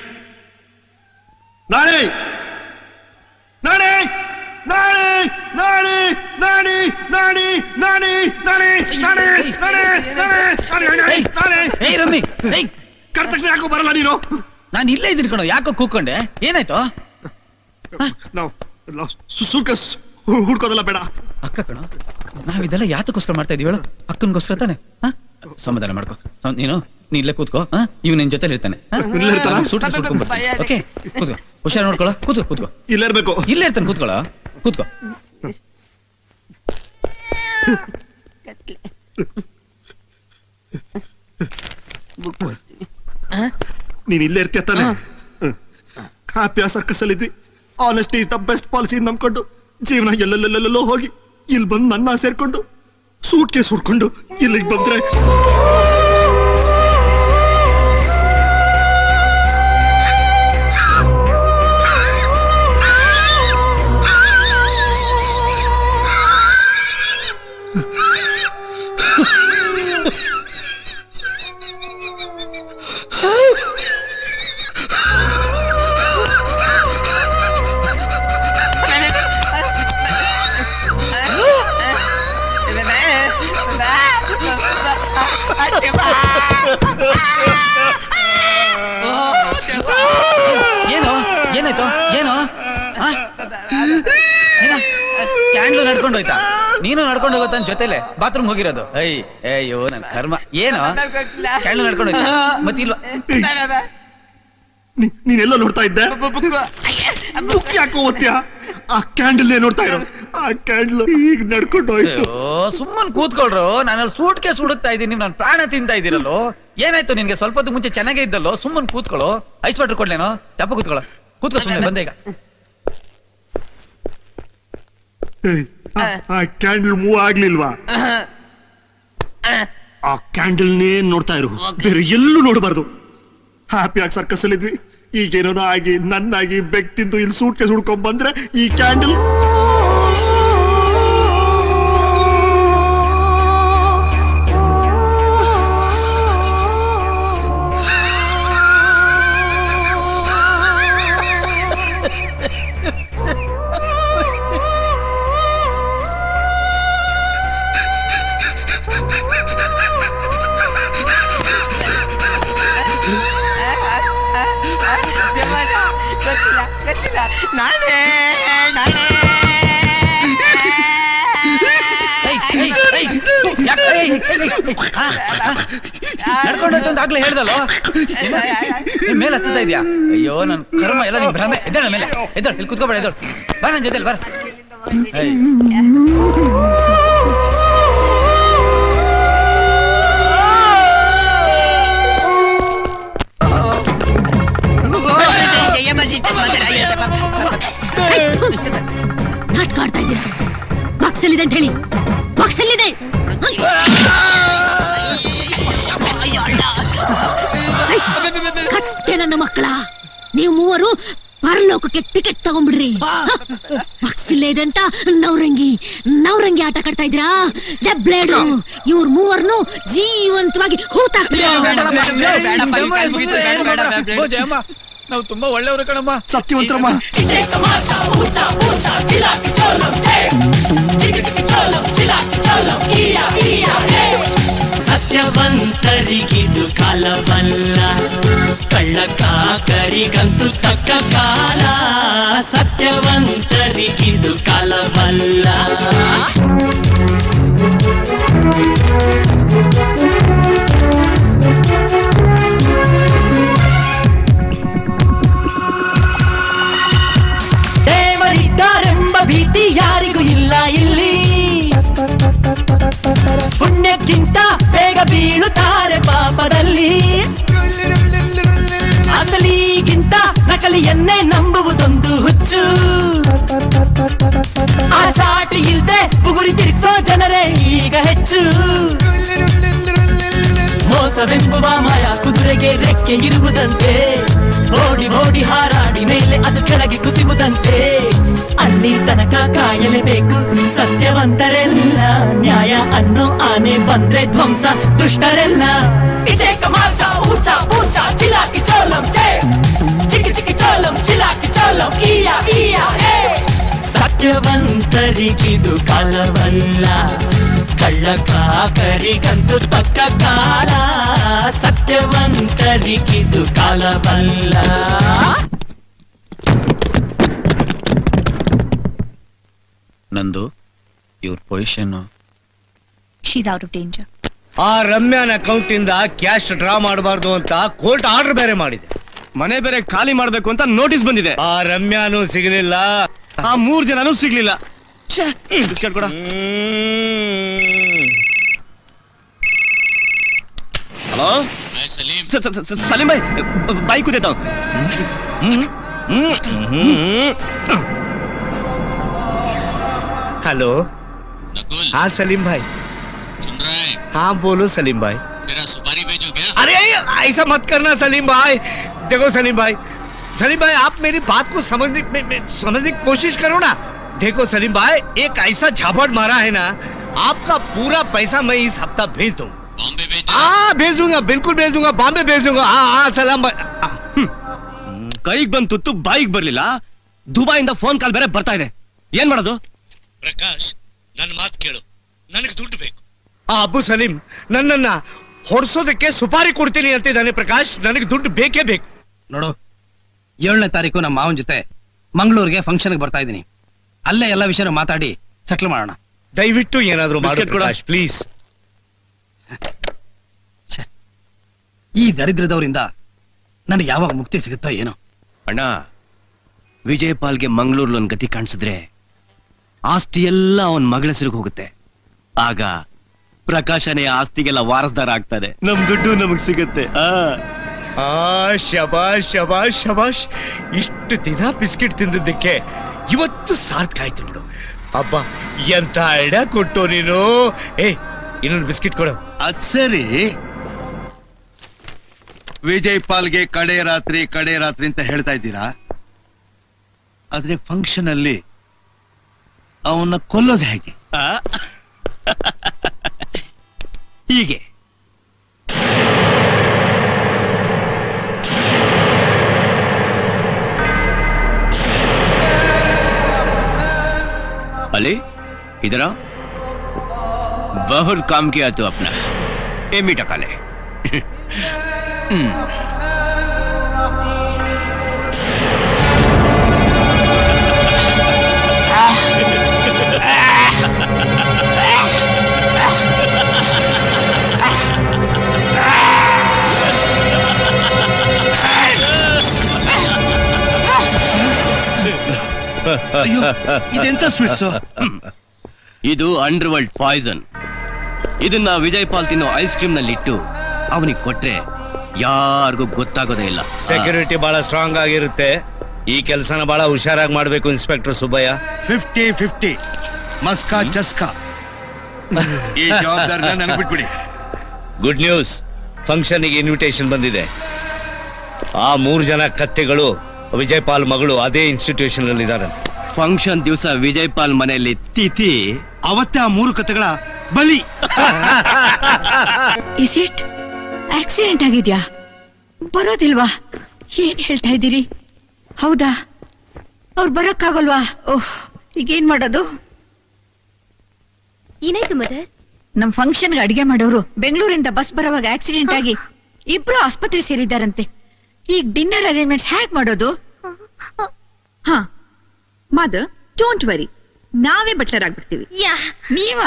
ನಾಣಿ ನಾಣಿ ನಾಣಿ ನಾಣಿ ನಾಣಿ ನಾಣಿ ನಾಣಿ ನಾಣಿ ನಾಣಿ ನಾಣಿ ನಾಣಿ ನಾಣಿ ನಾಣಿ ಏಯ್ ರಮ್ಮಿ ಏಯ್ ಕರೆದ ತಕ್ಷಣ ಯಾಕೋ ಬರಲ್ಲ ನೀನು ನಾನು ಇಲ್ಲೇ ಇದ್ದೀನಿ ಕಣೋ ಯಾಕೋ ಕೂಕೊಂಡೆ ಏನಾಯ್ತು ನಾವು ನಾವು ಸೂಕಸ್ ಹುಡ್ಕೋದಲ್ಲ ಬೇಡ ಅಕ್ಕ ಕಣೋ ನಾವಿದೆಲ್ಲ ಯಾತಕ್ಕೋಸ್ಕರ ಮಾಡ್ತಾ ಇದೀವಿ ಹೇಳು ಅಕ್ಕನಿಗೋಸ್ಕರ ತಾನೆ ಹಾ? ಸಮಾಧಾನ ಮಾಡ್ಕೋ ಸ- ನೀನು ನೀ ಇಲ್ಲೇ ಕೂತ್ಕೋ ಹಾ ಇವ್ ನಿನ್ ಜೊತೆ ಇರ್ತಾನೆ ಹಾ? ಇಲ್ಲೇ ಇರ್ತಾನಾ? ನಾನು ಸೂಟ್ ಸುಟ್ಕೊಂಡ್ ಬರ್ತೀನಿ ಓಕೆ ಕೂತ್ಕೋ ಹುಷಾರ್ ನೋಡ್ಕೊಳ್ಳೋ ಕೂತ್ಕೋ ಕೂತ್ಕೋ ಇಲ್ಲೇ ಇರ್ಬೇಕು ಇಲ್ಲೇ ಇರ್ತಾನೆ ಕೂತ್ಕೊಳ್ಳೋ ಕೂತ್ಕೋ ನೀನ್ ಇಲ್ಲೇ ಇರ್ತೀಯ ತಾನೆ ಹ್ಯಾಪಿಯ ಸರ್ಕಸ್ ಅಲ್ಲಿ ಇದ್ವಿ honesty is the best policy ನಂಬ್ಕೊಂಡು ಜೀವನ ಎಲ್ಲೆಲ್ಲೆಲ್ಲೆಲ್ಲೋ ಹೋಗಿ ಇಲ್ಲಿ ಬಂದು ನನ್ನ ಸೇರ್ಕೊಂಡು ಸೂಟ್ಗೆ ಸುಡ್ಕೊಂಡು ಇಲ್ಲಿಗೆ ಬಂದ್ರೆ ಏನು ಏನಾಯ್ತು ಏನು ಕ್ಯಾಂಡ್ಲು ನಡ್ಕೊಂಡು ಹೋಯ್ತಾ ನೀನು ನಡ್ಕೊಂಡು ಹೋಗುತ್ತ ಜೊತೆಲೆ ಬಾತ್ರೂಮ್ ಹೋಗಿರೋದು ಐ ಅಯ್ಯೋ ನನ್ ಕರ್ಮ ಏನು ಕ್ಯಾಂಡ್ಲು ನಡ್ಕೊಂಡು ಹೋಯ್ತಾ ಮತ್ತಿಲ್ವಾ ನೀ- ನೀನೆಲ್ಲ ನೋಡ್ತಾ ಇದ್ದೆ ಬುಕ್ ಯಾಕೋ ಓದ್ತೀಯ ಆ ಕ್ಯಾಂಡಲ್ ನೋಡ್ತಾ ಇರೋ ಆ ಕ್ಯಾಂಡಲ್ ಈಗ ನಡ್ಕೊಂಡು ಹೋಯ್ತು ಅಯ್ಯೋ ಸುಮ್ಮನ್ ಕೂತ್ಕೊಳ್ರು ನಾನು ಸೂಟ್ಗೆ ಸುಡುತ್ತಾ ಇದ್ದೀನಿ ನಾನು ಪ್ರಾಣ ತಿಂತಾ ಇದ್ದೀರಲ್ಲೋ ಏನಾಯ್ತು ನಿನ್ಗೆ ಸ್ವಲ್ಪ ಹೊತ್ತು ಮುಂಚೆ ಚೆನ್ನಾಗೇ ಇದ್ದಲ್ಲೋ ಸುಮ್ಮನ್ ಕೂತ್ಕೊಳ್ಳೋ ಐಸ್ ವಾಟರ್ ಕೊಡ್ಲೇನೋ ತಪ್ಪ ಕೂತ್ಕೊಳ್ಳೋ ಕೂತ್ಕೋ ಸುಮ್ಮನೆ ಬಂದೆ ಈಗ ಏಯ್, ಆ- ಆ ಕ್ಯಾಂಡಲ್ ಮೂವ್ ಆಗ್ಲಿಲ್ವಾ ಆ ಕ್ಯಾಂಡಲ್ನೇ ನೋಡ್ತಾ ಇರು ಬೇರೆ ಎಲ್ಲೂ ನೋಡಬಾರ್ದು ಹ್ಯಾಪಿ ಆಗಿ ಸರ್ಕಸ್ ಅಲ್ಲಿ ಇದ್ವಿ ಈಗೇನೋ ಆಗಿ ನನ್ನಾಗಿ ಬೆಕ್ ತಿಂದು ಇಲ್ಲಿ ಸೂಟ್ಗೆ ಸುಡ್ಕೊಂಡ್ ಬಂದ್ರೆ ಈ ಕ್ಯಾಂಡಲ್ ಗೊತ್ತಿಲ್ಲ ಗೊತ್ತಿಲ್ಲ ನಾನೇ ನಾನೇ ನಡ್ಕೊಂಡು ಹೋಯ್ತು ಅಂತ ಆಗ್ಲೇ ಹೇಳ್ದಲ್ಲೋ ನೀನ್ ಮೇಲೆ ಹತ್ತುತ್ತಾ ಇದ್ಯಾ ಅಯ್ಯೋ ನನ್ ಕರ್ಮ ಎಲ್ಲ ನಿನ್ ಭ್ರಮೆ ಎದ್ದೇಳ ಮೇಲೆ ಎದ್ದೇಳ ಇಲ್ಲಿ ಕುತ್ಕೋಬೇಡ ಎದ್ದೇಳ ಬಾ ನನ್ ಜೊತೆಲಿ ಬರ ನಾಟಕ ಆಡ್ತಾ ಇದ್ದೀರಾ ಬಾಕ್ಸ್ ಎಲ್ಲಿದೆ ಅಂತ ಹೇಳಿ ಬಾಕ್ಸ್ ಎಲ್ಲಿದೆ ಕತ್ತೆ ನನ್ನ ಮಕ್ಕಳ ನೀವು ಮೂವರು ಪರಲೋಕಕ್ಕೆ ಟಿಕೆಟ್ ತಗೊಂಡ್ಬಿಡ್ರಿ ಬಾಕ್ಸ್ ಇಲ್ಲೇ ಇದೆ ಅಂತ ನವರಂಗಿ ನವರಂಗಿ ಆಟ ಕಟ್ತಾ ಇದ್ದೀರಾ ಬ್ಲೇಡು ಇವ್ರ ಮೂವರ್ನು ಜೀವಂತವಾಗಿ ಹೂತಾಕ್ಬಿಡಿ ನಾವು ತುಂಬಾ ಒಳ್ಳೆಯವರು ಕಣಮ್ಮ ಸತ್ಯವಂತರಮ್ಮ ಸತ್ಯವಂತರಿಗಿದು ಕಾಲವಲ್ಲ ಕಳ್ಳ ಕಾಕರಿಗಂತೂ ತಕ್ಕ ಕಾಲ ಸತ್ಯವಂತರಿಗಿದು ಕಾಲವಲ್ಲ ದೇವರಿದ್ದಾರೆಂಬ ಭೀತಿ ಯಾರಿಗೂ ಇಲ್ಲ ಇಲ್ಲಿ ಪುಣ್ಯಕ್ಕಿಂತ ಬೇಗ ಬೀಳುತ್ತಾರೆ ಪಾಪದಲ್ಲಿ ಅಸಲಿಗಿಂತ ನಕಲಿಯನ್ನೇ ನಂಬುವುದೊಂದು ಹುಚ್ಚು ಆ ಚಾಟಿ ಇಲ್ದೆ ಬುಗುರಿ ತಿರುಗಿಸೋ ಜನರೇ ಈಗ ಹೆಚ್ಚು ಮೋಸವೆಂಬುವ ಮಾಯ ಕುದುರೆಗೆ ರೆಕ್ಕೆ ಇರುವುದಂತೆ ಓಡಿ ಓಡಿ ಹಾರಾಡಿ ಮೇಲೆ ಅದು ಕೆಳಗೆ ಕುಸಿಯುವುದಂತೆ ಅಲ್ಲಿ ತನಕ ಕಾಯಲೇಬೇಕು ಸತ್ಯವಂತರೆಲ್ಲ ನ್ಯಾಯ ಅನ್ನೋ ಆನೆ ಬಂದ್ರೆ ಧ್ವಂಸ ದುಷ್ಟರೆಲ್ಲ ಇಜೆ ಕಮಾಲ್ಚ ಊಚ ಪೂಚ ಚಿಲಾಕಿ ಚೋಲಂ ಚೇ ಚಿಕ್ಕಿ ಚಿಕ್ಕಿ ಚೋಲಂ ಚಿಲಾಕಿ ಚೋಲಂ ಈಯ ಈಯ ಏ ಸತ್ಯವಂತರಿಗಿದು ಕಾಲವಲ್ಲ ಕಳ್ಳ ಕಾಕರಿಗಂತೂ ತಕ್ಕ ಕಾಲ ಸತ್ಯವಂತರಿಗಿದು ಕಾಲವಲ್ಲ ನಂದು ಇವ್ರ position she's out of danger ಆ ರಮ್ಯಾನ ಅಕೌಂಟ್ ಇಂದ ಕ್ಯಾಶ್ ಡ್ರಾ ಮಾಡಬಾರ್ದು ಅಂತ ಕೋರ್ಟ್ ಆರ್ಡರ್ ಬೇರೆ ಮಾಡಿದೆ ಮನೆ ಬೇರೆ ಖಾಲಿ ಮಾಡ್ಬೇಕು ಅಂತ ನೋಟಿಸ್ ಬಂದಿದೆ ಆ ರಮ್ಯಾನು ಸಿಗಲಿಲ್ಲ ಆ ಮೂರ್ ಜನನೂ ಸಿಗ್ಲಿಲ್ಲ ಬಿಸ್ಕೆಟ್ ಕೊಡ ಹಲೋ ಸ- ಸ- ಸ- ಸಲೀಂ ಭಾಯ್ ಬಾಯಿ ಕುದೇತ हेलो हाँ सलीम भाई हाँ बोलो सलीम भाई मेरा सुपारी भेजो क्या अरे ऐसा मत करना सलीम भाई देखो सलीम भाई सलीम भाई आप मेरी बात को समझने में, में, समझने की कोशिश करो ना देखो सलीम भाई एक ऐसा झापट मारा है ना आपका पूरा पैसा मैं इस हफ्ता भेज दूँ हाँ भेज दूंगा बिल्कुल भेज दूंगा बॉम्बे भेज दूंगा हाँ हाँ सलाम भाई ಕೈಗ್ ಬಂದ್ ತುತ್ತು ಬಾಯಿಗ್ ಬರ್ಲಿಲ್ಲ ದುಬೈಯಿಂದ ಫೋನ್ ಕಾಲ್ ಬೇರೆ ಬರ್ತಾ ಇದೆ ಏನ್ ಮಾಡೋದು ಪ್ರಕಾಶ್ ನನ್ನ ಮಾತು ಕೇಳು ನನಗೆ ದುಡ್ಡು ಬೇಕು ಆ ಅಬ್ಬು ಸಲೀಂ ನನ್ನನ್ನ ಹೊಡ್ಸೋದಕ್ಕೆ ಸುಪಾರಿ ಕೊಡ್ತೀನಿ ಅಂತಿದ್ದಾನೆ ಪ್ರಕಾಶ್ ನನಗೆ ದುಡ್ಡು ಬೇಕೇ ಬೇಕು ನೋಡು ಏಳನೇ ತಾರೀಕು ನಮ್ಮ ಮಾವನ್ ಜೊತೆ ಮಂಗಳೂರಿಗೆ ಫಂಕ್ಷನ್ಗೆ ಬರ್ತಾ ಇದ್ದೀನಿ ಅಲ್ಲೇ ಎಲ್ಲ ವಿಷಯನೂ ಮಾತಾಡಿ ಸೆಟ್ಲ್ ಮಾಡೋಣ ದಯವಿಟ್ಟು ಏನಾದ್ರೂ ಮಾಡು ಬಿಸ್ಕೆಟ್ ಕೊಡು. ಪ್ರಕಾಶ್ ಪ್ಲೀಸ್ ಈ ದರಿದ್ರದವರಿಂದ ನನಗೆ ಯಾವಾಗ ಮುಕ್ತಿ ಸಿಗುತ್ತೋ ಏನೋ ಅಣ್ಣ ವಿಜಯ್ ಪಾಲ್ಗೆ ಮಂಗಳೂರ್ಲಿ ಒಂದ್ ಗತಿ ಕಾಣಿಸಿದ್ರೆ ಆಸ್ತಿ ಎಲ್ಲ ಅವನ್ ಮಗಳ ಹೆಸರಿಗೆ ಹೋಗುತ್ತೆ ಆಗ ಪ್ರಕಾಶನೇ ಆಸ್ತಿಗೆಲ್ಲ ವಾರಸ್ದಾರ ಆಗ್ತಾರೆ ನಮ್ ದುಡ್ಡು ನಮಗ್ ಸಿಗುತ್ತೆ ಆ ಆ ಶಬಾಷ್ ಶಬಾಷ್ ಶಬಾಷ್ ಇಷ್ಟು ದಿನ ಬಿಸ್ಕೆಟ್ ತಿಂದಿದ್ದಕ್ಕೆ ಇವತ್ತು ಸಾರ್ಥಕ ಆಯ್ತು ಬಿಡು ಅಬ್ಬ ಎಂತ ಐಡಿಯಾ ಕೊಟ್ಟು ನೀನು ಏ ಇನ್ನೊಂದು ಬಿಸ್ಕೆಟ್ ಕೊಡು ಅದ್ ಸರಿ ವಿಜಯ್ ಪಾಲ್ಗೆ ಕಡೆ ರಾತ್ರಿ ಕಡೆ ರಾತ್ರಿ ಅಂತ ಹೇಳ್ತಾ ಇದ್ದೀರಾ ಆದ್ರೆ ಫಂಕ್ಷನ್ ಅಲ್ಲಿ ಅವನ್ನ ಕೊಲ್ಲೋದು ಹೇಗೆ ಆ? ಹೀಗೆ अली इधर आओ बहुत काम किया तू अपना ए मीठा खा ले हम्म। ಅಯ್ಯೋ ಇದೆಂತ ಸ್ವೀಟ್ಸ್ ಇದು ಅಂಡರ್ ವರ್ಲ್ಡ್ ಪಾಯ್ಸನ್ ಇದನ್ನ ವಿಜಯ್ ಪಾಲ್ ತಿನ್ನೋ ಐಸ್ ಕ್ರೀಮ್ ನಲ್ಲಿ ಇಟ್ಟು ಅವನಿಗೆ ಕೊಟ್ರೆ ಯಾರಿಗೂ ಗೊತ್ತಾಗೋದೇ ಇಲ್ಲ ಸೆಕ್ಯೂರಿಟಿ ಬಹಳ ಸ್ಟ್ರಾಂಗ್ ಆಗಿರುತ್ತೆ ಈ ಕೆಲಸನ ಬಹಳ ಹುಷಾರಾಗಿ ಮಾಡ್ಬೇಕು ಇನ್ಸ್ಪೆಕ್ಟರ್ ಸುಬ್ಬಯ್ಯ ಫಿಫ್ಟಿ ಫಿಫ್ಟಿ ಮಸ್ಕಾ ಚಸ್ಕಾ ಈ ಜವಾಬ್ದಾರಿನ ನನಗೆ ಬಿಟ್ಬಿಡಿ ಗುಡ್ ನ್ಯೂಸ್ ಫಂಕ್ಷನ್ಗೆ ಇನ್ವಿಟೇಷನ್ ಬಂದಿದೆ ಆ ಮೂರು ಜನ ಕತ್ತೆಗಳು ವಿಜಯ್ ಪಾಲ್ ಮಗಳು ಅದೇ ಇನ್ಸ್ಟಿಟ್ಯೂಷನ್ ಅಲ್ಲಿ ಇದ್ದಾರೆ ಫಂಕ್ಷನ್ ದಿವಸ ವಿಜಯ್ ಪಾಲ್ ಮನೆಯಲ್ಲಿ ತಿಥಿ ಅವತ್ತೇ ಆ ಮೂರು ಕತೆಗಳ ಬಲಿ ಇಸ್ ಇಟ್ ಆಕ್ಸಿಡೆಂಟ್ ಆಗಿದ್ಯಾ ಬರೋದಿಲ್ವಾ ಏನ್ ಹೇಳ್ತಾ ಇದ್ದೀರಿ ಹೌದಾ ಅವ್ರು ಬರಕ್ಕಾಗಲ್ವಾ ಓಹ್ ಈಗೇನ್ ಮಾಡೋದು ಏನಾಯ್ತು ಮದರ್ ನಮ್ ಫಂಕ್ಷನ್ಗೆ ಅಡಿಗೆ ಮಾಡೋರು ಬೆಂಗಳೂರಿಂದ ಬಸ್ ಬರೋವಾಗ ಆಕ್ಸಿಡೆಂಟ್ ಆಗಿ ಇಬ್ರು ಆಸ್ಪತ್ರೆ ಸೇರಿದ್ದಾರಂತೆ ಈಗ ಡಿನ್ನರ್ ಅರೇಂಜ್ಮೆಂಟ್ಸ್ ಹೇಗ್ ಮಾಡೋದು ಹಾ ಮದ ಡೋಂಟ್ ವರಿ ನಾವೇ ಬಟ್ಲರ್ ಆಗ್ಬಿಡ್ತೀವಿ ನೀವಾ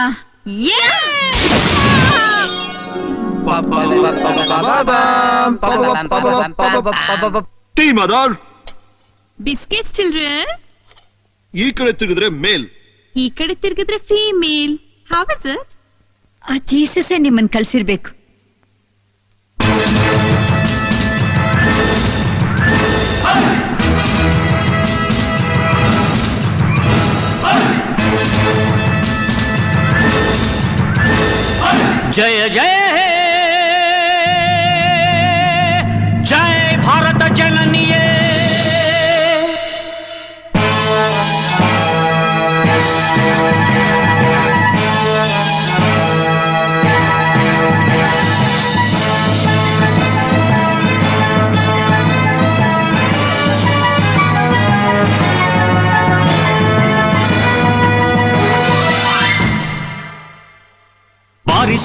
ಟೀ ಮದರ್ ಬಿಸ್ಕೆಟ್ಸ್ ಚಿಲ್ಡ್ರನ್ ಈ ಕಡೆ ತಿರುಗಿದ್ರೆ ಮೇಲ್ ಈ ಕಡೆ ತಿರ್ಗಿದ್ರೆ ಫೀಮೇಲ್ ಹೌ ಇಸ್ ಇಟ್ ಆ ಜೀಸಸ್ಸೇ ನಿಮ್ಮನ್ ಕಳ್ಸಿರ್ಬೇಕು जय जय हे जय भारत जननीये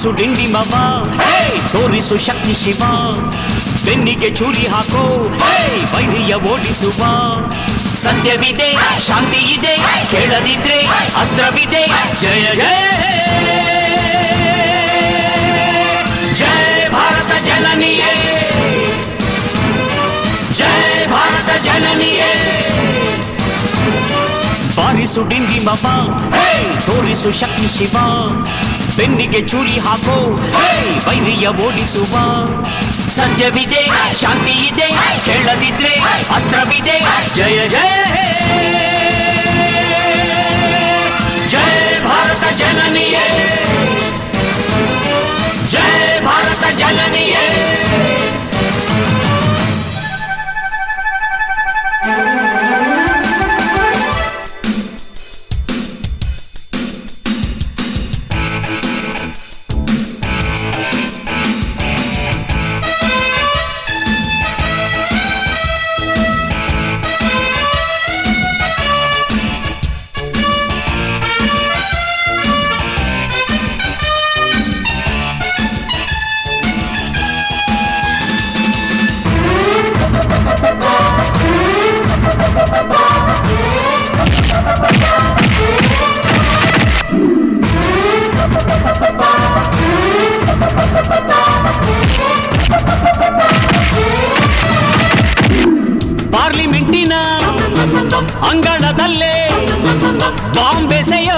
ಬಾರಿಸು ಡಿಂಡಿ ಮವ ಹೇ ತೋರಿಸು ಶಕ್ತಿ ಶಿವ ಬೆನ್ನಿಗೆ ಚೂರಿ ಹಾಕೋ ಹೇ ವೈರಿಯ ಓಡಿಸುವ ಸತ್ಯವಿದೆ ಶಾಂತಿ ಇದೆ ಕೇಳದಿದ್ರೆ ಅಸ್ತ್ರವಿದೆ ಜಯ ಜಯ ಜಯ ಭಾರತ ಜನನಿಯೇ ಜಯ ಭಾರತ ಜನನಿಯೇ ಬಾರಿಸು ಡಿಂಡಿ ಮವ ಹೇ ತೋರಿಸು ಶಕ್ತಿ ಶಿವ ಬೆನ್ನಿಗೆ ಚೂರಿ ಹಾಕೋ ಹೇ ವೈರಿಯ ಓಡಿಸುವ ಸತ್ಯವಿದೆ ಶಾಂತಿ ಇದೆ ಕೇಳದಿದ್ರೆ ಅಸ್ತ್ರವಿದೆ ಜಯ ಜಯ ಜಯ ಭಾರತ ಜನನಿಯೇ ಜಯ ಭಾರತ ಜನನಿಯೇ ಪಾರ್ಲಿಮೆಂಟಿನ ಅಂಗಳದಲ್ಲೇ ಬಾಂಬೆಸೆಯೋ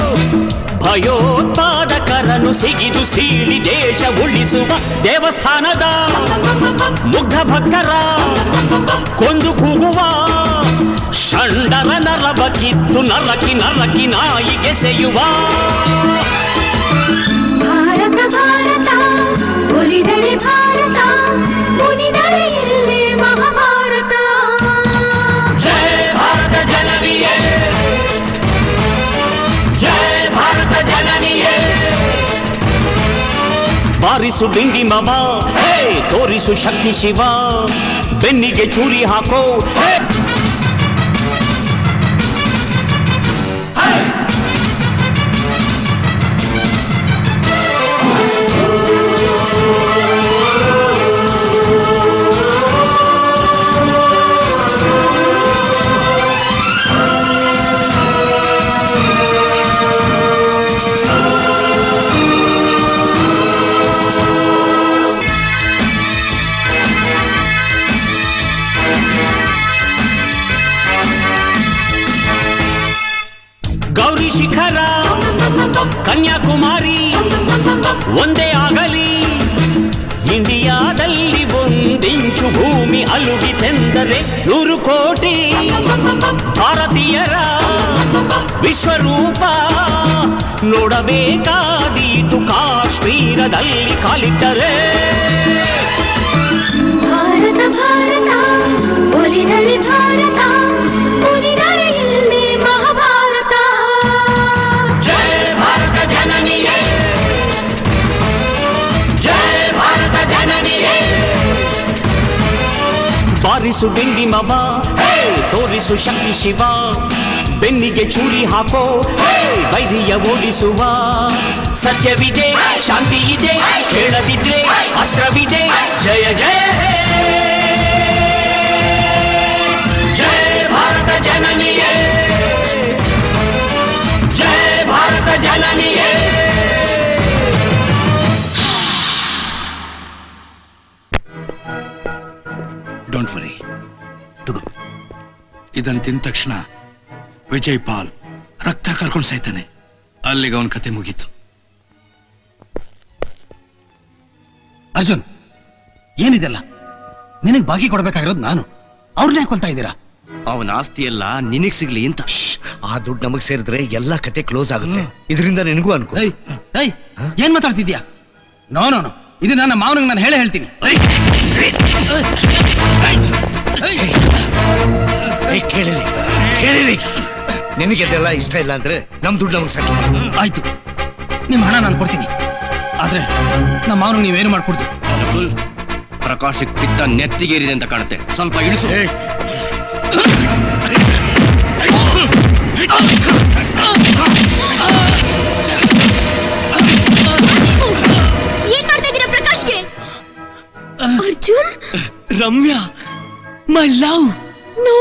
ಭಯೋತ್ಪಾದಕರನ್ನು ಸಿಗಿದು ಸೀಳಿ ದೇಶ ಉಳಿಸುವ ದೇವಸ್ಥಾನದ ಮುಗ್ಧ ಭಕ್ತರ ಕೊಂದು ಕೂಗುವ ಷಂಡರ ನರಬ ಕಿತ್ತು ನರಕಿ ನರಕಿ ನಾಯಿಗೆಸೆಯುವ ಭಾರತ ಭಾರತ ಒಲಿದರೆ ಭಾರತ ಮುನಿದರೆ ಇಲ್ಲೇ ಮಹಾಭಾರತ ಜಯ ಭಾರತ ಜನನಿಯೇ ಜಯ ಭಾರತ ಜನನಿಯೇ ಬಾರಿಸು ಡಿಂಡಿ ಮವ ಹೇ ತೋರಿಸು ಶಕ್ತಿ ಶಿವ ಬೆನ್ನಿಗೆ ಚೂರಿ ಹಾಕೋ ಹೇ ಗೌರಿ ಶಿಖರ ಕನ್ಯಾಕುಮಾರಿ ಒಂದೇ ಆಗಲಿ ಇಂಡಿಯಾದಲ್ಲಿ ಒಂದಿಂಚು ಭೂಮಿ ಅಲುಗಿತೆಂದರೆ ನೂರು ಕೋಟಿ ಭಾರತೀಯರ ವಿಶ್ವರೂಪ ನೋಡಬೇಕಾದೀತು ಕಾಶ್ಮೀರದಲ್ಲಿ ಕಾಲಿಟ್ಟರೆ ಭಾರತ ಭಾರತ ಒಲಿದರೆ ಭಾರತ ಮುನಿದರೆ ಇಲ್ಲೇ ಮಹಾಭಾರತ ಜಯ ಭಾರತ ಜನನಿಯೇ ಜಯ ಭಾರತ ಜನನಿಯೇ ಬಾರಿಸು ಡಿಂಡಿ ಮವ ಹೇ ತೋರಿಸು ಶಕ್ತಿ ಶಿವ ಬೆನ್ನಿಗೆ ಚೂರಿ ಹಾಕೋ ಹೇ ವೈರಿಯ ಓಡಿಸುವ ಸತ್ಯವಿದೆ ಶಾಂತಿ ಇದೆ ಕೇಳದಿದ್ರೆ ಅಸ್ತ್ರವಿದೆ ಜಯ ಜಯ ಹೇ. ಜಯ ಭಾರತ ಜನನಿಯೇ ಜಯ ಭಾರತ ಜನನಿಯೇ ಡೋಂಟ್ ವರಿ ಇದನ್ ತಿಂದ ತಕ್ಷಣ ವಿಜಯ್ ಪಾಲ್ ರಕ್ತ ಕರ್ಕೊಂಡು ಸಾಯ್ತಾನೆ ಅಲ್ಲಿಗೆ ಅವನ ಕತೆ ಮುಗೀತು ಅರ್ಜುನ್ ಏನಿದೆಲ್ಲ ನಿನಗ್ ಬಾಕಿ ಕೊಡ್ಬೇಕಾಗಿರೋದು ನಾನು ಅವ್ರನ್ನೇ ಕೊಲ್ತಾ ಇದ್ದೀರಾ ಅವನ ಆಸ್ತಿ ಎಲ್ಲ ನಿನಗ್ ಸಿಗ್ಲಿ ಅಂತ ಆ ದುಡ್ಡು ನಮಗ್ ಸೇರಿದ್ರೆ ಎಲ್ಲಾ ಕತೆ ಕ್ಲೋಸ್ ಆಗುತ್ತೆ ಇದರಿಂದ ನಿನಗೂ ಅನ್ಕೋ ಏಯ್ ಏನ್ ಮಾತಾಡ್ತಿದ್ಯಾ ನೋ ನೋ ನೋ ಇದು ನನ್ನ ಮಾವನಿಗೆ ನಾನು ಹೇಳೇ ಹೇಳ್ತೀನಿ ಏ, ಕೇಳಿರಿ ಕೇಳಿರಿ ನಿನಗೆ ಇದೆಲ್ಲ ಇಷ್ಟ ಇಲ್ಲ ಅಂದ್ರೆ ನಮ್ ದುಡ್ಡು ನಮಗ್ ಸೆಟ್ಲ್ ಆಯ್ತು ನಿಮ್ ಹಣ ನಾನು ಕೊಡ್ತೀನಿ ಆದ್ರೆ ನಮ್ಮ ಮಾವನಿಗೆ ನೀವೇನು ಮಾಡ್ಕೊಡ್ತೀವಿ ನಕುಲ್ ಪ್ರಕಾಶಕ್ ಪಿತ್ತ ನೆತ್ತಿಗೇರಿದೆ ಅಂತ ಕಾಣುತ್ತೆ ಸ್ವಲ್ಪ ಇಳಿಸು ಆ Arjun Ramya my love no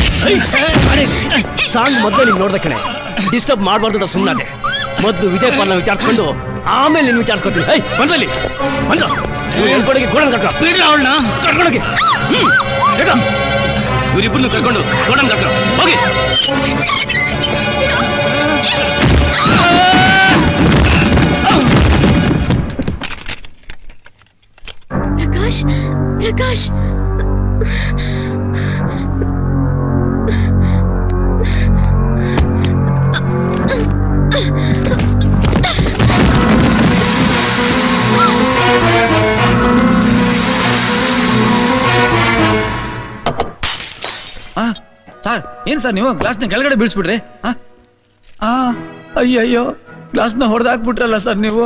song ಮೊದಲು ನಿಂಗೆ ನೋಡ್ದೆ ಕಣೆ ಡಿಸ್ಟರ್ಬ್ ಮಾಡಬಾರ್ದು ಅಂತ ಸುಮ್ಮನೆ ಮೊದಲು ವಿಜಯ್ ಪಾಲ್ನ ವಿಚಾರಿಸ್ಕೊಂಡು ಆಮೇಲೆ ನಿನ್ ವಿಚಾರಿಸ್ಕೊತೀನಿ ಹೈ ಬಂದಲ್ಲಿ ಬಂದ ಹೇಳ್ಕೊಡಗೆ ಗೋಡನ್ ಕಟ್ಟ ಬಿಡ್ಲ ಅವಳನ್ನ ಕರ್ಕೊಂಡೋಗಿ ಹ್ಮ್ ಇವರಿಬ್ಬರನ್ನು ಕರ್ಕೊಂಡು ಗೋಡನ್ ಕಟ್ಟ ಹೋಗಿ ಪ್ರಕಾಶ್ ಪ್ರಕಾಶ್ ಆ, ಸರ್ ಏನ್ ಸರ್ ನೀವು ಗ್ಲಾಸ್ನ ಕೆಳಗಡೆ ಬೀಳ್ಸ್ಬಿಡ್ರಿ ಆ? ಆ ಅಯ್ಯಯ್ಯೋ ಗ್ಲಾಸ್ನ ಹೊಡೆದಾಕ್ಬಿಟ್ರಲ್ಲ ಸರ್ ನೀವು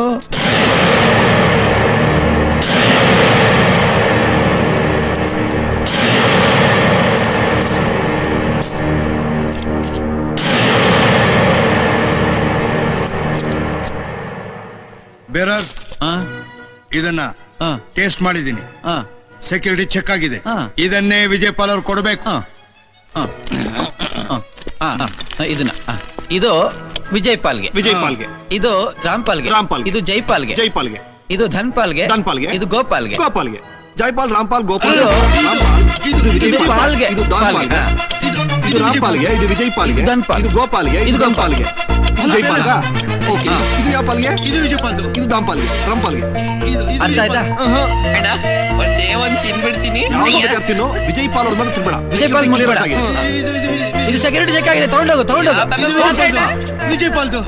ಬೇರರ್ ಇದನ್ನ ಟೇಸ್ಟ್ ಮಾಡಿದ್ದೀನಿ ಸೆಕ್ಯೂರಿಟಿ ಚೆಕ್ ಆಗಿದೆ ಇದನ್ನೇ ವಿಜಯಪಾಲ್ ಅವ್ರು ಕೊಡಬೇಕು ಆ, ಆ, ಇದನ್ನ ಆ. ಇದು ವಿಜಯ್ ಪಾಲ್ಗೆ ವಿಜಯ್ ಪಾಲ್ಗೆ. ಇದು ರಾಮ್ಪಾಲ್ಗೆ ರಾಮ್ಪಾಲ್ಗೆ. ಇದು ಜೈಪಾಲ್ಗೆ ಜೈಪಾಲ್ಗೆ ಇದು ಧನ್ಪಾಲ್ಗೆ ಧನ್ಪಾಲ್ಗೆ. ಇದು ಗೋಪಾಲ್ಗೆ ಗೋಪಾಲ್ಗೆ ಜೈಪಾಲ್ ರಾಮ್ಪಾಲ್ ಗೋಪಾಲ್ ಇದು- ರಾಮ್ಪಾಲ್. ಇದು ವಿಜಯ್ ಇದು ಪಾಲ್ಗೆ ಪಾಲ್ಗೆ. ಇದು ದಾನ್ಪಾಲ್ಗೆ ಪಾಲ್ಗೆ. ಇದು ರಾಮ್ಪಾಲ್ಗೆ ಇದು ವಿಜಯ್ ಪಾಲ್ಗೆ ಇದು ಧನ್ಪಾಲ್. ಇದು ಗೋಪಾಲ್ಗೆ ಇದು ಧನ್ಪಾಲ್ಗೆ ಇದು ಜೈಪಾಲ್ಗ ಓಕೆ ಇದು ಯಾವ ಪಾಲ್ಗೆ ಇದು ವಿಜಯಪಾಲ್ ಇದು ದಾಂಪಾಲ್ಗೆ ರಾಮ್ಪಾಲ್ಗೆ ಅರ್ಥ ಆಯ್ತಾ ಒಂದೇ ಒಂದ್ ತಿನ್ಬಿಡ್ತೀನಿ ಯಾವ್ದು ಬೇಕಾದ್ರೆ ತಿನ್ನು ವಿಜಯ್ ಪಾಲ್ ಅವ್ರ ಮೇಲೆ ತಿನ್ಬೇಡ ವಿಜಯ್ ಪಾಲ್ Clear ಮುಟ್ಬೇಡ. ಆಗಿದೆ. ಇದು ಸೆಕ್ಯೂರಿಟಿ ಚೆಕ್ ಆಗಿದೆ ತಗೊಂಡೋಗು ತಗೊಂಡೋಗು ವಿಜಯಪಾಲ್ದು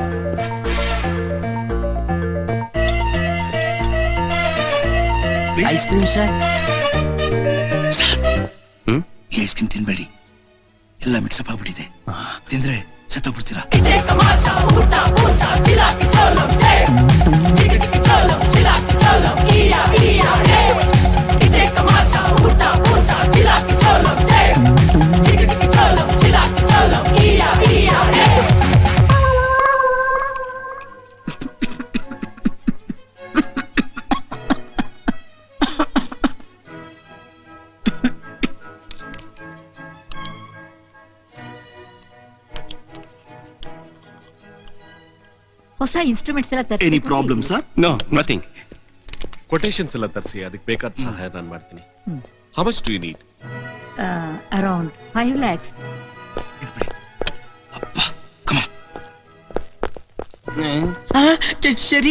ಐಸ್ ಕ್ರೀಮ್ ಸರ್ ಈ ಐಸ್ ಕ್ರೀಮ್ ತಿನ್ಬೇಡಿ ಎಲ್ಲ ಮಿಕ್ಸಪ್ ಆಗ್ಬಿಟ್ಟಿದೆ ತಿಂದ್ರೆ ಸತ್ತೋಗ್ಬಿಡ್ತೀರಾ ಹೊಸ ಇನ್ಸ್ಟ್ರೂಮೆಂಟ್ಸ್ ಎಲ್ಲ ತರ್ಸಿ any problem sir no nothing quotations ಎಲ್ಲ ತರಿಸಿ ಅದಕ್ಕೆ ಬೇಕಾದ ಸಹಾಯ ನಾನು ಮಾಡ್ತೀನಿ hmm. How much do you need around five lakhs ಸರಿ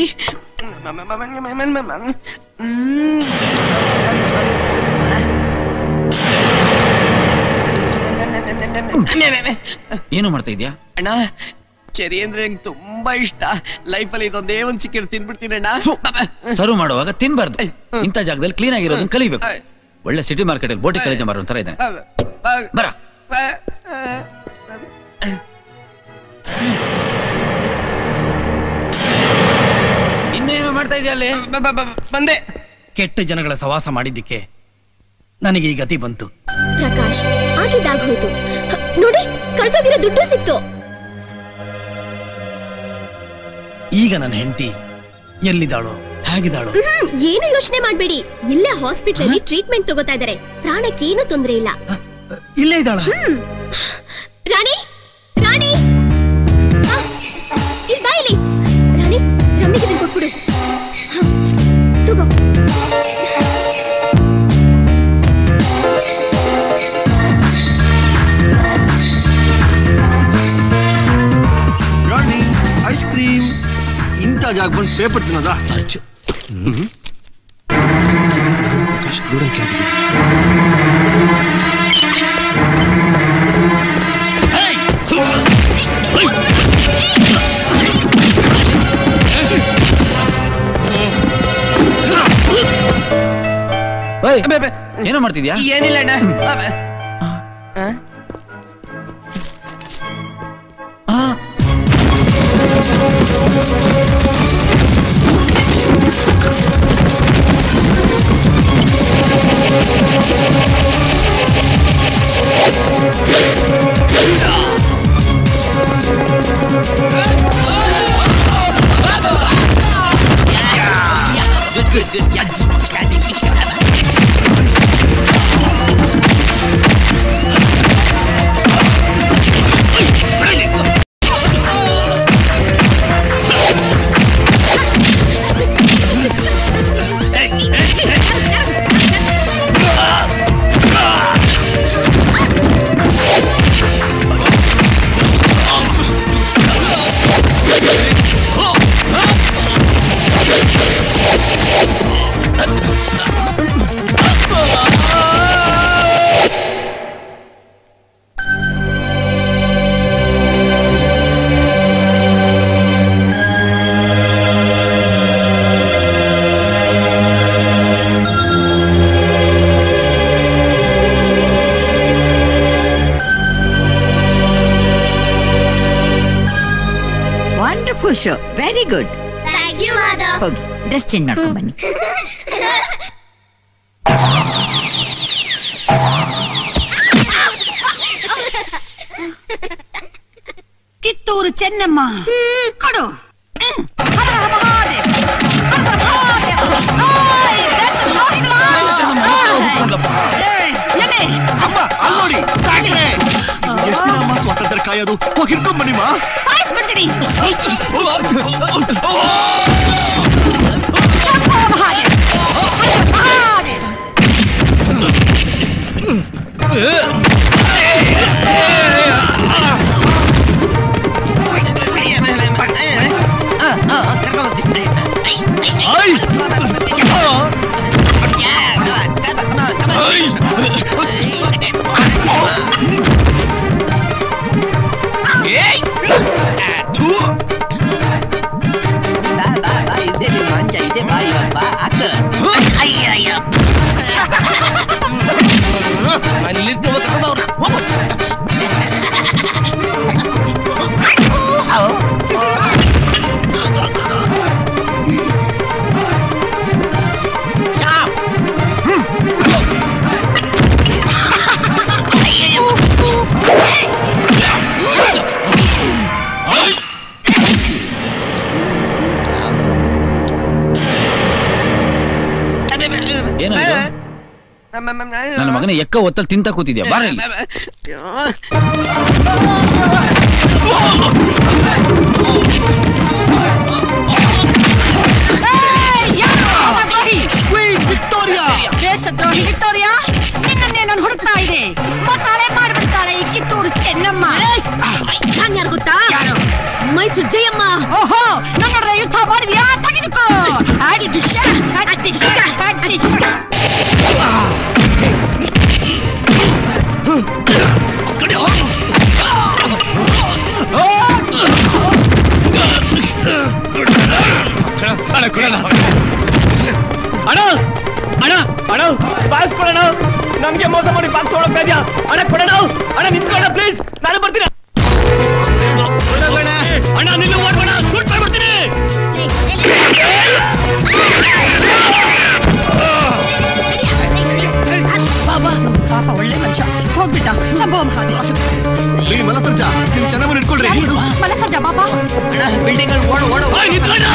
ಏನು ಮಾಡ್ತಾ ಇದ್ಯಾ ಅಣ್ಣ ಚೆರಿ ಅಂದ್ರೆ ನಂಗೆ ತುಂಬಾ ಇಷ್ಟ ಲೈಫ್ ಅಲ್ಲಿ ಇದೊಂದೇ ಒಂದ್ ಸಿಕ್ಕಿರ್ ತಿನ್ಬಿಡ್ತೀನಿ ಅಣ್ಣ ಸರ್ವ್ ಮಾಡುವಾಗ ತಿನ್ಬಾರ್ದು ಇಂಥ ಜಾಗದಲ್ಲಿ ಕ್ಲೀನ್ ಆಗಿರೋದನ್ನ ಕಲಿಬೇಕು ಒಳ್ಳೆ ಸಿಟಿ ಮಾರ್ಕೆಟ್ ಅಲ್ಲಿ ಬೋಟಿ ಕಲೇಜ ಮಾರೋ ತರ ಇದ್ದಾನೆ ಬರ ಇನ್ನೇನು ಮಾಡ್ತಾ ಇದೆಯಾ ಅಲ್ಲಿ ಬಂದೆ ಕೆಟ್ಟ ಜನಗಳ ಸವಾಸ ಮಾಡಿದ್ದಕ್ಕೆ ನನಗೆ ಈ ಗತಿ ಬಂತು ಪ್ರಕಾಶ್ ಆಗಿದ್ದಾಗೋಯ್ತು ಹ, ನೋಡಿ ಕಳ್ದೋಗಿರೋ ದುಡ್ಡು ಸಿಕ್ತು ಈಗ ನನ್ನ ಹೆಂಡತಿ ಎಲ್ಲಿದ್ದಾಳೋ ಹೇಗಿದ್ದಾಳೋ ಹ್ಮ್, ಏನು ಯೋಚನೆ ಮಾಡ್ಬೇಡಿ ಇಲ್ಲೇ ಹಾಸ್ಪಿಟಲ್ ಅಲ್ಲಿ ಟ್ರೀಟ್ಮೆಂಟ್ ತಗೋತಾ ಇದಾರೆ ಪ್ರಾಣಕ್ಕೇನು ತೊಂದ್ರೆ ಇಲ್ಲ ಇಲ್ಲೇ ಇದ್ದಾಳ ಹ್ಮ್ ರಾಣಿ ರಾಣಿ ಆ, ಇಲ್ಲಿ ಬಾ ಇಲ್ಲಿ ರಾಣಿ ರಮ್ಮಿಗೆ ಇದನ್ನ ಕೊಟ್ಬಿಡು ಹ, ತಗೋ ರಾಣಿ ಐಸ್ ಕ್ರೀಮ್ ಇಂಥ ಜಾಗ ಬಂದು ಪೇಪರ್ ತಿನ್ನೋದಾ ಪ್ರಕಾಶ್ ಗೂಡಲ್ ಕೇಳ್ತಿದ್ದೆ ಓಯ್, ಏನೋ ಮಾಡ್ತಿದ್ಯಾ ಏನಿಲ್ಲ ಅಣ್ಣ ಸಂತೋಷ very good thank you Madhav ಹೋಗಿ ಡ್ರೆಸ್ ಚೇಂಜ್ ಮಾಡ್ಕೊಂಡ್ ಬನ್ನಿ ಕಿತ್ತೂರು ಚೆನ್ನಮ್ಮ ಕೊಡು ಹ್ಮ್. ಹರ ಹರ ಮಹಾದೇವ್. ಹರ ಹರ ಮಹಾದೇವ್. ಆಯ್, ಬೆಸ್ಟ್ ರೋಹಿತ. ಏಯ್, ಎಲ್ಲಿ? ಅಲ್ಲೋಡಿ ಎಷ್ಟು ದಿನ ಅಮ್ಮ ಸ್ವಾತಂತ್ರ್ಯ ಕಾಯೋದು ಹೋಗಿ ಹಿಡ್ಕೊಂಡ್ ಬನ್ನಿಮ್ಮ ಸಾಯಿಸ್ಬಿಡ್ತೀನಿ ಶಂಭೋ ಮಹಾದೇವ್. ಹರ ಹರ ಮಹಾದೇವ್. ಏನು ಇದು? ನನ್ನ ಮಗನ ಎಕ್ಕ ಒತ್ತಲ್ ತಿಂತ ಕೂತಿದ್ಯಾ ಬಾರ ಇಲ್ಲಿ. ವಿಕ್ಟೋರಿಯಾ ದೇಶದ್ರೋಹಿ ವಿಕ್ಟೋರಿಯಾ ನಿನ್ನನ್ನೇ ನಾನು ಹುಡುಕ್ತಾ ಇದೆ ಮಸಾಲೆ ಮಾಡ್ಬಿಡ್ತಾಳೆ ಈ ಕಿತ್ತೂರು ಚೆನ್ನಮ್ಮ ನಾನ್ ಯಾರು ಗೊತ್ತಾ ಮೈಸೂರು ಜಯಮ್ಮ ಓಹೋ ನನ್ನೊಡನೆ ಯುದ್ಧ ಮಾಡಿದ್ಯಾ ತೆಗೆದುಕೋ ಆಡಿದಿಷ್ಟ ಆಡಿದಿಷ್ಟ ಆಡಿದಿಷ್ಟ ಅಣ್ಣ ಅಣ್ಣ ಅಣ್ಣ ಬಾಕ್ಸ್ ಕೊಡೋಣ ನಮ್ಗೆ ಮೋಸ ಮಾಡಿ ಬಾಕ್ಸ್ ತೊಗೊಳಕ್ ಇದೆಯಾ ಅಣ್ಣ ಕೊಡೋಣ ಅಣ್ಣ ನಿಂತ್ಕೊಳ್ಳ ಪ್ಲೀಸ್ ನಾನು ಬರ್ತೀನಿ ಅಣ್ಣ ನಿಲ್ಲು ಓಡ್ಬೇಡ ಶೂಟ್ ಮಾಡ್ಬಿಡ್ತೀನಿ ಬಾಬಾ ಪಾಪ ಒಳ್ಳೆ ಮನುಷ್ಯ ಹೋಗ್ಬಿಟ್ಟ ಶಂಭೋ ಮಹಾದೇವ್ ರೀ ಮಲಸರ್ಜ ನಿಮ್ ಚೆನ್ನಮ್ಮನ ಇಟ್ಕೊಳ್ರಿ ಮನಸಜ್ಜ ಬಾಬಾ ಬಿಲ್ಡಿಂಗ್ ಅಲ್ಲಿ ಓಡು ಓಡು ನಿಂತ್ಕೊಳ್ಳ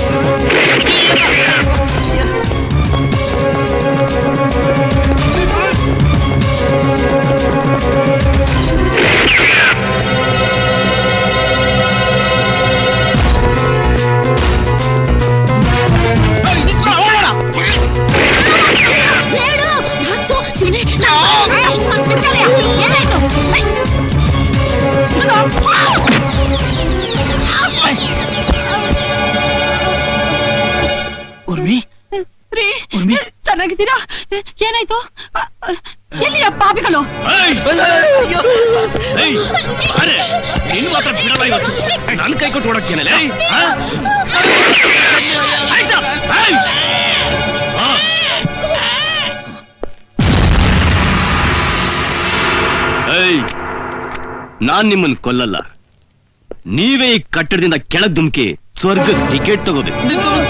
ಹೇಳು ನಾನ್ಸು ಶಿವನೇ ವಿಕ್ಟೋರಿಯಾ ಏನಾಯ್ತು ಐ! ಉರ್ಮಿ ರೀ ಚೆನ್ನಾಗಿದ್ದೀರಾ ಏನಾಯ್ತು ಅ, ಅ, ಎಲ್ಲಿಯ ಪಾಪಿಗಳು ನೀನು ಮಾತ್ರ ಬಿಡಲ್ಲ ಇವತ್ತು ನನ್ ಕೈ ಕೊಟ್ಟು ಓಡಕ್ಕೇನಲ್ಲ ನಾನ್ ನಿಮ್ಮನ್ ಕೊಲ್ಲಲ್ಲ ನೀವೇ ಈ ಕಟ್ಟಡದಿಂದ ಕೆಳಗ್ ಧುಮ್ಕಿ ಸ್ವರ್ಗ ಟಿಕೆಟ್ ತಗೋಬೇಕು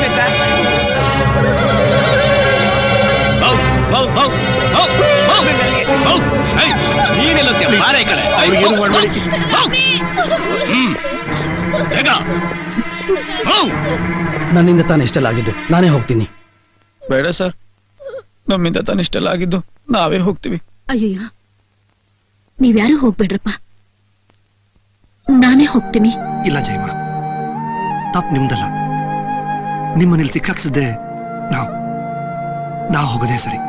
ಹೌದ್, ಹೌದ್, ಹೌದ್, ಹೌದ್, ಹೌದ್, ಹೌದ್. ಏಯ್, ನೀನೆಲ್ಲೋತ್ಯ? ಬಾರೆ ಈ ಕಡೆ. ಏಯ್, ಹೌದ್, ಹೌದ್. ಹ್ಮ್. ಬೇಗ. ಹೌದ್. ನನ್ನಿಂದ ತಾನೇ ಇಷ್ಟೆಲ್ಲ ಆಗಿದ್ದು ನಾನೇ ಹೋಗ್ತೀನಿ ಬೇಡ ಸರ್ ನಮ್ಮಿಂದ ತಾನಿಷ್ಟೆಲ್ಲ ಆಗಿದ್ದು ನಾವೇ ಹೋಗ್ತೀವಿ ಅಯ್ಯಯ್ಯೋ ನೀವ್ಯಾರು ಹೋಗ್ಬೇಡ್ರಪ್ಪ ನಾನೇ ಹೋಗ್ತೀನಿ ಇಲ್ಲ ಜಯಮ್ಮ ತಪ್ಪು ನಿಮ್ದಲ್ಲ ನಿಮ್ಮನೇಲಿ ಸಿಕ್ಕಾಕ್ಸಿದ್ದೆ ನಾವು ನಾವು ಹೋಗೋದೇ ಸರಿ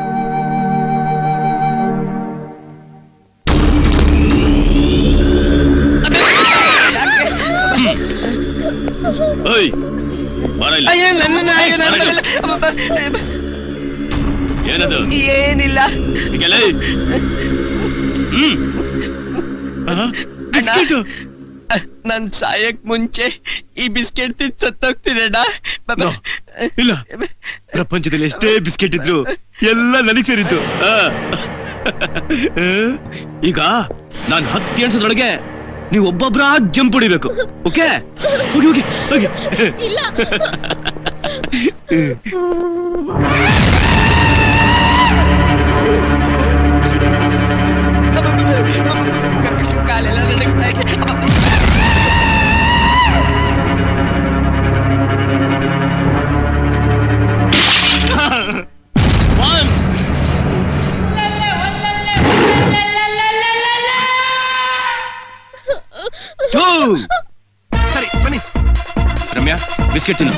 ಏಯ್, ಬಾರ ಇಲ್ಲಿ. ಅಯ್ಯೋ ನನ್ನ ನಾಯಿ, ನನ್ನ- ಬಾರ ಇಲ್ಲಿ. ಏನದು ಏನಿಲ್ಲ ಹೀಗೆಲ್ಲ ಹ್ಮ್ ಬಿಸ್ಕೆಟ್ ನನ್ ಸಾಯಕ್ ಮುಂಚೆ ಈ ಬಿಸ್ಕೆಟ್ ತಿಂದ್ ಸತ್ತೋಗ್ತೀನಣ್ಣ ನೋ, ಇಲ್ಲ ಪ್ರಪಂಚದಲ್ಲಿ ಎಷ್ಟೇ ಬಿಸ್ಕೆಟ್ ಇದ್ರು ಎಲ್ಲ ನನಗ್ ಸೇರಿದ್ದು ಆ. ಆ, ಈಗ ನಾನ್ ಹತ್ತು ಎಣ್ಸೋದ್ರೊಳಗೆ ನೀವು ಒಬ್ಬೊಬ್ರ ಜಂಪ್ ಹೊಡಿಬೇಕು ಓಕೆ ಹೋಗಿ ಹೋಗಿ ಹೋಗಿ ಇಲ್ಲ ಕಾಲೆಲ್ಲ ನಡುಗ್ತಾ ಇದೆ ಟೂ ಸರಿ ಬನ್ನಿ ರಮ್ಯಾ ಬಿಸ್ಕೆಟ್ ತಿನ್ನು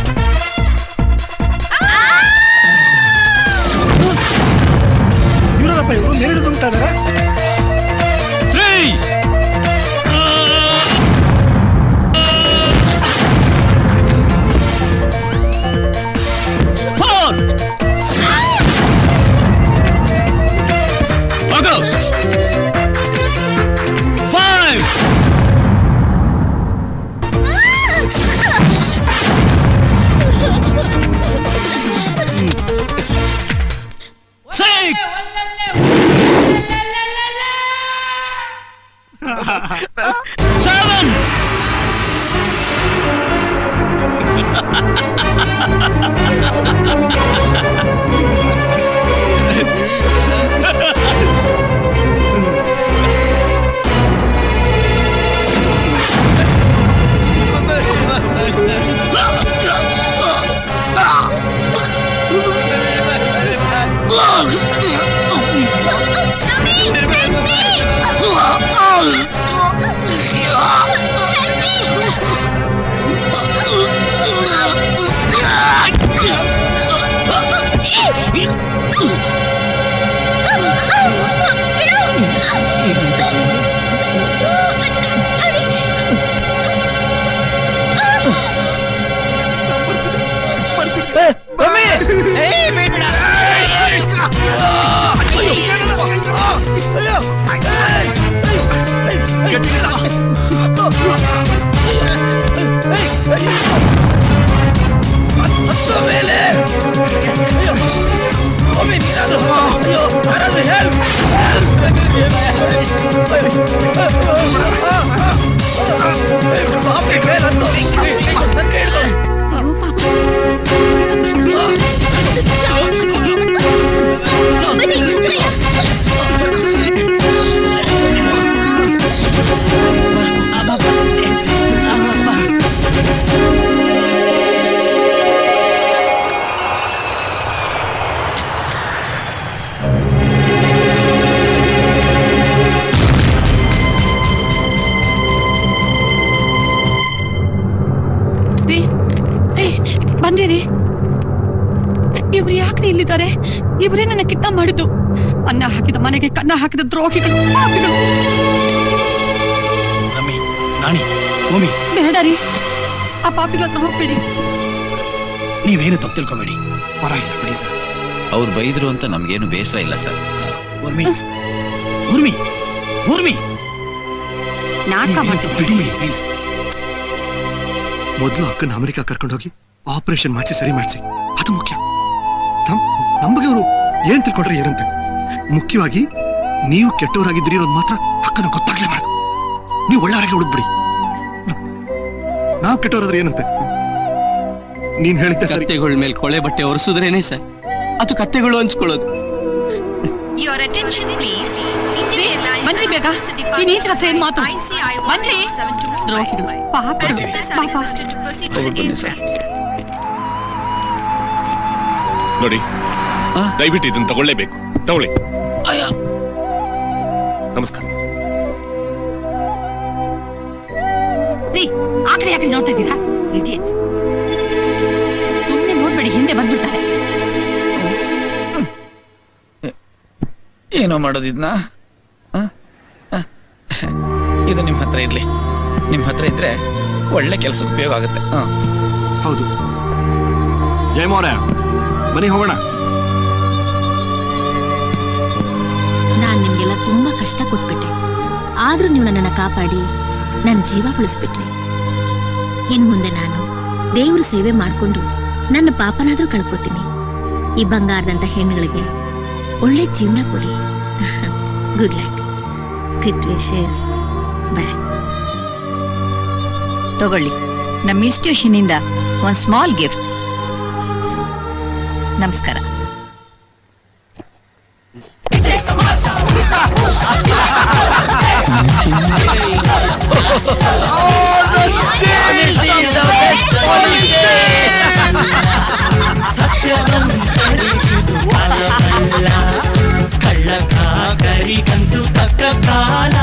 ಇವರಪ್ಪ ಇವರು ಮೇಲೆ ನುಗ್ತಾ ಇದಾರೆ ತ್ರೀ ಫೋರ್ ಹೋಗು ಫೈವ್ ಸಿಕ್ಸ್ seven, ರೀ ಏ, ಬಂದಿರಿ ಇವ್ರು ಯಾಕ್ರಿ ಇಲ್ಲಿದ್ದಾರೆ ಇವರೇ ನನ್ನ ಕಿತ್ತ ಮಾಡಿದ್ದು ಅನ್ನ ಹಾಕಿದ ಮನೆಗೆ ಕನ್ನ ಹಾಕಿದ ದ್ರೋಹಿಗಳು ಪಾಪಿಗಳು ರಮಿ ನಾಣಿ ಭೂಮಿ ಬೇಡ ರೀ ಆ ಪಾಪಿಗಳನ್ನ ಹೋಗ್ಬೇಡಿ ನೀವೇನು ತಪ್ಪು ತಿಳ್ಕೊಬೇಡಿ ಪರವಾಗಿಲ್ಲ ಬಿಡಿ ಸರ್ ಅವ್ರು ಬೈದ್ರು ಅಂತ ನಮ್ಗೇನು ಬೇಸರ ಇಲ್ಲ ಸರ್ ಊರ್ಮಿ ಊರ್ಮಿ ಊರ್ಮಿ ನಾಟಕ ನೀವೇನು ಬಿಡಿ ಪ್ಲೀಸ್ ಮೊದಲು ಅಕ್ಕನ ಅಮೆರಿಕ ಕರ್ಕೊಂಡೋಗಿ ಆಪರೇಷನ್ ಮಾಡಿಸಿ ಸರಿ ಮಾಡಿಸಿ ಅದು ಮುಖ್ಯ ನಮ್ ನಮಗೆ ಅವರು ಏನ್ ತಿಳ್ಕೊಂಡ್ರೆ ಏನಂತೆ ಮುಖ್ಯವಾಗಿ ನೀವು ಕೆಟ್ಟವರಾಗಿದ್ದೀರಿ ಅನ್ನೋದು ಮಾತ್ರ ಅಕ್ಕನ ಗೊತ್ತಾಗ್ಲೇಬಾರ್ದು ನೀವು ಒಳ್ಳೆಯವರಾಗಿ ಉಳಿದ್ಬಿಡಿ ನಾವು ಕೆಟ್ಟವರಾದ್ರೆ ಏನಂತೆ ನೀನ್ ಹೇಳಿದ್ದೆ ಸರಿ ಕತ್ತೆಗಳ ಮೇಲೆ ಕೊಳೆ ಬಟ್ಟೆ ಒರೆಸಿದ್ರೇನೆ ಸರ್ ಅದು ಕತ್ತೆಗಳು ಹಂಚ್ಕೊಳ್ಳೋದು Your attention please. ಬನ್ರಿ ಬೇಗ ಈ ನೀಚ ಹತ್ರ ಏನ್ ಮಾತು ಬನ್ರಿ ದ್ರೋಹಿಗಳು ಪಾಪಗಳು ಪಾಪ ಹೋಗ್ಬಿಟ್ಟು ಸರ್ ನೋಡಿ ದಯವಿಟ್ಟು ಇದನ್ನ ತಗೊಳ್ಳೇಬೇಕು ತಗೊಳ್ಳಿ ನಮಸ್ಕಾರ ರೀ ಆ ಕಡೆ ಯಾಕೆ ನೋಡ್ತಾ ಇದ್ದೀರಾ ಇಡಿಯಟ್ಸ್ ಸುಮ್ಮನೆ ನೋಡ್ಬೇಡಿ ಹಿಂದೆ ಬಂದ್ಬಿಡ್ತಾರೆ ಏನೋ ಮಾಡೋದಿದ್ನ ಇದು ನಿಮ್ ಹತ್ರ ಇರ್ಲಿ ನಿಮ್ ಹತ್ರ ಇದ್ರೆ ಒಳ್ಳೆ ಕೆಲ್ಸಕ್ಕೆ ಉಪಯೋಗ ಆಗುತ್ತೆ ಹ. ಹೌದು ಜಯಮೋರ ಬನ್ನಿ ಹೋಗೋಣ ನಾನ್ ನಿಮ್ಗೆಲ್ಲ ತುಂಬಾ ಕಷ್ಟ ಕೊಟ್ಬಿಟ್ಟೆ ಆದ್ರೂ ನೀವು ನನ್ನನ್ನ ಕಾಪಾಡಿ ನನ್ ಜೀವ ಉಳಿಸ್ಬಿಟ್ರಿ ಇನ್ ಮುಂದೆ ನಾನು ದೇವ್ರ ಸೇವೆ ಮಾಡ್ಕೊಂಡು ನನ್ನ ಪಾಪನಾದ್ರೂ ಕಳ್ಕೊತೀನಿ ಈ ಬಂಗಾರದಂತ ಹೆಣ್ಣುಗಳಿಗೆ ಒಳ್ಳೆ ಜೀವನ ಕೊಡಿ good luck good wishes bye ತಗೊಳ್ಳಿ ನಮ್ಮ ಇನ್ಸ್ಟಿಟ್ಯೂಷನ್ ಇಂದ ಒಂದ್ ಸ್ಮಾಲ್ ಗಿಫ್ಟ್ ನಮಸ್ಕಾರ ಕಳ್ಳ ಕಾಕರಿಗಂತೂ ತಕ್ಕ ಕಾಲ